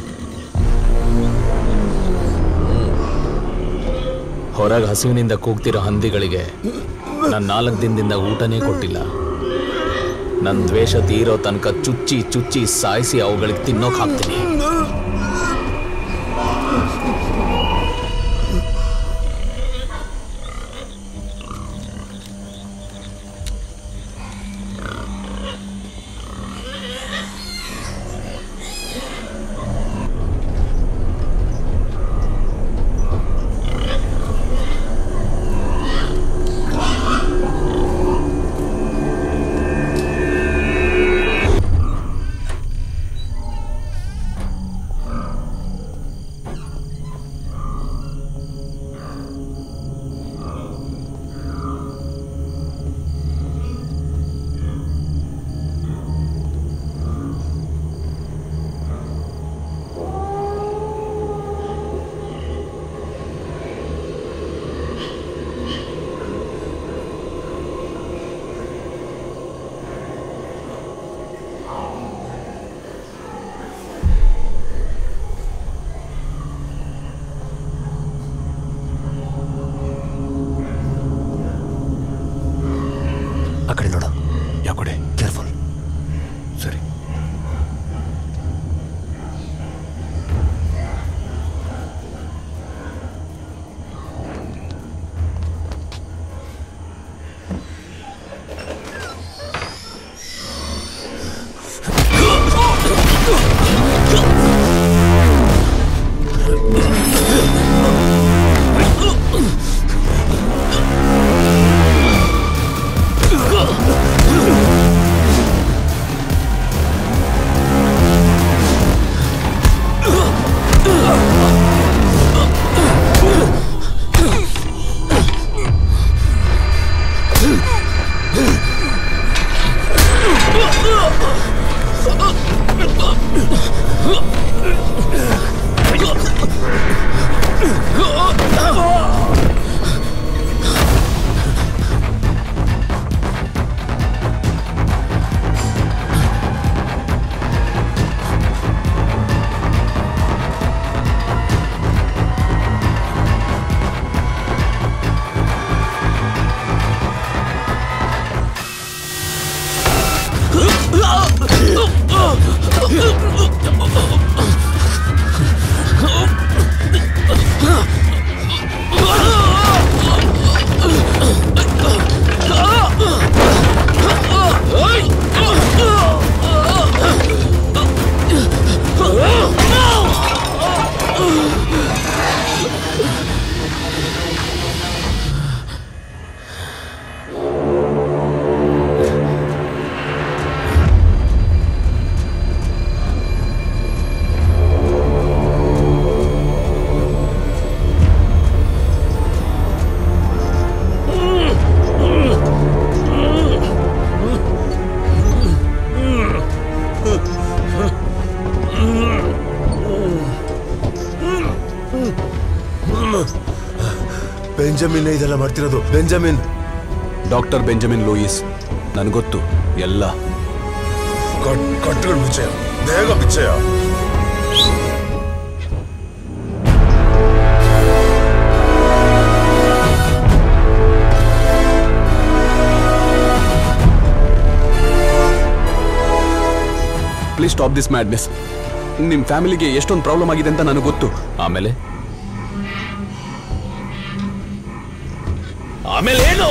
ಹೊರಗೆ ಹಸಿವಿನಿಂದ ಕೂಗ್ತಿರೋ ಹಂದಿಗಳಿಗೆ ನಾನು ನಾಲ್ಕು ದಿನದಿಂದ ಊಟನೇ ಕೊಟ್ಟಿಲ್ಲ ನನ್ನ ದ್ವೇಷ ತೀರೋ ತನಕ ಚುಚ್ಚಿ ಚುಚ್ಚಿ ಸಾಯಿಸಿ ಅವುಗಳಿಗೆ ತಿನ್ನೋಕ್ ಹಾಕ್ತೀನಿ ಆ ಕಡೆ ನೋಡು ಯಾವ ಕಡೆ ಕೇರ್ಫುಲ್ ಸರಿ ಬೆಂಜಮಿನ್ ಇದೆಲ್ಲ ಮಾಡ್ತಿರೋದು ಬೆಂಜಮಿನ್ ಡಾಕ್ಟರ್ ಬೆಂಜಮಿನ್ ಲೂಯಿಸ್ ನನಗೊತ್ತು ಎಲ್ಲ ಕಟ್ಟುಗಳು ಬಿಚ್ಚಯ ಬೇಗ ಬಿಚ್ಚಯ ಪ್ಲೀಸ್ ಸ್ಟಾಪ್ ದಿಸ್ ಮ್ಯಾಡ್ನೆಸ್ ನಿಮ್ಮ ಫ್ಯಾಮಿಲಿಗೆ ಎಷ್ಟೊಂದು ಪ್ರಾಬ್ಲಮ್ ಆಗಿದೆ ಅಂತ ನನಗೆ ಗೊತ್ತು ಆಮೇಲೆ ಆಮೇಲೆ ಏನು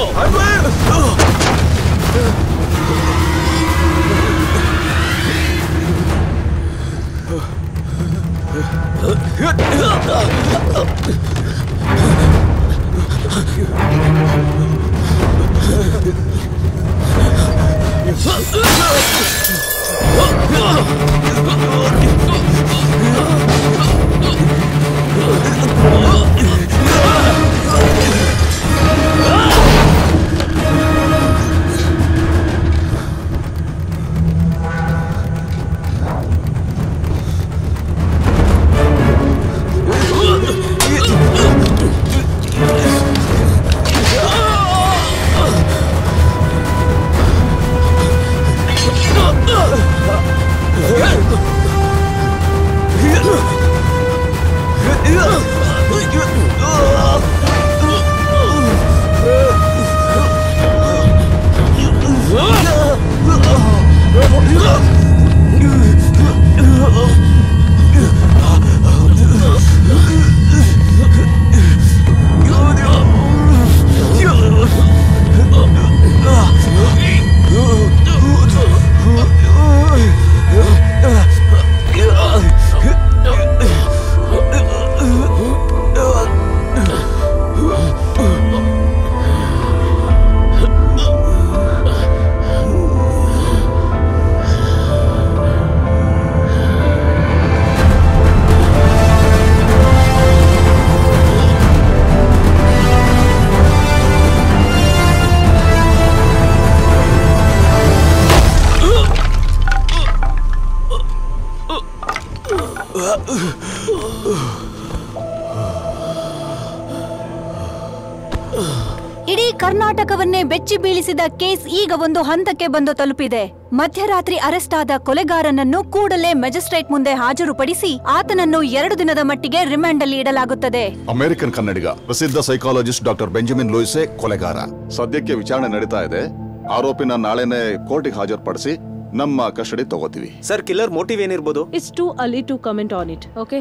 ಇಡೀ ಕರ್ನಾಟಕವನ್ನೇ ಬೆಚ್ಚಿ ಬೀಳಿಸಿದ ಕೇಸ್ ಈಗ ಒಂದು ಹಂತಕ್ಕೆ ಬಂದು ತಲುಪಿದೆ ಮಧ್ಯರಾತ್ರಿ ಅರೆಸ್ಟ್ ಆದ ಕೊಲೆಗಾರನನ್ನು ಕೂಡಲೇ ಮ್ಯಾಜಿಸ್ಟ್ರೇಟ್ ಮುಂದೆ ಹಾಜರುಪಡಿಸಿ ಆತನನ್ನು ಎರಡು ದಿನದ ಮಟ್ಟಿಗೆ ರಿಮಾಂಡ್ ಅಲ್ಲಿ ಇಡಲಾಗುತ್ತದೆ ಅಮೆರಿಕನ್ ಕನ್ನಡಿಗ ಪ್ರಸಿದ್ಧ ಸೈಕಾಲಜಿಸ್ಟ್ ಡಾಕ್ಟರ್ ಬೆಂಜಮಿನ್ ಲೂಯಿಸೆ ಕೊಲೆಗಾರ ಸದ್ಯಕ್ಕೆ ವಿಚಾರಣೆ ನಡೀತಾ ಇದೆ ಆರೋಪಿನ ನಾಳೆನೆ ಕೋರ್ಟಿಗೆ ಹಾಜರುಪಡಿಸಿ ನಮ್ಮ ಕಸ್ಟಡಿ ತಗೋತೀವಿ ಸರ್ ಕಿಲ್ಲರ್ ಮೋಟಿವ್ ಏನಿರ್ಬೋದು it's too early to comment on it okay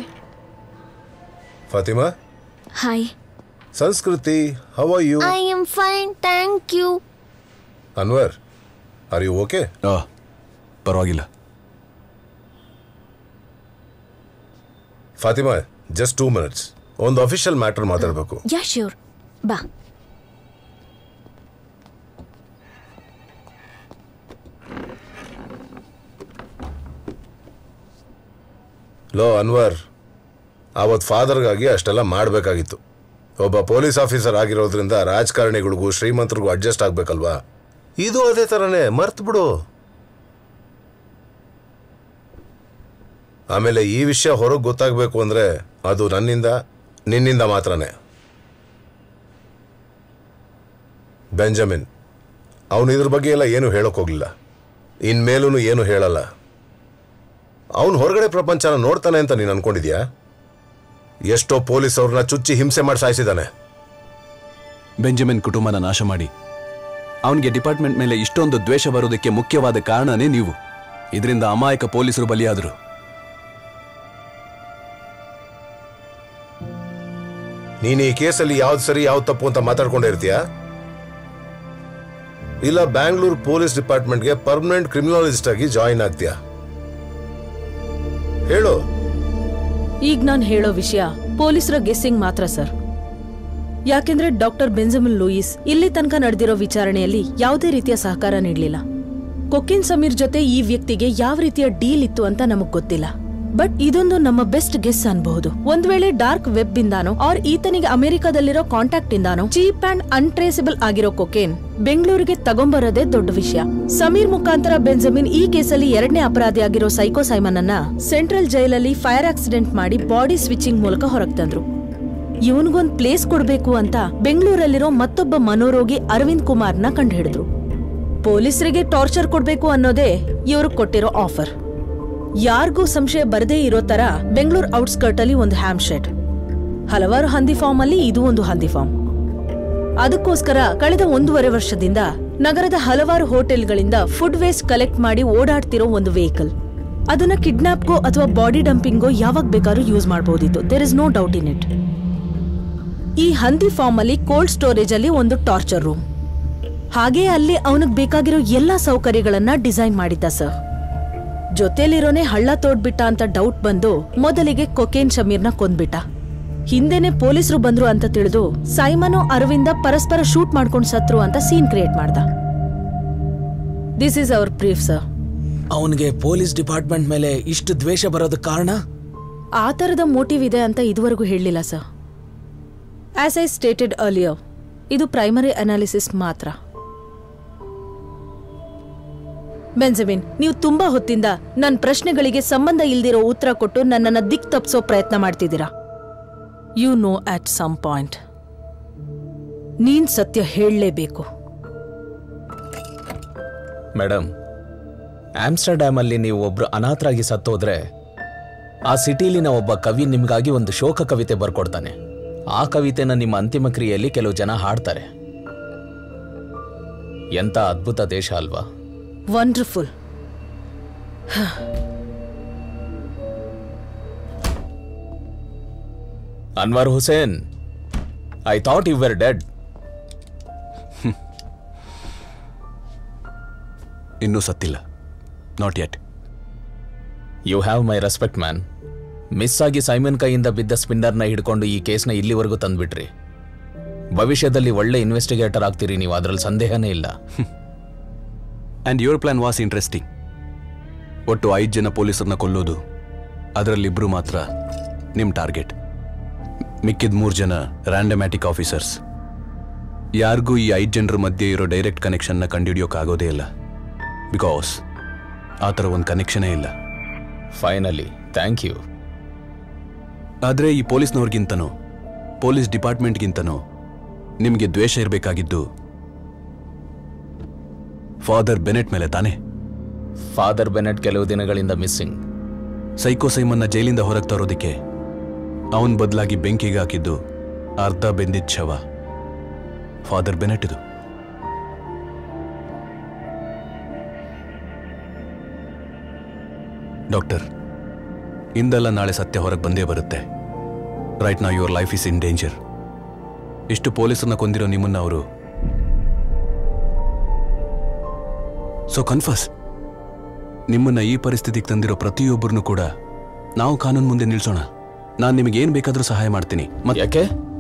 Fatima hi Samskriti how are you I am fine thank you Anwar are you okay ಪರವಾಗಿಲ್ಲ ಫಾತಿಮಾ ಜಸ್ಟ್ ಟೂ ಮಿನಿಟ್ಸ್ ಒಂದು ಅಫಿಷಿಯಲ್ ಮ್ಯಾಟರ್ ಮಾತಾಡಬೇಕು ಯಾ ಶ್ಯೂರ್ ಬಾ ಲೋ ಅನ್ವರ್ ಆವತ್ ಫಾದರ್ಗಾಗಿ ಅಷ್ಟೆಲ್ಲ ಮಾಡಬೇಕಾಗಿತ್ತು ಒಬ್ಬ ಪೊಲೀಸ್ ಆಫೀಸರ್ ಆಗಿರೋದ್ರಿಂದ ರಾಜಕಾರಣಿಗಳಿಗೂ ಶ್ರೀಮಂತರಿಗೂ ಅಡ್ಜಸ್ಟ್ ಆಗ್ಬೇಕಲ್ವಾ ಇದು ಅದೇ ಥರನೇ ಮರ್ತ್ ಬಿಡು ಆಮೇಲೆ ಈ ವಿಷಯ ಹೊರಗೆ ಗೊತ್ತಾಗಬೇಕು ಅಂದರೆ ಅದು ನನ್ನಿಂದ ನಿನ್ನಿಂದ ಮಾತ್ರನೇ ಬೆಂಜಮಿನ್ ಅವನು ಇದ್ರ ಬಗ್ಗೆ ಎಲ್ಲ ಏನು ಹೇಳೋಕೆ ಹೋಗಲಿಲ್ಲ ಇನ್ಮೇಲೂ ಏನು ಹೇಳಲ್ಲ ಅವನು ಹೊರಗಡೆ ಪ್ರಪಂಚನ ನೋಡ್ತಾನೆ ಅಂತ ನೀನು ಅನ್ಕೊಂಡಿದ್ಯಾ ಎಷ್ಟೋ ಪೊಲೀಸ್ ಅವ್ರನ್ನ ಚುಚ್ಚಿ ಹಿಂಸೆ ಮಾಡಿ ಸಾಯಿಸಿದಾನೆ ಬೆಂಜಮಿನ್ ಕುಟುಂಬನ ನಾಶ ಮಾಡಿ ಅವನಿಗೆ ಡಿಪಾರ್ಟ್ಮೆಂಟ್ ಮೇಲೆ ಇಷ್ಟೊಂದು ದ್ವೇಷ ಬರೋದಕ್ಕೆ ಮುಖ್ಯವಾದ ಕಾರಣನೇ ನೀವು ಇದರಿಂದ ಅಮಾಯಕ ಪೊಲೀಸರು ಬಲಿಯಾದರು ನೀನು ಈ ಕೇಸಲ್ಲಿ ಯಾವ್ದು ಸರಿ ಯಾವ್ದು ತಪ್ಪು ಅಂತ ಮಾತಾಡ್ಕೊಂಡೇ ಇರ್ತೀಯಾ ಇಲ್ಲ ಬ್ಯಾಂಗ್ಳೂರ್ ಪೊಲೀಸ್ ಡಿಪಾರ್ಟ್ಮೆಂಟ್ಗೆ ಪರ್ಮನೆಂಟ್ ಕ್ರಿಮಿನಾಲಜಿಸ್ಟ್ ಆಗಿ ಜಾಯಿನ್ ಆಗ್ತೀಯಾ ಹೇಳು ಈಗ ನಾನು ಹೇಳೋ ವಿಷಯ ಪೊಲೀಸರ ಗೆಸ್ಸಿಂಗ್ ಮಾತ್ರ ಸರ್ ಯಾಕೆಂದ್ರೆ ಡಾಕ್ಟರ್ ಬೆಂಜಮಿನ್ ಲೂಯಿಸ್ ಇಲ್ಲಿ ತನಕ ನಡೆದಿರೋ ವಿಚಾರಣೆಯಲ್ಲಿ ಯಾವುದೇ ರೀತಿಯ ಸಹಕಾರ ನೀಡಲಿಲ್ಲ ಕೊಕಿನ್ ಸಮೀರ್ ಜೊತೆ ಈ ವ್ಯಕ್ತಿಗೆ ಯಾವ ರೀತಿಯ ಡೀಲ್ ಇತ್ತು ಅಂತ ನಮಗ್ ಗೊತ್ತಿಲ್ಲ ಬಟ್ ಇದೊಂದು ನಮ್ಮ ಬೆಸ್ಟ್ ಗೆಸ್ ಅನ್ಬಹುದು ಒಂದ್ ವೇಳೆ ಡಾರ್ಕ್ ವೆಬ್ ಇಂದಾನೋ ಆರ್ ಈತನಿಗೆ ಅಮೆರಿಕಾದಲ್ಲಿರೋ ಕಾಂಟ್ಯಾಕ್ಟ್ ಇಂದಾನೋ ಚೀಪ್ ಅಂಡ್ ಅನ್ಟ್ರೇಸಬಲ್ ಆಗಿರೋ ಕೊಕೇನ್ ಬೆಂಗಳೂರಿಗೆ ತಗೊಂಬರೋದೇ ದೊಡ್ಡ ವಿಷಯ ಸಮೀರ್ ಮುಖಾಂತರ ಬೆಂಜಮಿನ್ ಈ ಕೇಸಲ್ಲಿ ಎರಡನೇ ಅಪರಾಧಿ ಆಗಿರೋ ಸೈಕೋ ಸೈಮನ್ ಅನ್ನ ಸೆಂಟ್ರಲ್ ಜೈಲಲ್ಲಿ ಫೈರ್ ಆಕ್ಸಿಡೆಂಟ್ ಮಾಡಿ ಬಾಡಿ ಸ್ವಿಚಿಂಗ್ ಮೂಲಕ ಹೊರಗೆ ತಂದ್ರು ಇವನ್ಗೊಂದ್ ಪ್ಲೇಸ್ ಕೊಡ್ಬೇಕು ಅಂತ ಬೆಂಗಳೂರಲ್ಲಿರೋ ಮತ್ತೊಬ್ಬ ಮನೋರೋಗಿ ಅರವಿಂದ್ ಕುಮಾರ್ನ ಕಂಡುಹಿಡಿದ್ರು ಪೊಲೀಸರಿಗೆ ಟಾರ್ಚರ್ ಕೊಡ್ಬೇಕು ಅನ್ನೋದೇ ಇವರು ಕೊಟ್ಟಿರೋ ಆಫರ್ ಯಾರಿಗೂ ಸಂಶಯ ಬರದೇ ಇರೋ ತರ ಬೆಂಗಳೂರು ಔಟ್ಸ್ಕರ್ಟ್ ಅಲ್ಲಿ ಒಂದು ಹ್ಯಾಮ್ ಶೆಡ್ ಹಲವಾರು ಹಂದಿ ಫಾರ್ಮ್ ಅಲ್ಲಿ ಇದು ಒಂದು ಹಂದಿ ಫಾರ್ಮ್ ಅದಕ್ಕೋಸ್ಕರ ಕಳೆದ ಒಂದೂವರೆ ವರ್ಷದಿಂದ ನಗರದ ಹಲವಾರು ಹೋಟೆಲ್ಗಳಿಂದ ಫುಡ್ ವೇಸ್ಟ್ ಕಲೆಕ್ಟ್ ಮಾಡಿ ಓಡಾಡ್ತಿರೋ ಒಂದು ವೆಹಿಕಲ್ ಅದನ್ನ ಕಿಡ್ನಾಪ್ಗೋ ಅಥವಾ ಬಾಡಿ ಡಂಪಿಂಗೋ ಯಾವಾಗ ಬೇಕಾದ್ರೂ ಯೂಸ್ ಮಾಡಬಹುದಿತ್ತು there is no doubt in it ಈ ಹಂದಿ ಫಾರ್ಮ್ ಅಲ್ಲಿ ಕೋಲ್ಡ್ ಸ್ಟೋರೇಜ್ ಅಲ್ಲಿ ಒಂದು ಟಾರ್ಚರ್ ರೂಮ್ ಹಾಗೆ ಅಲ್ಲಿ ಅವನಿಗೆ ಬೇಕಾಗಿರೋ ಎಲ್ಲಾ ಸೌಕರ್ಯಗಳನ್ನ ಡಿಸೈನ್ ಮಾಡಿದ್ದ ಸರ್ ಜೊತೆಲಿರೋನೆ ಹಳ್ಳ ತೋಡ್ಬಿಟ್ಟ ಅಂತ ಡೌಟ್ ಬಂದು ಮೊದಲಿಗೆ ಕೊಕೇನ್ ಶಮೀರ್ನ ಕೊಂದ್ಬಿಟ್ಟ ಹಿಂದೆನೆ ಪೊಲೀಸರು ಬಂದ್ರು ಅಂತ ತಿಳಿದು ಸೈಮನು ಅರವಿಂದ ಪರಸ್ಪರ ಶೂಟ್ ಮಾಡ್ಕೊಂಡು ಸತ್ರು ಅಂತ ಸೀನ್ ಕ್ರಿಯೇಟ್ ಮಾಡ್ದ this is our proof sir ಅವನಿಗೆ ಪೊಲೀಸ್ ಡಿಪಾರ್ಟ್ಮೆಂಟ್ ಮೇಲೆ ಇಷ್ಟು ದ್ವೇಷ ಬರೋದಕ್ಕೆ ಕಾರಣ ಆ ಥರದ ಮೋಟಿವ್ ಇದೆ ಅಂತ ಇದುವರೆಗೂ ಹೇಳಲಿಲ್ಲ sir as I stated earlier ಇದು ಪ್ರೈಮರಿ ಅನಾಲಿಸಿಸ್ ಮಾತ್ರ ಬೆಂಜಮಿನ್ ನೀವು ತುಂಬಾ ಹೊತ್ತಿಂದ ನನ್ನ ಪ್ರಶ್ನೆಗಳಿಗೆ ಸಂಬಂಧ ಇಲ್ದಿರೋ ಉತ್ತರ ಕೊಟ್ಟು ನನ್ನನ್ನು ದಿಕ್ ತಪ್ಪಿಸೋ ಪ್ರಯತ್ನ ಮಾಡ್ತಿದ್ದೀರಾ you know at some point ನೀನ್ ಸತ್ಯ ಹೇಳಲೇಬೇಕು ಮೇಡಮ್ ಆಮ್ಸ್ಟರ್ಡ್ಯಾಮ್ ಅಲ್ಲಿ ನೀವು ಒಬ್ರು ಅನಾಥರಾಗಿ ಸತ್ತೋದ್ರೆ ಆ ಸಿಟಿಲಿನ ಒಬ್ಬ ಕವಿ ನಿಮಗಾಗಿ ಒಂದು ಶೋಕ ಕವಿತೆ ಬರ್ಕೊಡ್ತಾನೆ ಆ ಕವಿತೆನ ನಿಮ್ಮ ಅಂತಿಮ ಕ್ರಿಯೆಯಲ್ಲಿ ಕೆಲವು ಜನ ಹಾಡ್ತಾರೆ ಎಂತ ಅದ್ಭುತ ದೇಶ ಅಲ್ವಾ wonderful Anwar Hussain I thought you were dead ಇನ್ನೂ ಸತ್ತಿಲ್ಲ not yet you have my respect man miss ಆಗಿ ಸೈಮನ್ ಕೈಯಿಂದ ಬಿದ್ದ ಸ್ಪಿನ್ನರ್ನ ಹಿಡ್ಕೊಂಡು ಈ ಕೇಸ್ನ ಇಲ್ಲಿವರೆಗೂ ತಂದ್ಬಿಟ್ರಿ ಭವಿಷ್ಯದಲ್ಲಿ ಒಳ್ಳೆ ಇನ್ವೆಸ್ಟಿಗೇಟರ್ ಆಗ್ತೀರಿ ನೀವು ಅದರಲ್ಲಿ ಸಂದೇಹನೇ ಇಲ್ಲ and your plan was interesting ಒಟ್ಟು ಐದು ಜನ ಪೊಲೀಸರನ್ನ ಕೊಲ್ಲೋದು ಅದರಲ್ಲಿಬ್ಬರು ಮಾತ್ರ ನಿಮ್ಮ ಟಾರ್ಗೆಟ್ ಮಿಕ್ಕಿದ ಮೂರು ಜನ ರ್ಯಾಂಡಮ್ಯಾಟಿಕ್ ಆಫೀಸರ್ಸ್ ಯಾರಿಗೂ ಈ ಐದು ಜನರ ಮಧ್ಯೆ ಇರೋ ಡೈರೆಕ್ಟ್ ಕನೆಕ್ಷನ್ನ ಕಂಡುಹಿಡಿಯೋಕ್ಕಾಗೋದೇ ಇಲ್ಲ ಬಿಕಾಸ್ ಆ ಥರ ಒಂದು ಕನೆಕ್ಷನೇ ಇಲ್ಲ ಫೈನಲಿ ಥ್ಯಾಂಕ್ ಯು ಆದರೆ ಈ ಪೊಲೀಸ್ನವ್ರಿಗಿಂತನೂ ಪೊಲೀಸ್ ಡಿಪಾರ್ಟ್ಮೆಂಟ್ಗಿಂತನೂ ನಿಮಗೆ ದ್ವೇಷ ಇರಬೇಕಾಗಿದ್ದು ಫಾದರ್ ಬೆನೆಟ್ ಮೇಲೆ ತಾನೇ ಫಾದರ್ ಬೆನೆಟ್ ಕೆಲವು ದಿನಗಳಿಂದ ಮಿಸ್ಸಿಂಗ್ ಸೈಕೋ ಸೈಮನ್ನ ಜೈಲಿಂದ ಹೊರಗೆ ತರೋದಕ್ಕೆ ಅವನ್ ಬದಲಾಗಿ ಬೆಂಕಿಗೆ ಹಾಕಿದ್ದು ಅರ್ಧ ಬೆಂದಿದ್ದ ಶವ ಫಾದರ್ ಬೆನೆಟ್ ಇದು ಡಾಕ್ಟರ್ ಇಂದಲ್ಲ ನಾಳೆ ಸತ್ಯ ಹೊರಗೆ ಬಂದೇ ಬರುತ್ತೆ ರೈಟ್ ನಾ your life is in danger ಇಷ್ಟು ಪೊಲೀಸರನ್ನ ಕೊಂದಿರೋ ನಿಮ್ಮನ್ನ ಅವರು ಸೊ ಕನ್ಫರ್ಸ್ ನಿಮ್ಮನ್ನ ಈ ಪರಿಸ್ಥಿತಿಗೆ ತಂದಿರೋ ಪ್ರತಿಯೊಬ್ಬರನ್ನು ಕೂಡ ನಾವು ಕಾನೂನು ಮುಂದೆ ನಿಲ್ಸೋಣ ನಾನು ನಿಮಗೆ ಏನ್ ಬೇಕಾದ್ರೂ ಸಹಾಯ ಮಾಡ್ತೀನಿ ಮತ್ತೆ ಯಾಕೆ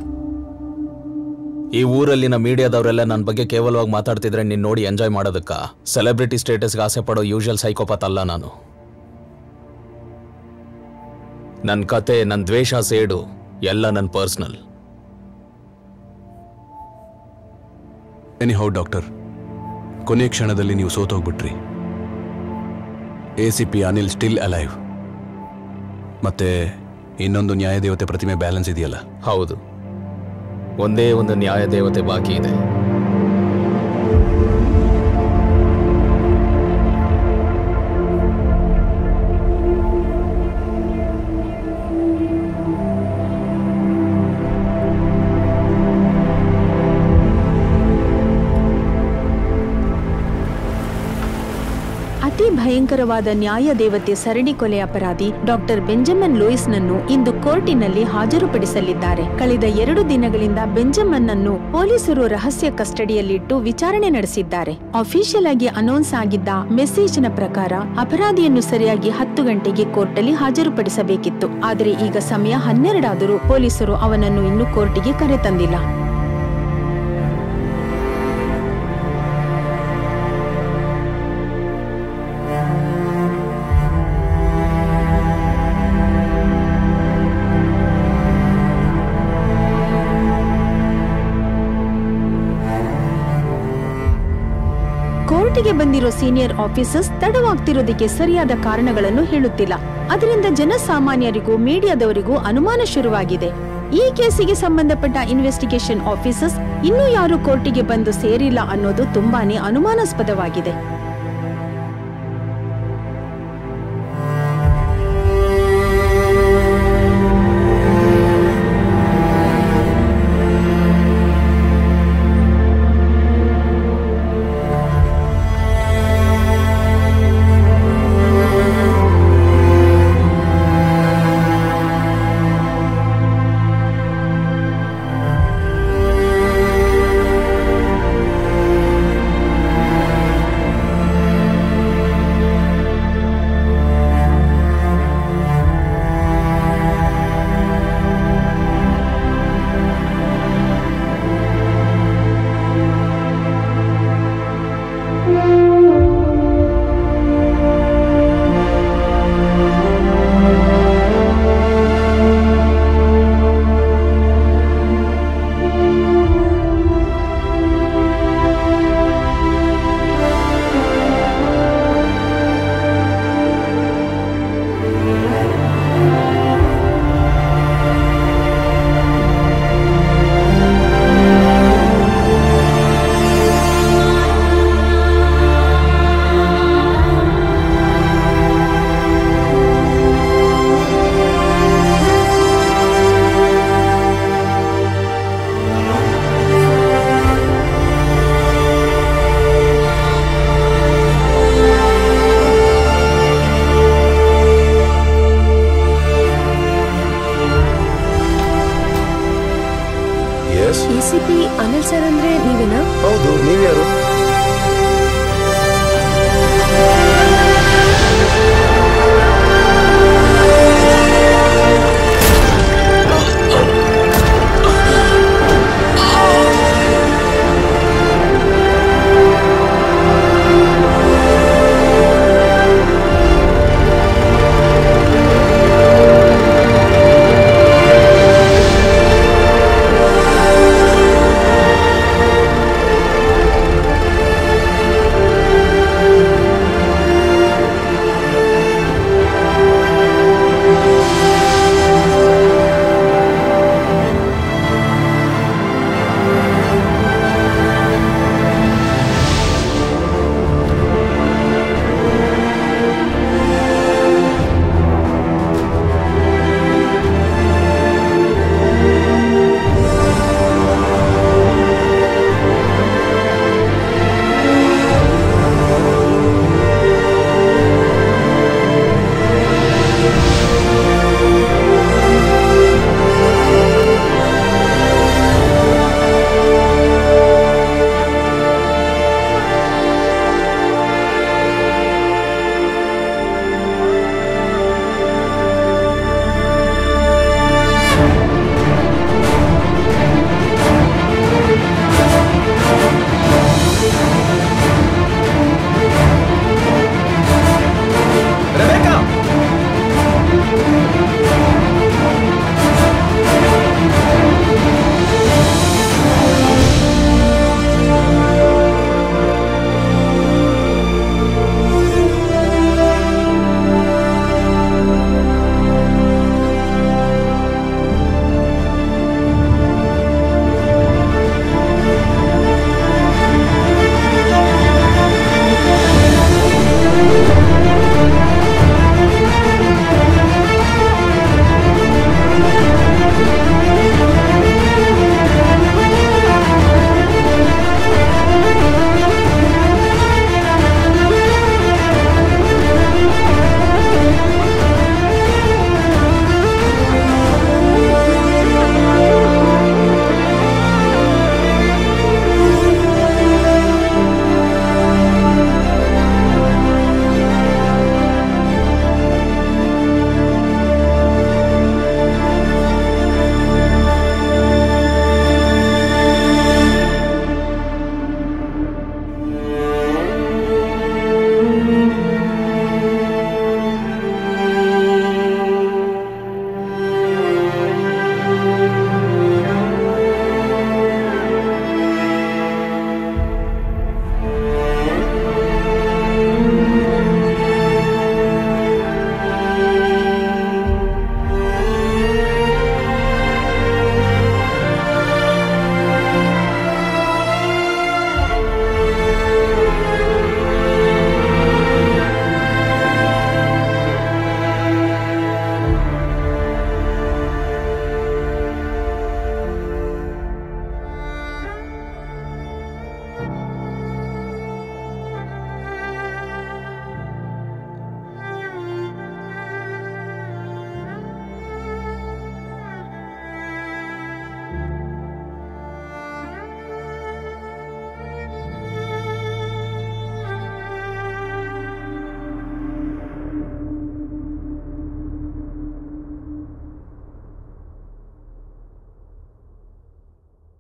ಈ ಊರಲ್ಲಿನ ಮೀಡಿಯಾದವರೆಲ್ಲ ನನ್ನ ಬಗ್ಗೆ ಕೇವಲವಾಗಿ ಮಾತಾಡ್ತಿದ್ರೆ ನೀನು ನೋಡಿ ಎಂಜಾಯ್ ಮಾಡೋದಕ್ಕ ಸೆಲೆಬ್ರಿಟಿ ಸ್ಟೇಟಸ್ಗೆ ಆಸೆ ಪಡೋ ಯೂಶುವಲ್ ಸೈಕೋಪಾತ್ ಅಲ್ಲ ನಾನು ನನ್ನ ಕತೆ ನನ್ನ ದ್ವೇಷ ಸೇಡು ಎಲ್ಲ ನನ್ನ ಪರ್ಸ್ನಲ್ ಎನಿ ಹೌ ಡಾಕ್ಟರ್ ಕೊನೆ ಕ್ಷಣದಲ್ಲಿ ನೀವು ಸೋತೋಗ್ಬಿಟ್ರಿ A C P Anil still alive ಮತ್ತೆ ಇನ್ನೊಂದು ನ್ಯಾಯದೇವತೆ ಪ್ರತಿಮೆ ಬ್ಯಾಲೆನ್ಸ್ ಇದೆಯಲ್ಲ ಹೌದು ಒಂದೇ ಒಂದು ನ್ಯಾಯ ದೇವತೆ ಬಾಕಿ ಇದೆ ಅತಿ ಭಯಂಕರವಾದ ನ್ಯಾಯ ದೇವತೆ ಸರಣಿ ಕೊಲೆ ಅಪರಾಧಿ ಡಾಕ್ಟರ್ ಬೆಂಜಮಿನ್ ಲೂಯಿಸ್ನನ್ನು ಇಂದು ಕೋರ್ಟಿನಲ್ಲಿ ಹಾಜರುಪಡಿಸಲಿದ್ದಾರೆ ಕಳೆದ ಎರಡು ದಿನಗಳಿಂದ ಬೆಂಜಮನ್ ಅನ್ನು ಪೊಲೀಸರು ರಹಸ್ಯ ಕಸ್ಟಡಿಯಲ್ಲಿಟ್ಟು ವಿಚಾರಣೆ ನಡೆಸಿದ್ದಾರೆ ಅಫಿಷಿಯಲ್ ಆಗಿ ಅನೌನ್ಸ್ ಆಗಿದ್ದ ಮೆಸೇಜ್ನ ಪ್ರಕಾರ ಅಪರಾಧಿಯನ್ನು ಸರಿಯಾಗಿ ಹತ್ತು ಗಂಟೆಗೆ ಕೋರ್ಟಲ್ಲಿ ಹಾಜರುಪಡಿಸಬೇಕಿತ್ತು ಆದರೆ ಈಗ ಸಮಯ ಹನ್ನೆರಡಾದರೂ ಪೊಲೀಸರು ಅವನನ್ನು ಇನ್ನೂ ಕೋರ್ಟಿಗೆ ಕರೆತಂದಿಲ್ಲ ಕೋರ್ಟಿಗೆ ಬಂದಿರೋ ಸೀನಿಯರ್ ಆಫೀಸರ್ಸ್ ತಡವಾಗ್ತಿರೋದಕ್ಕೆ ಸರಿಯಾದ ಕಾರಣಗಳನ್ನು ಹೇಳುತ್ತಿಲ್ಲ ಅದರಿಂದ ಜನಸಾಮಾನ್ಯರಿಗೂ ಮೀಡಿಯಾದವರಿಗೂ ಅನುಮಾನ ಶುರುವಾಗಿದೆ ಈ ಕೇಸಿಗೆ ಸಂಬಂಧಪಟ್ಟ ಇನ್ವೆಸ್ಟಿಗೇಷನ್ ಆಫೀಸರ್ಸ್ ಇನ್ನೂ ಯಾರು ಕೋರ್ಟಿಗೆ ಬಂದು ಸೇರಿಲ್ಲ ಅನ್ನೋದು ತುಂಬಾನೇ ಅನುಮಾನಾಸ್ಪದವಾಗಿದೆ yes A C P Anil sir ಅಂದ್ರೆ ನೀವೇನಾ ಹೌದು ನೀವ್ಯಾರು